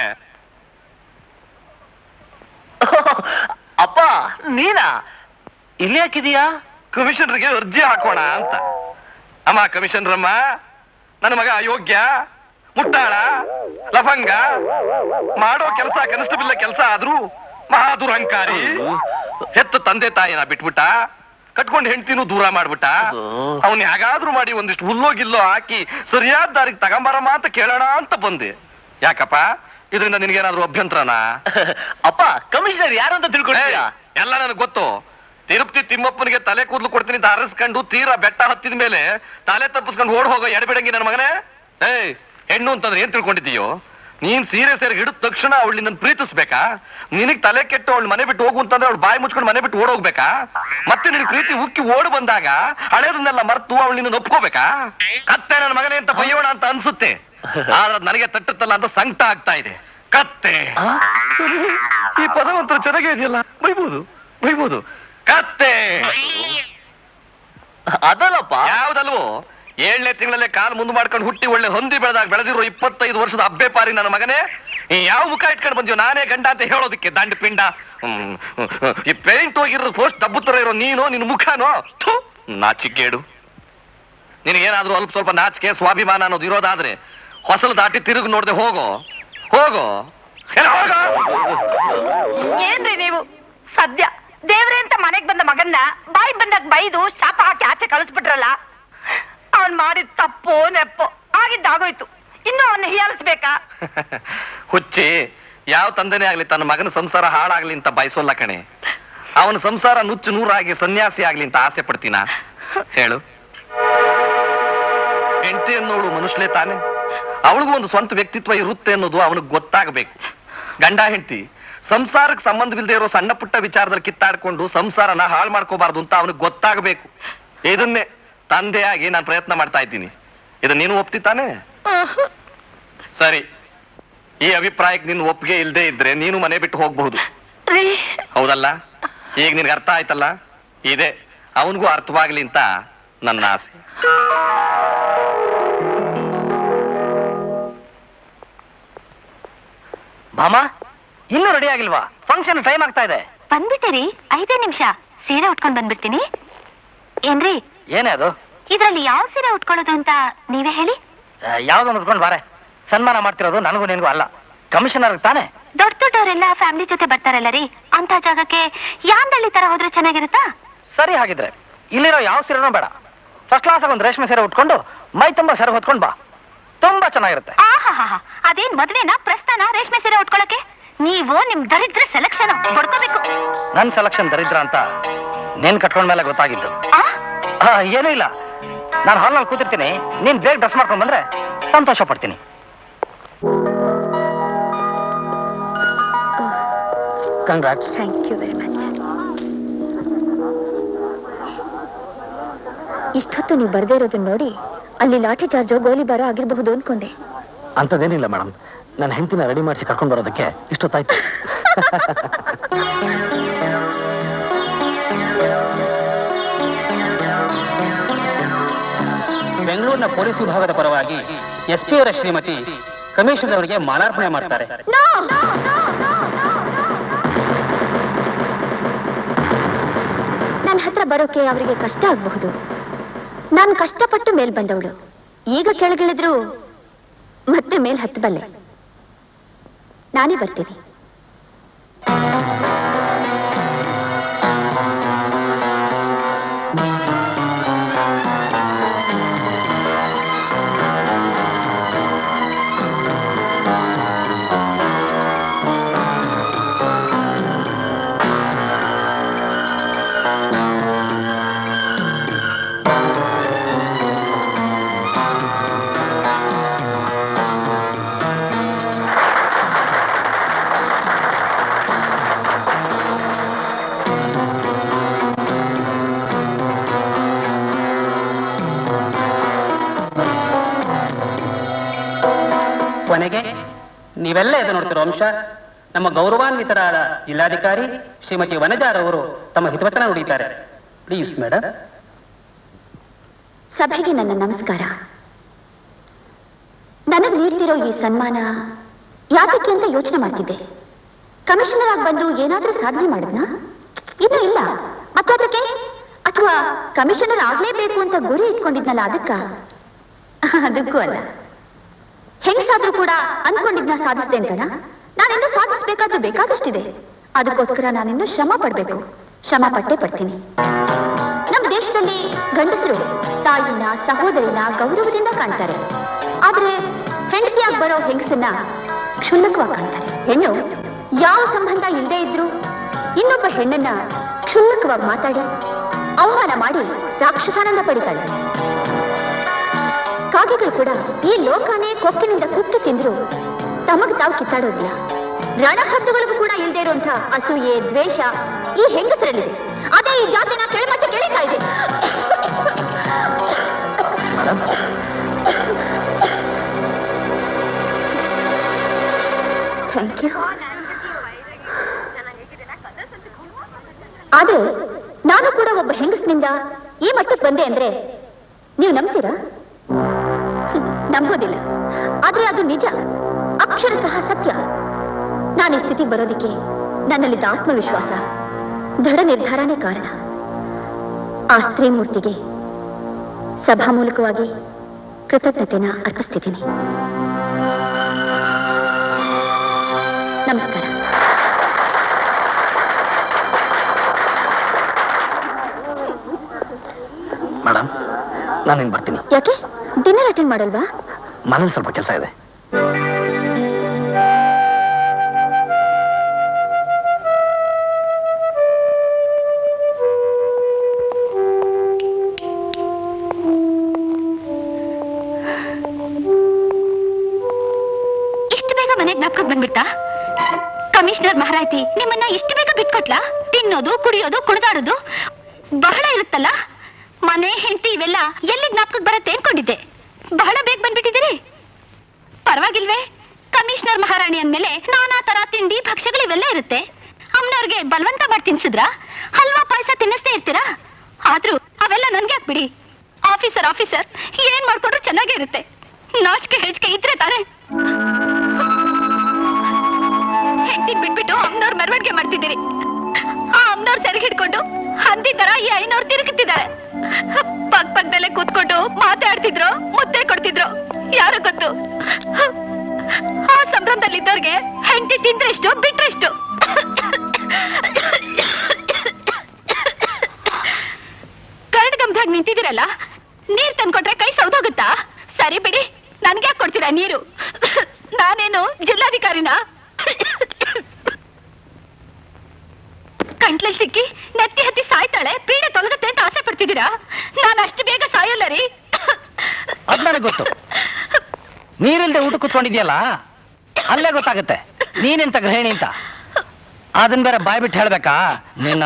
ಅಪ್ಪ ನೀನಾ ಇಲ್ಲಿ ಯಾಕಿದೀಯಾ ಕಮಿಷನರ್ಗೆ ಅರ್ಜಿ ಹಾಕೋಣ ಅಂತ ಅಮ್ಮ ಕಮಿಷನರಮ್ಮ ನನ್ನ ಮಗ ಅಯೋಗ್ಯ ಮುಟ್ಟಾಳ ಲಫಂಗ ಮಾಡೋ ಕೆಲಸ ಕನಿಷ್ಠಬಿಲ್ಲ ಕೆಲಸ ಆದ್ರೂ ಮಹಾದುರಹಂಕಾರಿ ಹೆತ್ತ ತಂದೆ ತಾಯಿನ ಬಿಟ್ಬಿಟ್ಟ ಕಟ್ಕೊಂಡು ಹೆಂಡ್ತಿನೂ ದೂರ ಮಾಡ್ಬಿಟ್ಟ ಅವನ್ ಹೇಗಾದ್ರೂ ಮಾಡಿ ಒಂದಿಷ್ಟು ಹುಲ್ಲೋ ಗಿಲ್ಲೋ ಹಾಕಿ ಸರಿಯಾದ ದಾರಿಗೆ ತಗೊಂಬರಮ್ಮ ಅಂತ ಕೇಳೋಣ ಅಂತ ಬಂದೆ ಯಾಕಪ್ಪ ಇದರಿಂದ ನಿನಗೇನಾದ್ರೂ ಅಭ್ಯಂತರನಾ ಅಪ್ಪ ಕಮಿಷನರ್ ಯಾರು ಅಂತ ತಿಳ್ಕೊಳ್ತೀಯಾ ಏಯ್, ಎಲ್ಲ ನನಗೆ ಗೊತ್ತು ತಿರುಪತಿ ತಿಮ್ಮಪ್ಪನಿಗೆ ತಲೆ ಕೂದಲು ಕೊಡ್ತೀನಿ ಅಂತ ಹಾರಿಸ್ಕೊಂಡು ತೀರಾ ಬೆಟ್ಟ ಹತ್ತಿದ ಮೇಲೆ ತಲೆ ತಪ್ಪಿಸ್ಕೊಂಡು ಓಡ್ ಹೋಗೋ ಎಡಬಿಡಂಗಿ ನನ್ನ ಮಗನೇ ಏಯ್ ಹೆಣ್ಣು ಅಂತಂದ್ರೆ ಏನ್ ತಿಳ್ಕೊಂಡಿದ್ದೀಯೋ ನೀನ್ ಸೀರೆ ಸೇರಿ ಹಿಡಿದ ತಕ್ಷಣ ಅವಳು ನಿನ್ನ ಪ್ರೀತಿಸ್ಬೇಕಾ ನಿನಗ್ ತಲೆ ಕೆಟ್ಟು ಅವಳು ಮನೆ ಬಿಟ್ಟು ಹೋಗು ಅಂತಂದ್ರೆ ಅವಳು ಬಾಯಿ ಮುಚ್ಕೊಂಡು ಮನೆ ಬಿಟ್ಟು ಓಡೋಗ್ಬೇಕಾ ಮತ್ತೆ ನಿನ್ ಪ್ರೀತಿ ಉಕ್ಕಿ ಓಡ್ ಬಂದಾಗ ಹಳೇದನ್ನೆಲ್ಲ ಮರ್ತು ಅವಳು ನಿನ್ನ ಒಪ್ಕೋಬೇಕಾ ಕತ್ತೆ ನನ್ನ ಮಗನೇ ಅಂತ ಬೈಯೋಣ ಅಂತ ಅನ್ಸುತ್ತೆ ಆದ್ರೆ ಅದ್ ನನಗೆ ತಟ್ಟುತ್ತಲ್ಲ ಅಂತ ಸಂಕಟ ಆಗ್ತಾ ಇದೆ ಕತ್ತೆ ಈ ಪದವಂತರ ಚೆನ್ನಾಗೇ ಇದೆಯಲ್ಲ ಬೈಬೋದು ಬೈಬೋದು ಕತ್ತೆ ಅದಲ್ಲಪ್ಪ ಯಾವ್ದಲ್ವೋ ಏಳನೇ ತಿಂಗಳಲ್ಲೇ ಕಾಲ್ ಮುಂದೆ ಮಾಡ್ಕೊಂಡು ಹುಟ್ಟಿ ಒಳ್ಳೆ ಹೊಂದಿ ಬೆಳೆದಾಗ ಬೆಳೆದಿರೋ ಇಪ್ಪತ್ತೈದು ವರ್ಷದ ಅಬ್ಬೆ ಪಾರಿ ನನ್ನ ಮಗನೇ ಈ ಯಾವ ಮುಖ ಇಟ್ಕೊಂಡು ಬಂದ್ಯೋ ನಾನೇ ಗಂಡ ಅಂತ ಹೇಳೋದಕ್ಕೆ ದಂಡ ಪಿಂಡ ಹ್ಮ್, ಹ್ಮ್, ಹ್ಮ್. ಈ ಪೇಂಟ್ ಹೋಗಿರೋ ಪೋಸ್ಟ್ ಡಬ್ಬು ತರ ಇರೋ ನೀನು ನಿನ್ನ ಮುಖನೋ ಥು, ನಾಚಿಕೇಡು ನಿನಗೇನಾದ್ರೂ ಅಲ್ಪ ಸ್ವಲ್ಪ ನಾಚಿಕೆ ಸ್ವಾಭಿಮಾನ ಅನ್ನೋದು ಇರೋದಾದ್ರೆ ಹೊಸಲು ದಾಟಿ ತಿರುಗಿ ನೋಡ್ದೆ ಹೋಗೋ ಹೋಗೋ ಎಲ್ಲ ಹೋಗೋ ಏನ್ರಿ ನೀವು ಸದ್ಯ ದೇವ್ರೆ ಅಂತ ಮನೆಗ್ ಬಂದ ಮಗನ್ನ ಬಾಯಿ ಬಂದಾಗ ಬೈದು ಶಾಪ ಹಾಕಿ ಆಚೆ ಕಳಿಸ್ಬಿಟ್ರಲ್ಲ ಅವನ್ ಮಾಡಿದ ತಪ್ಪೋ ನೆಪ್ಪೋ ಆಗಿದ್ದಾಗೋಯ್ತು ಇನ್ನು ಅವನ್ನ ಹೀಯಾಲಿಸ್ಬೇಕಾ ಹುಚ್ಚಿ ಯಾವ ತಂದೆನೇ ಆಗ್ಲಿ ತನ್ನ ಮಗನ ಸಂಸಾರ ಹಾಳಾಗ್ಲಿ ಅಂತ ಬಯಸೋಲ್ಲ ಕಣೆ ಅವನ ಸಂಸಾರ ನುಚ್ಚು ನೂರಾಗಿ ಸನ್ಯಾಸಿ ಆಗ್ಲಿ ಅಂತ ಆಸೆ ಪಡ್ತೀನ ಹೇಳು ಹೆಂಡತಿ ಅನ್ನೋಳು ಮನುಷ್ಯಲೇ ತಾನೆ ಅವಳಿಗೂ ಒಂದು ಸ್ವಂತ ವ್ಯಕ್ತಿತ್ವ ಇರುತ್ತೆ ಅನ್ನೋದು ಅವನಿಗೆ ಗೊತ್ತಾಗಬೇಕು ಗಂಡ ಹೆಂಡತಿ ಸಂಸಾರಕ್ಕೆ ಸಂಬಂಧವಿಲ್ಲದೆ ಇರೋ ಸಣ್ಣ ಪುಟ್ಟ ವಿಚಾರದಲ್ಲಿ ಕಿತ್ತಾಡ್ಕೊಂಡು ಸಂಸಾರನ ಹಾಳು ಮಾಡ್ಕೋಬಾರ್ದು ಅಂತ ಅವನಿಗೆ ಗೊತ್ತಾಗಬೇಕು ಇದನ್ನೇ ತಂದೆಯಾಗಿ ನಾನು ಪ್ರಯತ್ನ ಮಾಡ್ತಾ ಇದ್ದೀನಿ ಇದನ್ನ ನೀನು ಒಪ್ತಿತಾನೆ ಸರಿ ಈ ಅಭಿಪ್ರಾಯಕ್ಕೆ ನಿನ್ನ ಒಪ್ಪಿಗೆ ಇಲ್ಲದೆ ಇದ್ರೆ ನೀನು ಮನೆ ಬಿಟ್ಟು ಹೋಗಬಹುದು ರೀ ಹೌದಲ್ಲ ಈಗ ನಿನ್ಗೆ ಅರ್ಥ ಆಯ್ತಲ್ಲ ಇದೆ ಅವನಿಗೂ ಅರ್ಥವಾಗ್ಲಿ ಅಂತ ನನ್ನ ಆಸೆ ಭಾಮ ಇನ್ನೂ ರೆಡಿ ಆಗಿಲ್ವಾ ಫಂಕ್ಷನ್ ಟೈಮ್ ಆಗ್ತಾ ಇದೆ ಬಂದ್ಬಿಟ್ಟೆ ಐದೇ ನಿಮಿಷ ಸೀರೆ ಉಟ್ಕೊಂಡ್ ಬಂದ್ಬಿಡ್ತೀನಿ ಏನ್ರಿ ಏನೇ ಅದು ಇದ್ರಲ್ಲಿ ಯಾವ ಸೀರೆ ಉಟ್ಕೊಳ್ಳೋದು ಅಂತ ನೀವೇ ಹೇಳಿ ಯಾವ್ದೊಂದು ಉಟ್ಕೊಂಡು ಬಾರೆ ಸನ್ಮಾನ ಮಾಡ್ತಿರೋದು ನನಗೂ ನಿನಗೂ ಅಲ್ಲ ಕಮಿಷನರ್ ತಾನೆ ದೊಡ್ಡ ದೊಡ್ಡವ್ರ ಅವರೆಲ್ಲ ಫ್ಯಾಮಿಲಿ ಜೊತೆ ಬರ್ತಾರಲ್ಲ ರೀ ಅಂತ ಜಾಗಕ್ಕೆ ಯಾಂದಳ್ಳಿ ತರ ಹೋದ್ರೆ ಚೆನ್ನಾಗಿರುತ್ತಾ ಸರಿ ಹಾಗಿದ್ರೆ ಇಲ್ಲಿರೋ ಯಾವ ಸೀರೆನೂ ಬೇಡ ಫಸ್ಟ್ ಕ್ಲಾಸ್ ಒಂದು ರೇಷ್ಮೆ ಸೀರೆ ಉಟ್ಕೊಂಡು ಮೈ ತುಂಬಾ ಸೆರೆ ಹೊತ್ಕೊಂಡು ಬಾ ತುಂಬಾ ಚೆನ್ನಾಗಿರುತ್ತೆ ಆಹಾಹಾ ಅದೇನ್ ಮದ್ವೆನಾ ಪ್ರಸ್ಥಾನ ರೇಷ್ಮೆ ಸೀರೆ ಉಟ್ಕೊಳಕ್ಕೆ ನೀವು ನಿಮ್ ದರಿದ್ರ ಸೆಲೆಕ್ಷನ್ ಹೊಡ್ಕೋಬೇಕು ನನ್ ಸೆಲೆಕ್ಷನ್ ದರಿದ್ರ ಅಂತ ನೀನ್ ಕಟ್ಕೊಂಡ ಮೇಲೆ ಗೊತ್ತಾಗಿದ್ದು ಆ ಆ, ಏನೂ ಇಲ್ಲ ನಾನು ಹಾಲ್ನಲ್ಲಿ ಕೂತಿರ್ತೀನಿ ನೀನ್ ಬೇಗ ಡ್ರೆಸ್ ಮಾಡ್ಕೊಂಡ್ ಬಂದ್ರೆ ಸಂತೋಷ ಪಡ್ತೀನಿ congrats thank you very much ಇಷ್ಟೊತ್ತು ನೀವು ಬರ್ದೇ ಇರೋದನ್ನ ನೋಡಿ ಅಲ್ಲಿ ಲಾಠಿ ಚಾರ್ಜೋ ಗೋಲಿಬಾರೋ ಆಗಿರಬಹುದು ಅನ್ಕೊಂಡೆ ಅಂಥದ್ದೇನಿಲ್ಲ ಮೇಡಮ್ ನನ್ನ ಹೆಂಡತಿನ ರೆಡಿ ಮಾಡಿಸಿ ಕರ್ಕೊಂಡು ಬರೋದಕ್ಕೆ ಇಷ್ಟೊತ್ತಾಯ್ತು ಬೆಂಗಳೂರಿನ ಪೊಲೀಸ್ ವಿಭಾಗದ ಪರವಾಗಿ ಎಸ್ಪಿ ಅವರ ಶ್ರೀಮತಿ ಕಮಿಷನರ್ ಅವರಿಗೆ ಮಾಲಾರ್ಪಣೆ ಮಾಡ್ತಾರೆ ನನ್ನ ಹತ್ರ ಬರೋಕೆ ಅವರಿಗೆ ಕಷ್ಟ ಆಗಬಹುದು ನಾನು ಕಷ್ಟಪಟ್ಟು ಮೇಲ್ ಬಂದವಳು ಈಗ ಕೆಳಗಿಳಿದ್ರು ಮತ್ತೆ ಮೇಲ್ ಹತ್ತಬಲ್ಲೆ ನಾನೇ ಬರ್ತೀನಿ ಕೊನೆಗೆ ನೀವೆಲ್ಲ ಎದು ನೋಡ್ತಿರೋ ಅಂಶ ನಮ್ಮ ಗೌರವಾನ್ವಿತರಾದ ಜಿಲ್ಲಾಧಿಕಾರಿ ಶ್ರೀಮತಿ ವನಜಾರವರು ತಮ್ಮ ಹಿತವಚನ ನುಡಿತಾರೆ ಪ್ಲೀಸ್ ಮೇಡಮ್ ಸಭೆಗೆ ನನ್ನ ನಮಸ್ಕಾರ ನನಗೆ ನೀಡ್ತಿರೋ ಈ ಸನ್ಮಾನ ಯಾತಕ್ಕೆ ಅಂತ ಯೋಚನೆ ಮಾಡ್ತಿದ್ದೆ ಕಮಿಷನರ್ ಆಗಿ ಬಂದು ಏನಾದ್ರೂ ಸಾಧನೆ ಮಾಡಿದ್ನಾ ಇನ್ನೂ ಇಲ್ಲ ಮತ್ತದಕ್ಕೆ ಅಥವಾ ಕಮಿಷನರ್ ಆಗ್ಲೇಬೇಕು ಅಂತ ಗುರಿ ಇಟ್ಕೊಂಡಿದ್ನಲ್ಲ ಅದಕ್ಕ ಅದಕ್ಕೂ ಅಲ್ಲ ಹೆಂಗಸಾದ್ರೂ ಕೂಡ ಅನ್ಕೊಂಡಿದ್ನ ಸಾಧಿಸ್ದೆ ಅಂತನ ನಾನಿನ್ನೂ ಸಾಧಿಸ್ಬೇಕಾದ್ದು ಬೇಕಾದಷ್ಟಿದೆ ಅದಕ್ಕೋಸ್ಕರ ನಾನಿನ್ನೂ ಶ್ರಮ ಪಡ್ಬೇಕು ಶ್ರಮ ಪಟ್ಟೆ ಪಡ್ತೀನಿ ನಮ್ಮ ದೇಶದಲ್ಲಿ ಗಂಡಸರು ತಾಯಿನ ಸಹೋದರಿನ ಗೌರವದಿಂದ ಕಾಣ್ತಾರೆ ಆದ್ರೆ ಹೆಂಡತಿಯಾಗಿ ಬರೋ ಹೆಂಗಸನ್ನ ಕ್ಷುಲ್ಲಕವಾಗಿ ಕಾಣ್ತಾರೆ ಹೆಣ್ಣು ಯಾವ ಸಂಬಂಧ ಇಲ್ಲದೆ ಇದ್ರು ಇನ್ನೊಬ್ಬ ಹೆಣ್ಣನ್ನ ಕ್ಷುಲ್ಲಕವಾಗಿ ಮಾತಾಡಿ ಅವಮಾನ ಮಾಡಿ ರಾಕ್ಷಸಾನಂದ ಪಡಿತಾಳೆ ಕಾಗೆಗಳು ಕೂಡ ಈ ಲೋಕನೇ ಕೊಕ್ಕಿನಿಂದ ಕುಕ್ಕಿ ತಿಂದ್ರು ತಮಗ್ ತಾವು ಕಿತ್ತಾಡೋದಿಲ್ಲ ರಣಹದ್ದುಗಳಿಗೂ ಕೂಡ ಇಲ್ಲದೆ ಇರುವಂತಹ ಅಸೂಯೆ ದ್ವೇಷ ಈ ಹೆಂಗಸರಲ್ಲಿದೆ ಅದೇ ಈ ಜಾತಿನ ಕೆಳಮಟ್ಟಕ್ಕೆ ಎಳಿತಾ ಇದೆ ಥ್ಯಾಂಕ್ ಯು ಆದ್ರೆ ನಾನು ಕೂಡ ಒಬ್ಬ ಹೆಂಗಸಿನಿಂದ ಈ ಮಟ್ಟಕ್ಕೆ ಬಂದೆ ಅಂದ್ರೆ ನೀವು ನಂಬ್ತೀರಾ ಹ್ಮ್, ನಂಬೋದಿಲ್ಲ ಆದ್ರೆ ಅದು ನಿಜ ಅಕ್ಷರ ಸಹ ಸತ್ಯ ನಾನು ಈ ಸ್ಥಿತಿಗೆ ಬರೋದಿಕ್ಕೆ ನನ್ನಲ್ಲಿದ್ದ ಆತ್ಮವಿಶ್ವಾಸ ದೃಢ ನಿರ್ಧಾರನೇ ಕಾರಣ ಆ ಸ್ತ್ರೀ ಮೂರ್ತಿಗೆ ಸಭಾ ಮೂಲಕವಾಗಿ ಕೃತಜ್ಞತೆನ ಅರ್ಪಿಸ್ತಿದ್ದೀನಿ ನಮಸ್ಕಾರ ಮೇಡಮ್ ನಾನು ಇನ್ನು ಬರ್ತೀನಿ ಯಾಕೆ ಡಿನ್ನರ್ ಅಟೆಂಡ್ ಮಾಡಲ್ವಾ ಮನೇಲಿ ಸ್ವಲ್ಪ ಕೆಲಸ ಇದೆ ಇಷ್ಟು ಬೇಗ ಮನೆಗೆ ನಕ್ಕಕ್ ಬಂದ್ಬಿಟ್ಟ ಕಮಿಷನರ್ ಮಹಾರಾಯ್ತಿ ನಿಮ್ಮನ್ನ ಇಷ್ಟು ಬೇಗ ಬಿಟ್ಕೊಟ್ಲಾ ತಿನ್ನೋದು ಕುಡಿಯೋದು ಕುಣಿದಾಡೋದು ಬಹಳ ಇರುತ್ತಲ್ಲ ಮನೆ ಹೆಂಡತಿ ಇವೆಲ್ಲ ಎಲ್ಲಿ ಜ್ಞಾಪಕಕ್ಕೆ ಬರುತ್ತೆ ಅನ್ಕೊಂಡಿದ್ದೆ ಬಹಳ ಬೇಗ ಬಂದ್ಬಿಟ್ಟಿದ್ದೀರಿ ಪರವಾಗಿಲ್ವೇ ಕಮಿಷನರ್ ಮಹಾರಾಣಿ ಅಂದ್ಮೇಲೆ ನಾನಾ ತರ ತಿಂಡಿ ಭಕ್ಷ್ಯಗಳು ಇವೆಲ್ಲ ಇರುತ್ತೆ ಅಮ್ಮನವ್ರಿಗೆ ಬಲವಂತ ಮಾಡಿ ತಿನ್ಸಿದ್ರ ಹಲ್ವಾ ಪಾಯಸ ತಿನ್ನಿಸ್ದೇ ಇರ್ತೀರಾ ಆದ್ರೂ ಅವೆಲ್ಲ ನನ್ಗೆ ಹಾಕ್ಬಿಡಿ ಆಫೀಸರ್ ಆಫೀಸರ್ ಏನ್ ಮಾಡ್ಕೊಂಡ್ರು ಚೆನ್ನಾಗೇ ಇರುತ್ತೆ ನಾಚಿಕೆ ಹೆಜ್ಗೆ ಇದ್ರೆ ತಾನೇ ಹೆಂಡತಿಗ್ ಬಿಟ್ಬಿಟ್ಟು ಅಮ್ಮನವ್ರ ಮೆರವಣಿಗೆ ಮಾಡ್ತಿದ್ದೀರಿ ಆ ಅಮ್ಮನವ್ರ ಸೆರೆ ಹಿಡ್ಕೊಂಡು ಹಂದಿ ತರ ಈ ಐನವ್ರು ತಿರುಗುತ್ತಿದ್ದಾರೆ ಪಕ್ ಪಕ್ಕದಲ್ಲೇ ಕೂತ್ಕೊಂಡು ಮಾತಾಡ್ತಿದ್ರು ಮುದ್ದೆ ಕೊಡ್ತಿದ್ರು ಯಾರು ಗೊತ್ತು ಆ ಸಂಭ್ರಮದಲ್ಲಿದ್ದವ್ರಿಗೆ ಹೆಂಡತಿ ತಿಂದ್ರೆಷ್ಟು ಬಿಟ್ರೆಷ್ಟು ಕರಡ್ಗಂಭ್ರಾಗ್ ನಿಂತಿದ್ದೀರಲ್ಲ ನೀರ್ ತಂದ್ಕೊಟ್ರೆ ಕೈ ಸೌದೋಗುತ್ತಾ ಸರಿ ಬಿಡಿ ನನ್ಗೆ ಯಾಕೆ ಕೊಡ್ತೀರಾ ನೀರು ನಾನೇನು ಜಿಲ್ಲಾಧಿಕಾರಿನ ಕಂಟ್ಲಲ್ಲಿ ಸಿಕ್ಕಿ ನೆತ್ತಿ ಹತ್ತಿ ಸಾಯ್ತಾಳೆ ಪೀಡೆ ತೊಲಗುತ್ತೆ ಅಂತ ಆಸೆ ಪಡ್ತಿದ್ದೀರಾ ನಾನು ಅಷ್ಟು ಬೇಗ ಸಾಯಲ್ಲ ರೀ ಅದ್ ನನಗೆ ಗೊತ್ತು ನೀರಿಲ್ದೆ ಊಟ ಕುತ್ಕೊಂಡಿದ್ಯಲ್ಲ ಅಲ್ಲೇ ಗೊತ್ತಾಗುತ್ತೆ ನೀನೆಂತ ಗೃಹಿಣಿ ಅಂತ ಅದನ್ ಬೇರೆ ಬಾಯ್ ಬಿಟ್ಟು ಹೇಳ್ಬೇಕಾ ನಿನ್ನ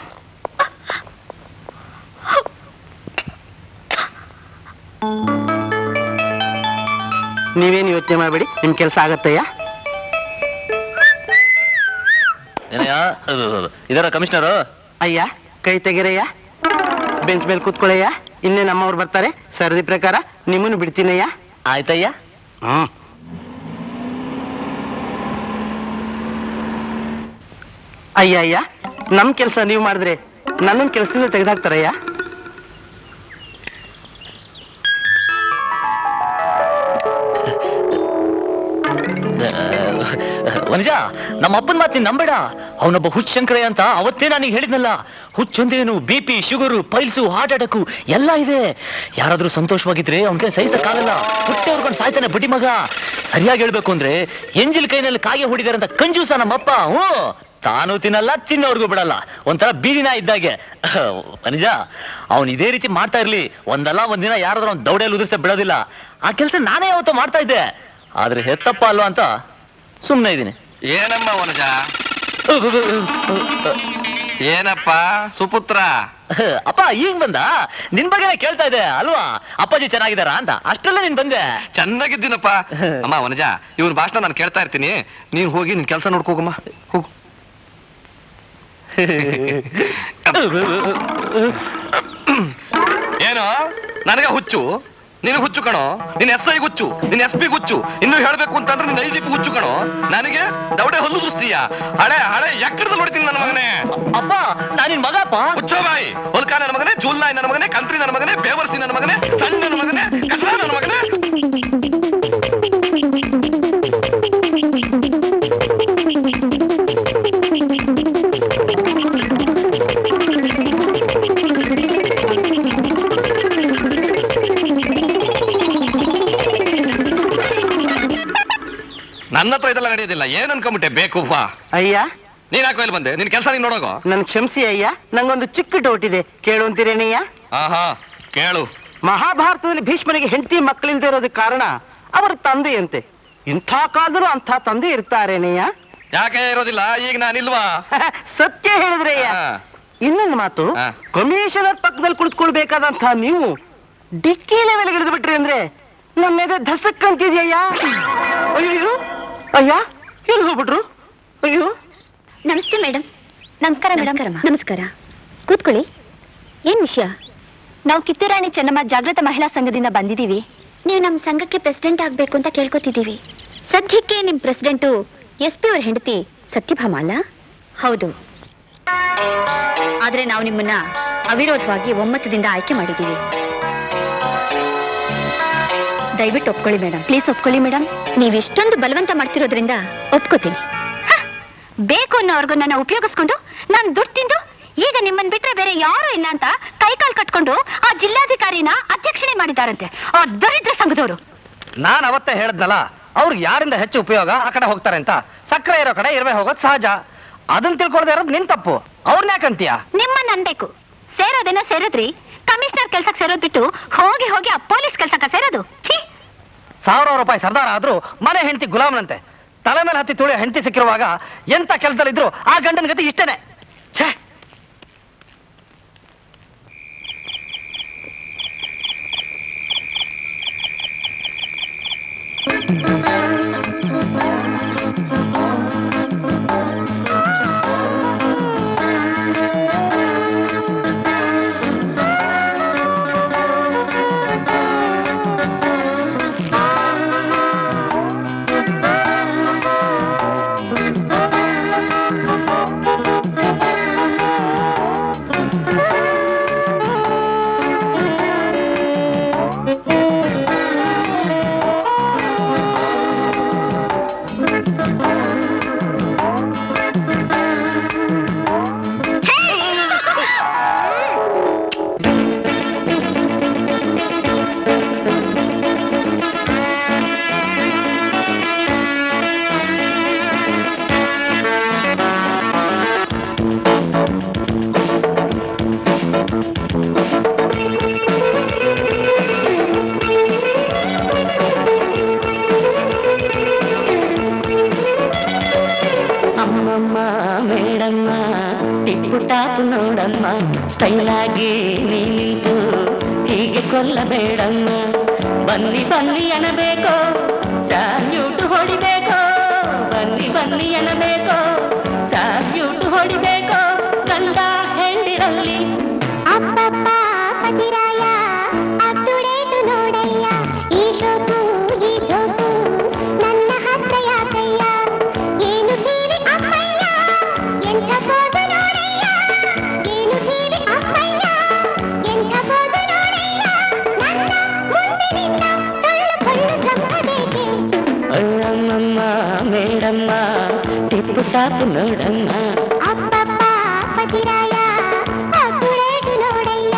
ನೀವೇನು ಯೋಚನೆ ಮಾಡಬೇಡಿ ನಿಮ್ ಕೆಲಸ ಆಗತ್ತಯ್ಯ ಏನಯ್ಯ ಇದರ ಕಮಿಷನರು ಅಯ್ಯ ಕೈ ತೆಗಿರಯ್ಯ ಬೆಂಚ್ ಮೇಲೆ ಕೂತ್ಕೊಳ್ಳಯ್ಯ ಇನ್ನೇ ನಮ್ಮವ್ರು ಬರ್ತಾರೆ ಸರದಿ ಪ್ರಕಾರ ನಿಮ್ಮನ್ನು ಬಿಡ್ತೀನಯ್ಯ ಆಯ್ತಯ್ಯ ಹ್ಮ್ ಅಯ್ಯ ಅಯ್ಯ ನಮ್ ಕೆಲಸ ನೀವು ಮಾಡಿದ್ರೆ ನನ್ನನ್ ಕೆಲಸದಿಂದ ತೆಗೆದಾಕ್ತಾರಯ್ಯ ವನಜ ನಮ್ಮ ಅಪ್ಪನ ಮಾತು ನೀನ್ ನಂಬೇಡ ಅವನೊಬ್ಬ ಹುಚ್ಚಂಕರಯ್ಯ ಅಂತ ಅವತ್ತೇ ನನಗೆ ಹೇಳಿದ್ನಲ್ಲ ಹುಚ್ಚೊಂದೇನು B P sugar piles heart attack ಎಲ್ಲ ಇದೆ ಯಾರಾದ್ರೂ ಸಂತೋಷವಾಗಿದ್ರೆ ಅವನಿಗೆ ಸಹಿಸಕ್ಕಾಗಲ್ಲ ಹೊಟ್ಟೆ ಹೊರ್ಕೊಂಡು ಸಾಯ್ತಾನೆ ಬಡ್ಡಿ ಮಗ ಸರಿಯಾಗಿ ಹೇಳ್ಬೇಕು ಅಂದ್ರೆ ಎಂಜಿಲ್ ಕೈನಲ್ಲಿ ಕಾಗೆ ಹೊಡಿದಾರೆ ಅಂತ ಕಂಜೂಸ ನಮ್ಮಪ್ಪ ಹ್ಞೂ ತಾನು ತಿನ್ನಲ್ಲ ತಿನ್ನೋರ್ಗೂ ಬಿಡಲ್ಲ ಒಂಥರ ಬೀದಿನ ಇದ್ದಾಗೆ ವನಜ ಅವನು ಇದೇ ರೀತಿ ಮಾಡ್ತಾ ಇರ್ಲಿ ಒಂದಲ್ಲ ಒಂದಿನ ಯಾರಾದ್ರೂ ಅವ್ನು ದೌಡೆಯಲ್ಲಿ ಉದುರಿಸ ಬಿಡೋದಿಲ್ಲ ಆ ಕೆಲಸ ನಾನೇ ಯಾವತ್ತೂ ಮಾಡ್ತಾ ಇದ್ದೆ ಆದ್ರೆ ಹೆತ್ತಪ್ಪ ಅಲ್ವಾ ಅಂತ ಸುಮ್ಮನೆ ಇದ್ದೀನಿ ಏನಮ್ಮ ವನಜ ಏನಪ್ಪ ಸುಪುತ್ರ ಅಪ್ಪ ಈಗ ಬಂದ ನಿನ್ ಬಗ್ಗೆನೇ ಕೇಳ್ತಾ ಇದ್ದೆ ಅಲ್ವಾ ಅಪ್ಪಾಜಿ ಚೆನ್ನಾಗಿದಾರ ಅಂತ ಅಷ್ಟೆಲ್ಲ ನೀನ್ ಬಂದೆ ಚೆನ್ನಾಗಿದ್ದೀನಪ್ಪ ಅಮ್ಮ ವನಜ ಇವ್ರ ಭಾಷಣ ನಾನು ಕೇಳ್ತಾ ಇರ್ತೀನಿ ನೀನ್ ಹೋಗಿ ನಿನ್ ಕೆಲಸ ನೋಡ್ಕೋಗಮ್ಮ ಹೋಗು ಏನು ನನಗೆ ಹುಚ್ಚು ನಿನಗೆ ಹುಚ್ಚು ಕಣೋ ನಿನ್ ಎಸ್ ಐ ಹುಚ್ಚು ನಿನ್ ಎಸ್ ಪಿ ಹುಚ್ಚು ಇನ್ನು ಹೇಳ್ಬೇಕು ಅಂತಂದ್ರೆ ನಿನ್ ಐ ಜಿ ಪಿ ಹುಚ್ಚು ಕಣೋ ನನಗೆ ದವಡೆ ಹಲ್ಲು ಸುಸ್ತೀಯ ಹಳೆ ಹಳೆ ಎಕ್ಕಡದಲ್ಲಿ ಹೊಡಿತೀನಿ ನನ್ನ ಮಗನೇ ಅಪ್ಪ ನಾನು ನಿನ್ ಮಗ ಅಪ್ಪ ಹುಚ್ಚೋ ಬಾಯಿ ಹೊಲ್ಕ ನನ್ನ ಮಗನೇ ಜೂಲ್ನಾಯ್ ನನ್ನ ಮಗನೇ ಕಂತ್ರಿ ನನ್ನ ಮಗನೇ ಬೇವರ್ಸಿ ನನ್ನ ಮಗನೇ ಸಣ್ಣ ನನ್ನ ಮಗನೇ ಕಸ ನನ್ನ ಮಗನೇ ನನ್ನ ಹತ್ರ ಇದೆಲ್ಲ ನಡೆಯೋದಿಲ್ಲ ಏನ್ ಅನ್ಕೊಂಬಿಟ್ಟೆ ಬೇಕು ಬಾ ಅಯ್ಯ ನೀನ್ ಯಾಕೋ ಇಲ್ಲಿ ಬಂದೆ ನಿನ್ ಕೆಲಸ ನೀನ್ ನೋಡೋಗೋ ನನ್ ಕ್ಷಮಿಸಿ ಅಯ್ಯ ನಂಗೊಂದು ಚಿಕ್ಕ ಡೌಟ್ ಇದೆ ಕೇಳು ಅಂತೀರೇನಯ್ಯ ಆಹಾ ಕೇಳು ಮಹಾಭಾರತದಲ್ಲಿ ಭೀಷ್ಮನಿಗೆ ಹೆಂಡತಿ ಮಕ್ಕಳಿಂದ ಇರೋದಕ್ಕೆ ಕಾರಣ ಅವರ ತಂದೆಯಂತೆ ಇಂಥ ಕಾಲದಲ್ಲೂ ಅಂಥ ತಂದೆ ಇರ್ತಾರೇನಯ್ಯ ಯಾಕೆ ಇರೋದಿಲ್ಲ ಈಗ ನಾನಿಲ್ವಾ ಸತ್ಯ ಹೇಳಿದ್ರಯ್ಯ ಹಾ. ಇನ್ನೊಂದು ಮಾತು ಹಾ. ಕಮಿಷನರ್ ಪಕ್ಕದಲ್ಲಿ ಕುಳಿತುಕೊಳ್ಬೇಕಾದಂತ ನೀವು ಡಿಕ್ಕಿ ಲೆವೆಲ್ ಇಳಿದು ಬಿಟ್ರಿ ಅಂದ್ರೆ ನನ್ನ ಎದೆ ಧಸಕ್ ಅಂತಿದ್ಯಯ್ಯ ಅಯ್ಯೋ ಅಯ್ಯ ಎಲ್ಲಿ ಹೋಗ್ಬಿಟ್ರು ಅಯ್ಯೋ ನಮಸ್ತೆ ಮೇಡಮ್ ನಮಸ್ಕಾರ ಮೇಡಮ್ ನಮಸ್ಕಾರ ಕೂತ್ಕೊಳ್ಳಿ ಏನ್ ವಿಷಯ ನಾವು ಕಿತ್ತೂರಾಣಿ ಚೆನ್ನಮ್ಮ ಜಾಗೃತ ಮಹಿಳಾ ಸಂಘದಿಂದ ಬಂದಿದ್ದೀವಿ ನೀವು ನಮ್ಮ ಸಂಘಕ್ಕೆ ಪ್ರೆಸಿಡೆಂಟ್ ಆಗ್ಬೇಕು ಅಂತ ಕೇಳ್ಕೊತಿದ್ದೀವಿ ಸದ್ಯಕ್ಕೆ ನಿಮ್ ಪ್ರೆಸಿಡೆಂಟು ಎಸ್ ಪಿ ಅವ್ರ ಹೆಂಡತಿ ಸತ್ಯಭಾಮ ಅಲ್ಲ ಹೌದು ಆದ್ರೆ ನಾವು ನಿಮ್ಮನ್ನ ಅವಿರೋಧವಾಗಿ ಒಮ್ಮತದಿಂದ ಆಯ್ಕೆ ಮಾಡಿದ್ದೀವಿ ದಯವಿಟ್ಟು ಒಪ್ಕೊಳ್ಳಿ ಮೇಡಮ್ ಪ್ಲೀಸ್ ಒಪ್ಕೊಳ್ಳಿ ಮೇಡಮ್ ನೀವು ಇಷ್ಟೊಂದು ಬಲವಂತ ಮಾಡ್ತಿರೋದ್ರಿಂದ ಒಪ್ಕೋತೀನಿ ಹ, ಬೇಕು ಅನ್ನೋರ್ಗು ನನ್ನ ಉಪಯೋಗಿಸ್ಕೊಂಡು ನಾನು ದುಡ್ಡು ತಿಂದು ಈಗ ನಿಮ್ಮನ್ ಬಿಟ್ರೆ ಬೇರೆ ಯಾರು ಇಲ್ಲ ಅಂತ ಕೈಕಾಲ್ ಕಟ್ಕೊಂಡು ಆ ಜಿಲ್ಲಾಧಿಕಾರಿನ ಅಧ್ಯಕ್ಷಣೆ ಮಾಡಿದಾರಂತೆ ಆ ದರಿದ್ರ ಸಂಘದವರು ನಾನ್ ಅವತ್ತೇ ಹೇಳದ್ನಲ್ಲ ಅವ್ರಿಗೆ ಯಾರಿಂದ ಹೆಚ್ಚು ಉಪಯೋಗ ಆ ಕಡೆ ಹೋಗ್ತಾರೆ ಅಂತ ಸಕ್ಕರೆ ಇರೋ ಕಡೆ ಇರುವೆ ಹೋಗೋದು ಸಹಜ ಅದನ್ನ ತಿಳ್ಕೊಳ್ದೆ ಇರೋದು ನಿನ್ ತಪ್ಪು ಅವ್ರನ್ನ ಯಾಕಂತೀಯ ನಿಮ್ಮನ್ನ ಅನ್ಬೇಕು ಸೇರೋದೇನೋ ಸೇರಿದ್ರಿ ಕಮಿಷನರ್ ಕೆಲ್ಸಕ್ಕೆ ಸೇರೋದ್ ಬಿಟ್ಟು ಹೋಗಿ ಹೋಗಿ ಆ ಪೊಲೀಸ್ ಕೆಲ್ಸಕ್ಕೆ ಸೇರೋದು ಛೀ ಸಾವಿರಾರು ರೂಪಾಯಿ ಸರ್ದಾರ ಆದ್ರೂ ಮನೆ ಹೆಂಡತಿ ಗುಲಾಮನಂತೆ ತಲೆ ಮೇಲೆ ಹತ್ತಿ ತುಳಿಯೋ ಹೆಂಡತಿ ಸಿಕ್ಕಿರುವಾಗ ಎಂತ ಕೆಲಸದಲ್ಲಿದ್ರು ಆ ಗಂಡನ ಗತಿ ಇಷ್ಟೇನೆ ಛೇ ಆ ಟಾಪ್ ನೋಡಮ್ಮ ಸ್ಟೈಲಾಗಿ ನೀ ನಿಂತು ಹೀಗೆ ಕೊಲ್ಲಬೇಡಮ್ಮ ಬನ್ನಿ ಬನ್ನಿ ಅನ್ನಬೇಕೋ ಸ್ಯಾಲ್ಯೂಟ್ ಹೊಡಿಬೇಕೋ ಬನ್ನಿ ಬನ್ನಿ ಅನ್ನಬೇಕೋ ಸ್ಯಾಲ್ಯೂಟ್ ಹೊಡಿಬೇಕೋ ಗಂಡ ಹೆಂಡಿರಲ್ಲಿ ಅಪ್ಪಪ್ಪ ಪತಿರಾಯ ಅತ್ತುಡೇಟು ನೋಡಯ್ಯ ಈ ಶೋಕು ಈ ಜೋಕು ನನ್ನ ಹತ್ರ ಯಾಕಯ್ಯ ಏನು ತೀರಿ ಅಪ್ಪಯ್ಯ ಎಂಥ ಬೋದು ನೋಡಯ್ಯ ಏನು ತೀರಿ ಅಪ್ಪಯ್ಯ ಎಂಥ ಬೋದು ನೋಡಯ್ಯ ನನ್ನ ಮುಂದೆ ನಿನ್ನ ಟೊಳ್ಳು ಕೊಳ್ಳು ಜಂಪಬೇಕೆ ಅಮ್ಮಮ್ಮ ಮೇಡಮ್ಮ ಟಿಪ್ಪು ಟಾಪ್ ನೋಡಮ್ಮ ಅಪ್ಪಪ್ಪ ಪತಿರಾಯ ಅತ್ತುಡೇಟು ನೋಡಯ್ಯ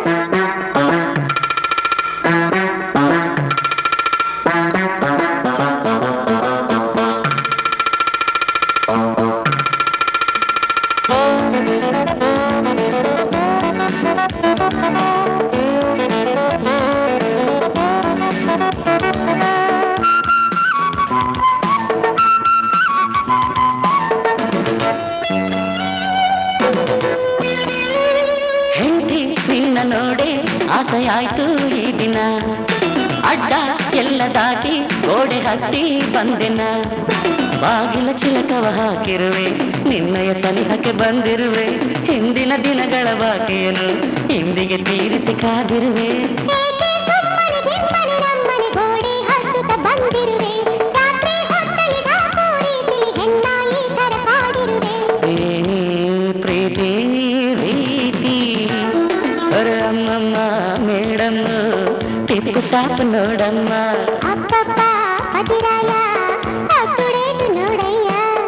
ಹೆಂಡತಿ ನಿನ್ನ ನೋಡಿ ಆಸೆಯಾಯ್ತು ಈ ದಿನ ಅಡ್ಡ ಎಲ್ಲ ದಾಟಿ ಗೋಡೆ ಹತ್ತಿ ಬಂದೆನ ಬಾಗಿಲ ಚಿಲಕವ ಹಾಕಿರುವೆ ನಿನ್ನಯ ಸನಿಹಕ್ಕೆ ಬಂದಿರುವೆ ಹಿಂದಿನ ದಿನಗಳ ಬಾಕಿಯನ್ನು ಹಿಂದಿಗೆ ತೀರಿಸಿ ಕಾದಿರುವೆ ಏಕೆ ಸುಮ್ಮನೆ ದಿಮ್ಮನೆ ನಮ್ಮನೆ ಗೋಡೆ ಹತ್ತುತ್ತ ಬಂದಿರುವೆ ರಾತ್ರಿ ಹೊತ್ತಲ್ಲಿ ಗಾಕು ರೀತಿಲಿ ಹೆಣ್ಣ ಈ ತರ ಕಾಡಿರುವೆ ಪ್ರೇಮಿ ಪ್ರೀತಿ ರೀತಿ ಅರೆ ಅಮ್ಮಮ್ಮ ಮೇಡಮ್ಮ ಟಿಪ್ಪು ಟಾಪ್ ನೋಡಮ್ಮ ಅಪ್ಪಪ್ಪ ಪತಿರಾಯ ಅತ್ತುಡೇಟು ನೋಡಯ್ಯ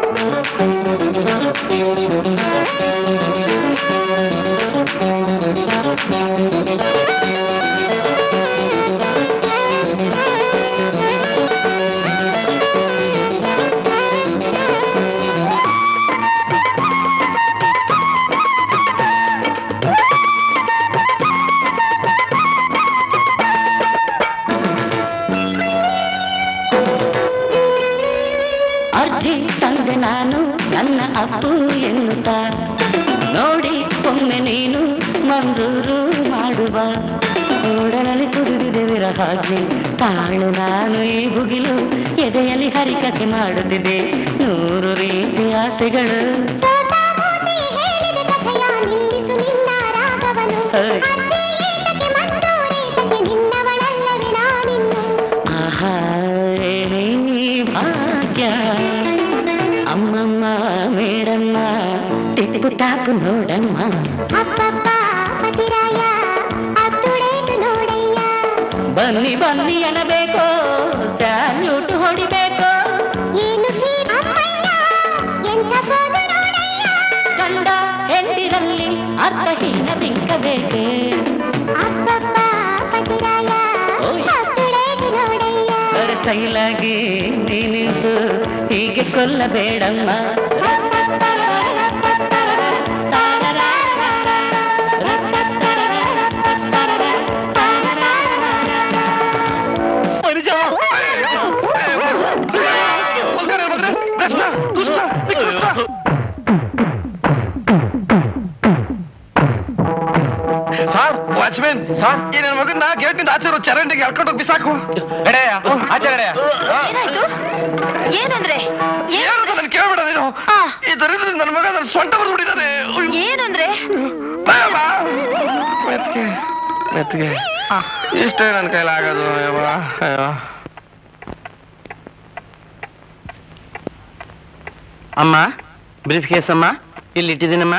ಅರ್ಜಿ ತಂದೆ ನಾನು ನನ್ನ ಅಪ್ಪು ಎನ್ನುತ್ತ ನೋಡಿ ಒಮ್ಮೆ ನೀನು ಮಂಜೂರು ಮಾಡುವ ಓಡನಲ್ಲಿ ಕುಡಿದಿದೆ ವಿರಹಾಗ್ನಿ ತಾಳು ನಾನು ಈ ಬುಗಿಲು ಎದೆಯಲ್ಲಿ ಹರಿಕತೆ ಮಾಡುತ್ತಿದೆ ನೂರು ರೀತಿ ಆಸೆಗಳು ಸೋತ ಮೂತಿ ಹೇಳಿದ ಕಥೆಯ ನಿಲ್ಲಿಸು ನಿನ್ನ ರಾಗವನು ಹೇ. ಅತ್ತೆ ಏತಕ್ಕೆ ಮಂಜೂರೇತಕ್ಕೆ ನಿನ್ನವಳಲ್ಲವೇ ನಾನಿನ್ನು ಆಹಾ ಏನೇ ಭಾಗ್ಯ ಅಮ್ಮಮ್ಮ ಮೇಡಮ್ಮ ಟಿಪ್ಪು ಟಾಪು ನೋಡಮ್ಮ ಅಪ್ಪಪ್ಪ ಪತಿರಾಯ ಅತ್ತುಡೇಟು ನೋಡಯ್ಯ ಬನ್ನಿ ಬನ್ನಿ ಅನ್ನಬೇಕೋ ಸ್ಯಾಲ್ಯೂಟ್ ಹೊಡಿಬೇಕೋ ಏನು ಹೀ ಅಪ್ಪಯ್ಯ ಎಂಥ ಬೋದು ನೋಡಯ್ಯ ಗಂಡ ಹೆಂಡಿರಲ್ಲಿ ಅರ್ಥಹೀನ ಬಿಂಕಬೇಕೆ ಅಪ್ಪಪ್ಪ ಪತಿರಾಯ ಓಯ್. ಅತ್ತುಡೇಟು ನೋಡಯ್ಯ ಸ್ಟೈಲಾಗಿ ನೀ ನಿಂತು ಹೀಗೆ ಕೊಲ್ಲಬೇಡಮ್ಮ ಸರ್ ವಾಚ್ಮೆನ್ ಸರ್ ಈ ನನ್ನ ಮಗನ್ನ ಗೇಟ್ನಿಂದ ಆಚೆ ಇರೋ ಚರಂಡಿಗೆ ಎಳ್ಕೊಂಡು ಹೋಗಿ ಬಿಸಾಕು ಎಡೆಯ ಆಚೆ ಎಡೆಯ ಏನಾಯ್ತು ಏನಂದ್ರೆ ಏನು ಅಂತ ನನ್ ಕೇಳ್ಬೇಡ ನೀನು ಈ ದರಿದ್ರ ನನ್ನ ಮಗ ನನ್ನ ಸೊಂಟ ಬರೆದು ಬಿಟ್ಟಿದ್ದಾನೆ ಏನಂದ್ರೆ ಮೆತ್ಗೆ ಮೆತ್ಗೆ ಇಷ್ಟೇ ನನ್ನ ಕೈಲಾಗೋದು ಯವ್ವ ಅಯ್ಯೋ ಅಮ್ಮ ಬ್ರೀಫ್ ಕೇಸ್ ಅಮ್ಮ ಇಲ್ಲಿ ಇಟ್ಟಿದ್ದೀನಮ್ಮ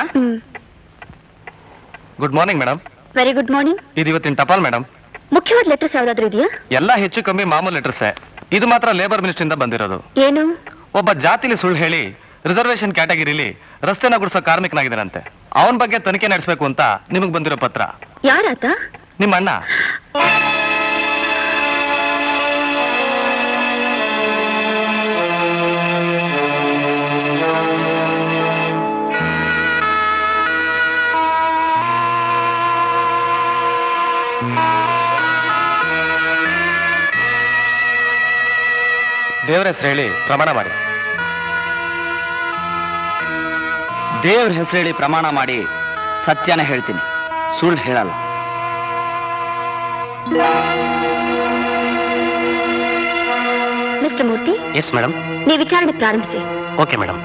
good morning madam very good morning ಇದು ಇವತ್ತಿನ ಟಪಾಲ್ ಮೇಡಮ್ ಮುಖ್ಯವಾದ ಲೆಟರ್ಸ್ ಯಾವ್ದಾದ್ರು ಇದೆಯಾ ಎಲ್ಲ ಹೆಚ್ಚು ಕಮ್ಮಿ ಮಾಮೂಲು ಲೆಟರ್ಸೇ ಇದು ಮಾತ್ರ ಲೇಬರ್ ಮಿನಿಸ್ಟ್ರಿಂದ ಬಂದಿರೋದು ಏನು ಒಬ್ಬ ಜಾತಿಲಿ ಸುಳ್ಳು ಹೇಳಿ ರಿಸರ್ವೇಶನ್ ಕ್ಯಾಟಗಿರಿಲಿ ರಸ್ತೆನ ಗುಡಿಸೋ ಕಾರ್ಮಿಕನಾಗಿದ್ದಾನಂತೆ ಅವನ ಬಗ್ಗೆ ತನಿಖೆ ನಡೆಸಬೇಕು ಅಂತ ನಿಮಗೆ ಬಂದಿರೋ ಪತ್ರ ಯಾರಾತ ನಿಮ್ಮ ಅಣ್ಣ ದೇವರ ಹೆಸರು ಹೇಳಿ ಪ್ರಮಾಣ ಮಾಡಿ ದೇವ್ರ ಹೆಸರು ಹೇಳಿ ಪ್ರಮಾಣ ಮಾಡಿ ಸತ್ಯನೇ ಹೇಳ್ತೀನಿ ಸುಳ್ಳು ಹೇಳಲ್ಲ ಮಿಸ್ಟರ್ ಮೂರ್ತಿ ಎಸ್ ಮೇಡಮ್ ನೀವು ವಿಚಾರಣೆ ಪ್ರಾರಂಭಿಸಿ ಓಕೆ ಮೇಡಮ್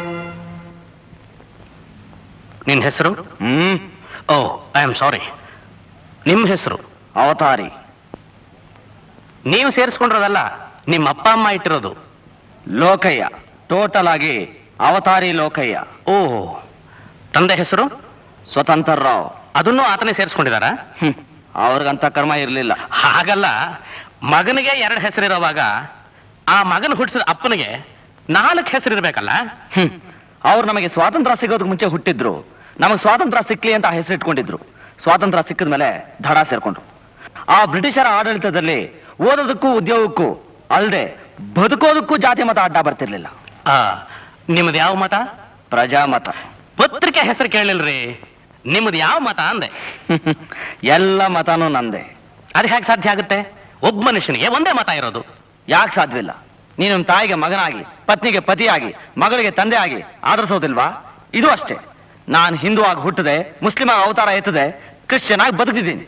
ನಿನ್ನ ಹೆಸರು ಹ್ಮ್ ಓ ಐ ಆಮ್ ಸಾರಿ ನಿಮ್ಮ ಹೆಸರು ಅವತಾರಿ ನೀವು ಸೇರಿಸ್ಕೊಂಡಿರೋದಲ್ಲ ನಿಮ್ಮ ಅಪ್ಪ ಅಮ್ಮ ಇಟ್ಟಿರೋದು ಲೋಕಯ್ಯ ಟೋಟಲ್ ಆಗಿ ಅವತಾರಿ ಲೋಕಯ್ಯ ಓ ತಂದೆ ಹೆಸರು ಸ್ವತಂತ್ರ ರಾವ್ ಅದನ್ನು ಆತನೇ ಸೇರಿಸ್ಕೊಂಡಿದಾರಾ ಹ್ಮ್ ಅವ್ರಿಗಂತ ಕರ್ಮ ಇರಲಿಲ್ಲ ಹಾಗಲ್ಲ ಮಗನಿಗೆ ಎರಡು ಹೆಸರಿರೋವಾಗ ಆ ಮಗನ ಹುಟ್ಟಿಸಿದ ಅಪ್ಪನಿಗೆ ನಾಲ್ಕು ಹೆಸರಿರ್ಬೇಕಲ್ಲ ಹ್ಮ್ ಅವ್ರು ನಮಗೆ ಸ್ವಾತಂತ್ರ್ಯ ಸಿಗೋದಕ್ಕೆ ಮುಂಚೆ ಹುಟ್ಟಿದ್ರು ನಮಗೆ ಸ್ವಾತಂತ್ರ್ಯ ಸಿಕ್ಲಿ ಅಂತ ಹೆಸರಿಟ್ಕೊಂಡಿದ್ರು ಸ್ವಾತಂತ್ರ್ಯ ಸಿಕ್ಕಿದ ಮೇಲೆ ದಡ ಸೇರ್ಕೊಂಡ್ರು ಆ ಬ್ರಿಟಿಷರ ಆಡಳಿತದಲ್ಲಿ ಓದೋದಕ್ಕೂ ಉದ್ಯೋಗಕ್ಕೂ ಅಲ್ಲದೆ ಬದುಕೋದಕ್ಕೂ ಜಾತಿ ಮತ ಅಡ್ಡ ಬರ್ತಿರ್ಲಿಲ್ಲ ಆ ನಿಮ್ಮದು ಯಾವ ಮತ ಪ್ರಜಾಮತ ಪತ್ರಿಕೆ ಹೆಸರು ಕೇಳಿಲ್ರಿ ನಿಮ್ಮದು ಯಾವ ಮತ ಅಂದೆ ಎಲ್ಲ ಮತನೂ ನಂದೆ ಅದು ಹೇಗೆ ಸಾಧ್ಯ ಆಗುತ್ತೆ ಒಬ್ಬ ಮನುಷ್ಯನಿಗೆ ಒಂದೇ ಮತ ಇರೋದು ಯಾಕೆ ಸಾಧ್ಯವಿಲ್ಲ ನೀನು ನಿಮ್ ತಾಯಿಗೆ ಮಗನಾಗಿ ಪತ್ನಿಗೆ ಪತಿಯಾಗಿ ಮಗಳಿಗೆ ತಂದೆ ಆಗಿ ಆದರಿಸೋದಿಲ್ವಾ ಇದು ಅಷ್ಟೇ ನಾನು ಹಿಂದೂ ಆಗಿ ಹುಟ್ಟದೆ ಮುಸ್ಲಿಂ ಆಗಿ ಅವತಾರ ಎತ್ತದೆ ಕ್ರಿಶ್ಚಿಯನ್ ಆಗಿ ಬದುಕಿದ್ದೀನಿ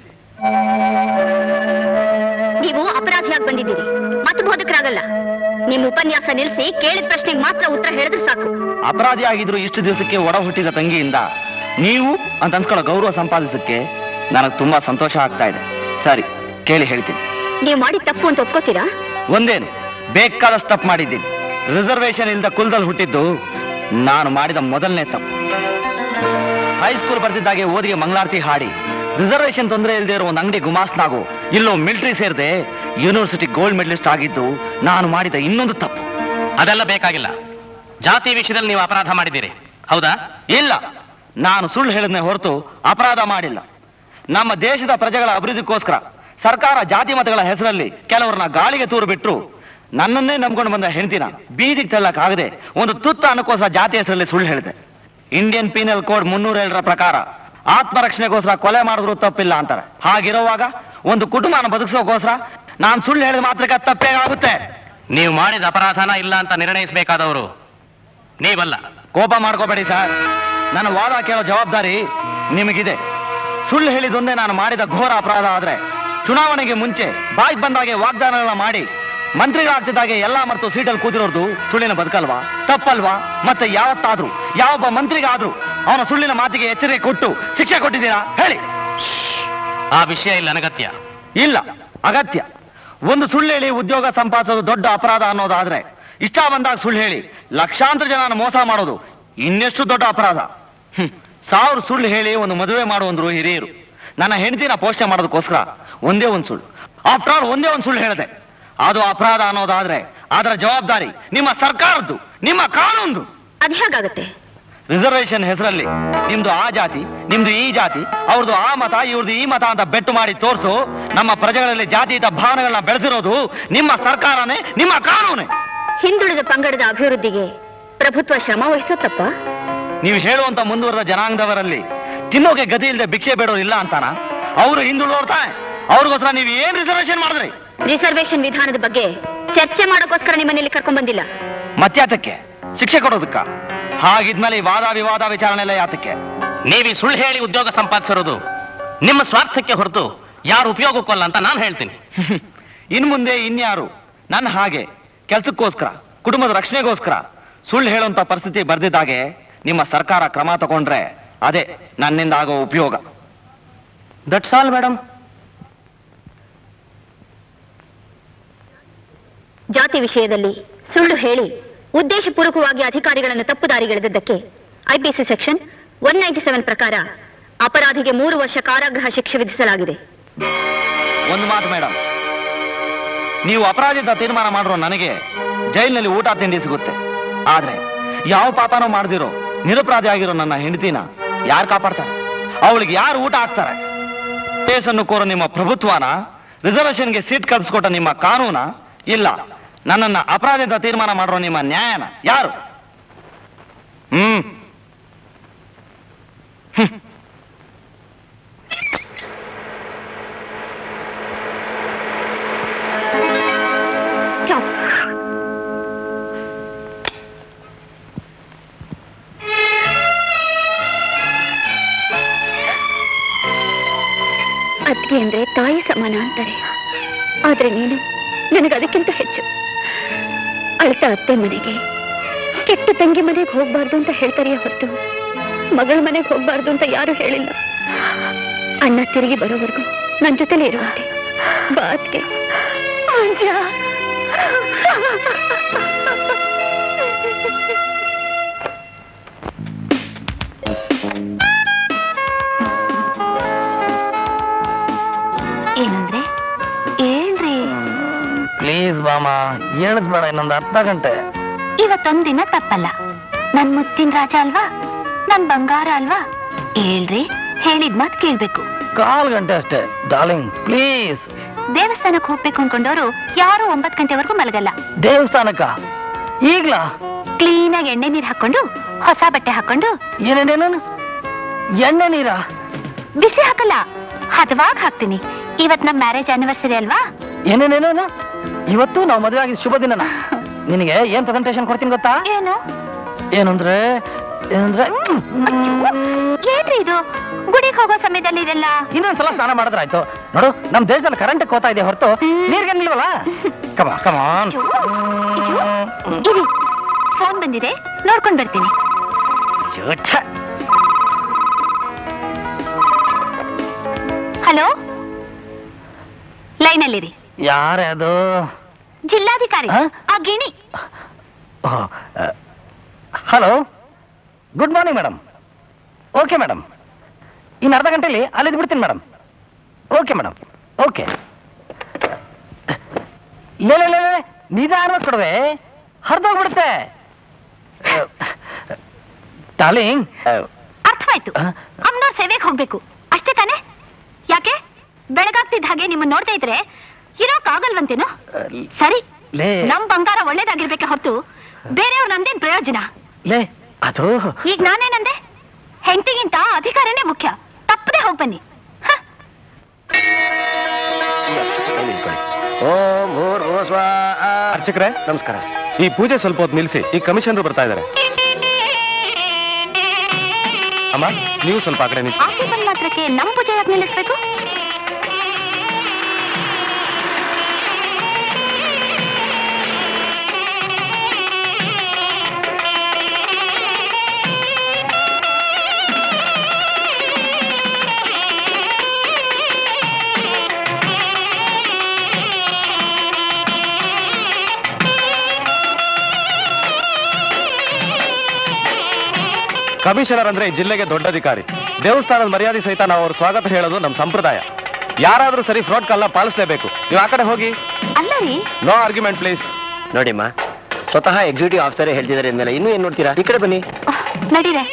ನೀವು ಅಪರಾಧಿಯಾಗಿ ಬಂದಿದ್ದೀರಿ ಮತ್ತೆ ಬೋಧಕರಾಗಲ್ಲ ನಿಮ್ಮ ಉಪನ್ಯಾಸ ನಿಲ್ಲಿಸಿ ಕೇಳಿದ ಪ್ರಶ್ನೆಗೆ ಮಾತ್ರ ಉತ್ತರ ಹೇಳಿದ್ರೆ ಸಾಕು ಅಪರಾಧಿ ಆಗಿದ್ರು ಇಷ್ಟು ದಿವಸಕ್ಕೆ ಒಡ ಹುಟ್ಟಿದ ತಂಗಿಯಿಂದ ನೀವು ಅಂತ ಅನ್ಸ್ಕೊಳ್ಳೋ ಗೌರವ ಸಂಪಾದಿಸಕ್ಕೆ ನನಗೆ ತುಂಬಾ ಸಂತೋಷ ಆಗ್ತಾ ಇದೆ ಸರಿ ಕೇಳಿ ಹೇಳ್ತೀನಿ ನೀವು ಮಾಡಿ ತಪ್ಪು ಅಂತ ಒಪ್ಕೋತೀರಾ ಒಂದೇನು ಬೇಕಾದಷ್ಟು ತಪ್ಪು ಮಾಡಿದ್ದೀನಿ ರಿಸರ್ವೇಶನ್ ಇಲ್ಲದ ಕುಲದಲ್ಲಿ ಹುಟ್ಟಿದ್ದು ನಾನು ಮಾಡಿದ ಮೊದಲನೇ ತಪ್ಪು ಹೈಸ್ಕೂಲ್ ಬರ್ತಿದ್ದಾಗೆ ಓದಿಗೆ ಮಂಗಳಾರತಿ ಹಾಡಿ ರಿಸರ್ವೇಶನ್ ತೊಂದರೆ ಇಲ್ಲದೆ ಇರೋ ಒಂದು ಅಂಗಡಿ ಗುಮಾಸ್ನಾಗು ಇಲ್ಲೋ ಮಿಲಿಟರಿ ಸೇರಿದೆ ಯೂನಿವರ್ಸಿಟಿ ಗೋಲ್ಡ್ ಮೆಡಲಿಸ್ಟ್ ಆಗಿದ್ದು ನಾನು ಮಾಡಿದ ಇನ್ನೊಂದು ತಪ್ಪು ಅದೆಲ್ಲ ಬೇಕಾಗಿಲ್ಲ ಜಾತಿ ವಿಷಯದಲ್ಲಿ ನೀವು ಅಪರಾಧ ಮಾಡಿದ್ದೀರಿ ಹೌದಾ ಇಲ್ಲ ನಾನು ಸುಳ್ಳು ಹೇಳಿದ್ನೆ ಹೊರತು ಅಪರಾಧ ಮಾಡಿಲ್ಲ ನಮ್ಮ ದೇಶದ ಪ್ರಜೆಗಳ ಅಭಿವೃದ್ಧಿಗೋಸ್ಕರ ಸರ್ಕಾರ ಜಾತಿ ಮತಗಳ ಹೆಸರಲ್ಲಿ ಕೆಲವರನ್ನ ಗಾಳಿಗೆ ತೂರು ಬಿಟ್ರು ನನ್ನನ್ನೇ ನಂಬ್ಕೊಂಡು ಬಂದ ಹೆಂಡತಿನ ಬೀದಿಗೆ ತಳ್ಳಕ್ಕಾಗದೆ ಒಂದು ತುತ್ತ ಅನ್ನಕ್ಕೋಸ್ಕರ ಜಾತಿ ಹೆಸರಲ್ಲಿ ಸುಳ್ಳು ಹೇಳಿದೆ ಇಂಡಿಯನ್ ಪೀನಲ್ ಕೋಡ್ ಮುನ್ನೂರ ಏಳರ ಪ್ರಕಾರ ಆತ್ಮರಕ್ಷಣೆಗೋಸ್ಕರ ಕೊಲೆ ಮಾಡಿದ್ರು ತಪ್ಪಿಲ್ಲ ಅಂತಾರೆ ಹಾಗಿರುವಾಗ ಒಂದು ಕುಟುಂಬನ ಬದುಕಿಸೋಕೋಸ್ಕರ ನಾನು ಸುಳ್ಳು ಹೇಳಿದ ಮಾತ್ರಕ್ಕೆ ಅದ್ ತಪ್ಪೇ ಆಗುತ್ತೆ ನೀವು ಮಾಡಿದ ಅಪರಾಧನ ಇಲ್ಲ ಅಂತ ನಿರ್ಣಯಿಸಬೇಕಾದವರು ನೀವಲ್ಲ ಕೋಪ ಮಾಡ್ಕೋಬೇಡಿ ಸರ್ ನನ್ನ ವಾದ ಕೇಳೋ ಜವಾಬ್ದಾರಿ ನಿಮಗಿದೆ ಸುಳ್ಳು ಹೇಳಿದೊಂದೇ ನಾನು ಮಾಡಿದ ಘೋರ ಅಪರಾಧ ಆದ್ರೆ ಚುನಾವಣೆಗೆ ಮುಂಚೆ ಬಾಯಿ ಬಂದಾಗೆ ವಾಗ್ದಾನಗಳನ್ನ ಮಾಡಿ ಮಂತ್ರಿಗಳಾಗ್ತಿದ್ದಾಗೆ ಎಲ್ಲ ಮರೆತು ಸೀಟಲ್ಲಿ ಕೂತಿರೋದು ಸುಳ್ಳಿನ ಬದುಕಲ್ವಾ ತಪ್ಪಲ್ವಾ ಮತ್ತೆ ಯಾವತ್ತಾದ್ರೂ ಯಾವೊಬ್ಬ ಮಂತ್ರಿಗಾದ್ರೂ ಅವನ ಸುಳ್ಳಿನ ಮಾತಿಗೆ ಎಚ್ಚರಿಕೆ ಕೊಟ್ಟು ಶಿಕ್ಷೆ ಕೊಟ್ಟಿದ್ದೀರಾ ಹೇಳಿ ಆ ವಿಷಯ ಇಲ್ಲ ಅನಗತ್ಯ ಇಲ್ಲ ಅಗತ್ಯ ಒಂದು ಸುಳ್ಳು ಹೇಳಿ ಉದ್ಯೋಗ ಸಂಪಾದಿಸೋದು ದೊಡ್ಡ ಅಪರಾಧ ಅನ್ನೋದಾದ್ರೆ ಇಷ್ಟ ಬಂದಾಗ ಸುಳ್ಳು ಹೇಳಿ ಲಕ್ಷಾಂತರ ಜನ ಮೋಸ ಮಾಡೋದು ಇನ್ನೆಷ್ಟು ದೊಡ್ಡ ಅಪರಾಧ ಹ್ಮ್. ಸಾವಿರ ಸುಳ್ಳು ಹೇಳಿ ಒಂದು ಮದುವೆ ಮಾಡುವಂದ್ರು ಹಿರಿಯರು ನನ್ನ ಹೆಂಡತಿನ ಪೋಷಣೆ ಮಾಡೋದಕ್ಕೋಸ್ಕರ ಒಂದೇ ಒಂದು ಸುಳ್ಳು ಆಫ್ಟರ್ ಆಲ್ ಒಂದೇ ಒಂದು ಸುಳ್ಳು ಹೇಳಿದೆ ಅದು ಅಪರಾಧ ಅನ್ನೋದಾದ್ರೆ ಅದರ ಜವಾಬ್ದಾರಿ ನಿಮ್ಮ ಸರ್ಕಾರದ್ದು ನಿಮ್ಮ ಕಾನೂನು ಅದ್ ಹೇಗಾಗತ್ತೆ ರಿಸರ್ವೇಶನ್ ಹೆಸರಲ್ಲಿ ನಿಮ್ದು ಆ ಜಾತಿ ನಿಮ್ದು ಈ ಜಾತಿ ಅವ್ರದ್ದು ಆ ಮತ ಇವ್ರದ್ದು ಈ ಮತ ಅಂತ ಬೆಟ್ಟು ಮಾಡಿ ತೋರಿಸು ನಮ್ಮ ಪ್ರಜೆಗಳಲ್ಲಿ ಜಾತೀಯತ ಭಾವನೆಗಳನ್ನ ಬೆಳೆಸಿರೋದು ನಿಮ್ಮ ಸರ್ಕಾರನೇ ನಿಮ್ಮ ಕಾನೂನೇ ಹಿಂದುಳಿದ ಪಂಗಡದ ಅಭಿವೃದ್ಧಿಗೆ ಪ್ರಭುತ್ವ ಶ್ರಮ ವಹಿಸುತ್ತಪ್ಪ ನೀವು ಹೇಳುವಂತ ಮುಂದುವರೆದ ಜನಾಂಗದವರಲ್ಲಿ ತಿನ್ನೋಕೆ ಗತಿ ಇಲ್ಲದೆ ಭಿಕ್ಷೆ ಬೇಡೋರು ಇಲ್ಲ ಅಂತಾನ ಅವರು ಹಿಂದುಳಿದವ್ರು ತಾನೆ ಅವ್ರಿಗೋಸ್ಕರ ನೀವು ಏನ್ ರಿಸರ್ವೇಶನ್ ಮಾಡಿದ್ರಿ ರಿಸರ್ವೇಶನ್ ವಿಧಾನದ ಬಗ್ಗೆ ಚರ್ಚೆ ಮಾಡೋಕ್ಕೋಸ್ಕರ ನಿಮ್ಮನೇಲಿ ಕರ್ಕೊಂಡ್ ಬಂದಿಲ್ಲ ಮತ್ಯಾತಕ್ಕೆ ಶಿಕ್ಷೆ ಕೊಡೋದಕ್ಕ ಹಾಗಿದ್ಮೇಲೆ ಈ ವಾದ ವಿವಾದ ವಿಚಾರಣೆ ಎಲ್ಲ ಯಾತಕ್ಕೆ ನೀವು ಈ ಸುಳ್ಳು ಹೇಳಿ ಉದ್ಯೋಗ ಸಂಪಾದಿಸಿರೋದು ನಿಮ್ಮ ಸ್ವಾರ್ಥಕ್ಕೆ ಹೊರತು ಯಾರು ಉಪಯೋಗಕ್ಕಲ್ಲ ಅಂತ ನಾನು ಹೇಳ್ತೀನಿ ಇನ್ ಮುಂದೆ ಇನ್ಯಾರು ನನ್ನ ಹಾಗೆ ಕೆಲ್ಸಕ್ಕೋಸ್ಕರ ಕುಟುಂಬದ ರಕ್ಷಣೆಗೋಸ್ಕರ ಸುಳ್ಳು ಹೇಳುವಂತ ಪರಿಸ್ಥಿತಿ ಬರ್ದಿದ್ದಾಗೆ ನಿಮ್ಮ ಸರ್ಕಾರ ಕ್ರಮ ತಗೊಂಡ್ರೆ ಅದೇ ನನ್ನಿಂದ ಆಗೋ ಉಪಯೋಗ ದಟ್ಸ್ ಆಲ್ ಮೇಡಮ್ ಜಾತಿ ವಿಷಯದಲ್ಲಿ ಸುಳ್ಳು ಹೇಳಿ ಉದ್ದೇಶಪೂರ್ವಕವಾಗಿ ಅಧಿಕಾರಿಗಳನ್ನು ತಪ್ಪುದಾರಿಗೆಳೆದದ್ದಕ್ಕೆ IPC section one ninety seven ಪ್ರಕಾರ ಅಪರಾಧಿಗೆ ಮೂರು ವರ್ಷ ಕಾರಾಗೃಹ ಶಿಕ್ಷೆ ವಿಧಿಸಲಾಗಿದೆ ಒಂದು ಮಾತು ಮೇಡಮ್ ನೀವು ಅಪರಾಧಿತ ತೀರ್ಮಾನ ಮಾಡಿರೋ ನನಗೆ ಜೈಲಿನಲ್ಲಿ ಊಟ ತಿಂಡಿ ಸಿಗುತ್ತೆ ಆದ್ರೆ ಯಾವ ಪಾಪನೂ ಮಾಡ್ದಿರೋ ನಿರಪರಾಧಿ ಆಗಿರೋ ನನ್ನ ಹೆಂಡತಿನ ಯಾರು ಕಾಪಾಡ್ತಾರೆ ಅವಳಿಗೆ ಯಾರು ಊಟ ಹಾಕ್ತಾರೆ ಕೇಸನ್ನು ಕೋರೋ ನಿಮ್ಮ ಪ್ರಭುತ್ವನ ರಿಸರ್ವೇಶನ್ಗೆ ಸೀಟ್ ಕಲ್ಪಿಸ್ಕೊಟ್ಟ ನಿಮ್ಮ ಕಾನೂನ ಇಲ್ಲ ನನ್ನನ್ನ ಅಪರಾಧಿತ ತೀರ್ಮಾನ ಮಾಡಿರೋ ನಿಮ್ಮ ನ್ಯಾಯನ ಯಾರು ಹ್ಮ್ ಹ್ಮ್. ಸ್ಟಾಪ್ ಹೆಂಡತಿ ಅಂದ್ರೆ ತಾಯಿ ಸಮಾನ ಅಂತಾರೆ ಆದ್ರೆ ನೀನು ನನಗೆ ಅದಕ್ಕಿಂತ ಹೆಚ್ಚು ಅಳ್ತಾ ಅತ್ತೆ ಮನೆಗೆ ಕೆಟ್ಟ ತಂಗಿ ಮನೆಗೆ ಹೋಗ್ಬಾರ್ದು ಅಂತ ಹೇಳ್ತಾರೆಯೇ ಹೊರತು ಮಗಳ ಮನೆಗೆ ಹೋಗ್ಬಾರ್ದು ಅಂತ ಯಾರು ಹೇಳಿಲ್ಲ ಅಣ್ಣ ತಿರುಗಿ ಬರೋವರೆಗೂ ನನ್ನ ಜೊತೆಲೇ ಇರುವಂತೆ ಬಾತ್ಗೆ ಏನಂದ್ರೆ ಏನ್ರಿ ಪ್ಲೀಸ್ ಬಾಮ ಹೇಳಿಸ್ಬೇಡ ಇನ್ನೊಂದು ಅರ್ಧ ಗಂಟೆ ಇವತ್ತೊಂದಿನ ತಪ್ಪಲ್ಲ ನನ್ ಮುತ್ತಿನ ರಾಜ ಅಲ್ವಾ ನನ್ ಬಂಗಾರ ಅಲ್ವಾ ಹೇಳ್ರಿ ಹೇಳಿದ್ ಮಾತ್ ಕೇಳ್ಬೇಕು ಕಾಲ್ ಗಂಟೆ ಅಷ್ಟೇ ಡಾರ್ಲಿಂಗ್ ಪ್ಲೀಸ್ ದೇವಸ್ಥಾನಕ್ ಹೋಗ್ಬೇಕು ಅನ್ಕೊಂಡವ್ರು ಯಾರು ಒಂಬತ್ ಗಂಟೆವರೆಗೂ ಮಲಗಲ್ಲ ದೇವಸ್ಥಾನಕ್ಕ ಈಗ್ಲಾ ಕ್ಲೀನ್ ಆಗಿ ಎಣ್ಣೆ ನೀರ್ ಹಾಕೊಂಡು ಹೊಸ ಬಟ್ಟೆ ಹಾಕೊಂಡು ಏನೇನೇನು ಎಣ್ಣೆ ನೀರಾ ಬಿಸಿ ಹಾಕಲ್ಲ ಹದವಾಗ ಹಾಕ್ತೀನಿ ಇವತ್ ನಮ್ ಮ್ಯಾರೇಜ್ ಆನಿವರ್ಸರಿ ಅಲ್ವಾ ಏನೇನೇನೇನು ಇವತ್ತು ನಾವು ಮದುವೆ ಆಗಿದ್ ಶುಭ ದಿನನ ನಿನಗೆ ಏನ್ ಪ್ರೆಸೆಂಟೇಶನ್ ಕೊಡ್ತೀನಿ ಗೊತ್ತಾ ಏನು ಏನಂದ್ರೆ ಏನಂದ್ರೆ ಏನ್ರಿ ಇದು ಗುಡಿಗೆ ಹೋಗೋ ಸಮಯದಲ್ಲಿ ಇದೆಲ್ಲ ಇನ್ನೊಂದ್ಸಲ ಸ್ನಾನ ಮಾಡಿದ್ರಾಯ್ತು ನೋಡು ನಮ್ ದೇಶದಲ್ಲಿ ಕರೆಂಟ್ ಕೋತಾ ಇದೆ ಹೊರತು ನೀರ್ಗೆ ನಿಲ್ವಲ್ಲ ಕಮ ಕಮಾನ್ ಇರಿ ಫೋನ್ ಬಂದಿದೆ ನೋಡ್ಕೊಂಡ್ ಬರ್ತೀನಿ ಹಲೋ ಲೈನಲ್ಲಿರಿ ಯಾರೇ ಅದು ಜಿಲ್ಲಾಧಿಕಾರಿ ಆ? ಆ ಗಿಣಿ hello good morning madam okay madam ಇನ್ನು ಅರ್ಧ ಗಂಟೆಲಿ ಅಲ್ಲಿದ್ದು ಬಿಡ್ತೀನಿ ಮೇಡಮ್ ಓಕೆ ಮೇಡಮ್ ಓಕೆ ಲೇ ಲೇ, ಲೇ, ಲೇ, ನಿಧಾನವಾಗಿ ಕೊಡುವೆ ಹರಿದೋಗ್ಬಿಡುತ್ತೆ ಡಾರ್ಲಿಂಗ್ ಅರ್ಥವಾಯ್ತು ಅಮ್ಮನವ್ರ ಸೇವೆಗೆ ಹೋಗ್ಬೇಕು ಅಷ್ಟೇ ತಾನೇ ಯಾಕೆ ಬೆಳಗಾಗ್ತಿದ್ದ ಹಾಗೆ ನಿಮ್ಮನ್ನ ನೋಡ್ತಾ ಇದ್ರೆ ಇರೋಕ್ ಆಗಲ್ವಂತೇನು ಸರಿ ಲೇ ನಮ್ ಬಂಗಾರ ಒಳ್ಳೇದಾಗಿರ್ಬೇಕೆ ಹೊತ್ತು ಬೇರೆಯವ್ರ ನಮ್ದೇನ್ ಪ್ರಯೋಜನ ಲೇ ಅದು ಈಗ ನಾನೇನಂದೆ ಹೆಂಡತಿಗಿಂತ ಅಧಿಕಾರನೇ ಮುಖ್ಯ ತಪ್ಪದೆ ಹೋಗ್ ಬನ್ನಿ ಓಂ ಭೂರ್ಭುವಸ್ವ ಅರ್ಚಕ್ರೆ ನಮಸ್ಕಾರ ಈ ಪೂಜೆ ಸ್ವಲ್ಪ ಹೊತ್ತು ನಿಲ್ಲಿಸಿ ಈ ಕಮಿಷನರು ಬರ್ತಾ ಇದ್ದಾರೆ ಅಮ್ಮ ನೀವು ಸ್ವಲ್ಪ ಆ ಕಡೆ ನಿಂತು ಆಸೆ ಬಂದ್ ಮಾತ್ರಕ್ಕೆ ನಮ್ ಪೂಜೆ ಯಾಕೆ ನಿಲ್ಲಿಸ್ಬೇಕು ಕಮಿಷನರ್ ಅಂದ್ರೆ ಈ ಜಿಲ್ಲೆಗೆ ದೊಡ್ಡ ಅಧಿಕಾರಿ ದೇವಸ್ಥಾನದ ಮರ್ಯಾದೆ ಸಹಿತ ನಾವು ಅವ್ರ ಸ್ವಾಗತ ಹೇಳೋದು ನಮ್ಮ ಸಂಪ್ರದಾಯ ಯಾರಾದ್ರೂ ಸರಿ ಫ್ರಾಡ್ ಕಾಲ್ನ ಪಾಲಿಸಲೇಬೇಕು ನೀವು ಆ ಕಡೆ ಹೋಗಿ ಅಲ್ಲ ರೀ ನೋ ಆರ್ಗ್ಯುಮೆಂಟ್ ಪ್ಲೀಸ್ ನೋಡಿಮ್ಮ ಸ್ವತಃ ಎಕ್ಸಿಕ್ಯೂಟಿವ್ ಆಫೀಸರೇ ಹೇಳ್ತಿದ್ದಾರೆ ಅಂದ್ಮೇಲೆ ಇನ್ನೂ ಏನ್ ನೋಡ್ತೀರಾ ಈ ಕಡೆ ಬನ್ನಿ ನಡೀರೆ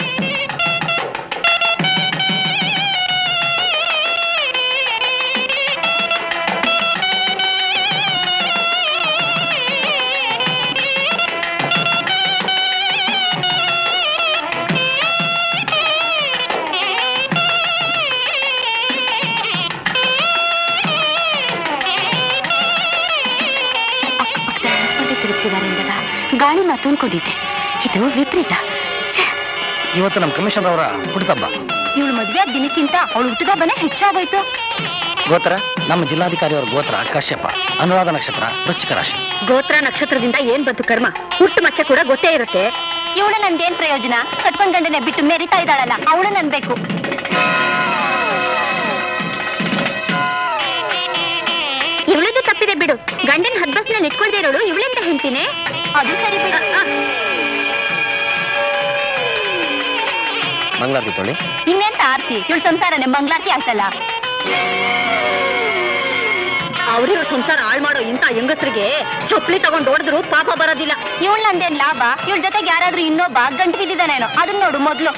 ತಿರುಗ್ತಿದ್ದಾರೆ ಅಂದಾಗ ಗಾಳಿ ಮಾತು ಅನ್ಕೊಂಡಿದ್ದೆ ಇದು ವಿಪರೀತ ಇವತ್ತು ನಮ್ಮ ಕಮಿಷನರ್ ಅವರ ಹುಟ್ಟುಹಬ್ಬ ಇವಳು ಮದ್ವೆ ಆದ ದಿನಕ್ಕಿಂತ ಅವಳು ಹುಟ್ಟುಹಬ್ಬನೇ ಹೆಚ್ಚಾಗೋಯ್ತು ಗೋತ್ರ ನಮ್ಮ ಜಿಲ್ಲಾಧಿಕಾರಿ ಅವರ ಗೋತ್ರ ಕಶ್ಯಪ ಅನುರಾಧ ನಕ್ಷತ್ರ ವೃಶ್ಚಿಕ ರಾಶಿ ಗೋತ್ರ ನಕ್ಷತ್ರದಿಂದ ಏನ್ ಬಂತು ಕರ್ಮ ಹುಟ್ಟು ಮಚ್ಚ ಕೂಡ ಗೊತ್ತೇ ಇರುತ್ತೆ ಇವಳು ನಂದೇನ್ ಪ್ರಯೋಜನ ಕಟ್ಕೊಂಡ್ ಗಂಡನೆ ಬಿಟ್ಟು ಮೆರಿತಾ ಇದ್ದಾಳಲ್ಲ ಅವಳು ನನ್ಬೇಕು ಇವಳದು ತಪ್ಪಿದೆ ಬಿಡು ಗಂಡನ ಹದ್ಬಸ್ನಲ್ಲಿ ಇಟ್ಕೊಳ್ದೇ ಇರೋಳು ಇವಳೆಂತ ಹೇಳ್ತೀನಿ ಅದು ಸರಿ ಬಿಡು ಮಂಗಳಾರತಿ ತೊಳಿ ಇನ್ನೆಂತ ಆರ್ತಿ ಇವಳು ಸಂಸಾರನೆ ಮಂಗ್ಲಾರ್ತಿ ಆಯ್ತಲ್ಲ ಅವ್ರಿವ್ರ ಸಂಸಾರ ಹಾಳು ಮಾಡೋ ಇಂಥ ಹೆಂಗಸರಿಗೆ ಚೊಪ್ಲಿ ತಗೊಂಡ್ ಹೊಡೆದ್ರು ಪಾಪ ಬರೋದಿಲ್ಲ ಇವಳು ನಂದೇನ್ ಲಾಭ ಇವಳ ಜೊತೆಗೆ ಯಾರಾದ್ರೂ ಇನ್ನೊಬ್ಬ ಗಂಟು ಬಿದ್ದಿದ್ದಾನೇನೋ ಅದನ್ನ ನೋಡು ಮೊದ್ಲು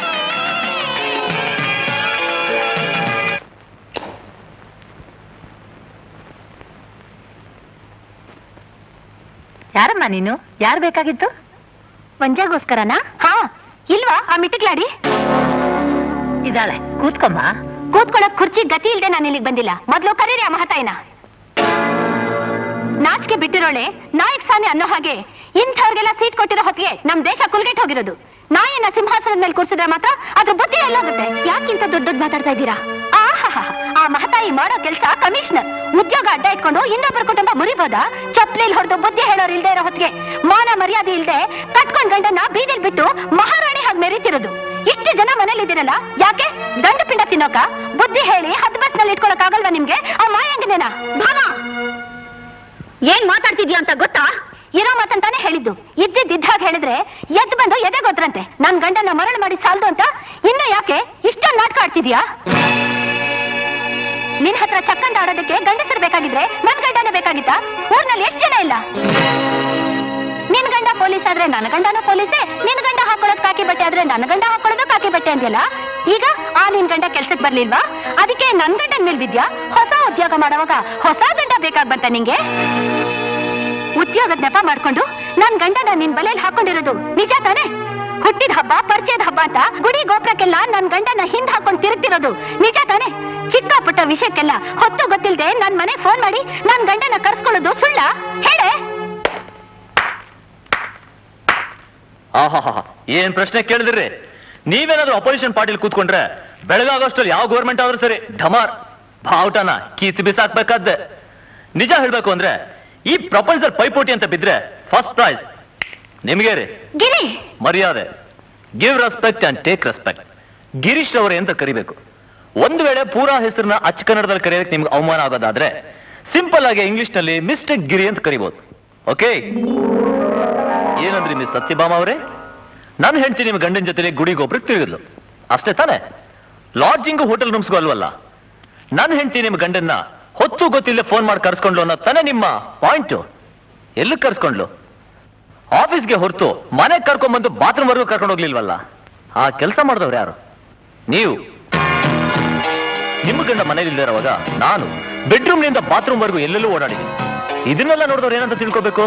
ಯಾರಮ್ಮ ನೀನು ಯಾರು ಬೇಕಾಗಿತ್ತು ವಂಜಾಗೋಸ್ಕರನಾ ಹಾ ಇಲ್ವಾ ಆ ಮಿಟ್ಟಿಗ್ಲಾಡಿ ಇದ್ದಾಳೆ ಕೂತ್ಕೊಮ್ಮ ಕೂತ್ಕೊಳ್ಳಕ್ ಕುರ್ಚಿ ಗತಿ ಇಲ್ದೆ ನಾನು ಇಲ್ಲಿಗೆ ಬಂದಿಲ್ಲ ಮೊದ್ಲು ಕರೀರಿ ಆ ಮಹತಾಯಿನ ನಾಚಿಕೆ ಬಿಟ್ಟಿರೋಳೆ ನಾಯಕ್ ಸಾನೆ ಅನ್ನೋ ಹಾಗೆ ಇಂಥವ್ರಿಗೆಲ್ಲ ಸೀಟ್ ಕೊಟ್ಟಿರೋ ಹೊತ್ತಿಗೆ ನಮ್ ದೇಶ ಕುಲ್ಗೆಟ್ ಹೋಗಿರೋದು ನಾಯಿನ ಸಿಂಹಾಸನದ ಮೇಲೆ ಕೂರ್ಸಿದ್ರೆ ಮಾತ್ರ ಅದ್ರ ಬುದ್ಧಿ ಎಲ್ಲೋಗುತ್ತೆ ಯಾಕಿಂತ ದೊಡ್ಡ ದೊಡ್ಡ ಮಾತಾಡ್ತಾ ಇದ್ದೀರಾ ಆಹಾಹಾ ಆ ಮಹತಾಯಿ ಮಾಡೋ ಕೆಲಸ ಕಮಿಷನರ್ ಉದ್ಯೋಗ ಅಡ್ಡ ಇಟ್ಕೊಂಡು ಇನ್ನೊಬ್ಬರ ಕುಟುಂಬ ಮುರಿಬೋದಾ ಚಪ್ಲಿಲ್ ಹೊಡೆದು ಬುದ್ಧಿ ಹೇಳೋರು ಇಲ್ದೇ ಇರೋ ಹೊತ್ತಿಗೆ ಮಾನ ಮರ್ಯಾದೆ ಇಲ್ದೆ ಕಟ್ಕೊಂಡ್ ಗಂಡನ ಬೀದಿಲ್ ಬಿಟ್ಟು ಮಹಾರಾಣಿ ಹಾಗೆ ಮೆರೀತಿರೋದು ಇಷ್ಟು ಜನ ಮನೇಲಿ ಇದ್ದೀರಲ್ಲ ಯಾಕೆ ಗಂಡು ಪಿಂಡ ತಿನ್ನೋಕ ಬುದ್ಧಿ ಹೇಳಿ ಹತ್ತು ಬಸ್ ನಲ್ಲಿ ಇಟ್ಕೊಳಕ್ ಆಗಲ್ವಾ ನಿಮ್ಗೆ ಆ ಮಾಯಂಗನೇನ ಭಾವ ಏನ್ ಮಾತಾಡ್ತಿದ್ಯಾ ಅಂತ ಗೊತ್ತಾ ಇರೋ ಮಾತಂತಾನೆ ಹೇಳಿದ್ದು ಇದ್ದಿದ್ದಾಗ ಹೇಳಿದ್ರೆ ಎದ್ದು ಬಂದು ಎದೆ ಗೊತ್ತರಂತೆ ನನ್ ಗಂಡನ ಮರಳು ಮಾಡಿ ಸಾಲ್ದು ಅಂತ ಇನ್ನು ಯಾಕೆ ಇಷ್ಟೊಂದು ನಾಟಕ ಆಡ್ತಿದ್ಯಾ ನಿನ್ ಹತ್ರ ಚಕ್ಕಂದ ಆಡೋದಕ್ಕೆ ಗಂಡಸರು ಬೇಕಾಗಿದ್ರೆ ನನ್ ಗಂಡನೇ ಬೇಕಾಗಿತ್ತ ಊರ್ನಲ್ಲಿ ಎಷ್ಟ್ ಜನ ಇಲ್ಲ ನಿನ್ ಗಂಡ ಪೊಲೀಸ್ ಆದ್ರೆ ನನ್ನ ಗಂಡನೂ ಪೊಲೀಸೇ ನಿನ್ ಗಂಡ ಹಾಕೊಳ್ಳೋದ್ ಕಾಕಿ ಬಟ್ಟೆ ಆದ್ರೆ ನನ್ನ ಗಂಡ ಹಾಕೊಳ್ಳೋದು ಕಾಕಿ ಬಟ್ಟೆ ಅಂದ್ಯಲ್ಲ ಈಗ ಆ ನಿನ್ ಗಂಡ ಕೆಲ್ಸಕ್ ಬರ್ಲಿಲ್ವಾ ಅದಕ್ಕೆ ನನ್ ಗಂಡನ್ ಮೇಲ್ ಬಿದ್ಯಾ ಹೊಸ ಉದ್ಯೋಗ ಮಾಡುವಾಗ ಹೊಸ ಗಂಡ ಬೇಕಾಗ್ ಬಂತ ನಿಂಗೆ ಉದ್ಯೋಗದ ನೆಪ ಮಾಡ್ಕೊಂಡು ನನ್ ಗಂಡನ ನಿನ್ ಬಲೆಯಲ್ಲಿ ಹಾಕೊಂಡಿರೋದು ನಿಜ ತಾನೇ ಹುಟ್ಟಿದ ಹಬ್ಬ ಪರಿಚಯದ ಹಬ್ಬ ಅಂತ ಗುಡಿ ಗೋಪುರಕ್ಕೆಲ್ಲ ನನ್ ಗಂಡನ ಹಿಂದ್ ಹಾಕೊಂಡ್ ತಿರುಗ್ತಿರೋದು ನಿಜ ತಾನೇ ಚಿಕ್ಕ ಪುಟ್ಟ ವಿಷಯಕ್ಕೆಲ್ಲ ಹೊತ್ತು ಗೊತ್ತಿಲ್ದೆ ನನ್ ಮನೆ ಫೋನ್ ಮಾಡಿ ನನ್ ಗಂಡನ ಕರ್ಸ್ಕೊಳ್ಳೋದು ಸುಳ್ಳ ಹೇಳೆ ಆಹಾ ಏನ್ ಪ್ರಶ್ನೆ ಕೇಳಿದ್ರಿ ನೀವೇನಾದ್ರೂ ಅಪೋಸಿಷನ್ ಪಾರ್ಟಿಲಿ ಕೂತ್ಕೊಂಡ್ರೆ ಬೆಳಗಾಗೋಷ್ಟರಲ್ಲಿ ಯಾವ ಗೌರ್ಮೆಂಟ್ ಆದ್ರೂ ಸರಿ ಢಮಾರ್ ಬಾವುಟನ ಕೀತಿ ಬಿಸಾಕ್ಬೇಕಾದ್ದೆ ನಿಜ ಹೇಳ್ಬೇಕು ಅಂದ್ರೆ ಈ ಪ್ರಪಂಚದಲ್ಲಿ ಪೈಪೋಟಿ ಅಂತ ಬಿದ್ರೆ ಫಸ್ಟ್ ಪ್ರೈಸ್ ನಿಮ್ಗೆ ರೀ ಗಿರಿ ಮರ್ಯಾದೆ give respect and take respect Girish ಅವರೇ ಅಂತ ಕರಿಬೇಕು ಒಂದು ವೇಳೆ ಪೂರಾ ಹೆಸರನ್ನ ಅಚ್ಚ ಕನ್ನಡದಲ್ಲಿ ಕರೆಯೋಕೆ ನಿಮ್ಗೆ ಅವಮಾನ ಆಗೋದಾದ್ರೆ ಸಿಂಪಲ್ ಆಗಿ ಇಂಗ್ಲಿಷ್ ನಲ್ಲಿ ಮಿಸ್ಟೇಕ್ ಗಿರಿ ಅಂತ ಕರಿಬಹುದು ಓಕೆ ಏನಂದ್ರಿ ಮಿಸ್ ಸತ್ಯಭಾಮ ಅವರೇ ನಾನು ಹೇಳ್ತೀನಿ ನಿಮ್ಮ ಗಂಡನ ಜೊತೆಲಿ ಗುಡಿ ಗೋಪುರಕ್ಕೆ ತಿರುಗಿದ್ಲು ಅಷ್ಟೇ ತಾನೆ ಲಾಡ್ಜಿಂಗು ಹೋಟೆಲ್ ರೂಮ್ಸ್ಗೂ ಅಲ್ವಲ್ಲ ನನ್ನ ಹೆಂಡತಿ ನಿಮ್ಮ ಗಂಡನ್ನ ಹೊತ್ತು ಗೊತ್ತಿಲ್ಲದೆ ಫೋನ್ ಮಾಡಿ ಕರ್ಸ್ಕೊಂಡ್ಲು ಅನ್ನೋ ತಾನೇ ನಿಮ್ಮ ಪಾಯಿಂಟ್ ಎಲ್ಲಿ ಕರ್ಸ್ಕೊಂಡ್ಲು ಆಫೀಸ್ಗೆ ಹೊರತು ಮನೆಗೆ ಕರ್ಕೊಂಡ್ಬಂದು ಬಾತ್ರೂಮ್ ವರೆಗೂ ಕರ್ಕೊಂಡು ಹೋಗ್ಲಿಲ್ವಲ್ಲ ಆ ಕೆಲಸ ಮಾಡಿದವ್ರು ಯಾರು ನೀವು ನಿಮ್ಮ ಗಂಡ ಮನೇಲಿ ಇಲ್ದಿರೋವಾಗ ನಾನು ಬೆಡ್ರೂಮ್ ನಿಂದ ಬಾತ್ರೂಮ್ ವರೆಗೂ ಎಲ್ಲೆಲ್ಲೂ ಓಡಾಡಿದ್ದೀನಿ ಇದನ್ನೆಲ್ಲ ನೋಡಿದವ್ರು ಏನಂತ ತಿಳ್ಕೋಬೇಕು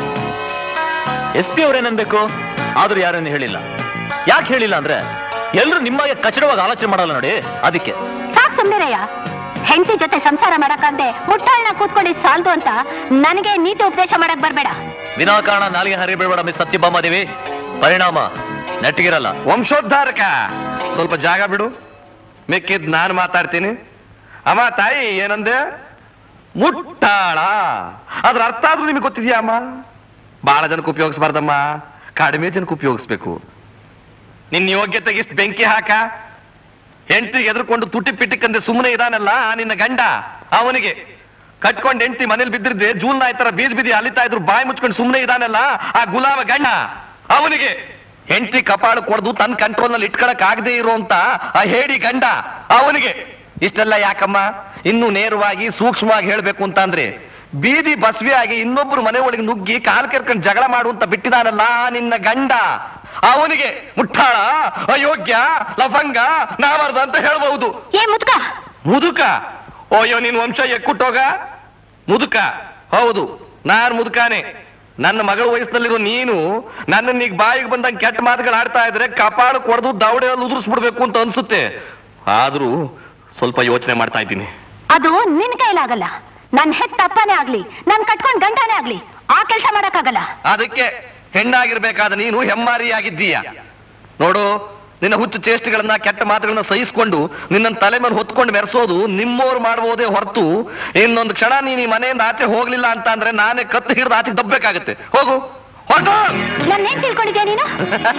ಎಸ್ ಪಿ ಅವ್ರೇನನ್ಬೇಕು ಆದ್ರೂ ಯಾರನ್ನು ಹೇಳಿಲ್ಲ ಯಾಕೆ ಹೇಳಿಲ್ಲ ಅಂದ್ರೆ ಎಲ್ರು ನಿಮ್ಮಾಗೆ ಕಚಡವಾಗಿ ಆಲೋಚನೆ ಮಾಡಲ್ಲ ನೋಡಿ ಅದಕ್ಕೆ ಸಾಕ್ ಸುಮ್ನಿರಯ್ಯ ಹೆಂಡತಿ ಜೊತೆ ಸಂಸಾರ ಮಾಡಕ್ಕಾಗ್ದೆ ಮುಟ್ಟಾಳ್ನ ಕೂತ್ಕೊಂಡಿದ್ ಸಾಲ್ದು ಅಂತ ನನಗೆ ನೀತಿ ಉಪದೇಶ ಮಾಡಕ್ ಬರ್ಬೇಡ ವಿನಾಕಾರಣ ನಾಲಿಗೆ ಹರಿಬೇಡ ಮಿಸ್ ಸತ್ಯಭಾಮ ದೇವಿ ಪರಿಣಾಮ ನೆಟ್ಟಿಗಿರಲ್ಲ ವಂಶೋದ್ಧಾರಕ ಸ್ವಲ್ಪ ಜಾಗ ಬಿಡು ಮಿಕ್ಕಿದ್ ನಾನು ಮಾತಾಡ್ತೀನಿ ಅಮ್ಮ ತಾಯಿ ಏನಂದೆ ಮುಟ್ಟಾಳ ಅದ್ರ ಅರ್ಥ ಆದ್ರೂ ನಿಮಗೆ ಗೊತ್ತಿದ್ಯಾ ಅಮ್ಮ ಬಹಳ ಜನಕ್ಕೆ ಉಪಯೋಗಿಸ್ಬಾರ್ದಮ್ಮ ಕಡಿಮೆ ಜನಕ್ಕೆ ಉಪಯೋಗಿಸ್ಬೇಕು ನಿನ್ನ ಯೋಗ್ಯತೆಗೆ ಇಷ್ಟು ಬೆಂಕಿ ಹಾಕ ಹೆಂಡತಿಗೆ ಎದುರ್ಕೊಂಡು ತುಟಿ ಪಿಟಿಕಂದೆ ಸುಮ್ಮನೆ ಇದಾನಲ್ಲ ಆ ನಿನ್ನ ಗಂಡ ಅವನಿಗೆ ಕಟ್ಕೊಂಡು ಹೆಂಡತಿ ಮನೇಲಿ ಬಿದ್ದಿರ್ದೆ ಜೂನ್ ನಾಯ್ ತರ ಬೀದಿ ಬೀದಿ ಅಲಿತಾ ಇದ್ರು ಬಾಯಿ ಮುಚ್ಕೊಂಡು ಸುಮ್ಮನೆ ಇದಾನಲ್ಲ ಆ ಗುಲಾಮ ಗಂಡ ಅವನಿಗೆ ಹೆಂಡತಿ ಕಪಾಳು ಕೊಡ್ದು ತನ್ನ ಕಂಟ್ರೋಲ್ ನಲ್ಲಿ ಇಟ್ಕೊಳಕ್ ಆಗದೆ ಇರುವಂತ ಆ ಹೇಡಿ ಗಂಡ ಅವನಿಗೆ ಇಷ್ಟೆಲ್ಲ ಯಾಕಮ್ಮ ಇನ್ನು ನೇರವಾಗಿ ಸೂಕ್ಷ್ಮವಾಗಿ ಹೇಳ್ಬೇಕು ಅಂತ ಅಂದ್ರೆ ಬೀದಿ ಬಸ್ವಿ ಆಗಿ ಇನ್ನೊಬ್ರು ಮನೆ ಒಳಗೆ ನುಗ್ಗಿ ಕಾಲ್ ಕೆರ್ಕೊಂಡು ಜಗಳ ಮಾಡುವಂತ ಬಿಟ್ಟಿದಾನಲ್ಲ ಆ ನಿನ್ನ ಗಂಡ ಅವನಿಗೆ ಮುಟ್ಟಾಳ ಅಯೋಗ್ಯ ಲಫಂಗ ನಾವರ್ದ ಅಂತ ಹೇಳ್ಬಹುದು ಏ ಮುದ್ಕ ಮುದುಕ ಓಯ್ಯೋ ನಿನ್ ವಂಶ ಎಕ್ಕುಟ್ಟೋಗ ಮುದುಕ ಹೌದು ನಾನ್ ಮುದುಕಾನೆ ನನ್ನ ಮಗಳ ವಯಸ್ಸಿನಲ್ಲಿರೋ ನೀನು ನನ್ನ ಈಗ ಬಾಯಿಗೆ ಬಂದಂಗೆ ಕೆಟ್ಟ ಮಾತುಗಳು ಆಡ್ತಾ ಇದ್ರೆ ಕಪಾಳು ಕೊಡ್ದು ದವಡೆಯಲ್ಲಿ ಉದುರಿಸ್ಬಿಡ್ಬೇಕು ಅಂತ ಅನ್ಸುತ್ತೆ ಆದ್ರೂ ಸ್ವಲ್ಪ ಯೋಚನೆ ಮಾಡ್ತಾ ಇದ್ದೀನಿ ಅದು ನಿನ್ ಕೈಲಾಗಲ್ಲ ನನ್ ಹೆತ್ತ ಅಪ್ಪನೇ ಆಗ್ಲಿ ನನ್ ಕಟ್ಕೊಂಡ್ ಗಂಡನೇ ಆಗ್ಲಿ ಆ ಕೆಲಸ ಮಾಡಕ್ಕಾಗಲ್ಲ ಅದಕ್ಕೆ ಹೆಣ್ಣಾಗಿರ್ಬೇಕಾದ ನೀನು ಹೆಮ್ಮಾರಿಯಾಗಿದ್ದೀಯ ನೋಡು ನಿನ್ನ ಹುಚ್ಚು ಚೇಷ್ಟೆಗಳನ್ನ ಕೆಟ್ಟ ಮಾತುಗಳನ್ನ ಸಹಿಸ್ಕೊಂಡು ನಿನ್ನ ತಲೆ ಮೇಲೆ ಹೊತ್ಕೊಂಡು ಮೆರೆಸೋದು ನಿಮ್ಮೋರು ಮಾಡಬಹುದೇ ಹೊರತು ಇನ್ನೊಂದು ಕ್ಷಣ ನೀನು ಈ ಮನೆಯಿಂದ ಆಚೆ ಹೋಗ್ಲಿಲ್ಲ ಅಂತ ಅಂದ್ರೆ ನಾನೇ ಕತ್ತು ಹಿಡಿದು ಆಚೆ ದಬ್ಬಬೇಕಾಗತ್ತೆ ಹೋಗು ಹೊರಟು ನನ್ನೇನ್ ತಿಳ್ಕೊಂಡಿದ್ಯಾ ನೀನು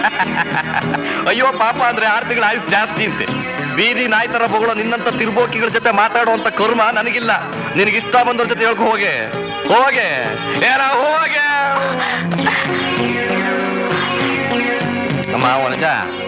ಅಯ್ಯೋ ಪಾಪ ಅಂದ್ರೆ ಆರು ತಿಂಗಳ ಆಯುಸ್ ಜಾಸ್ತಿ ಅಂತೆ ಬೀದಿ ನಾಯಿ ತರ ಬೊಗಳೋ ನಿನ್ನಂತ ತಿರ್ಬೋಕಿಗಳ ಜೊತೆ ಮಾತಾಡುವಂತ ಕರ್ಮ ನನಗಿಲ್ಲ ನಿನಗಿಷ್ಟ ಬಂದವ್ರ ಜೊತೆ ಹೇಳ್ಕೊ ಹೋಗೆ ಹೋಗೆ ಏನ ಹೋಗೆ ಅಮ್ಮ ವನಜ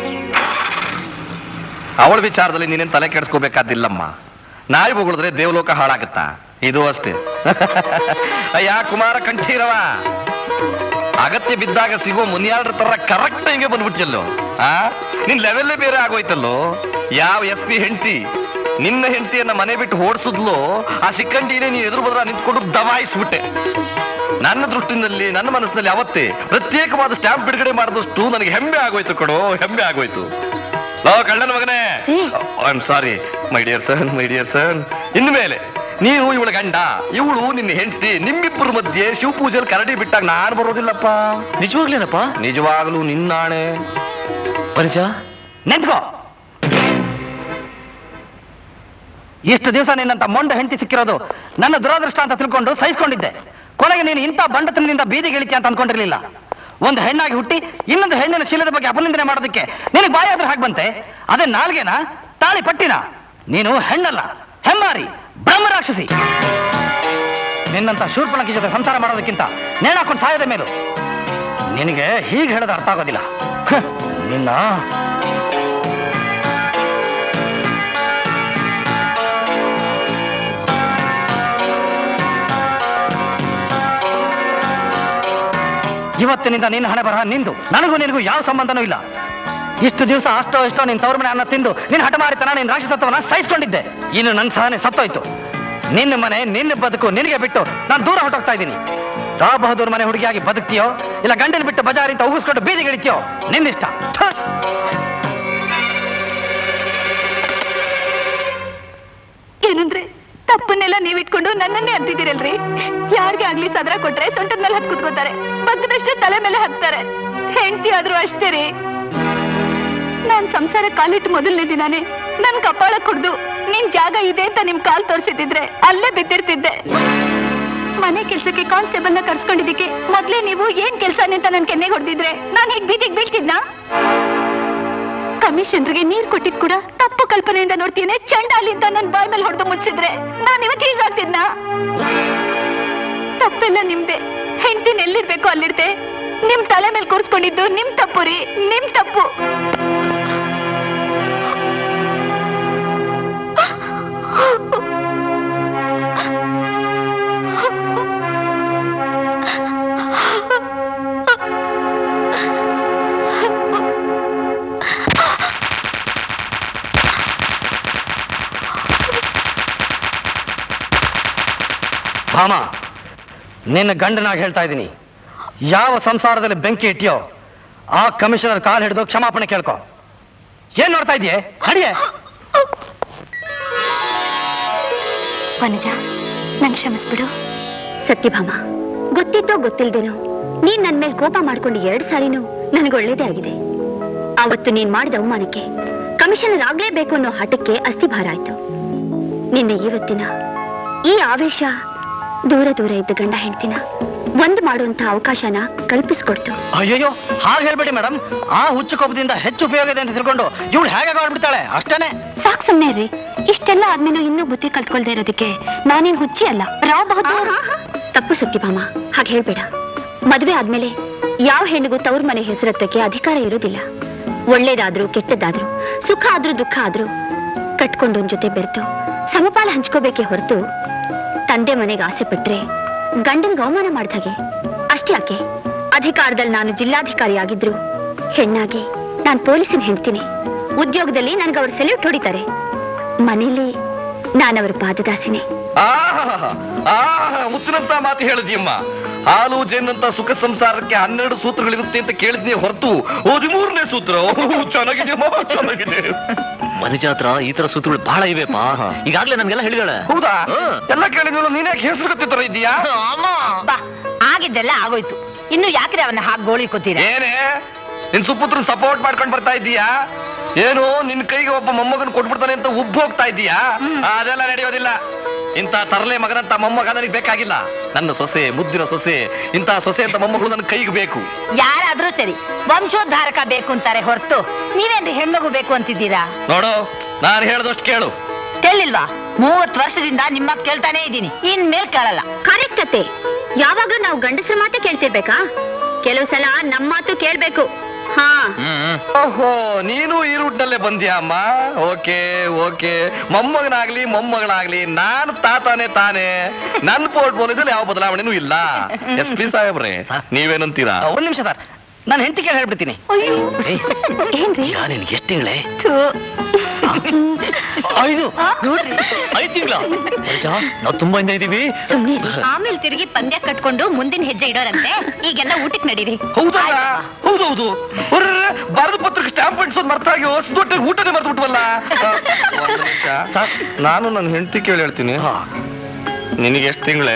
ಅವಳ ವಿಚಾರದಲ್ಲಿ ನೀನೇನ್ ತಲೆ ಕೆಡಿಸ್ಕೋಬೇಕಾದಿಲ್ಲಮ್ಮ ನಾಯಿ ಬೊಗಳಿದ್ರೆ ದೇವಲೋಕ ಹಾಳಾಗತ್ತಾ ಇದು ಅಷ್ಟೇ ಅಯ್ಯ ಕುಮಾರ ಕಂಠೀರವ ಅಗತ್ಯ ಬಿದ್ದಾಗ ಸಿಗೋ ಮುನಿಯಾಳ್ರ ತರ ಕರೆಕ್ಟ್ ಹಿಂಗೆ ಬಂದ್ಬಿಟ್ಟಿಯಲ್ಲೋ ಆ ನಿನ್ ಲೆವೆಲ್ಲೇ ಬೇರೆ ಆಗೋಯ್ತಲ್ಲೋ ಯಾವ ಎಸ್ ಪಿ ಹೆಂಡತಿ ನಿನ್ನ ಹೆಂಡತಿಯನ್ನ ಮನೆ ಬಿಟ್ಟು ಓಡಿಸಿದ್ಲು ಆ ಶಿಕ್ಕಂಡಿನೇ ನೀನು ಎದುರು ಬದ್ರ ನಿಂತ್ಕೊಂಡು ದಬಾಯಿಸ್ಬಿಟ್ಟೆ ನನ್ನ ದೃಷ್ಟಿನಲ್ಲಿ ನನ್ನ ಮನಸ್ಸಿನಲ್ಲಿ ಅವತ್ತೇ ಪ್ರತ್ಯೇಕವಾದ ಸ್ಟ್ಯಾಂಪ್ ಬಿಡುಗಡೆ ಮಾಡಿದಷ್ಟು ನನಗೆ ಹೆಮ್ಮೆ ಆಗೋಯ್ತು ಕಣೋ ಹೆಮ್ಮೆ ಆಗೋಯ್ತು ಲೋ ಕಳ್ಳನ ಮಗನೇ I am sorry my dear son my dear son ಇನ್ಮೇಲೆ ನೀನು ಇವಳ ಗಂಡ ಇವಳು ನಿನ್ನ ಹೆಂಡತಿ ನಿಮ್ಮಿಬ್ಬರ ಮಧ್ಯೆ ಶಿವ ಪೂಜೆಯಲ್ಲಿ ಕರಡಿ ಬಿಟ್ಟಾಗ ನಾನು ಬರೋದಿಲ್ಲಪ್ಪ ನಿಜವಾಗ್ಲೇನಪ್ಪ ನಿಜವಾಗ್ಲೂ ನಿನ್ನಾಣೆ ಪರಿಚಯ ನೆನ್ಕೋ ಇಷ್ಟು ದಿವಸ ನಿನ್ನಂತ ಮೊಂಡ ಹೆಂಡತಿ ಸಿಕ್ಕಿರೋದು ನನ್ನ ದುರದೃಷ್ಟ ಅಂತ ತಿಳ್ಕೊಂಡು ಸಹಿಸ್ಕೊಂಡಿದ್ದೆ ಕೊನೆಗೆ ನೀನು ಇಂಥ ಬಂಡತನದಿಂದ ಬೀದಿಗೆ ಇಳಿತಿ ಅಂತ ಅನ್ಕೊಂಡಿರ್ಲಿಲ್ಲ ಒಂದು ಹೆಣ್ಣಾಗಿ ಹುಟ್ಟಿ ಇನ್ನೊಂದು ಹೆಣ್ಣಿನ ಶೀಲದ ಬಗ್ಗೆ ಅಪನಿಂದನೆ ಮಾಡೋದಕ್ಕೆ ನಿನಗೆ ಬಾಯಿ ಆದ್ರೆ ಹಾಗೆ ಬಂತೆ ಅದೇ ನಾಲ್ಗೆನಾ ತಾಳಿ ಪಟ್ಟಿನ ನೀನು ಹೆಣ್ಣಲ್ಲ ಹೆಮ್ಮಾರಿ ಬ್ರಹ್ಮ ರಾಕ್ಷಸಿ ನಿನ್ನಂತ ಶೂರ್ಪಣಕಿ ಜೊತೆ ಸಂಸಾರ ಮಾಡೋದಕ್ಕಿಂತ ನೇಣಾಕೊಂಡು ಸಾಯದ ಮೇಲು ನಿನಗೆ ಹೀಗೆ ಹೇಳೋದು ಅರ್ಥ ಆಗೋದಿಲ್ಲ ಹ್, ನಿನ್ನ ಇವತ್ತಿನಿಂದ ನಿನ್ನ ಹಣೆ ಬರಹ ನಿಂದು ನನಗೂ ನಿನಗೂ ಯಾವ ಸಂಬಂಧನೂ ಇಲ್ಲ ಇಷ್ಟು ದಿವಸ ಅಷ್ಟೋ ಇಷ್ಟೋ ನಿನ್ ತವ್ರ ಮನೆ ಅನ್ನ ತಿಂದು ನಿನ್ನ ಹಠಮಾರಿತನ ನಿನ್ನ ರಾಕ್ಷಸತ್ವನ ಸಹಿಸ್ಕೊಂಡಿದ್ದೆ ಇನ್ನು ನನ್ನ ಸಹನೆ ಸತ್ತೋಯ್ತು ನಿನ್ನ ಮನೆ ನಿನ್ನ ಬದುಕು ನಿನಗೆ ಬಿಟ್ಟು ನಾನು ದೂರ ಹೊರಟೋಗ್ತಾ ಇದ್ದೀನಿ ರಾ ಬಹದ್ದೂರ್ ಮನೆ ಹುಡುಗಿಯಾಗಿ ಬದುಕ್ತೀಯೋ ಇಲ್ಲ ಗಂಡನ ಬಿಟ್ಟು ಬಜಾರಿ ಅಂತ ಉಗಿಸ್ಕೊಂಡು ಬೀದಿಗೆ ಇಳಿತೀಯೋ ನಿನ್ನಿಷ್ಟ ಥು. ಏನಂದ್ರೆ ತಪ್ಪನ್ನೆಲ್ಲ ನೀವಿಟ್ಕೊಂಡು ನನ್ನನ್ನೇ ಅಂತಿದ್ದೀರಲ್ರಿ ಯಾರಿಗೆ ಆಗ್ಲಿ ಸದರ ಕೊಟ್ರೆ ಸೊಂಟದ ಮೇಲೆ ಹತ್ ಕುತ್ಕೋತಾರೆ ಬಗ್ಗದಷ್ಟೇ ತಲೆ ಮೇಲೆ ಹತ್ತಾರೆ ಹೆಂಡತಿ ಆದ್ರೂ ಅಷ್ಟೇ ರೀ ನಾನ್ ಸಂಸಾರ ಕಾಲಿಟ್ಟು ಮೊದಲನೇ ದಿನಾನೇ ನನ್ ಕಪಾಳ ಕುಡ್ದು ನಿನ್ ಜಾಗ ಇದೆ ಅಂತ ನಿಮ್ ಕಾಲ್ ತೋರಿಸಿದ್ರೆ ಅಲ್ಲೇ ಬಿದ್ದಿರ್ತಿದ್ದೆ ಮನೆ ಕೆಲ್ಸಕ್ಕೆ ಕಾನ್ಸ್ಟೇಬಲ್ ನ ಕರ್ಸ್ಕೊಂಡಿದ್ದಕ್ಕೆ ಮೊದ್ಲೇ ನೀವು ಏನ್ ಕೆಲ್ಸ ಅಂತ ನನ್ ಕೆನ್ನೆಗೆ ಹೊಡೆದಿದ್ರೆ ನಾನ್ ಹೀಗ್ ಬೀದಿಗೆ ಬೀಳ್ತಿದ್ನಾ ಕಮಿಷನ್ರಿಗೆ ನೀರ್ ಕೊಟ್ಟಿದ್ ಕೂಡ ತಪ್ಪು ಕಲ್ಪನೆಯಿಂದ ನೋಡ್ತೀನಿ ಚಂಡಾಲಿ ಅಂತ ನನ್ ಬಾಯ್ ಮೇಲೆ ಹೊಡೆದು ಮುಚ್ಚಿದ್ರೆ ನಾನ್ ಇವತ್ತು ಹೀಗಾಗ್ತಿದ್ನ ತಪ್ಪೆಲ್ಲ ನಿಮ್ದೆ ಹೆಂಡತಿನ ಎಲ್ಲಿರ್ಬೇಕು ಅಲ್ಲಿರ್ದೆ ನಿಮ್ ತಲೆ ಮೇಲೆ ಕೂರ್ಸ್ಕೊಂಡಿದ್ದು ನಿಮ್ ತಪ್ಪು ರೀ ನಿಮ್ ತಪ್ಪು ಭಾಮ ನಿನ್ನ ಗಂಡನಾಗಿ ಹೇಳ್ತಾ ಇದ್ದೀನಿ ಯಾವ ಸಂಸಾರದಲ್ಲಿ ಬೆಂಕಿ ಇಟ್ಟಿಯೋ ಆ ಕಮಿಷನರ್ ಕಾಲ್ ಹಿಡಿದು ಕ್ಷಮಾಪಣೆ ಕೇಳ್ಕೊ ಏನ್ ನೋಡ್ತಾ ಇದೆಯೇ ಹಡಿಯೇ ವನಜ ನನ್ ಕ್ಷಮಿಸ್ಬಿಡು ಸತ್ಯಭಾಮ ಗೊತ್ತಿತ್ತೋ ಗೊತ್ತಿಲ್ದೇನೋ ನೀನ್ ನನ್ ಮೇಲೆ ಕೋಪ ಮಾಡ್ಕೊಂಡು ಎರಡ್ ಸಾರಿನೂ ನನಗೆ ಒಳ್ಳೇದೇ ಆಗಿದೆ ಅವತ್ತು ನೀನ್ ಮಾಡಿದ ಅವಮಾನಕ್ಕೆ ಕಮಿಷನರ್ ಆಗ್ಲೇಬೇಕು ಅನ್ನೋ ಹಠಕ್ಕೆ ಅಸ್ಥಿಭಾರ ಆಯ್ತು ನಿನ್ನ ಇವತ್ತಿನ ಈ ಆವೇಶ ದೂರ ದೂರ ಇದ್ದ ಗಂಡ ಹೆಂಡ್ತಿನ ಒಂದು ಮಾಡುವಂತ ಅವಕಾಶನ ಕಲ್ಪಿಸ್ಕೊಡ್ತು ಅಯ್ಯಯ್ಯೋ ಹಾಗೆ ಹೇಳ್ಬೇಡಿ ಮೇಡಮ್ ಆ ಹುಚ್ಚು ಕೋಪದಿಂದ ಹೆಚ್ಚು ಉಪಯೋಗ ಇದೆ ಅಂತ ತಿಳ್ಕೊಂಡು ಇವಳು ಹೇಗೆ ಆಡ್ಬಿಡ್ತಾಳೆ ಅಷ್ಟೇನೆ ಸಾಕ್ ಸುಮ್ನೆ ರೀ ಇಷ್ಟೆಲ್ಲ ಆದ್ಮೇಲೆ ಇನ್ನೂ ಬುದ್ಧಿ ಕಲ್ತ್ಕೊಳ್ದೇ ಇರೋದಕ್ಕೆ ನಾನೇನ್ ಹುಚ್ಚಿ ಅಲ್ಲ ರಾವ್ ಬಹದ್ದೂರ್ ತಪ್ಪು ಸತ್ಯಭಾಮ ಹಾಗೆ ಹೇಳ್ಬೇಡ ಮದ್ವೆ ಆದ್ಮೇಲೆ ಯಾವ ಹೆಣ್ಣಿಗೂ ತವ್ರ ಮನೆ ಹೆಸರತ್ತಕ್ಕೆ ಅಧಿಕಾರ ಇರೋದಿಲ್ಲ ಒಳ್ಳೇದಾದ್ರೂ ಕೆಟ್ಟದ್ದಾದ್ರೂ ಸುಖ ಆದ್ರೂ ದುಃಖ ಆದ್ರೂ ಕಟ್ಕೊಂಡೊಂದ್ ಜೊತೆ ಬೆರೆತು ಸಮಪಾಲ ಹಂಚ್ಕೋಬೇಕೇ ಹೊರತು ತಂದೆ ಮನೆಗೆ ಆಸೆ ಪಟ್ರೆ ಗಂಡನ್ಗೆ ಅವಮಾನ ಮಾಡ್ದಾಗೆ ಅಷ್ಟೇ ಯಾಕೆ ಅಧಿಕಾರದಲ್ಲಿ ನಾನು ಜಿಲ್ಲಾಧಿಕಾರಿ ಆಗಿದ್ರು ಹೆಣ್ಣಾಗಿ ನಾನ್ ಪೊಲೀಸನ್ ಹೇಳ್ತೀನಿ ಉದ್ಯೋಗದಲ್ಲಿ ನನ್ಗೆ ಅವ್ರು ಸೆಲ್ಯೂಟ್ ಹೊಡಿತಾರೆ ಮನೇಲಿ ನಾನವರ ಪಾದದಾಸಿನೇ ಆಹಾ ಆಹಾ ಮುತ್ತಿನಂತ ಮಾತು ಹೇಳಿದ್ಯಮ್ಮ ಹಾಲು ಜೇನಂತ ಸುಖ ಸಂಸಾರಕ್ಕೆ ಹನ್ನೆರಡು ಸೂತ್ರಗಳಿರುತ್ತೆ ಅಂತ ಕೇಳಿದ್ನಿ ಹೊರತು ಹದಿಮೂರನೇ ಸೂತ್ರ ಓಹ್, ಚೆನ್ನಾಗಿದೆಯಮ್ಮ ಚೆನ್ನಾಗಿದೆ ಮನುಜ ಹತ್ರ ಈ ತರ ಸೂತ್ರಗಳು ಬಹಳ ಇವೆಪ್ಪ ಈಗಾಗ್ಲೇ ನನ್ಗೆಲ್ಲ ಹೇಳಿದಾಳೆ ಹೌದಾ ಎಲ್ಲ ಕೇಳಿದ್ಮೇಲೆ ನೀನೇ ಹೆಸರು ಗೊತ್ತಿತ್ತರ ಇದೆಯಾ ಬಾ ಆಗಿದ್ದೆಲ್ಲ ಆಗೋಯ್ತು ಇನ್ನು ಯಾಕ್ರೆ ಅವನ್ನ ಹಾಗೆ ಗೋಳಿ ಕೂತೀರ ಏನೇ ನಿನ್ ಸುಪುತ್ರನ್ ಸಪೋರ್ಟ್ ಮಾಡ್ಕೊಂಡ್ ಬರ್ತಾ ಇದ್ದೀಯಾ ಏನು ನಿನ್ ಕೈಗೆ ಒಬ್ಬ ಮೊಮ್ಮಗನ್ ಕೊಟ್ಬಿಡ್ತಾನೆ ಅಂತ ಉಬ್ಬ್ ಹೋಗ್ತಾ ಇದ್ದೀಯಾ ಅದೆಲ್ಲ ನಡೆಯೋದಿಲ್ಲ ಇಂತ ತರಲೆ ಮಗನಂತ ಮೊಮ್ಮಗ ನನಗೆ ಬೇಕಾಗಿಲ್ಲ ನನ್ನ ಸೊಸೆ ಮುದ್ದಿನ ಸೊಸೆ ಇಂತ ಸೊಸೆ ಅಂತ ಮೊಮ್ಮಗಳು ನನ್ನ ಕೈಗೆ ಬೇಕು ಯಾರಾದ್ರೂ ಸರಿ ವಂಶೋದ್ಧಾರಕ ಬೇಕು ಅಂತಾರೆ ಹೊರತು ನೀವೇನ್ರಿ ಹೆಣ್ಮಗು ಬೇಕು ಅಂತಿದ್ದೀರಾ ನೋಡು ನಾನು ಹೇಳ್ದಷ್ಟು ಕೇಳು ಕೇಳಿಲ್ವಾ ಮೂವತ್ ವರ್ಷದಿಂದ ನಿಮ್ಮ ಕೇಳ್ತಾನೆ ಇದ್ದೀನಿ ಇನ್ ಮೇಲ್ ಕೇಳಲ್ಲ ಕರೆಕ್ಟ್ ಅತ್ತೆ ಯಾವಾಗ್ಲೂ ನಾವು ಗಂಡಸರ ಮಾತೇ ಕೇಳ್ತಿರ್ಬೇಕಾ ಕೆಲವು ಸಲ ನಮ್ಮ ಮಾತು ಕೇಳ್ಬೇಕು ಹಾ ಓಹೋ ನೀನು ಈ ರೂಟ್ನಲ್ಲೇ ಬಂದ್ಯಾ ಅಮ್ಮ ಓಕೆ ಓಕೆ ಮೊಮ್ಮಗನಾಗ್ಲಿ ಮೊಮ್ಮಗಳಾಗ್ಲಿ ನಾನು ತಾತಾನೆ ತಾನೆ ನನ್ನ ಪೋರ್ಟ್ಫೋಲಿಯೋದಲ್ಲಿ ಯಾವ ಬದಲಾವಣೆನೂ ಇಲ್ಲ ಎಸ್ ಪಿ ಸಾಹೇಬ್ರೆ ನೀವೇನಂತೀರಾ ಒಂದ್ ನಿಮಿಷ ಸರ್ ನಾನು ಹೆಂಡತಿ ಕೇಳಿ ಹೇಳ್ಬಿಡ್ತೀನಿ ಏನ್ರಿ ನಿನ್ಗೆ ಎಷ್ಟು ತಿಂಗಳೇ ಐದು ಐದು ತಿಂಗಳ ನಾವು ತುಂಬಾ ಇಂದ ಇದೀವಿ ಸುಮ್ನೆ ಆಮೇಲೆ ತಿರುಗಿ ಪಂದ್ಯ ಕಟ್ಕೊಂಡು ಮುಂದಿನ ಹೆಜ್ಜೆ ಇಡೋರಂತೆ ಈಗೆಲ್ಲ ಊಟಕ್ಕೆ ನಡೀರಿ ಹೌದಾ ಹೌದೌದು ಬರದ ಪತ್ರಕ್ಕೆ ಸ್ಟಾಂಪ್ ಅಂಟಿಸೋದು ಮರ್ತಾಗಿ ಹೊಸ ದೊಡ್ಡ ಊಟನೇ ಮರ್ತು ಬಿಟ್ವಲ್ಲ ಸರ್ ನಾನು ನನ್ನ ಹೆಂಡತಿ ಕೇಳಿ ಹೇಳ್ತೀನಿ ನಿನಗೆ ಎಷ್ಟು ತಿಂಗಳೇ